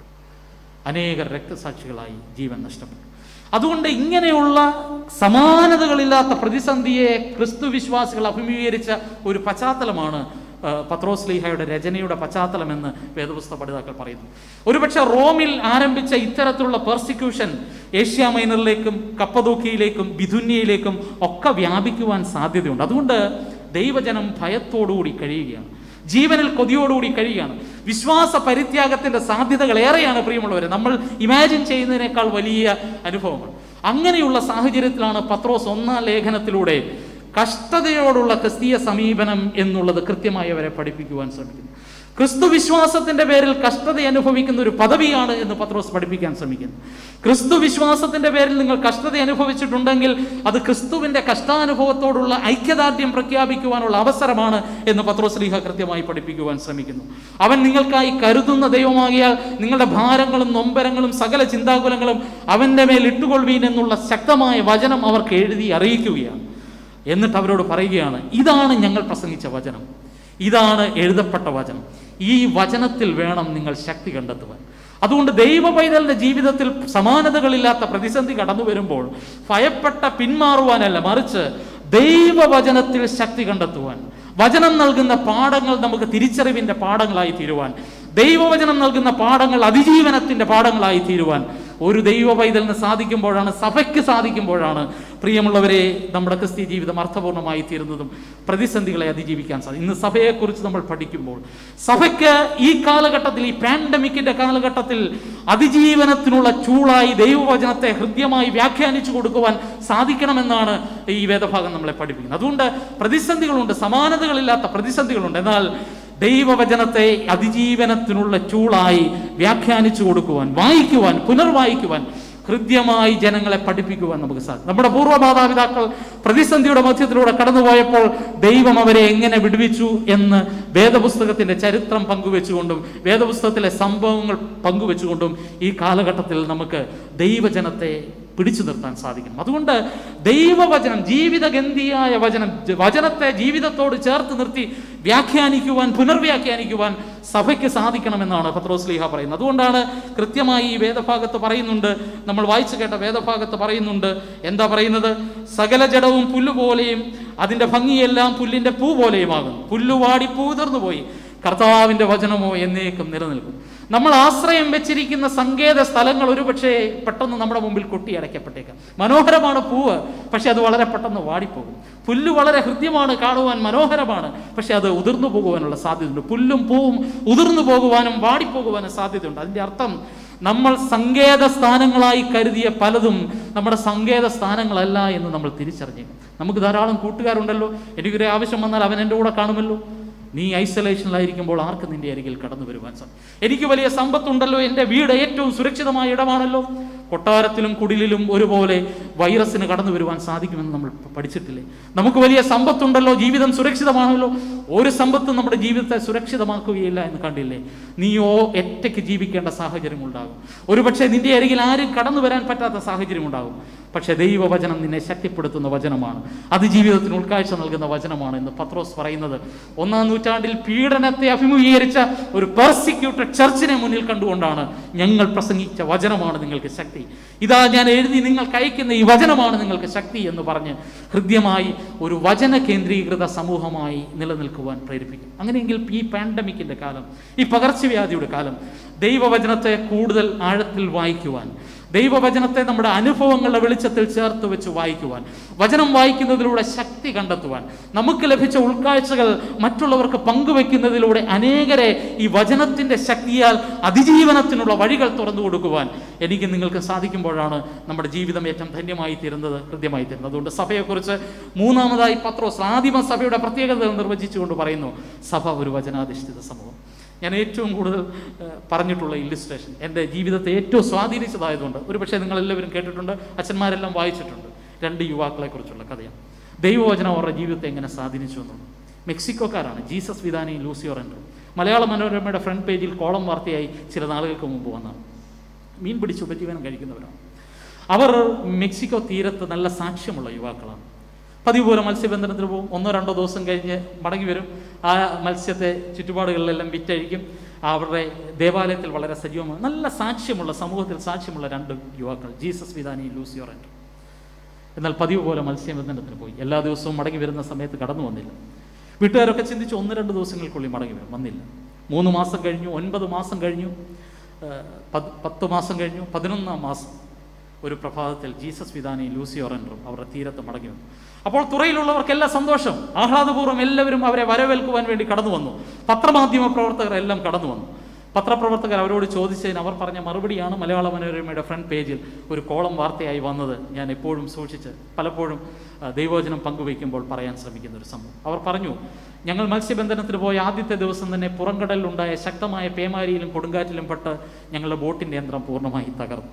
അനേകർ രക്തസാക്ഷികളായി ജീവൻ നഷ്ടപ്പെട്ടു അതുകൊണ്ട് ഇങ്ങനെയുള്ള സമാനതകളില്ലാത്ത പ്രതിസന്ധിയെ ക്രിസ്തു വിശ്വാസികൾ അഭിമുഖീകരിച്ച ഒരു പശ്ചാത്തലമാണ് ആ, പത്രോസ് ലീഹയുടെ രചനയുടെ പശ്ചാത്തലമെന്ന് വേദപുസ്തക പഠിതാക്കൾ പറയുന്നു ഒരുപക്ഷെ റോമിൽ ആരംഭിച്ച ഇത്തരത്തിലുള്ള പെർസിക്യൂഷൻ ഏഷ്യ മൈനറിലേക്കും കപ്പതൂക്കിയിലേക്കും ബിഥുന്യയിലേക്കും ഒക്കെ വ്യാപിക്കുവാൻ സാധ്യതയുണ്ട് അതുകൊണ്ട് ദൈവജനം ഭയത്തോടുകൂടി കഴിയുകയാണ് ജീവനിൽ കൊതിയോടുകൂടി കഴിയുകയാണ് വിശ്വാസ പരിത്യാഗത്തിന്റെ സാധ്യതകൾ ഏറെയാണ് പ്രിയമുള്ളവരെ നമ്മൾ ഇമാജിൻ ചെയ്യുന്നതിനേക്കാൾ വലിയ അനുഭവങ്ങൾ അങ്ങനെയുള്ള സാഹചര്യത്തിലാണ് പത്രോസ് ഒന്നാം ലേഖനത്തിലൂടെ കഷ്ടതയോടുള്ള ക്രിസ്തീയ സമീപനം എന്നുള്ളത് കൃത്യമായി അവരെ പഠിപ്പിക്കുവാൻ ശ്രമിക്കുന്നു ക്രിസ്തു വിശ്വാസത്തിന്റെ പേരിൽ കഷ്ടത അനുഭവിക്കുന്ന ഒരു പദവിയാണ് എന്ന് പത്രോസ് പഠിപ്പിക്കാൻ ശ്രമിക്കുന്നു ക്രിസ്തു വിശ്വാസത്തിന്റെ പേരിൽ നിങ്ങൾ കഷ്ടത അനുഭവിച്ചിട്ടുണ്ടെങ്കിൽ അത് ക്രിസ്തുവിന്റെ കഷ്ടാനുഭവത്തോടുള്ള ഐക്യദാർഢ്യം പ്രഖ്യാപിക്കുവാനുള്ള അവസരമാണ് എന്ന് പത്രോസ് ലീഹ കൃത്യമായി പഠിപ്പിക്കുവാൻ ശ്രമിക്കുന്നു അവൻ നിങ്ങൾക്കായി കരുതുന്ന ദൈവമാകിയാൽ നിങ്ങളുടെ ഭാരങ്ങളും നൊമ്പരങ്ങളും സകല ചിന്താകുലങ്ങളും അവന്റെ മേൽ ഇട്ടുകൊള്ളുവീൻ എന്നുള്ള ശക്തമായ വചനം അവർക്ക് എഴുതി അറിയിക്കുകയാണ് എന്നിട്ട് അവരോട് പറയുകയാണ് ഇതാണ് ഞങ്ങൾ പ്രസംഗിച്ച വചനം ഇതാണ് എഴുതപ്പെട്ട വചനം ഈ വചനത്തിൽ വേണം നിങ്ങൾ ശക്തി കണ്ടെത്തുവാൻ അതുകൊണ്ട് ദൈവ പൈതലിന്റെ ജീവിതത്തിൽ സമാനതകളില്ലാത്ത പ്രതിസന്ധി കടന്നു വരുമ്പോൾ ഭയപ്പെട്ട പിന്മാറുവാനല്ല മറിച്ച് ദൈവവചനത്തിൽ ശക്തി കണ്ടെത്തുവാൻ വചനം നൽകുന്ന പാഠങ്ങൾ നമുക്ക് തിരിച്ചറിവിന്റെ പാഠങ്ങളായി തീരുവാൻ ദൈവവചനം നൽകുന്ന പാഠങ്ങൾ അതിജീവനത്തിന്റെ പാഠങ്ങളായി തീരുവാൻ ഒരു ദൈവ പൈതലിന് സാധിക്കുമ്പോഴാണ് സഭയ്ക്ക് സാധിക്കുമ്പോഴാണ് പ്രിയമുള്ളവരെ നമ്മുടെ ക്രിസ്തീയ ജീവിതം അർത്ഥപൂർണ്ണമായി തീരുന്നതും പ്രതിസന്ധികളെ അതിജീവിക്കാൻ സാധിക്കും ഇന്ന് സഭയെക്കുറിച്ച് നമ്മൾ പഠിക്കുമ്പോൾ സഭയ്ക്ക് ഈ കാലഘട്ടത്തിൽ ഈ പാൻഡമിക്കിന്റെ കാലഘട്ടത്തിൽ അതിജീവനത്തിനുള്ള ചൂളായി ദൈവവചനത്തെ ഹൃദ്യമായി വ്യാഖ്യാനിച്ചു കൊടുക്കുവാൻ സാധിക്കണമെന്നാണ് ഈ വേദഭാഗം നമ്മളെ പഠിപ്പിക്കുന്നത് അതുകൊണ്ട് പ്രതിസന്ധികളുണ്ട് സമാനതകളില്ലാത്ത പ്രതിസന്ധികളുണ്ട് എന്നാൽ ദൈവവചനത്തെ അതിജീവനത്തിനുള്ള ചൂളായി വ്യാഖ്യാനിച്ചു കൊടുക്കുവാൻ വായിക്കുവാൻ പുനർവായിക്കുവാൻ ഹൃദ്യമായി ജനങ്ങളെ പഠിപ്പിക്കുവാൻ നമുക്ക് സാധിക്കും നമ്മുടെ പൂർവ്വ മാതാപിതാക്കൾ പ്രതിസന്ധിയുടെ മധ്യത്തിലൂടെ കടന്നുപോയപ്പോൾ ദൈവം അവരെ എങ്ങനെ വിടുവിച്ചു എന്ന് വേദപുസ്തകത്തിന്റെ ചരിത്രം പങ്കുവെച്ചുകൊണ്ടും വേദപുസ്തകത്തിലെ സംഭവങ്ങൾ പങ്കുവെച്ചുകൊണ്ടും ഈ കാലഘട്ടത്തിൽ നമുക്ക് ദൈവജനത്തെ പിടിച്ചു നിർത്താൻ സാധിക്കണം അതുകൊണ്ട് ദൈവവചനം ജീവിതഗന്ധിയായ വചനം ജ- വചനത്തെ ജീവിതത്തോട് ചേർത്ത് നിർത്തി വ്യാഖ്യാനിക്കുവാൻ പുനർവ്യാഖ്യാനിക്കുവാൻ സഭയ്ക്ക് സാധിക്കണമെന്നാണ് പത്രോസ് ലീഹ പറയുന്നത് അതുകൊണ്ടാണ് കൃത്യമായി ഈ വേദഭാഗത്ത് പറയുന്നുണ്ട് നമ്മൾ വായിച്ചു കേട്ട വേദഭാഗത്ത് പറയുന്നുണ്ട് എന്താ പറയുന്നത് സകല ജഡവും പുല്ലുപോലെയും അതിന്റെ ഭംഗിയെല്ലാം പുല്ലിന്റെ പൂ പോലെയുമാകും പുല്ലുവാടി പൂതിർന്നു പോയി കർത്താവിന്റെ വചനമോ എന്നേക്കും നിലനിൽക്കും നമ്മൾ ആശ്രയം വെച്ചിരിക്കുന്ന സങ്കേത സ്ഥലങ്ങൾ ഒരുപക്ഷെ പെട്ടെന്ന് നമ്മുടെ മുമ്പിൽ കൊട്ടിയടയ്ക്കപ്പെട്ടേക്കാം മനോഹരമാണ് പൂവ് പക്ഷെ അത് വളരെ പെട്ടെന്ന് വാടിപ്പോകും പുല്ല് വളരെ ഹൃദ്യമാണ് കാണുവാൻ മനോഹരമാണ് പക്ഷെ അത് ഉതിർന്നു പോകുവാനുള്ള സാധ്യതയുണ്ട് പുല്ലും പൂവും ഉതിർന്നു പോകുവാനും വാടിപ്പോകുവാനും സാധ്യതയുണ്ട് അതിന്റെ അർത്ഥം നമ്മൾ സങ്കേത സ്ഥാനങ്ങളായി കരുതിയ പലതും നമ്മുടെ സങ്കേത സ്ഥാനങ്ങളല്ല എന്ന് നമ്മൾ തിരിച്ചറിഞ്ഞേക്കും നമുക്ക് ധാരാളം കൂട്ടുകാരുണ്ടല്ലോ എനിക്കൊരു ആവശ്യം വന്നാൽ അവൻ എൻ്റെ കൂടെ കാണുമല്ലോ നീ ഐസൊലേഷനിലായിരിക്കുമ്പോൾ ആർക്ക് നിന്റെ അരികിൽ കടന്നു വരുവാൻ സാധിക്കും എനിക്ക് വലിയ സമ്പത്തുണ്ടല്ലോ എൻ്റെ വീട് ഏറ്റവും സുരക്ഷിതമായ ഇടമാണല്ലോ കൊട്ടാരത്തിലും കുടിലിലും ഒരുപോലെ വൈറസിന് കടന്നു വരുവാൻ സാധിക്കുമെന്ന് നമ്മൾ പ- പഠിച്ചിട്ടില്ലേ നമുക്ക് വലിയ സമ്പത്തുണ്ടല്ലോ ജീവിതം സുരക്ഷിതമാണല്ലോ ഒരു സമ്പത്തും നമ്മുടെ ജീവിതത്തെ സുരക്ഷിതമാക്കുകയില്ല എന്ന് കണ്ടില്ലേ നീയോ ഒറ്റയ്ക്ക് ജീവിക്കേണ്ട സാഹചര്യം ഉണ്ടാകും ഒരുപക്ഷെ നിന്റെ അരികിൽ ആരും കടന്നു വരാൻ പറ്റാത്ത സാഹചര്യം ഉണ്ടാകും പക്ഷെ ദൈവവചനം നിന്നെ ശക്തിപ്പെടുത്തുന്ന വചനമാണ് അത് ജീവിതത്തിന് ഉൾക്കാഴ്ച നൽകുന്ന വചനമാണ് എന്ന് പത്രോസ് പറയുന്നത് ഒന്നാം നൂറ്റാണ്ടിൽ പീഡനത്തെ അഭിമുഖീകരിച്ച ഒരു പെർസിക്യൂട്ടഡ് ചർച്ചിനെ മുന്നിൽ കണ്ടുകൊണ്ടാണ് ഞങ്ങൾ പ്രസംഗിച്ച വചനമാണ് നിങ്ങൾക്ക് ശക്തി ഇതാ ഞാൻ എഴുതി നിങ്ങൾക്ക് അയക്കുന്ന ഈ വചനമാണ് നിങ്ങൾക്ക് ശക്തി എന്ന് പറഞ്ഞ് ഹൃദ്യമായി ഒരു വചന കേന്ദ്രീകൃത സമൂഹമായി നിലനിൽക്കുവാൻ പ്രേരിപ്പിക്കും അങ്ങനെയെങ്കിൽ ഈ പാൻഡമിക്കിന്റെ കാലം ഈ പകർച്ചവ്യാധിയുടെ കാലം ദൈവവചനത്തെ കൂടുതൽ ആഴത്തിൽ വായിക്കുവാൻ ദൈവവചനത്തെ നമ്മുടെ അനുഭവങ്ങളുടെ വെളിച്ചത്തിൽ ചേർത്ത് വെച്ച് വായിക്കുവാൻ വചനം വായിക്കുന്നതിലൂടെ ശക്തി കണ്ടെത്തുവാൻ നമുക്ക് ലഭിച്ച ഉൾക്കാഴ്ചകൾ മറ്റുള്ളവർക്ക് പങ്കുവെക്കുന്നതിലൂടെ അനേകരെ ഈ വചനത്തിന്റെ ശക്തിയാൽ അതിജീവനത്തിനുള്ള വഴികൾ തുറന്നു കൊടുക്കുവാൻ എനിക്ക് നിങ്ങൾക്ക് സാധിക്കുമ്പോഴാണ് നമ്മുടെ ജീവിതം ഏറ്റവും ധന്യമായി തീരുന്നത് ഹൃദ്യമായി തീരുന്നത് അതുകൊണ്ട് സഭയെക്കുറിച്ച് മൂന്നാമതായി പത്രോസ് ആദിമ സഭയുടെ പ്രത്യേകതകൾ നിർവചിച്ചുകൊണ്ട് പറയുന്നു സഭ ഒരു വചനാധിഷ്ഠിത സമൂഹം ഞാൻ ഏറ്റവും കൂടുതൽ ഏഹ്, പറഞ്ഞിട്ടുള്ള ഇല്ലുസ്ട്രേഷൻ എൻ്റെ ജീവിതത്തെ ഏറ്റവും സ്വാധീനിച്ചതായതുകൊണ്ട് ഒരു പക്ഷേ നിങ്ങളെല്ലാവരും കേട്ടിട്ടുണ്ട് അച്ഛന്മാരെല്ലാം വായിച്ചിട്ടുണ്ട് രണ്ട് യുവാക്കളെ കുറിച്ചുള്ള കഥയാണ് ദൈവവചനം അവരുടെ ജീവിതത്തെ എങ്ങനെ സ്വാധീനിച്ചു എന്നുള്ളത് മെക്സിക്കോക്കാരാണ് ജീസസ് വിധാനയും ലൂസിയോർ എൻഡ്രും മലയാള മനോരമയുടെ ഫ്രണ്ട് പേജിൽ കോളം വാർത്തയായി ചില നാളുകൾക്ക് മുമ്പ് വന്നതാണ് മീൻ പിടിച്ച് ഉപജീവനം കഴിക്കുന്നവരാണ് അവർ മെക്സിക്കോ തീരത്ത് നല്ല സാക്ഷ്യമുള്ള യുവാക്കളാണ് പതിവ് പോലെ മത്സ്യബന്ധനത്തിന് പോകും ഒന്നോ രണ്ടോ ദിവസം കഴിഞ്ഞ് മടങ്ങി വരും ആ മത്സ്യത്തെ ചുറ്റുപാടുകളിലെല്ലാം വിറ്റഴിക്കും അവരുടെ ദേവാലയത്തിൽ വളരെ സജീവമാണ് നല്ല സാക്ഷ്യമുള്ള സമൂഹത്തിൽ സാക്ഷ്യമുള്ള രണ്ട് യുവാക്കൾ ജീസസ് വിധാനി ലൂസിയോർ ആൻഡ് എന്നാൽ പതിവ് പോലെ മത്സ്യബന്ധനത്തിന് പോയി എല്ലാ ദിവസവും മടങ്ങി വരുന്ന സമയത്ത് കടന്നു വന്നില്ല വീട്ടുകാരൊക്കെ ചിന്തിച്ച് ഒന്ന് രണ്ട് ദിവസങ്ങൾക്കുള്ളിൽ മടങ്ങി വരും വന്നില്ല മൂന്ന് മാസം കഴിഞ്ഞു ഒൻപത് മാസം കഴിഞ്ഞു ആ, പത് പത്ത് മാസം കഴിഞ്ഞു പതിനൊന്നാം മാസം ഒരു പ്രഭാതത്തിൽ ജീസസ് വിധാനി ലൂസി ഒറൻഡറും അവരുടെ തീരത്ത് മടങ്ങി വന്നു അപ്പോൾ തുറയിലുള്ളവർക്കെല്ലാം സന്തോഷം ആഹ്ലാദപൂർവ്വം എല്ലാവരും അവരെ വരവേൽക്കുവാൻ വേണ്ടി കടന്നു വന്നു പത്രമാധ്യമ പ്രവർത്തകർ എല്ലാം കടന്നു വന്നു പത്രപ്രവർത്തകർ അവരോട് ചോദിച്ചതിന് അവർ പറഞ്ഞ മറുപടിയാണ് മലയാള മനോരമയുടെ ഫ്രണ്ട് പേജിൽ ഒരു കോളം വാർത്തയായി വന്നത് ഞാൻ എപ്പോഴും സൂക്ഷിച്ച് പലപ്പോഴും ആ, ദൈവവചനം പങ്കുവയ്ക്കുമ്പോൾ പറയാൻ ശ്രമിക്കുന്ന ഒരു സംഭവം അവർ പറഞ്ഞു ഞങ്ങൾ മത്സ്യബന്ധനത്തിന് പോയ ആദ്യത്തെ ദിവസം തന്നെ പുറംകടലിലുണ്ടായ ശക്തമായ പേമാരിയിലും കൊടുങ്കാറ്റിലും പെട്ട് ഞങ്ങളുടെ ബോട്ടിൻ്റെ യന്ത്രം പൂർണ്ണമായി തകർന്നു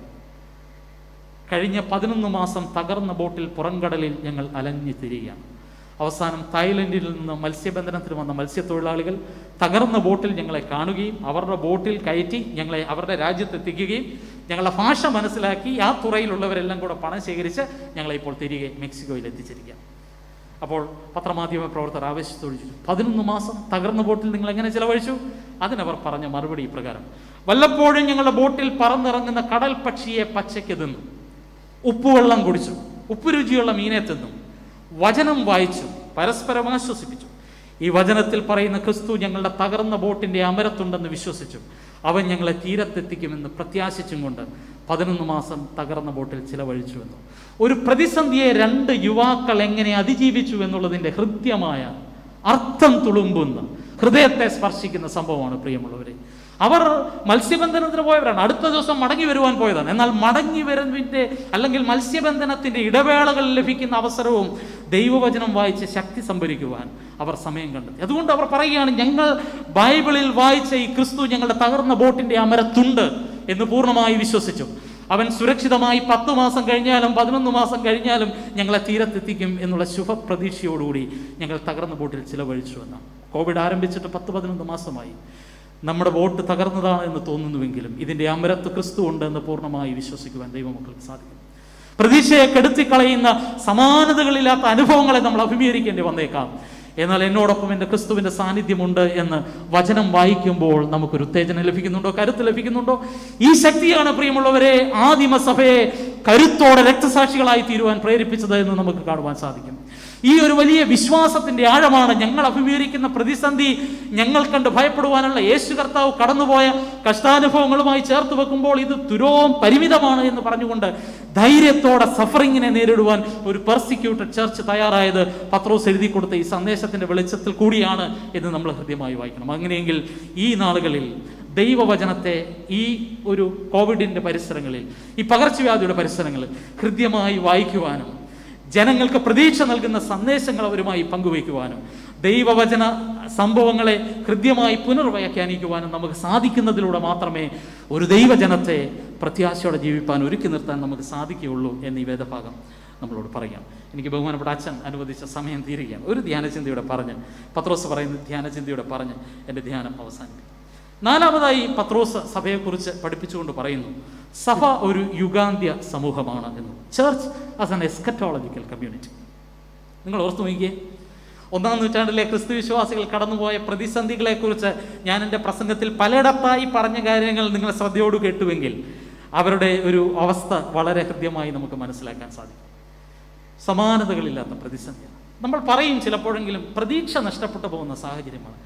കഴിഞ്ഞ പതിനൊന്ന് മാസം തകർന്ന ബോട്ടിൽ പുറംകടലിൽ ഞങ്ങൾ അലഞ്ഞു തിരിയുകയാണ് അവസാനം തായ്ലൻഡിൽ നിന്ന് മത്സ്യബന്ധനത്തിന് വന്ന മത്സ്യത്തൊഴിലാളികൾ തകർന്ന ബോട്ടിൽ ഞങ്ങളെ കാണുകയും അവരുടെ ബോട്ടിൽ കയറ്റി ഞങ്ങളെ അവരുടെ രാജ്യത്തെത്തിക്കുകയും ഞങ്ങളുടെ ഭാഷ മനസ്സിലാക്കി ആ തുറയിലുള്ളവരെല്ലാം കൂടെ പണം ശേഖരിച്ച് ഞങ്ങളെ ഇപ്പോൾ തിരികെ മെക്സിക്കോയിൽ എത്തിച്ചിരിക്കുക അപ്പോൾ പത്രമാധ്യമ പ്രവർത്തകർ ആവേശത്തോട് ചോദിച്ചു പതിനൊന്ന് മാസം തകർന്ന ബോട്ടിൽ നിങ്ങൾ എങ്ങനെ ചിലവഴിച്ചു അതിനവർ പറഞ്ഞ മറുപടി ഇപ്രകാരം വല്ലപ്പോഴും ഞങ്ങളുടെ ബോട്ടിൽ പറന്നിറങ്ങുന്ന കടൽ പക്ഷിയെ പച്ചയ്ക്ക് തിന്നു ഉപ്പുവെള്ളം കുടിച്ചു ഉപ്പ് രുചിയുള്ള മീനെ തിന്നു വചനം വായിച്ചു പരസ്പരം ആശ്വസിപ്പിച്ചു ഈ വചനത്തിൽ പറയുന്ന ക്രിസ്തു ഞങ്ങളുടെ തകർന്ന ബോട്ടിന്റെ അമരത്തുണ്ടെന്ന് വിശ്വസിച്ചു അവൻ ഞങ്ങളെ തീരത്തെത്തിക്കുമെന്ന് പ്രത്യാശിച്ചും കൊണ്ട് പതിനൊന്ന് മാസം തകർന്ന ബോട്ടിൽ ചിലവഴിച്ചുവെന്നു ഒരു പ്രതിസന്ധിയെ രണ്ട് യുവാക്കൾ എങ്ങനെ അതിജീവിച്ചു എന്നുള്ളതിൻ്റെ ഹൃദ്യമായ അർത്ഥം തുളുമ്പുന്ന ഹൃദയത്തെ സ്പർശിക്കുന്ന സംഭവമാണ് പ്രിയമുള്ളവരെ അവർ മത്സ്യബന്ധനത്തിന് പോയവരാണ് അടുത്ത ദിവസം മടങ്ങി വരുവാൻ പോയതാണ് എന്നാൽ മടങ്ങി വരുന്നതിൻ്റെ അല്ലെങ്കിൽ മത്സ്യബന്ധനത്തിൻ്റെ ഇടവേളകളിൽ ലഭിക്കുന്ന അവസരവും ദൈവവചനം വായിച്ച് ശക്തി സംഭരിക്കുവാൻ അവർ സമയം കണ്ടെത്തി അതുകൊണ്ട് അവർ പറയുകയാണ് ഞങ്ങൾ ബൈബിളിൽ വായിച്ച ഈ ക്രിസ്തു ഞങ്ങളുടെ തകർന്ന ബോട്ടിൻ്റെ അമരത്തുണ്ട് എന്ന് പൂർണ്ണമായി വിശ്വസിച്ചു അവൻ സുരക്ഷിതമായി പത്ത് മാസം കഴിഞ്ഞാലും പതിനൊന്ന് മാസം കഴിഞ്ഞാലും ഞങ്ങളെ തീരത്തെത്തിക്കും എന്നുള്ള ശുഭപ്രതീക്ഷയോടുകൂടി ഞങ്ങൾ തകർന്ന ബോട്ടിൽ ചിലവഴിച്ചു എന്നാണ് കോവിഡ് ആരംഭിച്ചിട്ട് പത്ത് പതിനൊന്ന് മാസമായി നമ്മുടെ വോട്ട് തകർന്നതാണ് എന്ന് തോന്നുന്നുവെങ്കിലും ഇതിൻ്റെ അമരത്ത് ക്രിസ്തു ഉണ്ട് എന്ന് പൂർണ്ണമായി വിശ്വസിക്കുവാൻ ദൈവമക്കൾക്ക് സാധിക്കും പ്രതീക്ഷയെ കെടുത്തിക്കളയുന്ന സമാനതകളില്ലാത്ത അനുഭവങ്ങളെ നമ്മൾ അഭിമുഖീകരിക്കേണ്ടി വന്നേക്കാം എന്നാൽ എന്നോടൊപ്പം എൻ്റെ ക്രിസ്തുവിൻ്റെ സാന്നിധ്യമുണ്ട് എന്ന് വചനം വായിക്കുമ്പോൾ നമുക്കൊരു ഉത്തേജനം ലഭിക്കുന്നുണ്ടോ കരുത്ത് ലഭിക്കുന്നുണ്ടോ ഈ ശക്തിയാണ് പ്രിയമുള്ളവരെ ആദിമസഭയെ കരുത്തോടെ രക്തസാക്ഷികളായി തീരുവാൻ പ്രേരിപ്പിച്ചത് എന്ന് നമുക്ക് കാണുവാൻ സാധിക്കും ഈ ഒരു വലിയ വിശ്വാസത്തിന്റെ ആഴമാണ് ഞങ്ങൾ അഭിമുഖീകരിക്കുന്ന പ്രതിസന്ധി ഞങ്ങൾ കണ്ട് ഭയപ്പെടുവാനുള്ള യേശു കർത്താവ് കടന്നുപോയ കഷ്ടാനുഭവങ്ങളുമായി ചേർത്ത് വെക്കുമ്പോൾ ഇത് തുരോം പരിമിതമാണ് എന്ന് പറഞ്ഞുകൊണ്ട് ധൈര്യത്തോടെ സഫറിങ്ങിനെ നേരിടുവാൻ ഒരു പെർസിക്യൂട്ടഡ് ചർച്ച് തയ്യാറായത് പത്രോസ് എഴുതി കൊടുത്ത ഈ സന്ദേശത്തിന്റെ വെളിച്ചത്തിൽ കൂടിയാണ് എന്ന് നമ്മൾ ഹൃദ്യമായി വായിക്കണം അങ്ങനെയെങ്കിൽ ഈ നാളുകളിൽ ദൈവവചനത്തെ ഈ ഒരു കോവിഡിന്റെ പരിസരങ്ങളിൽ ഈ പകർച്ചവ്യാധിയുടെ പരിസരങ്ങളിൽ ഹൃദ്യമായി വായിക്കുവാനും ജനങ്ങൾക്ക് പ്രതീക്ഷ നൽകുന്ന സന്ദേശങ്ങൾ അവരുമായി പങ്കുവയ്ക്കുവാനും ദൈവവചന സംഭവങ്ങളെ കൃത്യമായി പുനർവ്യാഖ്യാനിക്കുവാനും നമുക്ക് സാധിക്കുന്നതിലൂടെ മാത്രമേ ഒരു ദൈവജനത്തെ പ്രത്യാശയോടെ ജീവിപ്പാൻ ഒരുക്കി നിർത്താൻ നമുക്ക് സാധിക്കുകയുള്ളൂ എന്ന് ഈ വേദഭാഗം നമ്മളോട് പറയാം എനിക്ക് ബഹുമാനപ്പെട്ട അച്ഛൻ അനുവദിച്ച സമയം തീരുകയാണ് ഒരു ധ്യാനചിന്തയുടെ പറഞ്ഞ് പത്രോസ് പറയുന്ന ധ്യാനചിന്തയുടെ പറഞ്ഞ് എൻ്റെ ധ്യാനം അവസാനിപ്പിക്കും നാലാമതായി പത്രോസ് സഭയെക്കുറിച്ച് പഠിപ്പിച്ചുകൊണ്ട് പറയുന്നു സഭ ഒരു യുഗാന്ത്യ സമൂഹമാണ് എന്ന് church as an eschatological community നിങ്ങൾ ഓർത്തു നോക്കിയേ ഒന്നാം നൂറ്റാണ്ടിലെ ക്രിസ്തു വിശ്വാസികൾ കടന്നുപോയ പ്രതിസന്ധികളെക്കുറിച്ച് ഞാൻ എൻ്റെ പ്രസംഗത്തിൽ പലയിടത്തായി പറഞ്ഞ കാര്യങ്ങൾ നിങ്ങൾ ശ്രദ്ധയോട് കേട്ടുവെങ്കിൽ അവരുടെ ഒരു അവസ്ഥ വളരെ ഹൃദ്യമായി നമുക്ക് മനസ്സിലാക്കാൻ സാധിക്കും സമാനതകളില്ലാത്ത പ്രതിസന്ധിയാണ് നമ്മൾ പറയും ചിലപ്പോഴെങ്കിലും പ്രതീക്ഷ നഷ്ടപ്പെട്ടു പോകുന്ന സാഹചര്യമാണ്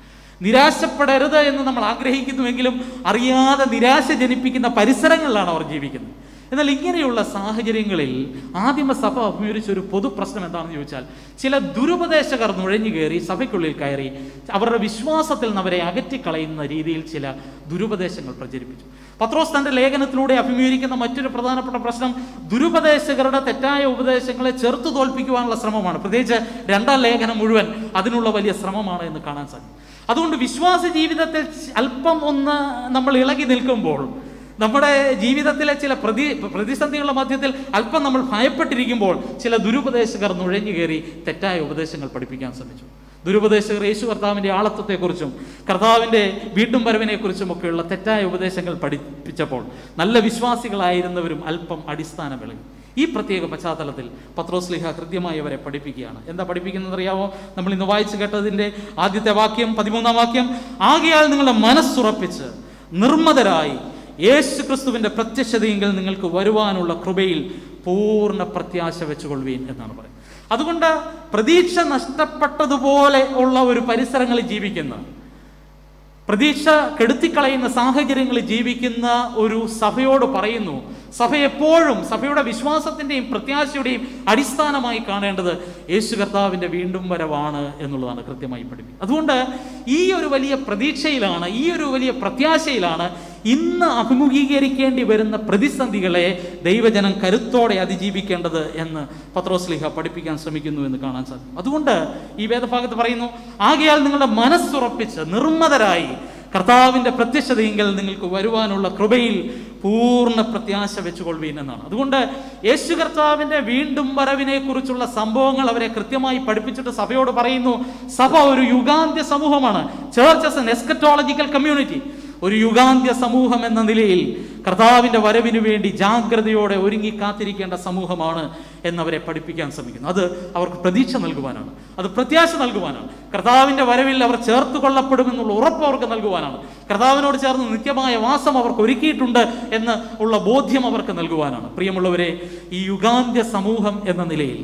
നിരാശപ്പെടരുത് എന്ന് നമ്മൾ ആഗ്രഹിക്കുന്നുവെങ്കിലും അറിയാതെ നിരാശ ജനിപ്പിക്കുന്ന പരിസരങ്ങളിലാണ് അവർ ജീവിക്കുന്നത് എന്നാൽ ഇങ്ങനെയുള്ള സാഹചര്യങ്ങളിൽ ആദിമസഭ അഭിമുഖീകരിച്ച ഒരു പൊതു പ്രശ്നം എന്താണെന്ന് ചോദിച്ചാൽ ചില ദുരുപദേശകർ നുഴഞ്ഞു കയറി സഭയ്ക്കുള്ളിൽ കയറി അവരുടെ വിശ്വാസത്തിൽ നിന്ന് അവരെ അകറ്റിക്കളയുന്ന രീതിയിൽ ചില ദുരുപദേശങ്ങൾ പ്രചരിപ്പിച്ചു പത്രോസ് തന്റെ ലേഖനത്തിലൂടെ അഭിമുഖീകരിക്കുന്ന മറ്റൊരു പ്രധാനപ്പെട്ട പ്രശ്നം ദുരുപദേശകരുടെ തെറ്റായ ഉപദേശങ്ങളെ ചെറുത്തു തോൽപ്പിക്കുവാനുള്ള ശ്രമമാണ് പ്രത്യേകിച്ച് രണ്ടാം ലേഖനം മുഴുവൻ അതിനുള്ള വലിയ ശ്രമമാണ് എന്ന് കാണാൻ സാധിക്കും അതുകൊണ്ട് വിശ്വാസ ജീവിതത്തിൽ അല്പം ഒന്ന് നമ്മൾ ഇളകി നിൽക്കുമ്പോൾ നമ്മുടെ ജീവിതത്തിലെ ചില പ്രതി പ്രതിസന്ധികളുടെ മധ്യത്തിൽ അല്പം നമ്മൾ ഭയപ്പെട്ടിരിക്കുമ്പോൾ ചില ദുരുപദേശകർ നുഴഞ്ഞു കയറി തെറ്റായ ഉപദേശങ്ങൾ പഠിപ്പിക്കാൻ ശ്രമിച്ചു ദുരുപദേശകർ യേശു കർത്താവിൻ്റെ ആളത്വത്തെക്കുറിച്ചും കർത്താവിൻ്റെ വീണ്ടും വരവിനെക്കുറിച്ചും ഒക്കെയുള്ള തെറ്റായ ഉപദേശങ്ങൾ പഠിപ്പിച്ചപ്പോൾ നല്ല വിശ്വാസികളായിരുന്നവരും അല്പം അടിസ്ഥാനം വിളങ്ങി ഈ പ്രത്യേക പശ്ചാത്തലത്തിൽ പത്രോസ്ലിഹ കൃത്യമായി അവരെ പഠിപ്പിക്കുകയാണ് എന്താ പഠിപ്പിക്കുന്നത് അറിയാമോ നമ്മൾ ഇന്ന് വായിച്ചു കേട്ടതിൻ്റെ ആദ്യത്തെ വാക്യം പതിമൂന്നാം വാക്യം ആകയാൽ നിങ്ങളുടെ മനസ്സുറപ്പിച്ച് നിർമ്മതരായി യേശു ക്രിസ്തുവിൻ്റെ പ്രത്യക്ഷതയെങ്കിൽ നിങ്ങൾക്ക് വരുവാനുള്ള കൃപയിൽ പൂർണ്ണ പ്രത്യാശ വെച്ചുകൊള്ളുവീൻ എന്നാണ് പറയുന്നത് അതുകൊണ്ട് പ്രതീക്ഷ നഷ്ടപ്പെട്ടതുപോലെ ഉള്ള ഒരു പരിസരങ്ങളിൽ ജീവിക്കുന്ന പ്രതീക്ഷ കെടുത്തിക്കളയുന്ന സാഹചര്യങ്ങളിൽ ജീവിക്കുന്ന ഒരു സഭയോട് പറയുന്നു സഭ എപ്പോഴും സഭയുടെ വിശ്വാസത്തിൻ്റെയും പ്രത്യാശയുടെയും അടിസ്ഥാനമായി കാണേണ്ടത് യേശു കർത്താവിൻ്റെ വീണ്ടും വരവാണ് എന്നുള്ളതാണ് കൃത്യമായി പഠിപ്പിക്കുന്നത് അതുകൊണ്ട് ഈ ഒരു വലിയ പ്രതീക്ഷയിലാണ് ഈ ഒരു വലിയ പ്രത്യാശയിലാണ് ഇന്ന് അഭിമുഖീകരിക്കേണ്ടി വരുന്ന പ്രതിസന്ധികളെ ദൈവജനം കരുത്തോടെ അതിജീവിക്കേണ്ടത് എന്ന് പത്രോസ്ലിഹ പഠിപ്പിക്കാൻ ശ്രമിക്കുന്നു എന്ന് കാണാൻ സാധിക്കും അതുകൊണ്ട് ഈ വേദഭാഗത്ത് പറയുന്നു ആകയാൽ നിങ്ങളുടെ മനസ്സുറപ്പിച്ച് നിർമ്മതരായി കർത്താവിൻ്റെ പ്രത്യക്ഷതയെങ്കിൽ നിങ്ങൾക്ക് വരുവാനുള്ള കൃപയിൽ പൂർണ്ണ പ്രത്യാശ വെച്ചുകൊള്ളുവീൻ എന്നാണ് അതുകൊണ്ട് യേശു കർത്താവിൻ്റെ വീണ്ടും വരവിനെ കുറിച്ചുള്ള സംഭവങ്ങൾ അവരെ കൃത്യമായി പഠിപ്പിച്ചിട്ട് സഭയോട് പറയുന്നു സഭ ഒരു യുഗാന്ത്യ സമൂഹമാണ് ചേർച്ചസ് എൻ എസ്കറ്റോളജിക്കൽ കമ്മ്യൂണിറ്റി ഒരു യുഗാന്ത്യ സമൂഹം എന്ന നിലയിൽ കർത്താവിൻ്റെ വരവിന് വേണ്ടി ജാഗ്രതയോടെ ഒരുങ്ങി കാത്തിരിക്കേണ്ട സമൂഹമാണ് എന്നവരെ പഠിപ്പിക്കാൻ ശ്രമിക്കുന്നു അത് അവർക്ക് പ്രതീക്ഷ നൽകുവാനാണ് അത് പ്രത്യാശ നൽകുവാനാണ് കർത്താവിൻ്റെ വരവിൽ അവർ ചേർത്ത് കൊള്ളപ്പെടുമെന്നുള്ള ഉറപ്പ് അവർക്ക് നൽകുവാനാണ് കർത്താവിനോട് ചേർന്ന് നിത്യമായ വാസം അവർക്ക് ഒരുക്കിയിട്ടുണ്ട് എന്ന് ഉള്ള ബോധ്യം അവർക്ക് നൽകുവാനാണ് പ്രിയമുള്ളവരെ ഈ യുഗാന്ത്യ സമൂഹം എന്ന നിലയിൽ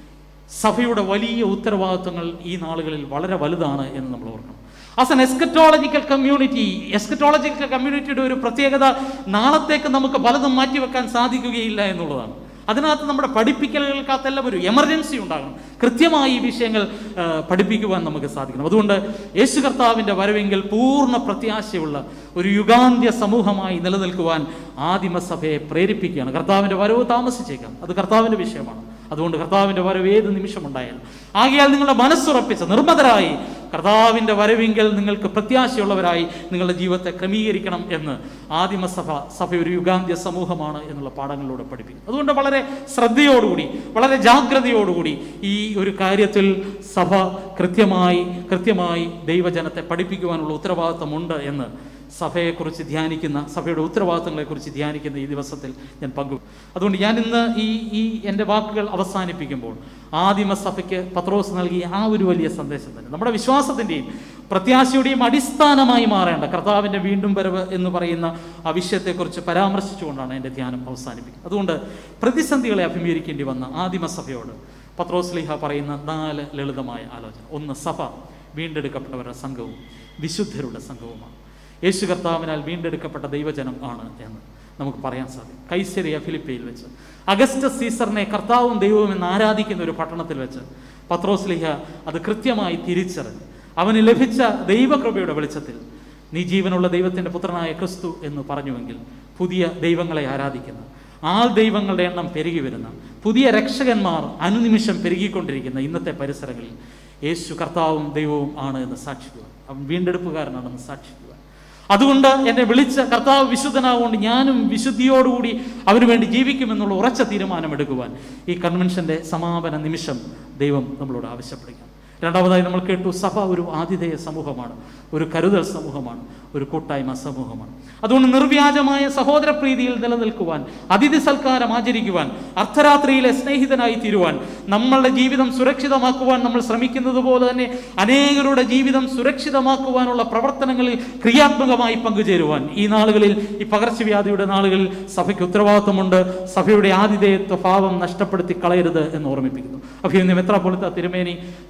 സഭയുടെ വലിയ ഉത്തരവാദിത്വങ്ങൾ ഈ നാളുകളിൽ വളരെ വലുതാണ് എന്ന് നമ്മൾ ഓർക്കണം as an eschatological community eschatological കമ്മ്യൂണിറ്റിയുടെ ഒരു പ്രത്യേകത നാളത്തേക്ക് നമുക്ക് പലതും മാറ്റിവെക്കാൻ സാധിക്കുകയില്ല എന്നുള്ളതാണ് അതിനകത്ത് നമ്മുടെ പഠിപ്പിക്കലുകൾക്കകത്തെല്ലാം ഒരു എമർജൻസി ഉണ്ടാകണം കൃത്യമായി ഈ വിഷയങ്ങൾ ആ, പഠിപ്പിക്കുവാൻ നമുക്ക് സാധിക്കണം അതുകൊണ്ട് യേശു കർത്താവിൻ്റെ വരവെങ്കിൽ പൂർണ്ണ പ്രത്യാശയുള്ള ഒരു യുഗാന്ത്യ സമൂഹമായി നിലനിൽക്കുവാൻ ആദിമസഭയെ പ്രേരിപ്പിക്കുകയാണ് കർത്താവിൻ്റെ വരവ് താമസിച്ചേക്കാം അത് കർത്താവിൻ്റെ വിഷയമാണ് അതുകൊണ്ട് കർത്താവിൻ്റെ വരവ് ഏത് നിമിഷമുണ്ടായാലും ആകയാൽ നിങ്ങളുടെ മനസ്സുറപ്പിച്ച് നിർമ്മതരായി കർത്താവിൻ്റെ വരവെങ്കിൽ നിങ്ങൾക്ക് പ്രത്യാശയുള്ളവരായി നിങ്ങളുടെ ജീവിതത്തെ ക്രമീകരിക്കണം എന്ന് ആദിമസഭ സഭ ഒരു യുഗാന്ത്യ സമൂഹമാണ് എന്നുള്ള പാഠങ്ങളിലൂടെ പഠിപ്പിക്കും അതുകൊണ്ട് വളരെ ശ്രദ്ധയോടുകൂടി വളരെ ജാഗ്രതയോടുകൂടി ഈ ഒരു കാര്യത്തിൽ സഭ കൃത്യമായി കൃത്യമായി ദൈവജനത്തെ പഠിപ്പിക്കുവാനുള്ള ഉത്തരവാദിത്തമുണ്ട് എന്ന് സഭയെക്കുറിച്ച് ധ്യാനിക്കുന്ന സഭയുടെ ഉത്തരവാദിത്തങ്ങളെക്കുറിച്ച് ധ്യാനിക്കുന്ന ഈ ദിവസത്തിൽ ഞാൻ പങ്കു അതുകൊണ്ട് ഞാൻ ഇന്ന് ഈ ഈ എൻ്റെ വാക്കുകൾ അവസാനിപ്പിക്കുമ്പോൾ ആദിമസഭയ്ക്ക് പത്രോസ് നൽകിയ ആ ഒരു വലിയ സന്ദേശം തന്നെ നമ്മുടെ വിശ്വാസത്തിൻ്റെയും പ്രത്യാശയുടെയും അടിസ്ഥാനമായി മാറേണ്ട കർത്താവിൻ്റെ വീണ്ടും വരവ് എന്ന് പറയുന്ന ആ വിഷയത്തെക്കുറിച്ച് പരാമർശിച്ചുകൊണ്ടാണ് എൻ്റെ ധ്യാനം അവസാനിപ്പിക്കുന്നത് അതുകൊണ്ട് പ്രതിസന്ധികളെ അഭിമുഖീകരിക്കേണ്ടി വന്ന ആദിമസഭയോട് പത്രോസ് ലീഹ പറയുന്ന നാല് ലളിതമായ ആലോചന ഒന്ന് സഭ വീണ്ടെടുക്കപ്പെട്ടവരുടെ സംഘവും വിശുദ്ധരുടെ സംഘവുമാണ് യേശു കർത്താവിനാൽ വീണ്ടെടുക്കപ്പെട്ട ദൈവജനം ആണ് എന്ന് നമുക്ക് പറയാൻ സാധിക്കും കൈസരിയ ഫിലിപ്പയിൽ വെച്ച് അഗസ്റ്റസ് സീസറിനെ കർത്താവും ദൈവവും എന്ന് ആരാധിക്കുന്ന ഒരു പട്ടണത്തിൽ വെച്ച് പത്രോസ് ലിഹ അത് കൃത്യമായി തിരിച്ചറിഞ്ഞ് അവന് ലഭിച്ച ദൈവകൃപയുടെ വെളിച്ചത്തിൽ നീ ജീവനുള്ള ദൈവത്തിൻ്റെ പുത്രനായ ക്രിസ്തു എന്ന് പറഞ്ഞുവെങ്കിൽ പുതിയ ദൈവങ്ങളെ ആരാധിക്കുന്ന ആ ദൈവങ്ങളുടെ എണ്ണം പെരുകി വരുന്ന പുതിയ രക്ഷകന്മാർ അനുനിമിഷം പെരുകിക്കൊണ്ടിരിക്കുന്ന ഇന്നത്തെ പരിസരങ്ങളിൽ യേശു കർത്താവും ദൈവവും ആണ് എന്ന് സാക്ഷിക്കുക അവൻ വീണ്ടെടുപ്പുകാരനാണെന്ന് സാക്ഷിക്കുക അതുകൊണ്ട് എന്നെ വിളിച്ച കർത്താവ് വിശുദ്ധനാകൊണ്ട് ഞാനും വിശുദ്ധിയോടുകൂടി അവന് വേണ്ടി ജീവിക്കുമെന്നുള്ള ഉറച്ച തീരുമാനമെടുക്കുവാൻ ഈ കൺവെൻഷന്റെ സമാപന നിമിഷം ദൈവം നമ്മളോട് ആവശ്യപ്പെടുക രണ്ടാമതായി നമ്മൾ കേട്ടു സഭ ഒരു ആതിഥേയ സമൂഹമാണ് ഒരു കരുതൽ സമൂഹമാണ് ഒരു കൂട്ടായ്മ സമൂഹമാണ് അതുകൊണ്ട് നിർവ്യാജമായ സഹോദര പ്രീതിയിൽ നിലനിൽക്കുവാൻ അതിഥി സൽക്കാരം ആചരിക്കുവാൻ അർദ്ധരാത്രിയിലെ സ്നേഹിതനായി തീരുവാൻ നമ്മളുടെ ജീവിതം സുരക്ഷിതമാക്കുവാൻ നമ്മൾ ശ്രമിക്കുന്നത് പോലെ തന്നെ അനേകരുടെ ജീവിതം സുരക്ഷിതമാക്കുവാനുള്ള പ്രവർത്തനങ്ങളിൽ ക്രിയാത്മകമായി പങ്കുചേരുവാൻ ഈ നാളുകളിൽ ഈ പകർച്ചവ്യാധിയുടെ നാളുകളിൽ സഭയ്ക്ക് ഉത്തരവാദിത്വമുണ്ട് സഭയുടെ ആതിഥേയത്വ ഭാവം നഷ്ടപ്പെടുത്തി കളയരുത് എന്ന് ഓർമ്മിപ്പിക്കുന്നു അഭിനന്ദ മെത്രാപ്പൊളിത്ത തിരുമേനി മെത്രാപ്പൊളിത്ത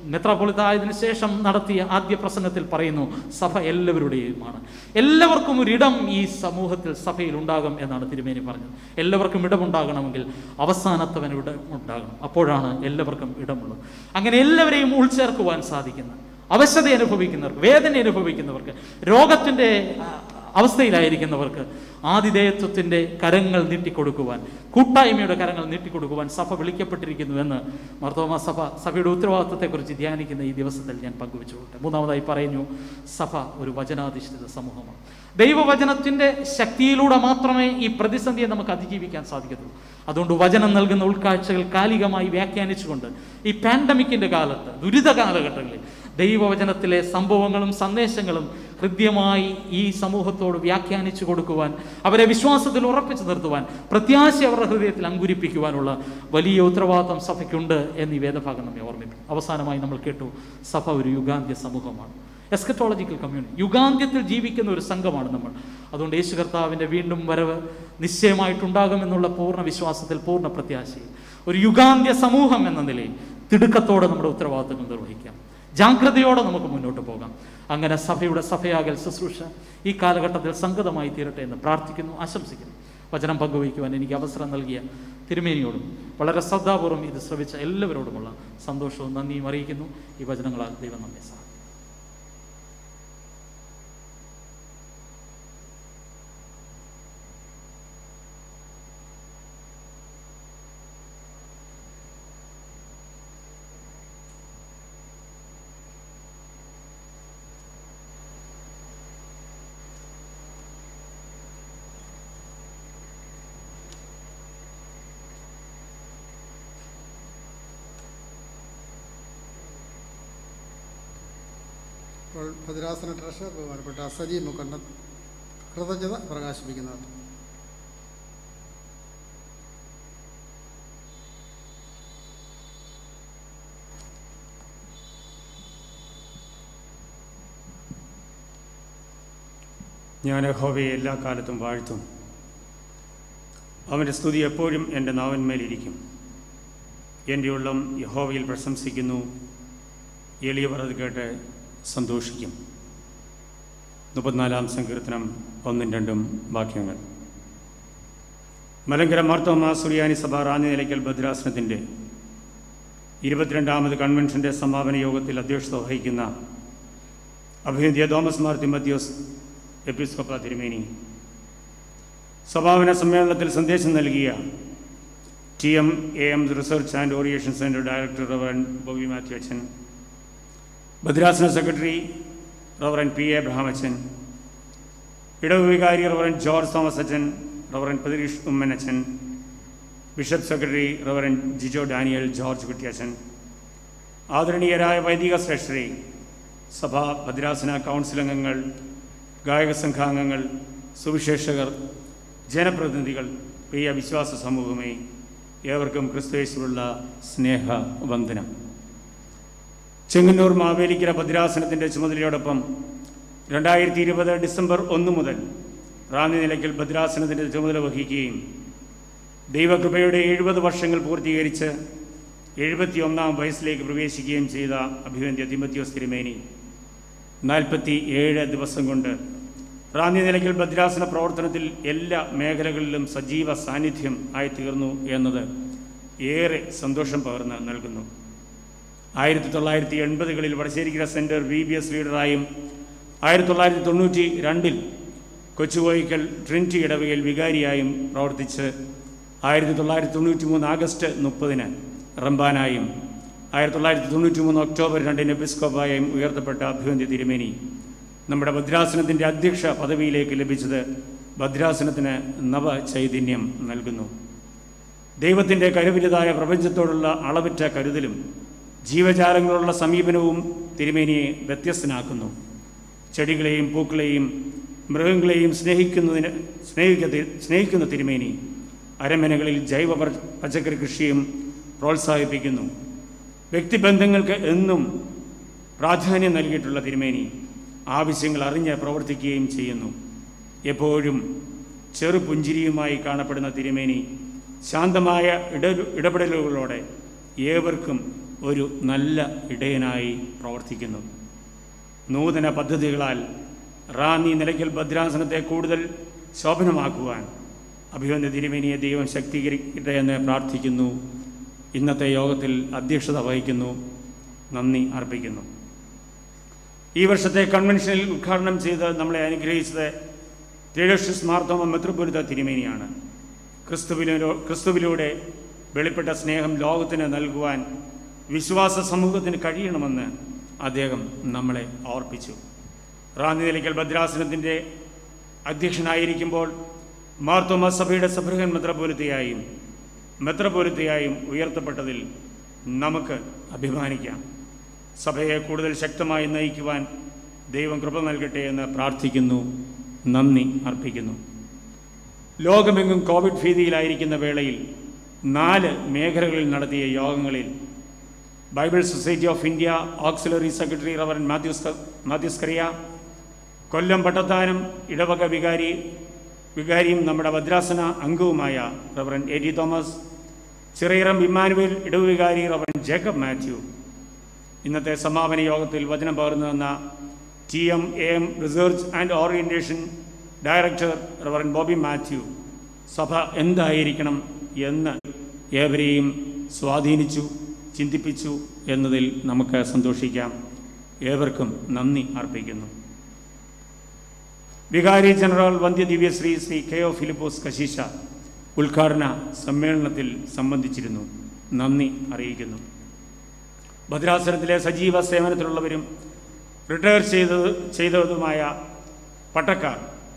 മെത്രാപ്പൊളിത്തായതിനു ശേഷം നടത്തിയ ആദ്യ പ്രസംഗത്തിൽ പറയുന്നു സഭ എല്ലാവരുടെയുമാണ് എല്ലാവർക്കും ഒരിടം ഈ സമൂഹത്തിൽ സഭയിൽ ഉണ്ടാകും എന്നാണ് തിരുമേനി പറഞ്ഞത് എല്ലാവർക്കും ഇടമുണ്ടാകണമെങ്കിൽ അവസാനത്തവൻ ഇടം ഉണ്ടാകണം അപ്പോഴാണ് എല്ലാവർക്കും ഇടമുള്ളത് അങ്ങനെ എല്ലാവരെയും ഉൾച്ചേർക്കുവാൻ സാധിക്കുന്ന അവശത അനുഭവിക്കുന്നവർക്ക് വേദന അനുഭവിക്കുന്നവർക്ക് രോഗത്തിൻ്റെ ആ, അവസ്ഥയിലായിരിക്കുന്നവർക്ക് ആതിഥേയത്വത്തിൻ്റെ കരങ്ങൾ നീട്ടിക്കൊടുക്കുവാൻ കൂട്ടായ്മയുടെ കരങ്ങൾ നീട്ടിക്കൊടുക്കുവാൻ സഭ വിളിക്കപ്പെട്ടിരിക്കുന്നു എന്ന് മർത്തോമ സഭ സഭയുടെ ഉത്തരവാദിത്വത്തെക്കുറിച്ച് ധ്യാനിക്കുന്ന ഈ ദിവസത്തിൽ ഞാൻ പങ്കുവെച്ചുകൊട്ടെ മൂന്നാമതായി പറയുന്നു സഭ ഒരു വചനാധിഷ്ഠിത സമൂഹമാണ് ദൈവവചനത്തിൻ്റെ ശക്തിയിലൂടെ മാത്രമേ ഈ പ്രതിസന്ധിയെ നമുക്ക് അതിജീവിക്കാൻ സാധിക്കത്തുള്ളൂ അതുകൊണ്ട് വചനം നൽകുന്ന ഉൾക്കാഴ്ചകൾ കാലികമായി വ്യാഖ്യാനിച്ചുകൊണ്ട് ഈ പാൻഡമിക്കിൻ്റെ കാലത്ത് ദുരിത കാലഘട്ടങ്ങളിൽ ദൈവവചനത്തിലെ സംഭവങ്ങളും സന്ദേശങ്ങളും ഹൃദ്യമായി ഈ സമൂഹത്തോട് വ്യാഖ്യാനിച്ചു കൊടുക്കുവാൻ അവരെ വിശ്വാസത്തിൽ ഉറപ്പിച്ചു നിർത്തുവാൻ പ്രത്യാശ അവരുടെ ഹൃദയത്തിൽ അങ്കുരിപ്പിക്കുവാനുള്ള വലിയ ഉത്തരവാദിത്വം സഭയ്ക്കുണ്ട് എന്നീ വേദഭാഗം നമ്മെ ഓർമ്മിപ്പിക്കും അവസാനമായി നമ്മൾ കേട്ടു സഭ ഒരു യുഗാന്ത്യ സമൂഹമാണ് എസ്കറ്റോളജിക്കൽ കമ്മ്യൂണിറ്റി യുഗാന്ത്യത്തിൽ ജീവിക്കുന്ന ഒരു സംഘമാണ് നമ്മൾ അതുകൊണ്ട് യേശു കർത്താവിൻ്റെ വീണ്ടും വരവ് നിശ്ചയമായിട്ടുണ്ടാകുമെന്നുള്ള പൂർണ്ണ വിശ്വാസത്തിൽ പൂർണ്ണ പ്രത്യാശയിൽ ഒരു യുഗാന്ത്യ സമൂഹം എന്ന നിലയിൽ തിടുക്കത്തോടെ നമ്മുടെ ഉത്തരവാദിത്തങ്ങൾ നിർവഹിക്കാം ജാഗ്രതയോടെ നമുക്ക് മുന്നോട്ട് പോകാം അങ്ങനെ സഭയുടെ സഭയാകൽ ശുശ്രൂഷ ഈ കാലഘട്ടത്തിൽ സംഗതമായി തീരട്ടെ എന്ന് പ്രാർത്ഥിക്കുന്നു ആശംസിക്കുന്നു വചനം പങ്കുവയ്ക്കുവാൻ എനിക്ക് അവസരം നൽകിയ തിരുമേനിയോടും വളരെ ശ്രദ്ധാപൂർവ്വം ഇത് ശ്രവിച്ച എല്ലാവരോടുമുള്ള സന്തോഷവും നന്ദിയും അറിയിക്കുന്നു ഈ വചനങ്ങളാൽ ദൈവം നമ്മെ സഹായിക്കും ഇപ്പോൾ ഭദ്രാസന ട്രഷറർ ബഹുമാനപ്പെട്ട സജി മുക്കണ്ണ കൃതജ്ഞത പ്രകാശിപ്പിക്കുന്നത് ഞാൻ യഹോവയെ എല്ലാ കാലത്തും വാഴ്ത്തും അവൻ്റെ സ്തുതി എപ്പോഴും എൻ്റെ നാവന്മേലിരിക്കും എൻ്റെ ഉള്ളം യഹോവയിൽ പ്രശംസിക്കുന്നു എളിയവർ അത് കേട്ട് സന്തോഷിക്കും മുപ്പത്തിനാലാം സങ്കീർത്തനം ഒന്നും രണ്ടും വാക്യങ്ങൾ മലങ്കര മാർത്തോമാ സുറിയാനി സഭ റാന്നി നിലയ്ക്കൽ ഭദ്രാസനത്തിൻ്റെ ഇരുപത്തിരണ്ടാമത് കൺവെൻഷൻ്റെ സമാപന യോഗത്തിൽ അധ്യക്ഷത വഹിക്കുന്ന അഭിനന്ദിയ തോമസ് മാർ തിമത്യോസ് എപ്പിസ്കോപ്പ തിരുമേനി സമാപന സമ്മേളനത്തിൽ സന്ദേശം നൽകിയ T M A M research and orientation centre director reverend Bobby Mathew അച്ഛൻ ഭദ്രാസന സെക്രട്ടറി റവറൻ പി എ അബ്രഹാമച്ചൻ ഇടവ് വികാരി റവറൻ ജോർജ് തോമസ് അച്ഛൻ റവറൻ പതിരീഷ് ഉമ്മൻ അച്ഛൻ bishop secretary reverend Jijo Daniel George കുട്ടിയച്ഛൻ ആദരണീയരായ വൈദിക ശ്രേഷ്ഠരെ സഭാ ഭദ്രാസന കൗൺസിൽ അംഗങ്ങൾ ഗായക സംഘാംഗങ്ങൾ സുവിശേഷകർ ജനപ്രതിനിധികൾ പ്രിയ വിശ്വാസ സമൂഹമേ ഏവർക്കും ക്രിസ്തുവേശുള്ള സ്നേഹ വന്ദനം ചെങ്ങന്നൂർ മാവേലിക്കര ഭദ്രാസനത്തിൻ്റെ ചുമതലയോടൊപ്പം രണ്ടായിരത്തി ഇരുപത് ഡിസംബർ ഒന്ന് മുതൽ റാന്നി നിലയ്ക്കൽ ഭദ്രാസനത്തിൻ്റെ ചുമതല വഹിക്കുകയും ദൈവകൃപയുടെ എഴുപത് വർഷങ്ങൾ പൂർത്തീകരിച്ച് എഴുപത്തിയൊന്നാം വയസ്സിലേക്ക് പ്രവേശിക്കുകയും ചെയ്ത അഭിവന്ദ്യ തിമത്യോസ് തിരുമേനി നാൽപ്പത്തി ഏഴ് ദിവസം കൊണ്ട് റാന്നി നിലയ്ക്കൽ ഭദ്രാസന പ്രവർത്തനത്തിൽ എല്ലാ മേഖലകളിലും സജീവ സാന്നിധ്യം ആയി തീർന്നു എന്നത് ഏറെ സന്തോഷം പകർന്ന് നൽകുന്നു ആയിരത്തി തൊള്ളായിരത്തി എൺപതുകളിൽ Vadasserikkara centre V B S ലീഡറായും ആയിരത്തി തൊള്ളായിരത്തി തൊണ്ണൂറ്റി രണ്ടിൽ കൊച്ചുകോയിക്കൽ ട്രിനിറ്റി ഇടവകയിൽ വികാരിയായും പ്രവർത്തിച്ച് ആയിരത്തി തൊള്ളായിരത്തി തൊണ്ണൂറ്റി മൂന്ന് ആഗസ്റ്റ് മുപ്പതിന് റംബാനായും ആയിരത്തി തൊള്ളായിരത്തി തൊണ്ണൂറ്റി മൂന്ന് ഒക്ടോബർ രണ്ടിന് എപ്പിസ്കോപ്പായും ഉയർത്തപ്പെട്ട അഭിവന്തി തിരുമേനി നമ്മുടെ ഭദ്രാസനത്തിൻ്റെ അധ്യക്ഷ പദവിയിലേക്ക് ലഭിച്ചത് ഭദ്രാസനത്തിന് നവചൈതന്യം നൽകുന്നു ദൈവത്തിൻ്റെ കരുവിരുതായ പ്രപഞ്ചത്തോടുള്ള അളവറ്റ കരുതലും ജീവജാലങ്ങളുള്ള സമീപനവും തിരുമേനിയെ വ്യത്യസ്തനാക്കുന്നു ചെടികളെയും പൂക്കളെയും മൃഗങ്ങളെയും സ്നേഹിക്കുന്നതിന് സ്നേഹിക്ക സ്നേഹിക്കുന്ന തിരുമേനി അരമനകളിൽ ജൈവ പ- പച്ചക്കറി കൃഷിയും പ്രോത്സാഹിപ്പിക്കുന്നു വ്യക്തിബന്ധങ്ങൾക്ക് എന്നും പ്രാധാന്യം നൽകിയിട്ടുള്ള തിരുമേനി ആവശ്യങ്ങൾ അറിഞ്ഞ് പ്രവർത്തിക്കുകയും ചെയ്യുന്നു എപ്പോഴും ചെറുപുഞ്ചിരിയുമായി കാണപ്പെടുന്ന തിരുമേനി ശാന്തമായ ഇട ഇടപെടലുകളോടെ ഏവർക്കും ഒരു നല്ല ഇടയനായി പ്രവർത്തിക്കുന്നു നൂതന പദ്ധതികളാൽ റാന്നി നിലയ്ക്കൽ ഭദ്രാസനത്തെ കൂടുതൽ ശോഭനമാക്കുവാൻ അഭിവന്ദ തിരുമേനിയെ ദൈവം ശക്തീകരിക്കട്ടെ എന്ന് പ്രാർത്ഥിക്കുന്നു ഇന്നത്തെ യോഗത്തിൽ അധ്യക്ഷത വഹിക്കുന്നു നന്ദി അർപ്പിക്കുന്നു ഈ വർഷത്തെ കൺവെൻഷനിൽ ഉദ്ഘാടനം ചെയ്ത് നമ്മളെ അനുഗ്രഹിച്ചത് തേജസ്വിസ് മാർത്തോമ മെത്രുപുരിത തിരുമേനിയാണ് ക്രിസ്തുവിലോ ക്രിസ്തുവിലൂടെ വെളിപ്പെട്ട സ്നേഹം ലോകത്തിന് നൽകുവാൻ വിശ്വാസ സമൂഹത്തിന് കഴിയണമെന്ന് അദ്ദേഹം നമ്മളെ ഓർപ്പിച്ചു റാന്നി നിലയ്ക്കൽ ഭദ്രാസനത്തിൻ്റെ അധ്യക്ഷനായിരിക്കുമ്പോൾ മാർത്തോമ സഭയുടെ സഭൃഹൻ മെത്രപോലിത്തയായും മെത്രപോലിത്തയായും ഉയർത്തപ്പെട്ടതിൽ നമുക്ക് അഭിമാനിക്കാം സഭയെ കൂടുതൽ ശക്തമായി നയിക്കുവാൻ ദൈവം കൃപ നൽകട്ടെ എന്ന് പ്രാർത്ഥിക്കുന്നു നന്ദി അർപ്പിക്കുന്നു ലോകമെങ്ങും കോവിഡ് ഭീതിയിലായിരിക്കുന്ന വേളയിൽ നാല് മേഖലകളിൽ നടത്തിയ യോഗങ്ങളിൽ Bible society of India auxiliary secretary reverend Mathews Mathews Kariya Kollam Pattathanam ഇടവക വികാരി വികാരിയും നമ്മുടെ ഭദ്രാസന അംഗവുമായ reverend A T Thomas Chirayiram Immanuel ഇടവുവികാരി റവറൻ ജേക്കബ് മാത്യു ഇന്നത്തെ സമാപന യോഗത്തിൽ വചനം പകർന്നു തന്ന T M A M research and orientation director reverend Bobby Mathew സഭ എന്തായിരിക്കണം എന്ന് ഏവരെയും സ്വാധീനിച്ചു ചിന്തിപ്പിച്ചു എന്നതിൽ നമുക്ക് സന്തോഷിക്കാം ഏവർക്കും നന്ദി അർപ്പിക്കുന്നു വികാരി ജനറൽ വന്ധ്യ ദിവ്യശ്രീ ശ്രീ കെ ഒ ഫിലിപ്പോസ് കശീശ ഉദ്ഘാടന സമ്മേളനത്തിൽ സംബന്ധിച്ചിരുന്നു നന്ദി അറിയിക്കുന്നു ഭദ്രാസനത്തിലെ സജീവ സേവനത്തിലുള്ളവരും റിട്ടയർ ചെയ്തത് ചെയ്തതുമായ പട്ടക്കാർ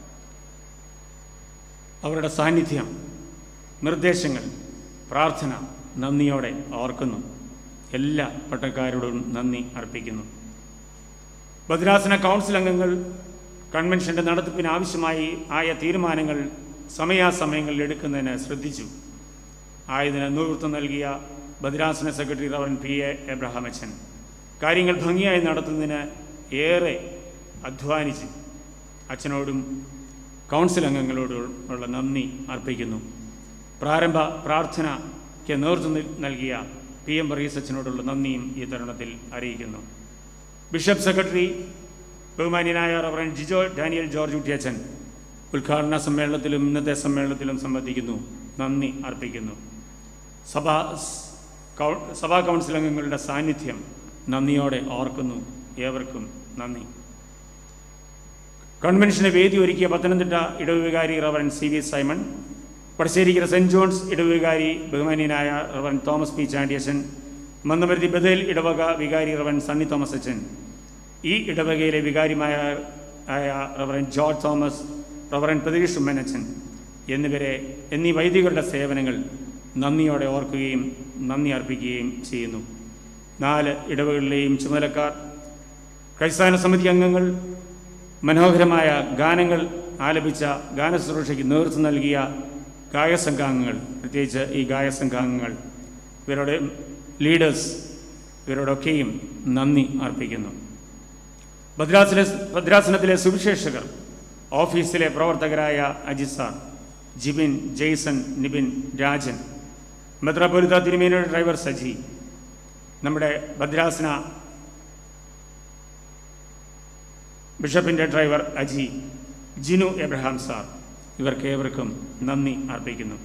അവരുടെ സാന്നിധ്യം നിർദ്ദേശങ്ങൾ പ്രാർത്ഥന നന്ദിയോടെ ഓർക്കുന്നു എല്ലാ പട്ടക്കാരോടും നന്ദി അർപ്പിക്കുന്നു ഭദ്രാസന കൗൺസിൽ അംഗങ്ങൾ കൺവെൻഷൻ്റെ നടത്തിപ്പിന് ആവശ്യമായി ആയ തീരുമാനങ്ങൾ സമയാസമയങ്ങളിൽ എടുക്കുന്നതിന് ശ്രദ്ധിച്ചു ആയതിന് നേതൃത്വം നൽകിയ ഭദ്രാസന secretary reverend P A Abraham അച്ഛൻ കാര്യങ്ങൾ ഭംഗിയായി നടത്തുന്നതിന് ഏറെ അധ്വാനിച്ചു അച്ഛനോടും കൗൺസിൽ അംഗങ്ങളോടും ഉള്ള നന്ദി അർപ്പിക്കുന്നു പ്രാരംഭ പ്രാർത്ഥനയ്ക്ക് നേതൃത്വം നൽകിയ പി എം വർഗീസ് അച്ഛനോടുള്ള നന്ദിയും ഈ തരുണത്തിൽ അറിയിക്കുന്നു ബിഷപ്പ് സെക്രട്ടറി ബഹുമാന്യനായ റവറൻ ജിജോ ഡാനിയൽ ജോർജ് കുട്ടിയച്ചൻ ഉദ്ഘാടന സമ്മേളനത്തിലും ഇന്നത്തെ സമ്മേളനത്തിലും സംബന്ധിക്കുന്നു നന്ദി അർപ്പിക്കുന്നു സഭാ കൗ- സഭാ കൗൺസിൽ അംഗങ്ങളുടെ സാന്നിധ്യം നന്ദിയോടെ ഓർക്കുന്നു ഏവർക്കും നന്ദി കൺവെൻഷന് വേദി ഒരുക്കിയ പത്തനംതിട്ട ഇടവുവികാരി reverend C V Simon Vadasserikkara Saint John's ഇടവുവികാരി ബഹുമാന്യനായ റവറൻ തോമസ് പി ചാണ്ടിയച്ചൻ മന്ദമരുതി ബദൽ ഇടവക വികാരി റവൻ സണ്ണി തോമസ് അച്ഛൻ ഈ ഇടവകയിലെ വികാരിമായ ആയ reverend George Thomas reverend Pratheesh ഉമ്മനച്ചൻ എന്നിവരെ എന്നീ വൈദികരുടെ സേവനങ്ങൾ നന്ദിയോടെ ഓർക്കുകയും നന്ദി അർപ്പിക്കുകയും ചെയ്യുന്നു നാല് ഇടവകളിലെയും ചുമതലക്കാർ ക്രൈസ്താന സമിതി അംഗങ്ങൾ മനോഹരമായ ഗാനങ്ങൾ ആലപിച്ച ഗാനശുശ്രൂഷയ്ക്ക് നേതൃത്വം നൽകിയ ഗായസംഘാംഗങ്ങൾ പ്രത്യേകിച്ച് ഈ ഗായസംഘാംഗങ്ങൾ ഇവരുടെ ലീഡേഴ്സ് ഇവരോടൊക്കെയും നന്ദി അർപ്പിക്കുന്നു ഭദ്രാസന ഭദ്രാസനത്തിലെ സുവിശേഷകർ ഓഫീസിലെ പ്രവർത്തകരായ അജിത് സാർ ജിബിൻ ജെയ്സൺ നിബിൻ രാജൻ മെത്രാപൊലിത്ത തിരുമേനിയുടെ ഡ്രൈവർ സജി നമ്മുടെ ഭദ്രാസന ബിഷപ്പിൻ്റെ driver Aji Jinu Abraham sir ഇവർക്ക് ഏവർക്കും നന്ദി അർപ്പിക്കുന്നു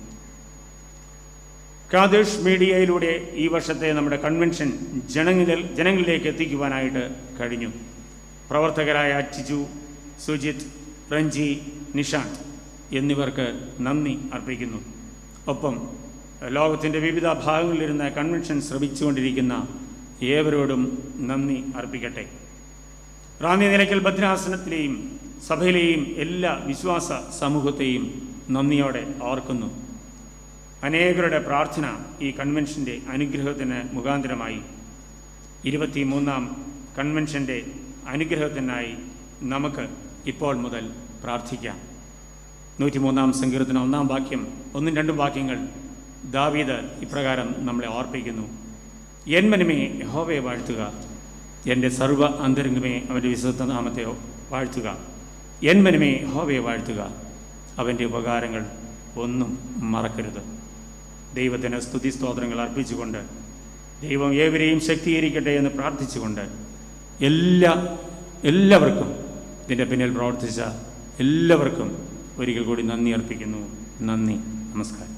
കാദേശ് മീഡിയയിലൂടെ ഈ വർഷത്തെ നമ്മുടെ കൺവെൻഷൻ ജനങ്ങളിൽ ജനങ്ങളിലേക്ക് എത്തിക്കുവാനായിട്ട് കഴിഞ്ഞു പ്രവർത്തകരായ ടിജു സുജിത് റഞ്ജി നിഷാന്ത് എന്നിവർക്ക് നന്ദി അർപ്പിക്കുന്നു ഒപ്പം ലോകത്തിൻ്റെ വിവിധ ഭാഗങ്ങളിലിരുന്ന് കൺവെൻഷൻ ശ്രമിച്ചുകൊണ്ടിരിക്കുന്ന ഏവരോടും നന്ദി അർപ്പിക്കട്ടെ റാന്നി നിലയ്ക്കൽ ഭദ്രാസനത്തിലെയും സഭയിലെയും എല്ലാ വിശ്വാസ സമൂഹത്തെയും നന്ദിയോടെ ഓർക്കുന്നു അനേകരുടെ പ്രാർത്ഥന ഈ കൺവെൻഷൻ്റെ അനുഗ്രഹത്തിന് മുഖാന്തരമായി ഇരുപത്തി മൂന്നാം കൺവെൻഷൻ്റെ അനുഗ്രഹത്തിനായി നമുക്ക് ഇപ്പോൾ മുതൽ പ്രാർത്ഥിക്കാം നൂറ്റിമൂന്നാം സങ്കീർത്തന ഒന്നാം വാക്യം ഒന്നും രണ്ടും വാക്യങ്ങൾ ദാവീദ് ഇപ്രകാരം നമ്മളെ ഓർപ്പിക്കുന്നു എൻ മനമേ യഹോവയെ വാഴ്ത്തുക എൻ്റെ സർവ്വ അന്തരംഗമേ അവൻ്റെ വിശുദ്ധ നാമത്തെ വാഴ്ത്തുക എൻ മനമേ യഹോവയെ വാഴ്ത്തുക അവൻ്റെ ഉപകാരങ്ങൾ ഒന്നും മറക്കരുത് ദൈവത്തിന് സ്തുതി സ്തോത്രങ്ങൾ അർപ്പിച്ചുകൊണ്ട് ദൈവം ഏവരെയും ശക്തീകരിക്കട്ടെ എന്ന് പ്രാർത്ഥിച്ചുകൊണ്ട് എല്ലാ എല്ലാവർക്കും ഇതിൻ്റെ പിന്നിൽ പ്രവർത്തിച്ച എല്ലാവർക്കും ഒരിക്കൽ കൂടി നന്ദി അർപ്പിക്കുന്നു നന്ദി നമസ്കാരം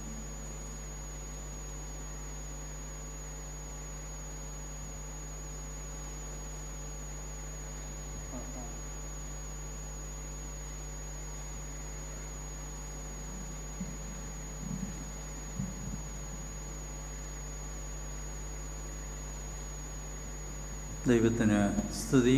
ദൈവത്തിന് സ്തുതി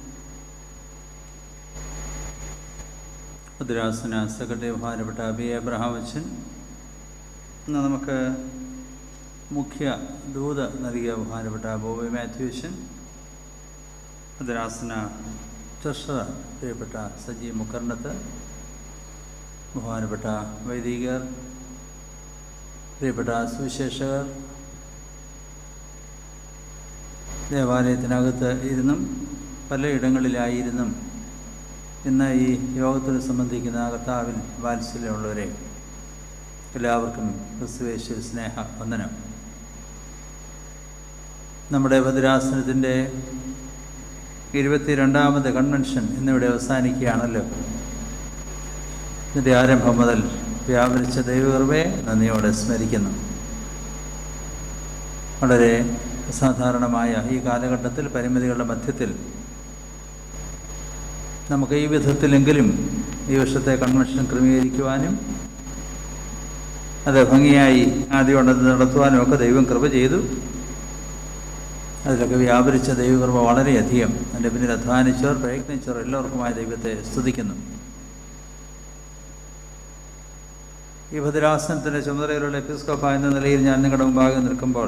ഭദ്രാസന സെക്രട്ടറി ബഹുമാനപ്പെട്ട അബി അബ്രഹാം അച്ഛൻ ഇന്ന് നമുക്ക് മുഖ്യ ദൂത നൽകിയ ബഹുമാനപ്പെട്ട ബോബി മാത്യു അച്ഛൻ ഭദ്രാസന ട്രഷറർ പ്രിയപ്പെട്ട സജി മുക്കർണത്ത് ബഹുമാനപ്പെട്ട വൈദികർ പ്രിയപ്പെട്ട സുവിശേഷകർ ദേവാലയത്തിനകത്ത് ഇരുന്നും പലയിടങ്ങളിലായിരുന്നും ഇന്ന് ഈ യോഗത്തിൽ സംബന്ധിക്കുന്ന കർത്താവിൽ വാത്സല്യമുള്ളവരെ എല്ലാവർക്കും ക്രിസ്തുവേശ്വര സ്നേഹ വന്ദനം നമ്മുടെ ഭദ്രാസനത്തിൻ്റെ ഇരുപത്തിരണ്ടാമത് കൺവെൻഷൻ ഇന്നിവിടെ അവസാനിക്കുകയാണല്ലോ ഇതിൻ്റെ ആരംഭം മുതൽ വ്യാപരിച്ച ദൈവകൃപയെ നന്ദിയോടെ സ്മരിക്കുന്നു വളരെ അസാധാരണമായ ഈ കാലഘട്ടത്തിൽ പരിമിതികളുടെ മധ്യത്തിൽ നമുക്ക് ഈ വിധത്തിലെങ്കിലും ഈ വർഷത്തെ കൺവെൻഷൻ ക്രമീകരിക്കുവാനും അത് ഭംഗിയായി ആദ്യം നടത്തുവാനും ഒക്കെ ദൈവം കൃപ ചെയ്തു അതിലൊക്കെ വ്യാപരിച്ച ദൈവകൃപ വളരെയധികം അതിൻ്റെ പിന്നിൽ അധ്വാനിച്ചവർ പ്രയത്നിച്ചവർ എല്ലാവർക്കുമായ ദൈവത്തെ സ്തുതിക്കുന്നു ഈ ഭദ്രാസനത്തിൻ്റെ ചുമതലയിലുള്ള എപ്പിസ്കോപ്പ എന്ന നിലയിൽ ഞാൻ നിങ്ങളുടെ മുമ്പാകെ നിൽക്കുമ്പോൾ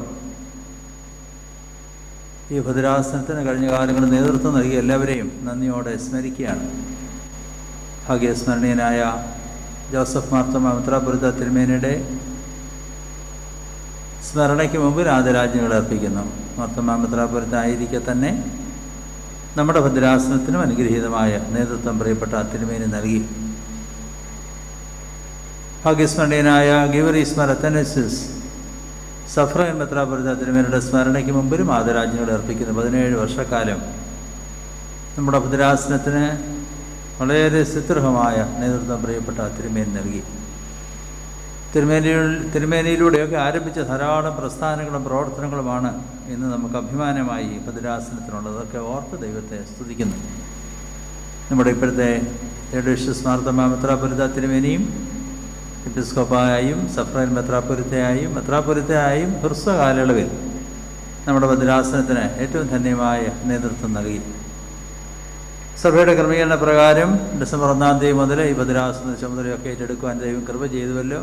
ഈ ഭദ്രാസനത്തിന് കഴിഞ്ഞ കാലങ്ങളിൽ നേതൃത്വം നൽകിയ എല്ലാവരെയും നന്ദിയോടെ സ്മരിക്കുകയാണ് ഭാഗ്യസ്മരണീയനായ ജോസഫ് മാർത്തമ മിത്രാപുരത്ത തിരുമേനിയുടെ സ്മരണയ്ക്ക് മുമ്പിൽ ആദരാജ്ഞകൾ അർപ്പിക്കുന്നു മാർത്തമ മിത്രാപുരത്തായിരിക്കെ തന്നെ നമ്മുടെ ഭദ്രാസനത്തിനും അനുഗ്രഹീതമായ നേതൃത്വം പ്രിയപ്പെട്ട തിരുമേനി നൽകി ഭാഗ്യസ്മരണീയനായ ഗിവറീസ് മരത്തനസിസ് സഫ്രൻ മെത്രാപുരത്ത തിരുമേനിയുടെ സ്മരണയ്ക്ക് മുമ്പിലും ആദരാജ്ഞകൾ അർപ്പിക്കുന്നു പതിനേഴ് വർഷക്കാലം നമ്മുടെ ഭദ്രാസനത്തിന് വളരെ സുദൃഢമായ നേതൃത്വം പ്രിയപ്പെട്ട തിരുമേനി നൽകി തിരുമേനി തിരുമേനിയിലൂടെയൊക്കെ ആരംഭിച്ച ധാരാളം പ്രസ്ഥാനങ്ങളും പ്രവർത്തനങ്ങളുമാണ് ഇന്ന് നമുക്ക് അഭിമാനമായി ഭദ്രാസനത്തിനുള്ളത് അതൊക്കെ ഓർത്ത് ദൈവത്തെ സ്തുതിക്കുന്നു നമ്മുടെ ഇപ്പോഴത്തെ തേഡേഷ്യസ് മാർത്തമ മെത്രാപുരത്ത തിരുമേനിയും എപ്പിസ്കോപ്പായും സഫ്രൈൻ മെത്രാപുരത്തെയായും മെത്രാപുരത്തെയായും ഹ്രസ്വ കാലയളവിൽ നമ്മുടെ ഭദ്രാസനത്തിന് ഏറ്റവും ധന്യമായ നേതൃത്വം നൽകി സഭയുടെ ക്രമീകരണ പ്രകാരം ഡിസംബർ ഒന്നാം തീയതി മുതൽ ഈ ഭദ്രാസന ചുമതലയൊക്കെ ഏറ്റെടുക്കുവാൻ ദൈവം കൃപ ചെയ്തുവല്ലോ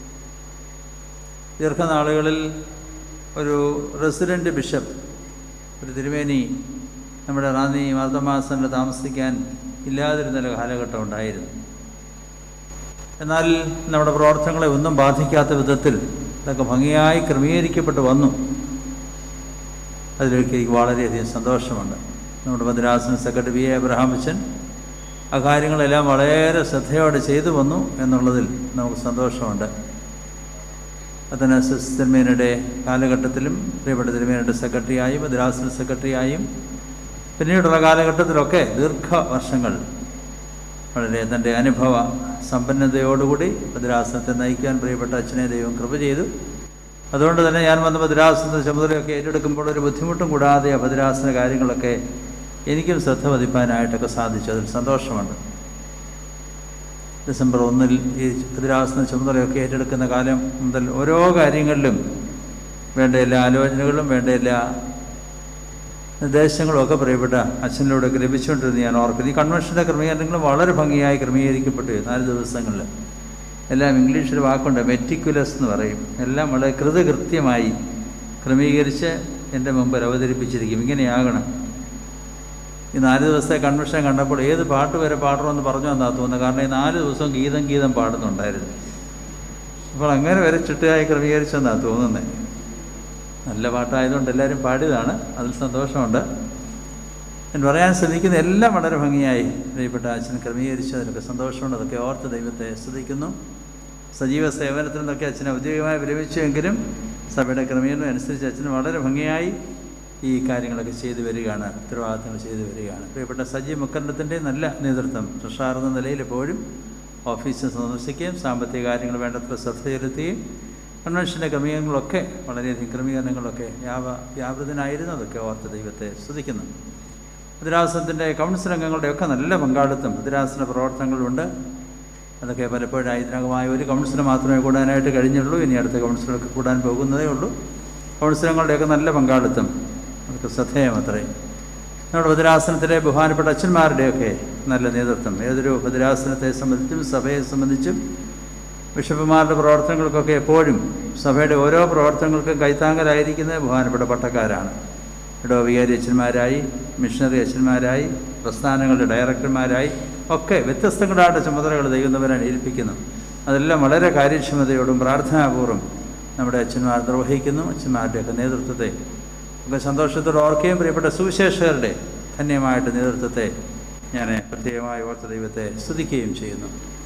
ദീർഘനാളുകളിൽ ഒരു റെസിഡൻറ്റ് ബിഷപ്പ് ഒരു തിരുമേനി നമ്മുടെ റാന്നി മാർത്തമാസനിൽ താമസിക്കാൻ ഇല്ലാതിരുന്ന കാലഘട്ടം ഉണ്ടായിരുന്നു എന്നാൽ നമ്മുടെ പ്രവർത്തനങ്ങളെ ഒന്നും ബാധിക്കാത്ത വിധത്തിൽ ഇതൊക്കെ ഭംഗിയായി ക്രമീകരിക്കപ്പെട്ട് വന്നു അതിലേക്ക് എനിക്ക് വളരെയധികം സന്തോഷമുണ്ട് നമ്മുടെ ഭദ്രാസന സെക്രട്ടറി വി എ അബ്രഹാം അച്ഛൻ ആ കാര്യങ്ങളെല്ലാം വളരെ ശ്രദ്ധയോടെ ചെയ്തു വന്നു എന്നുള്ളതിൽ നമുക്ക് സന്തോഷമുണ്ട് അത്തനസിസ് തിരുമേനയുടെ കാലഘട്ടത്തിലും പ്രിയപ്പെട്ട തിരുമേനയുടെ സെക്രട്ടറിയായും ഭദ്രാസന സെക്രട്ടറിയായും പിന്നീടുള്ള കാലഘട്ടത്തിലൊക്കെ ദീർഘ വർഷങ്ങൾ വളരെ തൻ്റെ അനുഭവ സമ്പന്നതയോടുകൂടി ഭദ്രാസനത്തെ നയിക്കാൻ പ്രിയപ്പെട്ട അച്ഛനെ ദൈവം കൃപ ചെയ്തു അതുകൊണ്ട് തന്നെ ഞാൻ വന്ന ഭദ്രാസനത്തെ ചുമതലയൊക്കെ ഏറ്റെടുക്കുമ്പോൾ ഒരു ബുദ്ധിമുട്ടും കൂടാതെ ആ ഭദ്രാസന കാര്യങ്ങളൊക്കെ എനിക്കും ശ്രദ്ധ പതിപ്പാനായിട്ടൊക്കെ സാധിച്ചു അതിൽ സന്തോഷമുണ്ട് ഡിസംബർ ഒന്നിൽ ഈ ഭദ്രാസന ചുമതലയൊക്കെ ഏറ്റെടുക്കുന്ന കാലം മുതൽ ഓരോ കാര്യങ്ങളിലും വേണ്ട എല്ലാ ആലോചനകളും വേണ്ട എല്ലാ നിർദ്ദേശങ്ങളും ഒക്കെ പ്രിയപ്പെട്ട അച്ഛനിലൂടെയൊക്കെ ലഭിച്ചുകൊണ്ടിരുന്നു ഞാൻ ഓർക്കുന്നു ഈ കൺവെൻഷൻ്റെ ക്രമീകരണങ്ങളും വളരെ ഭംഗിയായി ക്രമീകരിക്കപ്പെട്ടു നാല് ദിവസങ്ങളിൽ എല്ലാം ഇംഗ്ലീഷിൽ വാക്കുണ്ട് മെറ്റിക്കുലസ് എന്ന് പറയും എല്ലാം വളരെ കൃതകൃത്യമായി ക്രമീകരിച്ച് എൻ്റെ മുമ്പിൽ അവതരിപ്പിച്ചിരിക്കും ഇങ്ങനെയാകണം ഈ നാല് ദിവസത്തെ കൺവെൻഷൻ കണ്ടപ്പോൾ ഏത് പാട്ട് വരെ പാടണമെന്ന് പറഞ്ഞു എന്നാ തോന്നുന്നത് കാരണം ഈ നാല് ദിവസവും ഗീതം ഗീതം പാടുന്നുണ്ടായിരുന്നു അപ്പോൾ അങ്ങനെ വരെ ചിട്ടയായി ക്രമീകരിച്ചെന്നാണ് തോന്നുന്നത് നല്ല പാട്ടായതുകൊണ്ട് എല്ലാവരും പാടിയതാണ് അതിൽ സന്തോഷമുണ്ട് ഞാൻ പറയാൻ ശ്രമിക്കുന്ന എല്ലാം വളരെ ഭംഗിയായി പ്രിയപ്പെട്ട അച്ഛൻ ക്രമീകരിച്ചു അതിലൊക്കെ സന്തോഷമുണ്ട് അതൊക്കെ ഓർത്ത് ദൈവത്തെ സ്തുതിക്കുന്നു സജീവ സേവനത്തിൽ നിന്നൊക്കെ അച്ഛനെ ഔദ്യോഗികമായി വിരമിച്ചുവെങ്കിലും സഭയുടെ ക്രമീകരണം അനുസരിച്ച് അച്ഛന് വളരെ ഭംഗിയായി ഈ കാര്യങ്ങളൊക്കെ ചെയ്തു വരികയാണ് ഉത്തരവാദിത്തങ്ങൾ ചെയ്തു വരികയാണ് പ്രിയപ്പെട്ട സജി മുക്കണ്ടത്തിൻ്റെ നല്ല നേതൃത്വം ട്രഷാർ എന്ന നിലയിൽ എപ്പോഴും ഓഫീസ് സന്ദർശിക്കുകയും സാമ്പത്തിക കാര്യങ്ങൾ വേണ്ടത്ര ശ്രദ്ധ ചെലുത്തുകയും കൺവെൻഷൻ്റെ ക്രമീകരണങ്ങളൊക്കെ വളരെയധികം ക്രമീകരണങ്ങളൊക്കെ വ്യാപ വ്യാപൃതനായിരുന്നു അതൊക്കെ ഓർത്ത് ദൈവത്തെ സ്തുതിക്കുന്നു ഭദ്രാസനത്തിൻ്റെ കൗൺസിൽ അംഗങ്ങളുടെയൊക്കെ നല്ല പങ്കാളിത്തം ഭദ്രാസന പ്രവർത്തനങ്ങളുണ്ട് അതൊക്കെ പലപ്പോഴായി ഇതിനകമായ ഒരു കൗൺസിൽ മാത്രമേ കൂടാനായിട്ട് കഴിഞ്ഞുള്ളൂ ഇനി അടുത്ത കൗൺസിലൊക്കെ കൂടാൻ പോകുന്നതേ ഉള്ളൂ കൗൺസിലങ്ങളുടെയൊക്കെ നല്ല പങ്കാളിത്തം അതൊക്കെ ശ്രദ്ധേയം അത്രേ നമ്മുടെ ഭദ്രാസനത്തിലെ ബഹുമാനപ്പെട്ട അച്ഛന്മാരുടെയൊക്കെ നല്ല നേതൃത്വം ഏതൊരു ഭദ്രാസനത്തെ സംബന്ധിച്ചും സഭയെ സംബന്ധിച്ചും ബിഷപ്പുമാരുടെ പ്രവർത്തനങ്ങൾക്കൊക്കെ എപ്പോഴും സഭയുടെ ഓരോ പ്രവർത്തനങ്ങൾക്കും കൈത്താങ്കലായിരിക്കുന്നത് ബഹുമാനപ്പെട്ട പട്ടക്കാരാണ് ഇടോ വികാരി അച്ഛന്മാരായി മിഷണറി അച്ഛന്മാരായി പ്രസ്ഥാനങ്ങളുടെ ഡയറക്ടർമാരായി ഒക്കെ വ്യത്യസ്തങ്ങളായിട്ട് ചുമതലകൾ ദൈവന്നവരാൻ ഏൽപ്പിക്കുന്നു അതെല്ലാം വളരെ കാര്യക്ഷമതയോടും പ്രാർത്ഥനാപൂർവ്വം നമ്മുടെ അച്ഛന്മാർ നിർവഹിക്കുന്നു അച്ഛന്മാരുടെയൊക്കെ നേതൃത്വത്തെ ഒക്കെ സന്തോഷത്തോടെ ഓർക്കുകയും പ്രിയപ്പെട്ട സുവിശേഷകരുടെ ധന്യമായിട്ട് നേതൃത്വത്തെ ഞാൻ പ്രത്യേകമായി ഓർത്ത ദൈവത്തെ സ്തുതിക്കുകയും ചെയ്യുന്നു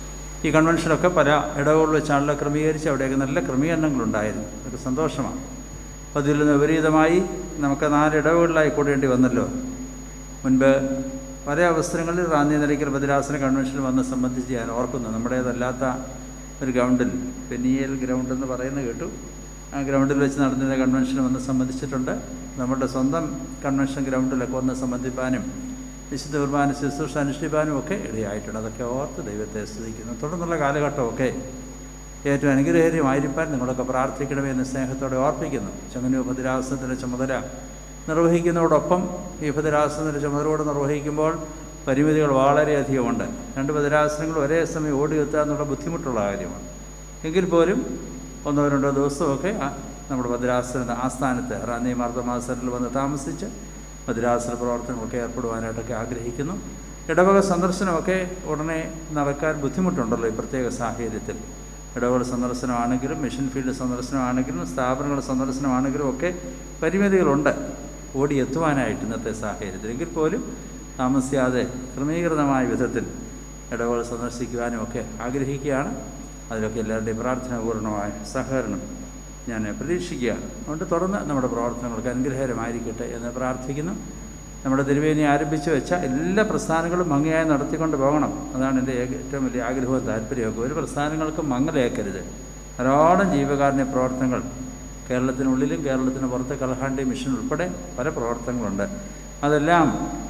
ഈ കൺവെൻഷനൊക്കെ പല ഇടവുകൾ വെച്ചാണല്ലോ ക്രമീകരിച്ച് അവിടെയൊക്കെ നല്ല ക്രമീകരണങ്ങളുണ്ടായിരുന്നു അതൊക്കെ സന്തോഷമാണ് അപ്പോൾ അതിൽ നിന്ന് വിപരീതമായി നമുക്ക് നാല് ഇടവുകളിലായി കൂടേണ്ടി വന്നല്ലോ മുൻപ് പല അവസരങ്ങളിൽ റാന്നി നിലയ്ക്കൽ ഭദ്രാസന കൺവെൻഷനിൽ വന്ന് സംബന്ധിച്ച് ഞാൻ ഓർക്കുന്നു നമ്മുടേതല്ലാത്ത ഒരു ഗ്രൗണ്ടിൽ പെനിയൽ ഗ്രൗണ്ട് എന്ന് പറയുന്നത് കേട്ടു ആ ഗ്രൗണ്ടിൽ വെച്ച് നടന്നിരുന്ന കൺവെൻഷൻ വന്ന് സംബന്ധിച്ചിട്ടുണ്ട് നമ്മുടെ സ്വന്തം കൺവെൻഷൻ ഗ്രൗണ്ടിലൊക്കെ വന്ന് സംബന്ധിപ്പാനും വിശുദ്ധ കുർബാന ശുശ്രൂഷ അനുഷ്ഠിപ്പാനും ഒക്കെ ഇടയായിട്ടുണ്ട് അതൊക്കെ ഓർത്ത് ദൈവത്തെ സ്തുതിക്കുന്നു തുടർന്നുള്ള കാലഘട്ടമൊക്കെ ഏറ്റവും അനുഗ്രഹീയമായിരിക്കാൻ നിങ്ങളൊക്കെ പ്രാർത്ഥിക്കണമേ എന്ന് സ്നേഹത്തോടെ ഓർപ്പിക്കുന്നു ചങ്ങനൂർ ഭദ്രാസനത്തിൻ്റെ ചുമതല നിർവഹിക്കുന്നതോടൊപ്പം ഈ ഭദ്രാസനത്തിൻ്റെ ചുമതലയോട് നിർവഹിക്കുമ്പോൾ പരിമിതികൾ വളരെയധികമുണ്ട് രണ്ട് ഭദ്രാസനങ്ങൾ ഒരേ സമയം ഓടിയെത്തുക എന്നുള്ള ബുദ്ധിമുട്ടുള്ള കാര്യമാണ് എങ്കിൽ പോലും ഒന്നോ രണ്ടോ ദിവസമൊക്കെ ആ- നമ്മുടെ ഭദ്രാസന ആസ്ഥാനത്ത് റാന്നി മാർദ്ദമാസറിൽ വന്ന് താമസിച്ച് ഭദ്രാസന പ്രവർത്തനങ്ങളൊക്കെ ഏർപ്പെടുവാനായിട്ടൊക്കെ ആഗ്രഹിക്കുന്നു ഇടവക സന്ദർശനമൊക്കെ ഉടനെ നടക്കാൻ ബുദ്ധിമുട്ടുണ്ടല്ലോ ഈ പ്രത്യേക സാഹചര്യത്തിൽ ഇടവക സന്ദർശനമാണെങ്കിലും മിഷൻ ഫീൽഡ് സന്ദർശനമാണെങ്കിലും സ്ഥാപനങ്ങളുടെ സന്ദർശനമാണെങ്കിലും ഒക്കെ പരിമിതികളുണ്ട് ഓടിയെത്തുവാനായിട്ട് ഇന്നത്തെ സാഹചര്യത്തിൽ എങ്കിൽ പോലും താമസിയാതെ ക്രമീകൃതമായ വിധത്തിൽ ഇടവകൾ സന്ദർശിക്കുവാനും ഒക്കെ ആഗ്രഹിക്കുകയാണ് അതിലൊക്കെ എല്ലാവരുടെയും പ്രാർത്ഥനാപൂർണമായ സഹകരണം ഞാൻ പ്രതീക്ഷിക്കുകയാണ് അതുകൊണ്ട് തുടർന്ന് നമ്മുടെ പ്രവർത്തനങ്ങൾക്ക് അനുഗ്രഹകരമായിരിക്കട്ടെ എന്ന് പ്രാർത്ഥിക്കുന്നു നമ്മുടെ തിരുവേനി ആരംഭിച്ചു വെച്ച എല്ലാ പ്രസ്ഥാനങ്ങളും ഭംഗിയായി നടത്തിക്കൊണ്ട് പോകണം അതാണ് എൻ്റെ ഏക- ഏറ്റവും വലിയ ആഗ്രഹവും താല്പര്യമൊക്കെ ഒരു പ്രസ്ഥാനങ്ങൾക്കും മങ്ങലേക്കരുത് ധാരാളം ജീവകാരുണ്യ പ്രവർത്തനങ്ങൾ കേരളത്തിനുള്ളിലും കേരളത്തിന് പുറത്ത് കലഹാണ്ടി മിഷൻ ഉൾപ്പെടെ പല പ്രവർത്തനങ്ങളുണ്ട് അതെല്ലാം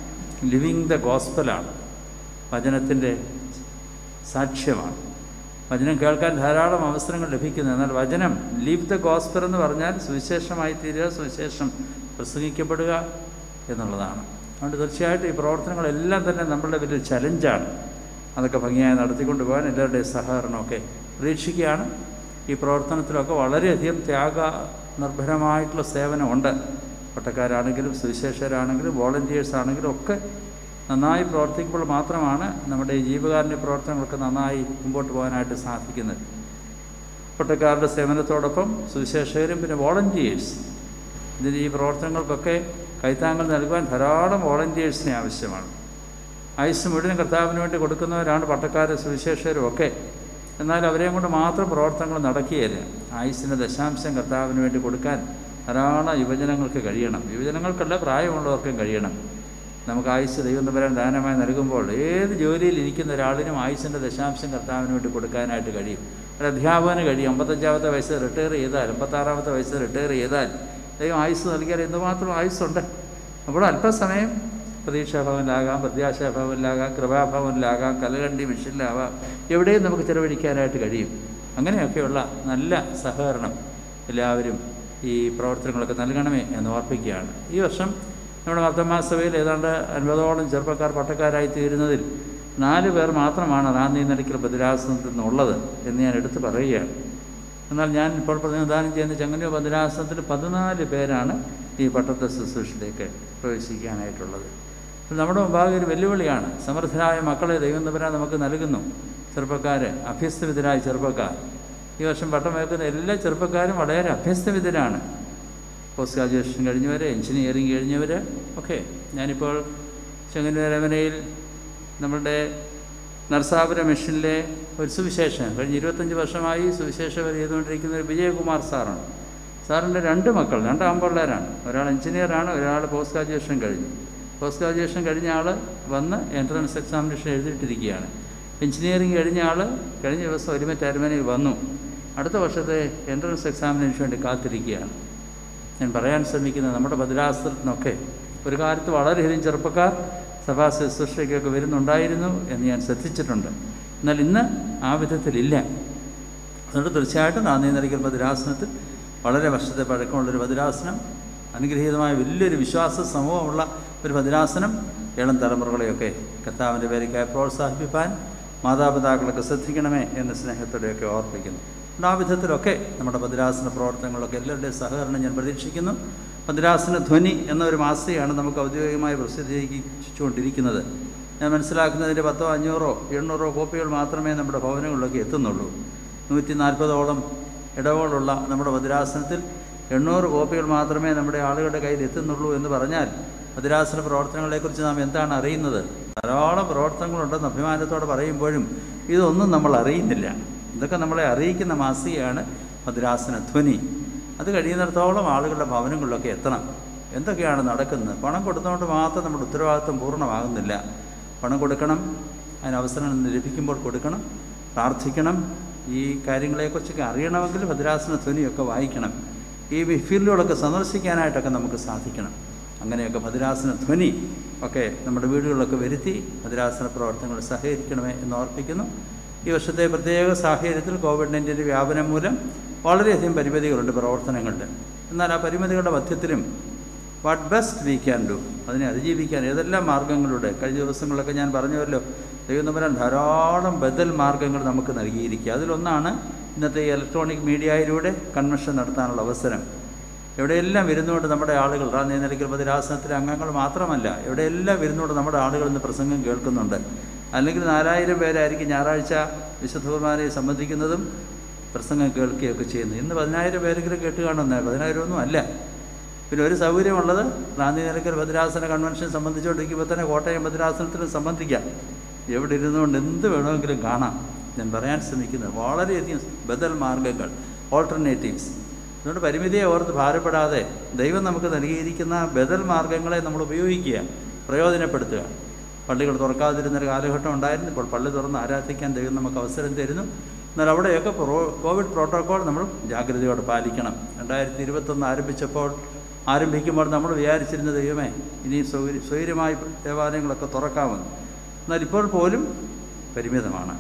ലിവിങ് ദ ഗോസ്പലാണ് വചനത്തിൻ്റെ സാക്ഷ്യമാണ് വചനം കേൾക്കാൻ ധാരാളം അവസരങ്ങൾ ലഭിക്കുന്നു എന്നാൽ വചനം ലീവ് ദ ഗോസ്പർ എന്ന് പറഞ്ഞാൽ സുവിശേഷമായി തീരുക സുവിശേഷം പ്രസംഗിക്കപ്പെടുക എന്നുള്ളതാണ് അതുകൊണ്ട് തീർച്ചയായിട്ടും ഈ പ്രവർത്തനങ്ങളെല്ലാം തന്നെ നമ്മളുടെ വലിയ ചലഞ്ചാണ് അതൊക്കെ ഭംഗിയായി നടത്തിക്കൊണ്ട് പോകാൻ എല്ലാവരുടെയും സഹകരണമൊക്കെ പ്രതീക്ഷിക്കുകയാണ് ഈ പ്രവർത്തനത്തിലൊക്കെ വളരെയധികം ത്യാഗ നിർഭരമായിട്ടുള്ള സേവനമുണ്ട് പട്ടക്കാരാണെങ്കിലും സുവിശേഷരാണെങ്കിലും വോളണ്ടിയേഴ്സ് ആണെങ്കിലും ഒക്കെ നന്നായി പ്രവർത്തിക്കുമ്പോൾ മാത്രമാണ് നമ്മുടെ ഈ ജീവകാരുണ്യ പ്രവർത്തനങ്ങളൊക്കെ നന്നായി മുമ്പോട്ട് പോകാനായിട്ട് സാധിക്കുന്നത് പട്ടക്കാരുടെ സേവനത്തോടൊപ്പം സുവിശേഷകരും പിന്നെ വോളണ്ടിയേഴ്സ് ഇതിന് ഈ പ്രവർത്തനങ്ങൾക്കൊക്കെ കൈത്താങ്കൾ നൽകുവാൻ ധാരാളം വോളണ്ടിയേഴ്സിനെ ആവശ്യമാണ് ആയുസ് മുഴുവൻ കർത്താവിന് വേണ്ടി കൊടുക്കുന്നവരാണ് പട്ടക്കാരും സുവിശേഷകരും ഒക്കെ എന്നാൽ അവരെയും കൊണ്ട് മാത്രം പ്രവർത്തനങ്ങൾ നടക്കുകയില്ല ആയുസിൻ്റെ ദശാംശം കർത്താവിന് വേണ്ടി കൊടുക്കാൻ ധാരാളം യുവജനങ്ങൾക്ക് കഴിയണം യുവജനങ്ങൾക്കല്ല പ്രായമുള്ളവർക്കും കഴിയണം നമുക്ക് ആയുസ് ദൈവം തമ്പരാൻ ദാനമായി നൽകുമ്പോൾ ഏത് ജോലിയിൽ ഇരിക്കുന്ന ഒരാളിനും ആയുസിൻ്റെ ദശാംശം കർത്താവിന് വേണ്ടി കൊടുക്കാനായിട്ട് കഴിയും ഒരു അധ്യാപകന് കഴിയും അമ്പത്തഞ്ചാമത്തെ വയസ്സ് റിട്ടയർ ചെയ്താൽ അമ്പത്താറാമത്തെ വയസ്സ് റിട്ടയർ ചെയ്താൽ ദൈവം ആയുസ് നൽകിയാൽ എന്തുമാത്രം ആയുസ്സുണ്ട് അപ്പോൾ അല്പസമയം പ്രതീക്ഷാഭവനിലാകാം പ്രത്യാശാഭവനിലാകാം കൃപാഭവനിലാകാം കലകണ്ടി മിഷനിലാവാം എവിടെയും നമുക്ക് ചിലവഴിക്കാനായിട്ട് കഴിയും അങ്ങനെയൊക്കെയുള്ള നല്ല സഹകരണം എല്ലാവരും ഈ പ്രവർത്തനങ്ങളൊക്കെ നൽകണമേ എന്ന് ഓർപ്പിക്കുകയാണ് ഈ വർഷം നമ്മുടെ മർദ്ദമാസഭയിൽ ഏതാണ്ട് അൻപതോളം ചെറുപ്പക്കാർ പട്ടക്കാരായി തീരുന്നതിൽ നാല് പേർ മാത്രമാണ് റാന്നി നടിക്കൽ ഭദ്രാസനത്തിൽ നിന്നുള്ളത് എന്ന് ഞാൻ എടുത്തു പറയുകയാണ് എന്നാൽ ഞാൻ ഇപ്പോൾ പ്രതിനിധാനം ചെയ്യുന്ന ചങ്ങന്നൂർ ഭദ്രാസനത്തിൽ പതിനാല് പേരാണ് ഈ പട്ടത്തെ ശുശ്രൂഷയിലേക്ക് പ്രവേശിക്കാനായിട്ടുള്ളത് അപ്പോൾ നമ്മുടെ മുമ്പാകെ ഒരു വെല്ലുവിളിയാണ് സമർത്ഥരായ മക്കളെ ദൈവം തമ്പരാൻ നമുക്ക് നൽകുന്നു ചെറുപ്പക്കാർ അഭ്യസ്തവിധരായ ചെറുപ്പക്കാർ ഈ വർഷം പട്ടം വയ്ക്കുന്ന എല്ലാ ചെറുപ്പക്കാരും വളരെ അഭ്യസ്തവിധരാണ് പോസ്റ്റ് ഗ്രാജുവേഷൻ കഴിഞ്ഞവർ എഞ്ചിനീയറിംഗ് കഴിഞ്ഞവർ ഒക്കെ ഞാനിപ്പോൾ ചെങ്ങന്നൂരവനയിൽ നമ്മളുടെ നർസാപുര മിഷനിലെ ഒരു സുവിശേഷൻ കഴിഞ്ഞ ഇരുപത്തഞ്ച് വർഷമായി സുവിശേഷം ചെയ്തുകൊണ്ടിരിക്കുന്ന ഒരു വിജയകുമാർ സാറാണ് സാറിൻ്റെ രണ്ട് മക്കൾ രണ്ട് ആൺപിള്ളേരാണ് ഒരാൾ എഞ്ചിനീയറാണ് ഒരാൾ പോസ്റ്റ് ഗ്രാജുവേഷൻ കഴിഞ്ഞു പോസ്റ്റ് ഗ്രാജുവേഷൻ കഴിഞ്ഞ ആൾ വന്ന് എൻട്രൻസ് എക്സാമിനേഷൻ എഴുതിയിട്ടിരിക്കുകയാണ് എഞ്ചിനീയറിംഗ് കഴിഞ്ഞ ആൾ കഴിഞ്ഞ ദിവസം ഒരുമിച്ച് അരമനയിൽ വന്നു അടുത്ത വർഷത്തെ എൻട്രൻസ് എക്സാമിനേഷന് വേണ്ടി കാത്തിരിക്കുകയാണ് ഞാൻ പറയാൻ ശ്രമിക്കുന്നത് നമ്മുടെ ഭദ്രാസനത്തിനൊക്കെ ഒരു കാലത്ത് വളരെയധികം ചെറുപ്പക്കാർ സഭാ ശുശ്രൂഷയ്ക്കൊക്കെ വരുന്നുണ്ടായിരുന്നു എന്ന് ഞാൻ ശ്രദ്ധിച്ചിട്ടുണ്ട് എന്നാൽ ഇന്ന് ആ വിധത്തിലില്ല അതുകൊണ്ട് തീർച്ചയായിട്ടും നാന്ദി നിരക്കൽ ഭദ്രാസനത്തിൽ വളരെ വർഷത്തെ പഴക്കമുള്ളൊരു ഭദ്രാസനം അനുഗ്രഹീതമായ വലിയൊരു വിശ്വാസ സമൂഹമുള്ള ഒരു ഭദ്രാസനം ഏളം തലമുറകളെയൊക്കെ കർത്താവിൻ്റെ പേരിക്കായി പ്രോത്സാഹിപ്പിക്കാൻ മാതാപിതാക്കളൊക്കെ ശ്രദ്ധിക്കണമേ എന്ന സ്നേഹത്തോടെയൊക്കെ ഓർപ്പിക്കുന്നു അതുകൊണ്ട് ആ വിധത്തിലൊക്കെ നമ്മുടെ ഭദ്രാസന പ്രവർത്തനങ്ങളൊക്കെ എല്ലാവരുടെയും സഹകരണം ഞാൻ പ്രതീക്ഷിക്കുന്നു ഭദ്രാസന ധ്വനി എന്ന ഒരു മാസികയാണ് നമുക്ക് ഔദ്യോഗികമായി പ്രസിദ്ധീകരിച്ചുകൊണ്ടിരിക്കുന്നത് ഞാൻ മനസ്സിലാക്കുന്നതിൻ്റെ പത്തോ അഞ്ഞൂറോ എണ്ണൂറോ കോപ്പികൾ മാത്രമേ നമ്മുടെ ഭവനങ്ങളിലൊക്കെ എത്തുന്നുള്ളൂ നൂറ്റി നാൽപ്പതോളം ഇടവുകളുള്ള നമ്മുടെ ഭദ്രാസനത്തിൽ എണ്ണൂറ് കോപ്പികൾ മാത്രമേ നമ്മുടെ ആളുകളുടെ കയ്യിൽ എത്തുന്നുള്ളൂ എന്ന് പറഞ്ഞാൽ ഭദ്രാസന പ്രവർത്തനങ്ങളെക്കുറിച്ച് നാം എന്താണ് അറിയുന്നത് ധാരാളം പ്രവർത്തനങ്ങളുണ്ടെന്ന് അഭിമാനത്തോടെ പറയുമ്പോഴും ഇതൊന്നും നമ്മൾ അറിയുന്നില്ല ഇതൊക്കെ നമ്മളെ അറിയിക്കുന്ന മാസികയാണ് ഭദ്രാസന ധ്വനി അത് കഴിയുന്നിടത്തോളം ആളുകളുടെ ഭവനങ്ങളിലൊക്കെ എത്തണം എന്തൊക്കെയാണ് നടക്കുന്നത് പണം കൊടുത്തുകൊണ്ട് മാത്രം നമ്മുടെ ഉത്തരവാദിത്വം പൂർണ്ണമാകുന്നില്ല പണം കൊടുക്കണം അതിന് അവസരം ലഭിക്കുമ്പോൾ കൊടുക്കണം പ്രാർത്ഥിക്കണം ഈ കാര്യങ്ങളെക്കുറിച്ചൊക്കെ അറിയണമെങ്കിൽ ഭദ്രാസന ധ്വനിയൊക്കെ വായിക്കണം ഈ ഫീൽഡുകളൊക്കെ സന്ദർശിക്കാനായിട്ടൊക്കെ നമുക്ക് സാധിക്കണം അങ്ങനെയൊക്കെ ഭദ്രാസന ധ്വനി ഒക്കെ നമ്മുടെ വീടുകളിലൊക്കെ വരുത്തി ഭദ്രാസന പ്രവർത്തനങ്ങൾ സഹകരിക്കണമേ എന്ന് ഓർപ്പിക്കുന്നു ഈ വർഷത്തെ പ്രത്യേക സാഹചര്യത്തിൽ കോവിഡ് നയൻറ്റീൻ്റെ വ്യാപനം മൂലം വളരെയധികം പരിമിതികളുണ്ട് പ്രവർത്തനങ്ങളുടെ എന്നാൽ ആ പരിമിതികളുടെ മധ്യത്തിലും what best we can do അതിനെ അതിജീവിക്കാൻ ഏതെല്ലാം മാർഗങ്ങളിലൂടെ കഴിഞ്ഞ ദിവസങ്ങളിലൊക്കെ ഞാൻ പറഞ്ഞുവല്ലോ ദൈവം തമ്പുരാൻ ധാരാളം ബദൽ മാർഗങ്ങൾ നമുക്ക് നൽകിയിരിക്കുക അതിലൊന്നാണ് ഇന്നത്തെ ഈ ഇലക്ട്രോണിക് മീഡിയയിലൂടെ കൺവെൻഷൻ നടത്താനുള്ള അവസരം എവിടെയെല്ലാം ഇരുന്നുകൊണ്ട് നമ്മുടെ ആളുകൾ റാന്നി നിലയ്ക്കൽ ഭദ്രാസനത്തിലെ അംഗങ്ങൾ മാത്രമല്ല എവിടെയെല്ലാം ഇരുന്നുകൊണ്ട് നമ്മുടെ ആളുകൾ ഇന്ന് പ്രസംഗം കേൾക്കുന്നുണ്ട് അല്ലെങ്കിൽ നാലായിരം പേരായിരിക്കും ഞായറാഴ്ച വിശുദ്ധ കുർബാനയെ സംബന്ധിക്കുന്നതും പ്രസംഗം കേൾക്കുകയൊക്കെ ചെയ്യുന്നത് ഇന്ന് പതിനായിരം പേരെങ്കിലും കേട്ട് കാണുന്ന പതിനായിരം ഒന്നും അല്ല പിന്നെ ഒരു സൗകര്യമുള്ളത് റാന്നി നിലയ്ക്കൽ ഭദ്രാസന കൺവെൻഷൻ സംബന്ധിച്ചുകൊണ്ടിരിക്കുമ്പോൾ തന്നെ കോട്ടയം ഭദ്രാസനത്തിനും സംബന്ധിക്കാം എവിടെ ഇരുന്നുകൊണ്ട് എന്ത് വേണമെങ്കിലും കാണാം ഞാൻ പറയാൻ ശ്രമിക്കുന്നത് വളരെയധികം ബദൽ മാർഗങ്ങൾ ഓൾട്ടർനേറ്റീവ്സ് അതുകൊണ്ട് പരിമിതിയെ ഓർത്ത് ഭാരപ്പെടാതെ ദൈവം നമുക്ക് നൽകിയിരിക്കുന്ന ബദൽ മാർഗങ്ങളെ നമ്മൾ ഉപയോഗിക്കുക പ്രയോജനപ്പെടുത്തുക പള്ളികൾ തുറക്കാതിരുന്നൊരു കാലഘട്ടം ഉണ്ടായിരുന്നു ഇപ്പോൾ പള്ളി തുറന്ന് ആരാധിക്കാൻ ദൈവം നമുക്ക് അവസരം തരുന്നു എന്നാൽ അവിടെയൊക്കെ പ്രോ കോവിഡ് പ്രോട്ടോക്കോൾ നമ്മൾ ജാഗ്രതയോടെ പാലിക്കണം രണ്ടായിരത്തി ഇരുപത്തൊന്ന് ആരംഭിച്ചപ്പോൾ ആരംഭിക്കുമ്പോൾ നമ്മൾ വിചാരിച്ചിരുന്ന ദൈവമേ ഇനി സൗകര്യ സ്വൈര്യമായി ദേവാലയങ്ങളൊക്കെ തുറക്കാമെന്ന് എന്നാൽ ഇപ്പോൾ പോലും പരിമിതമാണ്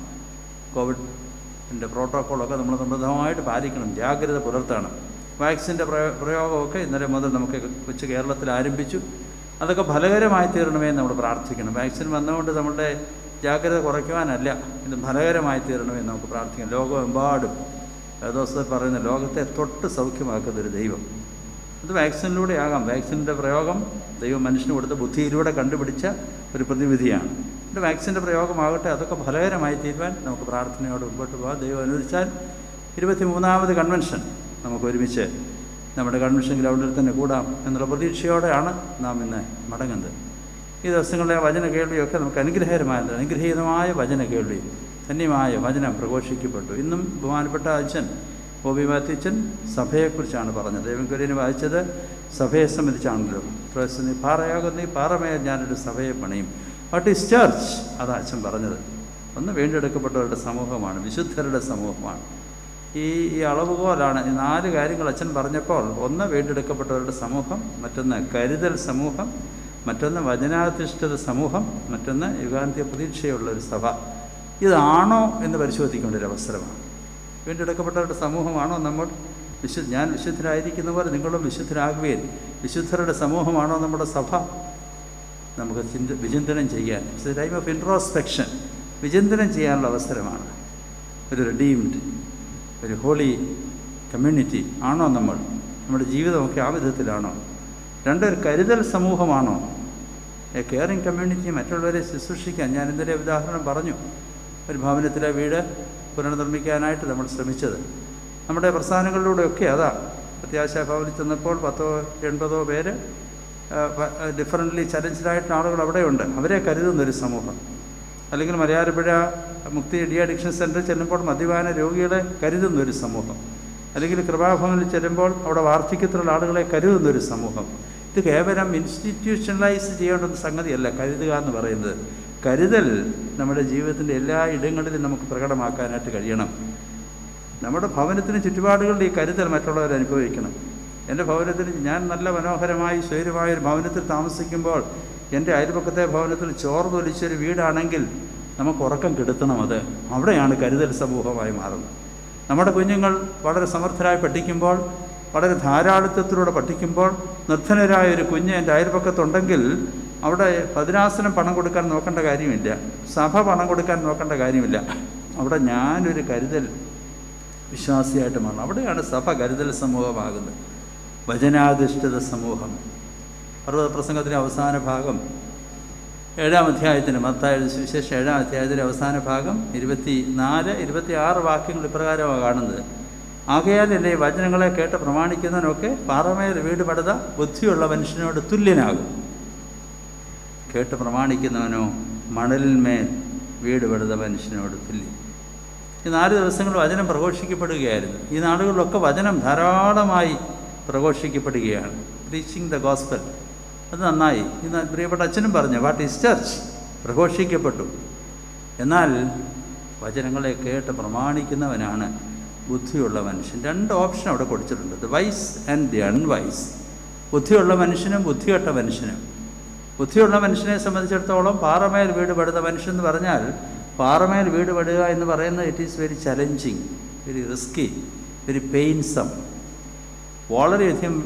കോവിഡിൻ്റെ പ്രോട്ടോക്കോളൊക്കെ നമ്മൾ നിർബന്ധമായിട്ട് പാലിക്കണം ജാഗ്രത പുലർത്തണം വാക്സിൻ്റെ പ്രയോ പ്രയോഗമൊക്കെ ഇന്നലെ മുതൽ നമുക്ക് കൊച്ചു കേരളത്തിൽ ആരംഭിച്ചു അതൊക്കെ ഫലകരമായി തീരണമേ നമ്മൾ പ്രാർത്ഥിക്കണം വാക്സിൻ വന്നുകൊണ്ട് നമ്മളുടെ ജാഗ്രത കുറയ്ക്കുവാനല്ല ഇത് ഫലകരമായി തീരണമേ നമുക്ക് പ്രാർത്ഥിക്കാം ലോകമെമ്പാടും ദിവസത്തിൽ പറയുന്ന ലോകത്തെ തൊട്ട് സൗഖ്യമാക്കുന്ന ഒരു ദൈവം അത് വാക്സിനിലൂടെ ആകാം വാക്സിൻ്റെ പ്രയോഗം ദൈവം മനുഷ്യന് കൊടുത്ത ബുദ്ധിയിലൂടെ കണ്ടുപിടിച്ച ഒരു പ്രതിവിധിയാണ് ഇത് വാക്സിൻ്റെ പ്രയോഗമാകട്ടെ അതൊക്കെ ഫലകരമായി തീരുവാൻ നമുക്ക് പ്രാർത്ഥനയോട് മുമ്പോട്ട് പോകാം ദൈവം അനുവദിച്ചാൽ ഇരുപത്തി മൂന്നാമത് കൺവെൻഷൻ നമുക്ക് ഒരുമിച്ച് നമ്മുടെ കൺവെൻഷൻ ഗ്രൗണ്ടിൽ തന്നെ കൂടാം എന്നുള്ള പ്രതീക്ഷയോടെയാണ് നാം ഇന്ന് മടങ്ങുന്നത് ഈ ദിവസങ്ങളിലെ വചന കേൾവിയൊക്കെ നമുക്ക് അനുഗ്രഹകരമായ അനുഗ്രഹീതമായ വചന കേൾവി ധന്യമായ വചനം പ്രഘോഷിക്കപ്പെട്ടു ഇന്നും ബഹുമാനപ്പെട്ട അച്ഛൻ ബോബി മാത്യച്ചൻ സഭയെക്കുറിച്ചാണ് പറഞ്ഞത് ദൈവം കുര്യന് വായിച്ചത് സഭയെ സംബന്ധിച്ചാണല്ലോ പ്രൊഫസർ നീ പാറയാകുന്ന ഈ പാറമേൽ ഞാനൊരു സഭയെ പണിയും വാട്ട് ഈസ് ചർച്ച് അതാ അച്ഛൻ പറഞ്ഞത് ഒന്ന് വീണ്ടെടുക്കപ്പെട്ടവരുടെ സമൂഹമാണ് വിശുദ്ധരുടെ സമൂഹമാണ് ഈ ഈ അളവുകോലാണ് ഈ നാല് കാര്യങ്ങൾ അച്ഛൻ പറഞ്ഞപ്പോൾ ഒന്ന് വീണ്ടെടുക്കപ്പെട്ടവരുടെ സമൂഹം മറ്റൊന്ന് കരുതൽ സമൂഹം മറ്റൊന്ന് വചനാധിഷ്ഠിത സമൂഹം മറ്റൊന്ന് യുഗാന്ത്യ പ്രതീക്ഷയുള്ള ഒരു സഭ ഇതാണോ എന്ന് പരിശോധിക്കേണ്ട ഒരു അവസരമാണ് വീണ്ടെടുക്കപ്പെട്ടവരുടെ സമൂഹമാണോ നമ്മൾ വിശു ഞാൻ വിശുദ്ധരായിരിക്കുന്ന പോലെ നിങ്ങളും വിശുദ്ധരാകുകയും വിശുദ്ധരുടെ സമൂഹമാണോ നമ്മുടെ സഭ നമുക്ക് ചിന്ത വിചിന്തനം ചെയ്യാൻ it's a time of introspection വിചിന്തനം ചെയ്യാനുള്ള അവസരമാണ് ഒരു റെഡീംഡ് ഒരു ഹോളി കമ്മ്യൂണിറ്റി ആണോ നമ്മൾ നമ്മുടെ ജീവിതമൊക്കെ ആ വിധത്തിലാണോ രണ്ടൊരു കരുതൽ സമൂഹമാണോ എ കെയറിങ് കമ്മ്യൂണിറ്റി മറ്റുള്ളവരെ ശുശ്രൂഷിക്കാൻ ഞാൻ ഇന്നലെ ഉദാഹരണം പറഞ്ഞു ഒരു ഭവനത്തിലെ വീട് പുനർനിർമ്മിക്കാനായിട്ട് നമ്മൾ ശ്രമിച്ചത് നമ്മുടെ പ്രസ്ഥാനങ്ങളിലൂടെയൊക്കെ അതാ പ്രത്യാശ ഭവനിൽ ചെന്നപ്പോൾ പത്തോ എൺപതോ പേര് ഡിഫറൻ്റ്ലി ചലഞ്ചിലായിട്ടുള്ള ആളുകൾ അവിടെയുണ്ട് അവരെ കരുതുന്ന ഒരു സമൂഹം അല്ലെങ്കിൽ മലയാരപ്പുഴ മുക്തി ഡി അഡിക്ഷൻ സെൻറ്ററിൽ ചെല്ലുമ്പോൾ മദ്യപാന രോഗികളെ കരുതുന്ന ഒരു സമൂഹം അല്ലെങ്കിൽ കൃപാഭവനിൽ ചെല്ലുമ്പോൾ അവിടെ വാർദ്ധക്യത്തിലുള്ള ആളുകളെ കരുതുന്ന ഒരു സമൂഹം ഇത് കേവലം ഇൻസ്റ്റിറ്റ്യൂഷണലൈസ് ചെയ്യേണ്ട ഒരു സംഗതിയല്ല കരുതുക എന്ന് പറയുന്നത് കരുതൽ നമ്മുടെ ജീവിതത്തിൻ്റെ എല്ലാ ഇടങ്ങളിലും നമുക്ക് പ്രകടമാക്കാനായിട്ട് കഴിയണം നമ്മുടെ ഭവനത്തിന് ചുറ്റുപാടുകളുടെ ഈ കരുതൽ മറ്റുള്ളവർ അനുഭവിക്കണം എൻ്റെ ഭവനത്തിന് ഞാൻ നല്ല മനോഹരമായി സ്വൈരമായ ഒരു ഭവനത്തിൽ താമസിക്കുമ്പോൾ എൻ്റെ അയൽപക്കത്തെ ഭവനത്തിൽ ചോർന്നൊലിച്ചൊരു വീടാണെങ്കിൽ നമുക്ക് ഉറക്കം കെടുത്തണം അത് അവിടെയാണ് കരുതൽ സമൂഹമായി മാറുന്നത് നമ്മുടെ കുഞ്ഞുങ്ങൾ വളരെ സമർത്ഥരായി പഠിക്കുമ്പോൾ വളരെ ധാരാളിത്വത്തിലൂടെ പഠിക്കുമ്പോൾ നിർധനരായ ഒരു കുഞ്ഞ് എൻ്റെ അയൽപക്കത്തുണ്ടെങ്കിൽ അവിടെ പതിനാസനം പണം കൊടുക്കാൻ നോക്കേണ്ട കാര്യമില്ല സഭ പണം കൊടുക്കാൻ നോക്കേണ്ട കാര്യമില്ല അവിടെ ഞാനൊരു കരുതൽ വിശ്വാസിയായിട്ട് മാറണം അവിടെയാണ് സഭ കരുതൽ സമൂഹമാകുന്നത് വചനാധിഷ്ഠിത സമൂഹം പർവ്വത പ്രസംഗത്തിൻ്റെ അവസാന ഭാഗം ഏഴാം അധ്യായത്തിന് മത്തായ സുവിശേഷം ഏഴാം അധ്യായത്തിൻ്റെ അവസാന ഭാഗം ഇരുപത്തി നാല് ഇരുപത്തി ആറ് വാക്യങ്ങൾ ഇപ്രകാരമാണ് കാണുന്നത് ആകയാൽ എൻ്റെ ഈ വചനങ്ങളെ കേട്ട് പ്രമാണിക്കുന്നതിനൊക്കെ പാറമേൽ വീട് പടുത ബുദ്ധിയുള്ള മനുഷ്യനോട് തുല്യനാകും കേട്ട് പ്രമാണിക്കുന്നവനോ മണലിന്മേൽ വീട് പടുത മനുഷ്യനോട് തുല്യം ഈ നാല് ദിവസങ്ങൾ വചനം പ്രഘോഷിക്കപ്പെടുകയായിരുന്നു ഈ നാടുകളിലൊക്കെ വചനം ധാരാളമായി പ്രഘോഷിക്കപ്പെടുകയാണ് പ്രീച്ചിങ് ദ ഗോസ്പൽ അത് നന്നായി ഇന്ന് പ്രിയപ്പെട്ട അച്ഛനും പറഞ്ഞു വാട്ട് ഈസ് ചർച്ച് പ്രഘോഷിക്കപ്പെട്ടു എന്നാൽ വചനങ്ങളെ കേട്ട് പ്രമാണിക്കുന്നവനാണ് ബുദ്ധിയുള്ള മനുഷ്യൻ രണ്ട് ഓപ്ഷൻ അവിടെ കൊടുത്തിട്ടുണ്ട് the wise and the unwise ബുദ്ധിയുള്ള മനുഷ്യനും ബുദ്ധികെട്ട മനുഷ്യനും ബുദ്ധിയുള്ള മനുഷ്യനെ സംബന്ധിച്ചിടത്തോളം പാറമേൽ വീട് പടുത്ത മനുഷ്യൻ എന്ന് പറഞ്ഞാൽ പാറമേൽ വീട് പടുക എന്ന് പറയുന്നത് it is very challenging very risky very painsome വളരെയധികം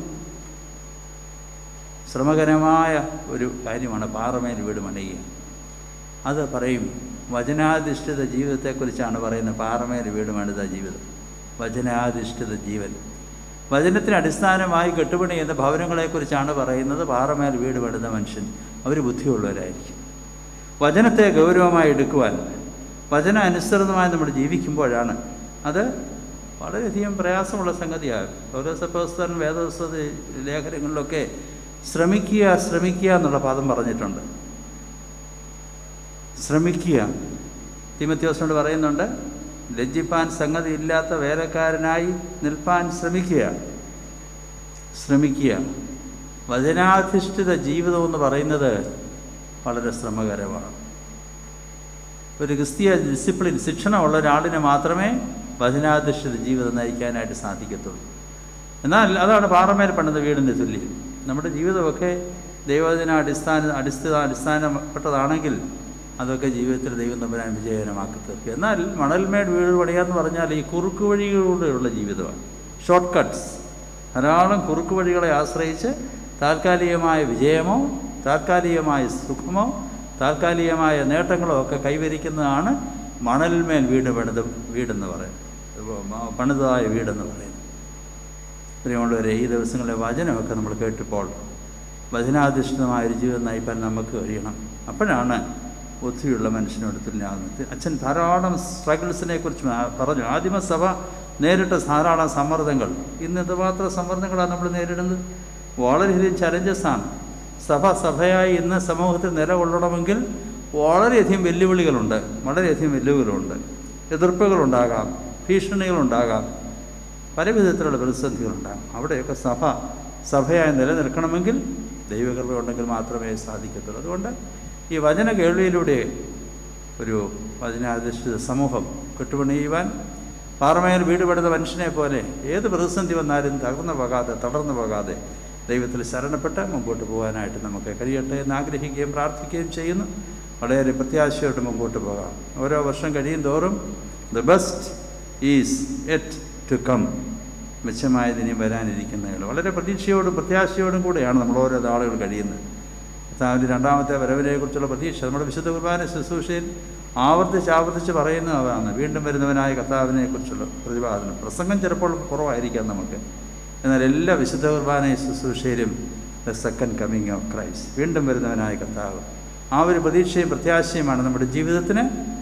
ശ്രമകരമായ ഒരു കാര്യമാണ് പാറമേൽ വീട് പണിയുക അത് പറയും വചനാധിഷ്ഠിത ജീവിതത്തെക്കുറിച്ചാണ് പറയുന്നത് പാറമേൽ വീട് പണിത ജീവിതം വചനാധിഷ്ഠിത ജീവൻ വചനത്തിന് അടിസ്ഥാനമായി കെട്ടുപണിയുന്ന ഭവനങ്ങളെക്കുറിച്ചാണ് പറയുന്നത് പാറമേൽ വീട് പണിത മനുഷ്യൻ അവർ ബുദ്ധിയുള്ളവരായിരിക്കും വചനത്തെ ഗൗരവമായി എടുക്കുവാൻ വചന അനുസൃതമായി നമ്മൾ ജീവിക്കുമ്പോഴാണ് അത് വളരെയധികം പ്രയാസമുള്ള സംഗതിയാണ് പൗരസപ്പോസ്തൻ വേദോസ്ത ലേഖനങ്ങളിലൊക്കെ ശ്രമിക്കുക ശ്രമിക്കുക എന്നുള്ള പദം പറഞ്ഞിട്ടുണ്ട് ശ്രമിക്കുക തിമത്യോസിനോട് പറയുന്നുണ്ട് ലജ്ജിപ്പാൻ സംഗതി ഇല്ലാത്ത വേലക്കാരനായി നിൽപ്പാൻ ശ്രമിക്കുക ശ്രമിക്കുക വചനാധിഷ്ഠിത ജീവിതം എന്ന് പറയുന്നത് വളരെ ശ്രമകരമാണ് ഒരു ക്രിസ്തീയ ഡിസിപ്ലിൻ ശിക്ഷണമുള്ള ഒരാളിന് മാത്രമേ വചനാധിഷ്ഠിത ജീവിതം നയിക്കാനായിട്ട് സാധിക്കത്തുള്ളൂ എന്നാൽ അതാണ് പാറമേൽ പണിത വീടിൻ്റെ തുല്യം നമ്മുടെ ജീവിതമൊക്കെ ദൈവദിന അടിസ്ഥാന അടിസ്ഥിത അടിസ്ഥാനപ്പെട്ടതാണെങ്കിൽ അതൊക്കെ ജീവിതത്തിൽ ദൈവം തമ്പരാൻ വിജയകരമാക്കി തീർക്കുക എന്നാൽ മണൽമേട് വീട് പണിയാന്ന് പറഞ്ഞാൽ ഈ കുറുക്ക് വഴികളിലൂടെയുള്ള ജീവിതമാണ് ഷോർട്ട് കട്ട്സ് ധാരാളം കുറുക്ക് വഴികളെ ആശ്രയിച്ച് താൽക്കാലികമായ വിജയമോ താൽക്കാലികമായ സുഖമോ താൽക്കാലികമായ നേട്ടങ്ങളോ ഒക്കെ കൈവരിക്കുന്നതാണ് മണൽമേൽ വീട് പണിത് വീടെന്ന് പറയുന്നത് പണിതായ വീടെന്ന് പറയുന്നത് പ്രിയമുള്ളവരെ ഈ ദിവസങ്ങളിലെ വചനമൊക്കെ നമ്മൾ കേട്ടപ്പോൾ വചനാധിഷ്ഠിതമായ ഒരു ജീവിതം നയിപ്പാൻ നമുക്ക് കഴിയണം അപ്പോഴാണ് ബുദ്ധിയുള്ള മനുഷ്യനോട് തുല്യാകുന്നത് അച്ഛൻ ധാരാളം സ്ട്രഗിൾസിനെ കുറിച്ച് പറഞ്ഞു ആദിമസഭ നേരിട്ട ധാരാളം സമ്മർദ്ദങ്ങൾ ഇന്ന് എന്തുമാത്രം സമ്മർദ്ദങ്ങളാണ് നമ്മൾ നേരിടുന്നത് വളരെയധികം ചലഞ്ചസാണ് സഭ സഭയായി ഇന്ന് സമൂഹത്തിൽ നിലകൊള്ളണമെങ്കിൽ വളരെയധികം വെല്ലുവിളികളുണ്ട് വളരെയധികം വെല്ലുവിളികളുണ്ട് എതിർപ്പുകളുണ്ടാകാം ഭീഷണികളുണ്ടാകാം പല വിധത്തിലുള്ള പ്രതിസന്ധികളുണ്ടാകും അവിടെയൊക്കെ സഭ സഭയായി നിലനിൽക്കണമെങ്കിൽ ദൈവകൃപ ഉണ്ടെങ്കിൽ മാത്രമേ സാധിക്കത്തുള്ളൂ അതുകൊണ്ട് ഈ വചന കേൾവിയിലൂടെ ഒരു വചനാധിഷ്ഠിത സമൂഹം കെട്ടുപണിയുവാൻ പാറമേൽ വീട് പടുന്ന മനുഷ്യനെ പോലെ ഏത് പ്രതിസന്ധി വന്നാലും തകർന്നു പോകാതെ തളർന്നു പോകാതെ ദൈവത്തിൽ ശരണപ്പെട്ട് മുമ്പോട്ട് പോകാനായിട്ട് നമുക്ക് കഴിയട്ടെ എന്ന് ആഗ്രഹിക്കുകയും പ്രാർത്ഥിക്കുകയും ചെയ്യുന്നു വളരെ പ്രത്യാശയോടെ മുമ്പോട്ട് പോകാം ഓരോ വർഷം കഴിയും തോറും the best is yet to come മെച്ചമായത് ഇനി വരാനിരിക്കുന്നതിൽ വളരെ പ്രതീക്ഷയോടും പ്രത്യാശയോടും കൂടെയാണ് നമ്മൾ ഓരോ നാളുകൾ കഴിയുന്നത് കർത്താവിൻ്റെ രണ്ടാമത്തെ വരവിനെ കുറിച്ചുള്ള പ്രതീക്ഷ നമ്മുടെ വിശുദ്ധ കുർബാന ശുശ്രൂഷയിൽ ആവർത്തിച്ച് ആവർത്തിച്ച് പറയുന്നതാണ് വീണ്ടും വരുന്നവനായ കർത്താവിനെ കുറിച്ചുള്ള പ്രതിപാദനം പ്രസംഗം ചിലപ്പോൾ കുറവായിരിക്കാം നമുക്ക് എന്നാൽ എല്ലാ വിശുദ്ധ കുർബാന ശുശ്രൂഷയിലും the second coming of Christ വീണ്ടും വരുന്നവനായ കർത്താവ് ആ ഒരു പ്രതീക്ഷയും പ്രത്യാശയുമാണ് നമ്മുടെ ജീവിതത്തിന്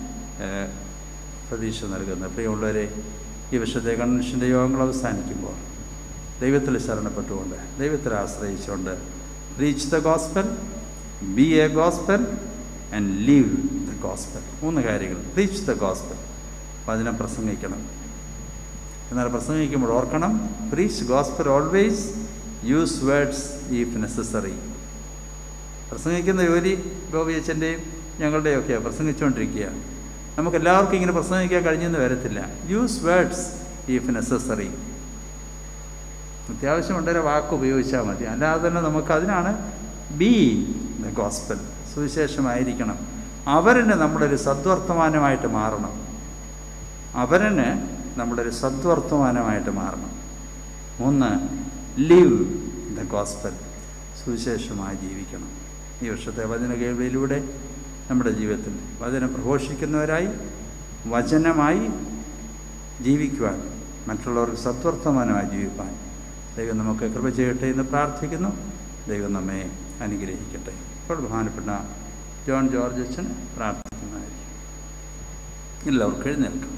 പ്രതീക്ഷ നൽകുന്നത് പ്രിയമുള്ളവരെ ഈ വിശുദ്ധ കൺവെൻഷൻ്റെ യോഗങ്ങൾ അവസാനിക്കുമ്പോൾ ദൈവത്തിൽ ശരണപ്പെട്ടുകൊണ്ട് ദൈവത്തിൽ ആശ്രയിച്ചുകൊണ്ട് reach the gospel be a gospel and live the gospel മൂന്ന് കാര്യങ്ങൾ റീച്ച് ദ ഗോസ്പൽ വചനം പ്രസംഗിക്കണം എന്നാൽ പ്രസംഗിക്കുമ്പോൾ ഓർക്കണം preach gospel always use words if necessary പ്രസംഗിക്കുന്ന ജോലി ഗോപി അച്ഛൻ്റെയും ഞങ്ങളുടെയും ഒക്കെയാണ് പ്രസംഗിച്ചുകൊണ്ടിരിക്കുക നമുക്ക് എല്ലാവർക്കും ഇങ്ങനെ പ്രസംഗിക്കാൻ കഴിഞ്ഞെന്ന് വരത്തില്ല യൂസ് വേർഡ്സ് ഈഫ് നെസസറി അത്യാവശ്യമുണ്ടെങ്കിൽ വാക്ക് ഉപയോഗിച്ചാൽ മതി അല്ലാതെ തന്നെ നമുക്ക് അതിനാണ് ബി ദ ഗോസ്പൽ സുവിശേഷമായിരിക്കണം അവരിന് നമ്മുടെ ഒരു സദ്വർത്തമാനമായിട്ട് മാറണം അവരിന് നമ്മുടെ ഒരു സദ്വർത്തമാനമായിട്ട് മാറണം മൂന്ന് ലിവ് ദ ഗോസ്പൽ സുവിശേഷമായി ജീവിക്കണം ഈ വർഷത്തെ വചന കേൾവിയിലൂടെ നമ്മുടെ ജീവിതത്തിൽ വചനം പ്രഘോഷിക്കുന്നവരായി വചനമായി ജീവിക്കുവാൻ മറ്റുള്ളവർക്ക് സത്വർത്തമാനമായി ജീവിപ്പാൻ ദൈവം നമുക്ക് കൃപ ചെയ്യട്ടെ എന്ന് പ്രാർത്ഥിക്കുന്നു ദൈവം നമ്മെ അനുഗ്രഹിക്കട്ടെ ഇപ്പോൾ ബഹുമാനപ്പെട്ട ജോൺ ജോർജ് അച്ഛൻ പ്രാർത്ഥിക്കുന്നതായിരിക്കും എല്ലാവർക്കും എഴുന്നേൽക്കാം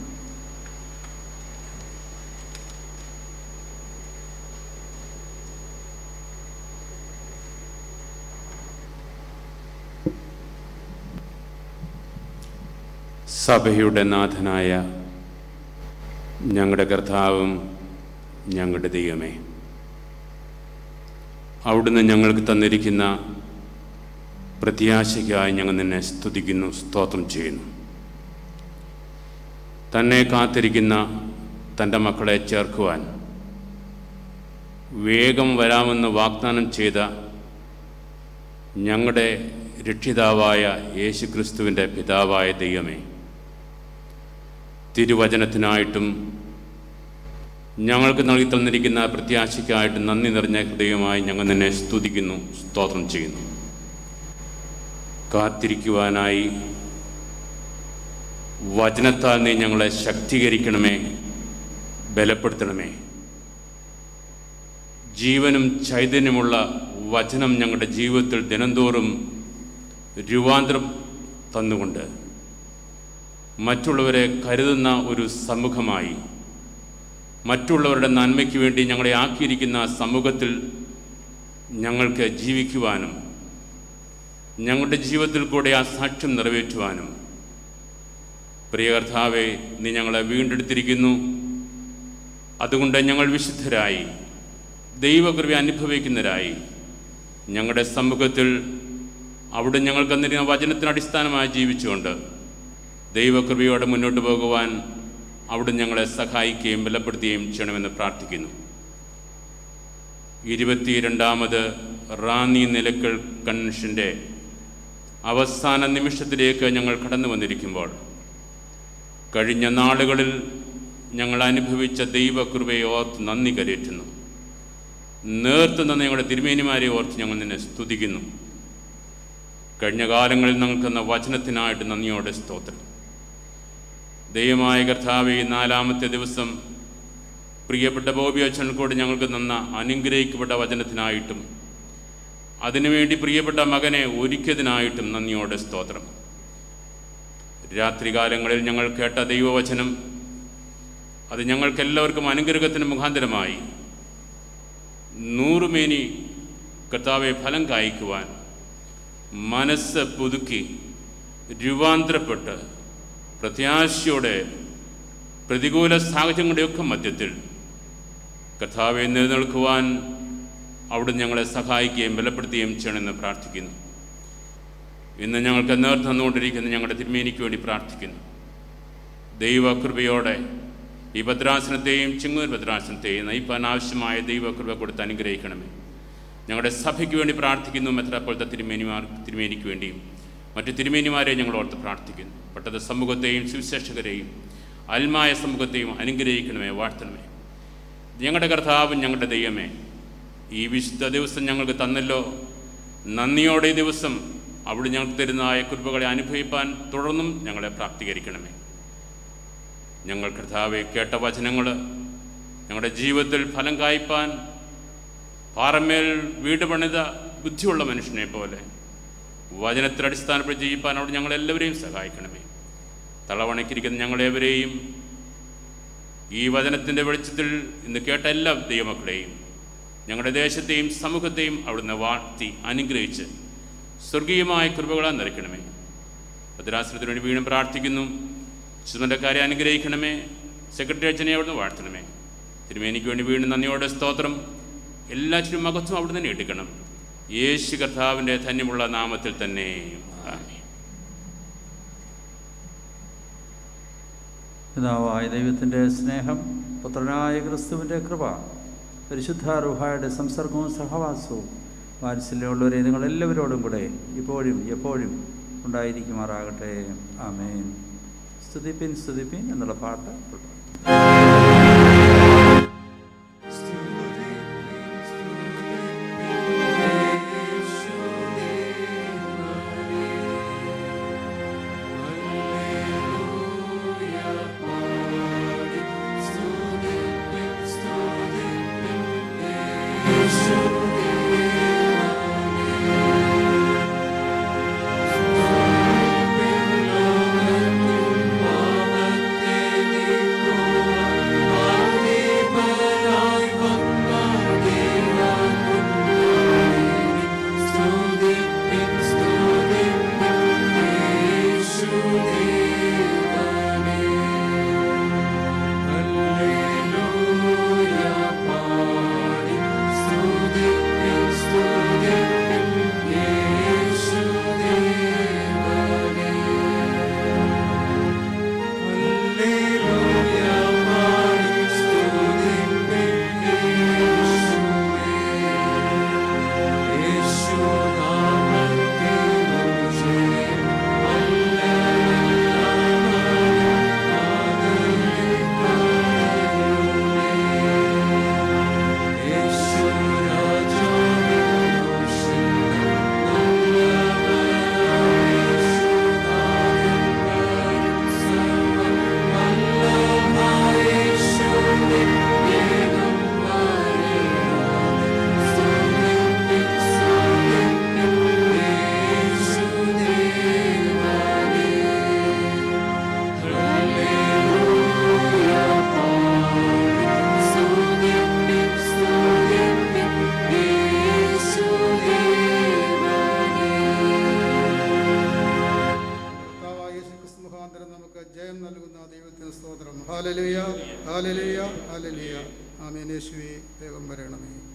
സഭയുടെ നാഥനായ ഞങ്ങളുടെ കർത്താവും ഞങ്ങളുടെ ദൈവമേ അവിടുന്ന് ഞങ്ങൾക്ക് തന്നിരിക്കുന്ന പ്രത്യാശയ്ക്കായി ഞങ്ങൾ നിന്നെ സ്തുതിക്കുന്നു സ്തോത്രം ചെയ്യുന്നു തന്നെ കാത്തിരിക്കുന്ന തൻ്റെ മക്കളെ ചേർക്കുവാൻ വേഗം വരാമെന്ന് വാഗ്ദാനം ചെയ്ത ഞങ്ങളുടെ രക്ഷിതാവായ യേശുക്രിസ്തുവിൻ്റെ പിതാവായ ദൈവമേ തിരുവചനത്തിനായിട്ടും ഞങ്ങൾക്ക് നൽകി തന്നിരിക്കുന്ന പ്രത്യാശയ്ക്കായിട്ട് നന്ദി നിറഞ്ഞ ഹൃദയമായി ഞങ്ങൾ നിന്നെ സ്തുതിക്കുന്നു സ്തോത്രം ചെയ്യുന്നു കാത്തിരിക്കുവാനായി വചനത്താൽ നീ ഞങ്ങളെ ശക്തീകരിക്കണമേ ബലപ്പെടുത്തണമേ ജീവനും ചൈതന്യമുള്ള വചനം ഞങ്ങളുടെ ജീവിതത്തിൽ ദിനംതോറും രൂപാന്തരം തന്നുകൊണ്ട് മറ്റുള്ളവരെ കരുതുന്ന ഒരു സമൂഹമായി മറ്റുള്ളവരുടെ നന്മയ്ക്ക് വേണ്ടി ഞങ്ങളെ ആക്കിയിരിക്കുന്ന സമൂഹത്തിൽ ഞങ്ങൾക്ക് ജീവിക്കുവാനും ഞങ്ങളുടെ ജീവിതത്തിൽ കൂടെ ആ സാക്ഷ്യം നിറവേറ്റുവാനും പ്രിയ കർത്താവെ നീ ഞങ്ങളെ വീണ്ടെടുത്തിരിക്കുന്നു അതുകൊണ്ട് ഞങ്ങൾ വിശുദ്ധരായി ദൈവകൃപ അനുഭവിക്കുന്നവരായി ഞങ്ങളുടെ സമൂഹത്തിൽ അവിടെ ഞങ്ങൾക്ക് തന്നിരുന്ന വചനത്തിന് അടിസ്ഥാനമായി ജീവിച്ചുകൊണ്ട് ദൈവകൃപയോടെ മുന്നോട്ട് പോകുവാൻ അവിടെ ഞങ്ങളെ സഹായിക്കുകയും ബലപ്പെടുത്തുകയും ചെയ്യണമെന്ന് പ്രാർത്ഥിക്കുന്നു ഇരുപത്തിരണ്ടാമത് റാന്നി നിലക്കൽ കൺവെൻഷൻ്റെ അവസാന നിമിഷത്തിലേക്ക് ഞങ്ങൾ കടന്നു വന്നിരിക്കുമ്പോൾ കഴിഞ്ഞ നാളുകളിൽ ഞങ്ങൾ അനുഭവിച്ച ദൈവകൃപയെ ഓർത്ത് നന്ദി കരയറ്റുന്നു നേർത്ത് നിന്ന് ഞങ്ങളുടെ തിരുമേനിമാരെ ഓർത്ത് ഞങ്ങൾ നിന്നെ സ്തുതിക്കുന്നു കഴിഞ്ഞ കാലങ്ങളിൽ ഞങ്ങൾക്ക് തന്ന വചനത്തിനായിട്ട് നന്ദിയോടെ സ്തോത്രം ദൈവമായ കർത്താവെ ഈ നാലാമത്തെ ദിവസം പ്രിയപ്പെട്ട ബോബി അച്ഛൻ കൂടെ ഞങ്ങൾക്ക് തന്ന അനുഗ്രഹിക്കപ്പെട്ട വചനത്തിനായിട്ടും അതിനുവേണ്ടി പ്രിയപ്പെട്ട മകനെ ഒരുക്കിയതിനായിട്ടും നന്ദിയോടെ സ്തോത്രം രാത്രികാലങ്ങളിൽ ഞങ്ങൾ കേട്ട ദൈവവചനം അത് ഞങ്ങൾക്കെല്ലാവർക്കും അനുഗ്രഹത്തിന് മുഖാന്തരമായി നൂറുമേനി കർത്താവെ ഫലം കായ്ക്കുവാൻ മനസ്സ് പുതുക്കി രൂപാന്തരപ്പെട്ട് പ്രത്യാശയോടെ പ്രതികൂല സാഹചര്യങ്ങളുടെയൊക്കെ മധ്യത്തിൽ കർത്താവെ നിലനിൽക്കുവാൻ അവിടെ ഞങ്ങളെ സഹായിക്കുകയും ബലപ്പെടുത്തുകയും ചെയ്യണമെന്ന് പ്രാർത്ഥിക്കുന്നു ഇന്ന് ഞങ്ങൾക്ക് നേർ തന്നുകൊണ്ടിരിക്കുന്ന ഞങ്ങളുടെ തിരുമേനിക്ക് വേണ്ടി പ്രാർത്ഥിക്കുന്നു ദൈവകൃപയോടെ ഈ ഭദ്രാസനത്തെയും ചിങ്ങൂർ ഭദ്രാസനത്തെയും നയിപ്പാൻ ആവശ്യമായ ദൈവകൃപ കൊടുത്ത് അനുഗ്രഹിക്കണമേ ഞങ്ങളുടെ സഭയ്ക്ക് വേണ്ടി പ്രാർത്ഥിക്കുന്നു മെത്രാപ്പോഴത്തെ തിരുമേനിമാർ തിരുമേനിക്ക് വേണ്ടിയും മറ്റു തിരുമേനിമാരെ ഞങ്ങൾ ഓർത്ത് പ്രാർത്ഥിക്കുന്നു പെട്ടത് സമൂഹത്തെയും സുവിശേഷകരെയും അൽമായ സമൂഹത്തെയും അനുഗ്രഹിക്കണമേ വാഴ്ത്തണമേ ഞങ്ങളുടെ കർത്താവും ഞങ്ങളുടെ ദൈവമേ ഈ വിശുദ്ധ ദിവസം ഞങ്ങൾക്ക് തന്നല്ലോ നന്ദിയോടെ ഈ ദിവസം അവിടെ ഞങ്ങൾക്ക് തരുന്നതായ കൃപകളെ അനുഭവിപ്പാൻ തുടർന്നും ഞങ്ങളെ പ്രാപ്തീകരിക്കണമേ ഞങ്ങൾ കർത്താവെ കേട്ട വചനങ്ങൾ ഞങ്ങളുടെ ജീവിതത്തിൽ ഫലം കായ്പാൻ പാറമേൽ വീട് പണിത ബുദ്ധിയുള്ള മനുഷ്യനെ പോലെ വചനത്തിൽ അടിസ്ഥാനപ്പെട്ട് ജീവിപ്പാൻ അവിടെ ഞങ്ങളെല്ലാവരെയും സഹായിക്കണമേ തളവണക്കിരിക്കുന്ന ഞങ്ങളെവരെയും ഈ വചനത്തിൻ്റെ വെളിച്ചത്തിൽ ഇന്ന് കേട്ട എല്ലാ ദൈവമക്കളെയും ഞങ്ങളുടെ ദേശത്തെയും സമൂഹത്തെയും അവിടുന്ന് വാഴ്ത്തി അനുഗ്രഹിച്ച് സ്വർഗീയമായ കൃപകളാൽ നിറയ്ക്കണമേ ഭദ്രാസനത്തിന് വേണ്ടി വീണ്ടും പ്രാർത്ഥിക്കുന്നു ചുമതലക്കാരെ അനുഗ്രഹിക്കണമേ സെക്രട്ടറി അച്ഛനെ അവിടുന്ന് വാഴ്ത്തണമേ തിരുമേനിക്ക് വേണ്ടി വീണ്ടും നന്ദിയോടെ സ്തോത്രം എല്ലാറ്റിനും മകത്വം അവിടെ തന്നെ എടുക്കണം യേശു കർത്താവിൻ്റെ ധന്യമുള്ള നാമത്തിൽ തന്നെ ആമേൻ പിതാവായ ദൈവത്തിൻ്റെ സ്നേഹം പുത്രനായ ക്രിസ്തുവിൻ്റെ കൃപ പരിശുദ്ധ റുഹായുടെ സംസർഗവും സഹവാസവും വാത്സല്യമുള്ളവരെ നിങ്ങളെല്ലാവരോടും കൂടെ ഇപ്പോഴും എപ്പോഴും ഉണ്ടായിരിക്കുമാറാകട്ടെ ആമേൻ സ്തുതിപ്പിൻ സ്തുതിപ്പിൻ എന്നുള്ള പാട്ട് കർത്താവായ യേശുക്രിസ്തു മുഖാന്തരം നമുക്ക് ജയം നൽകുന്ന ദൈവത്തിന് സ്തോത്രം ഹാലലുയ ഹാലലുയ ഹാലലുയ ആമേൻ യേശുവേ വേഗം വരണമേ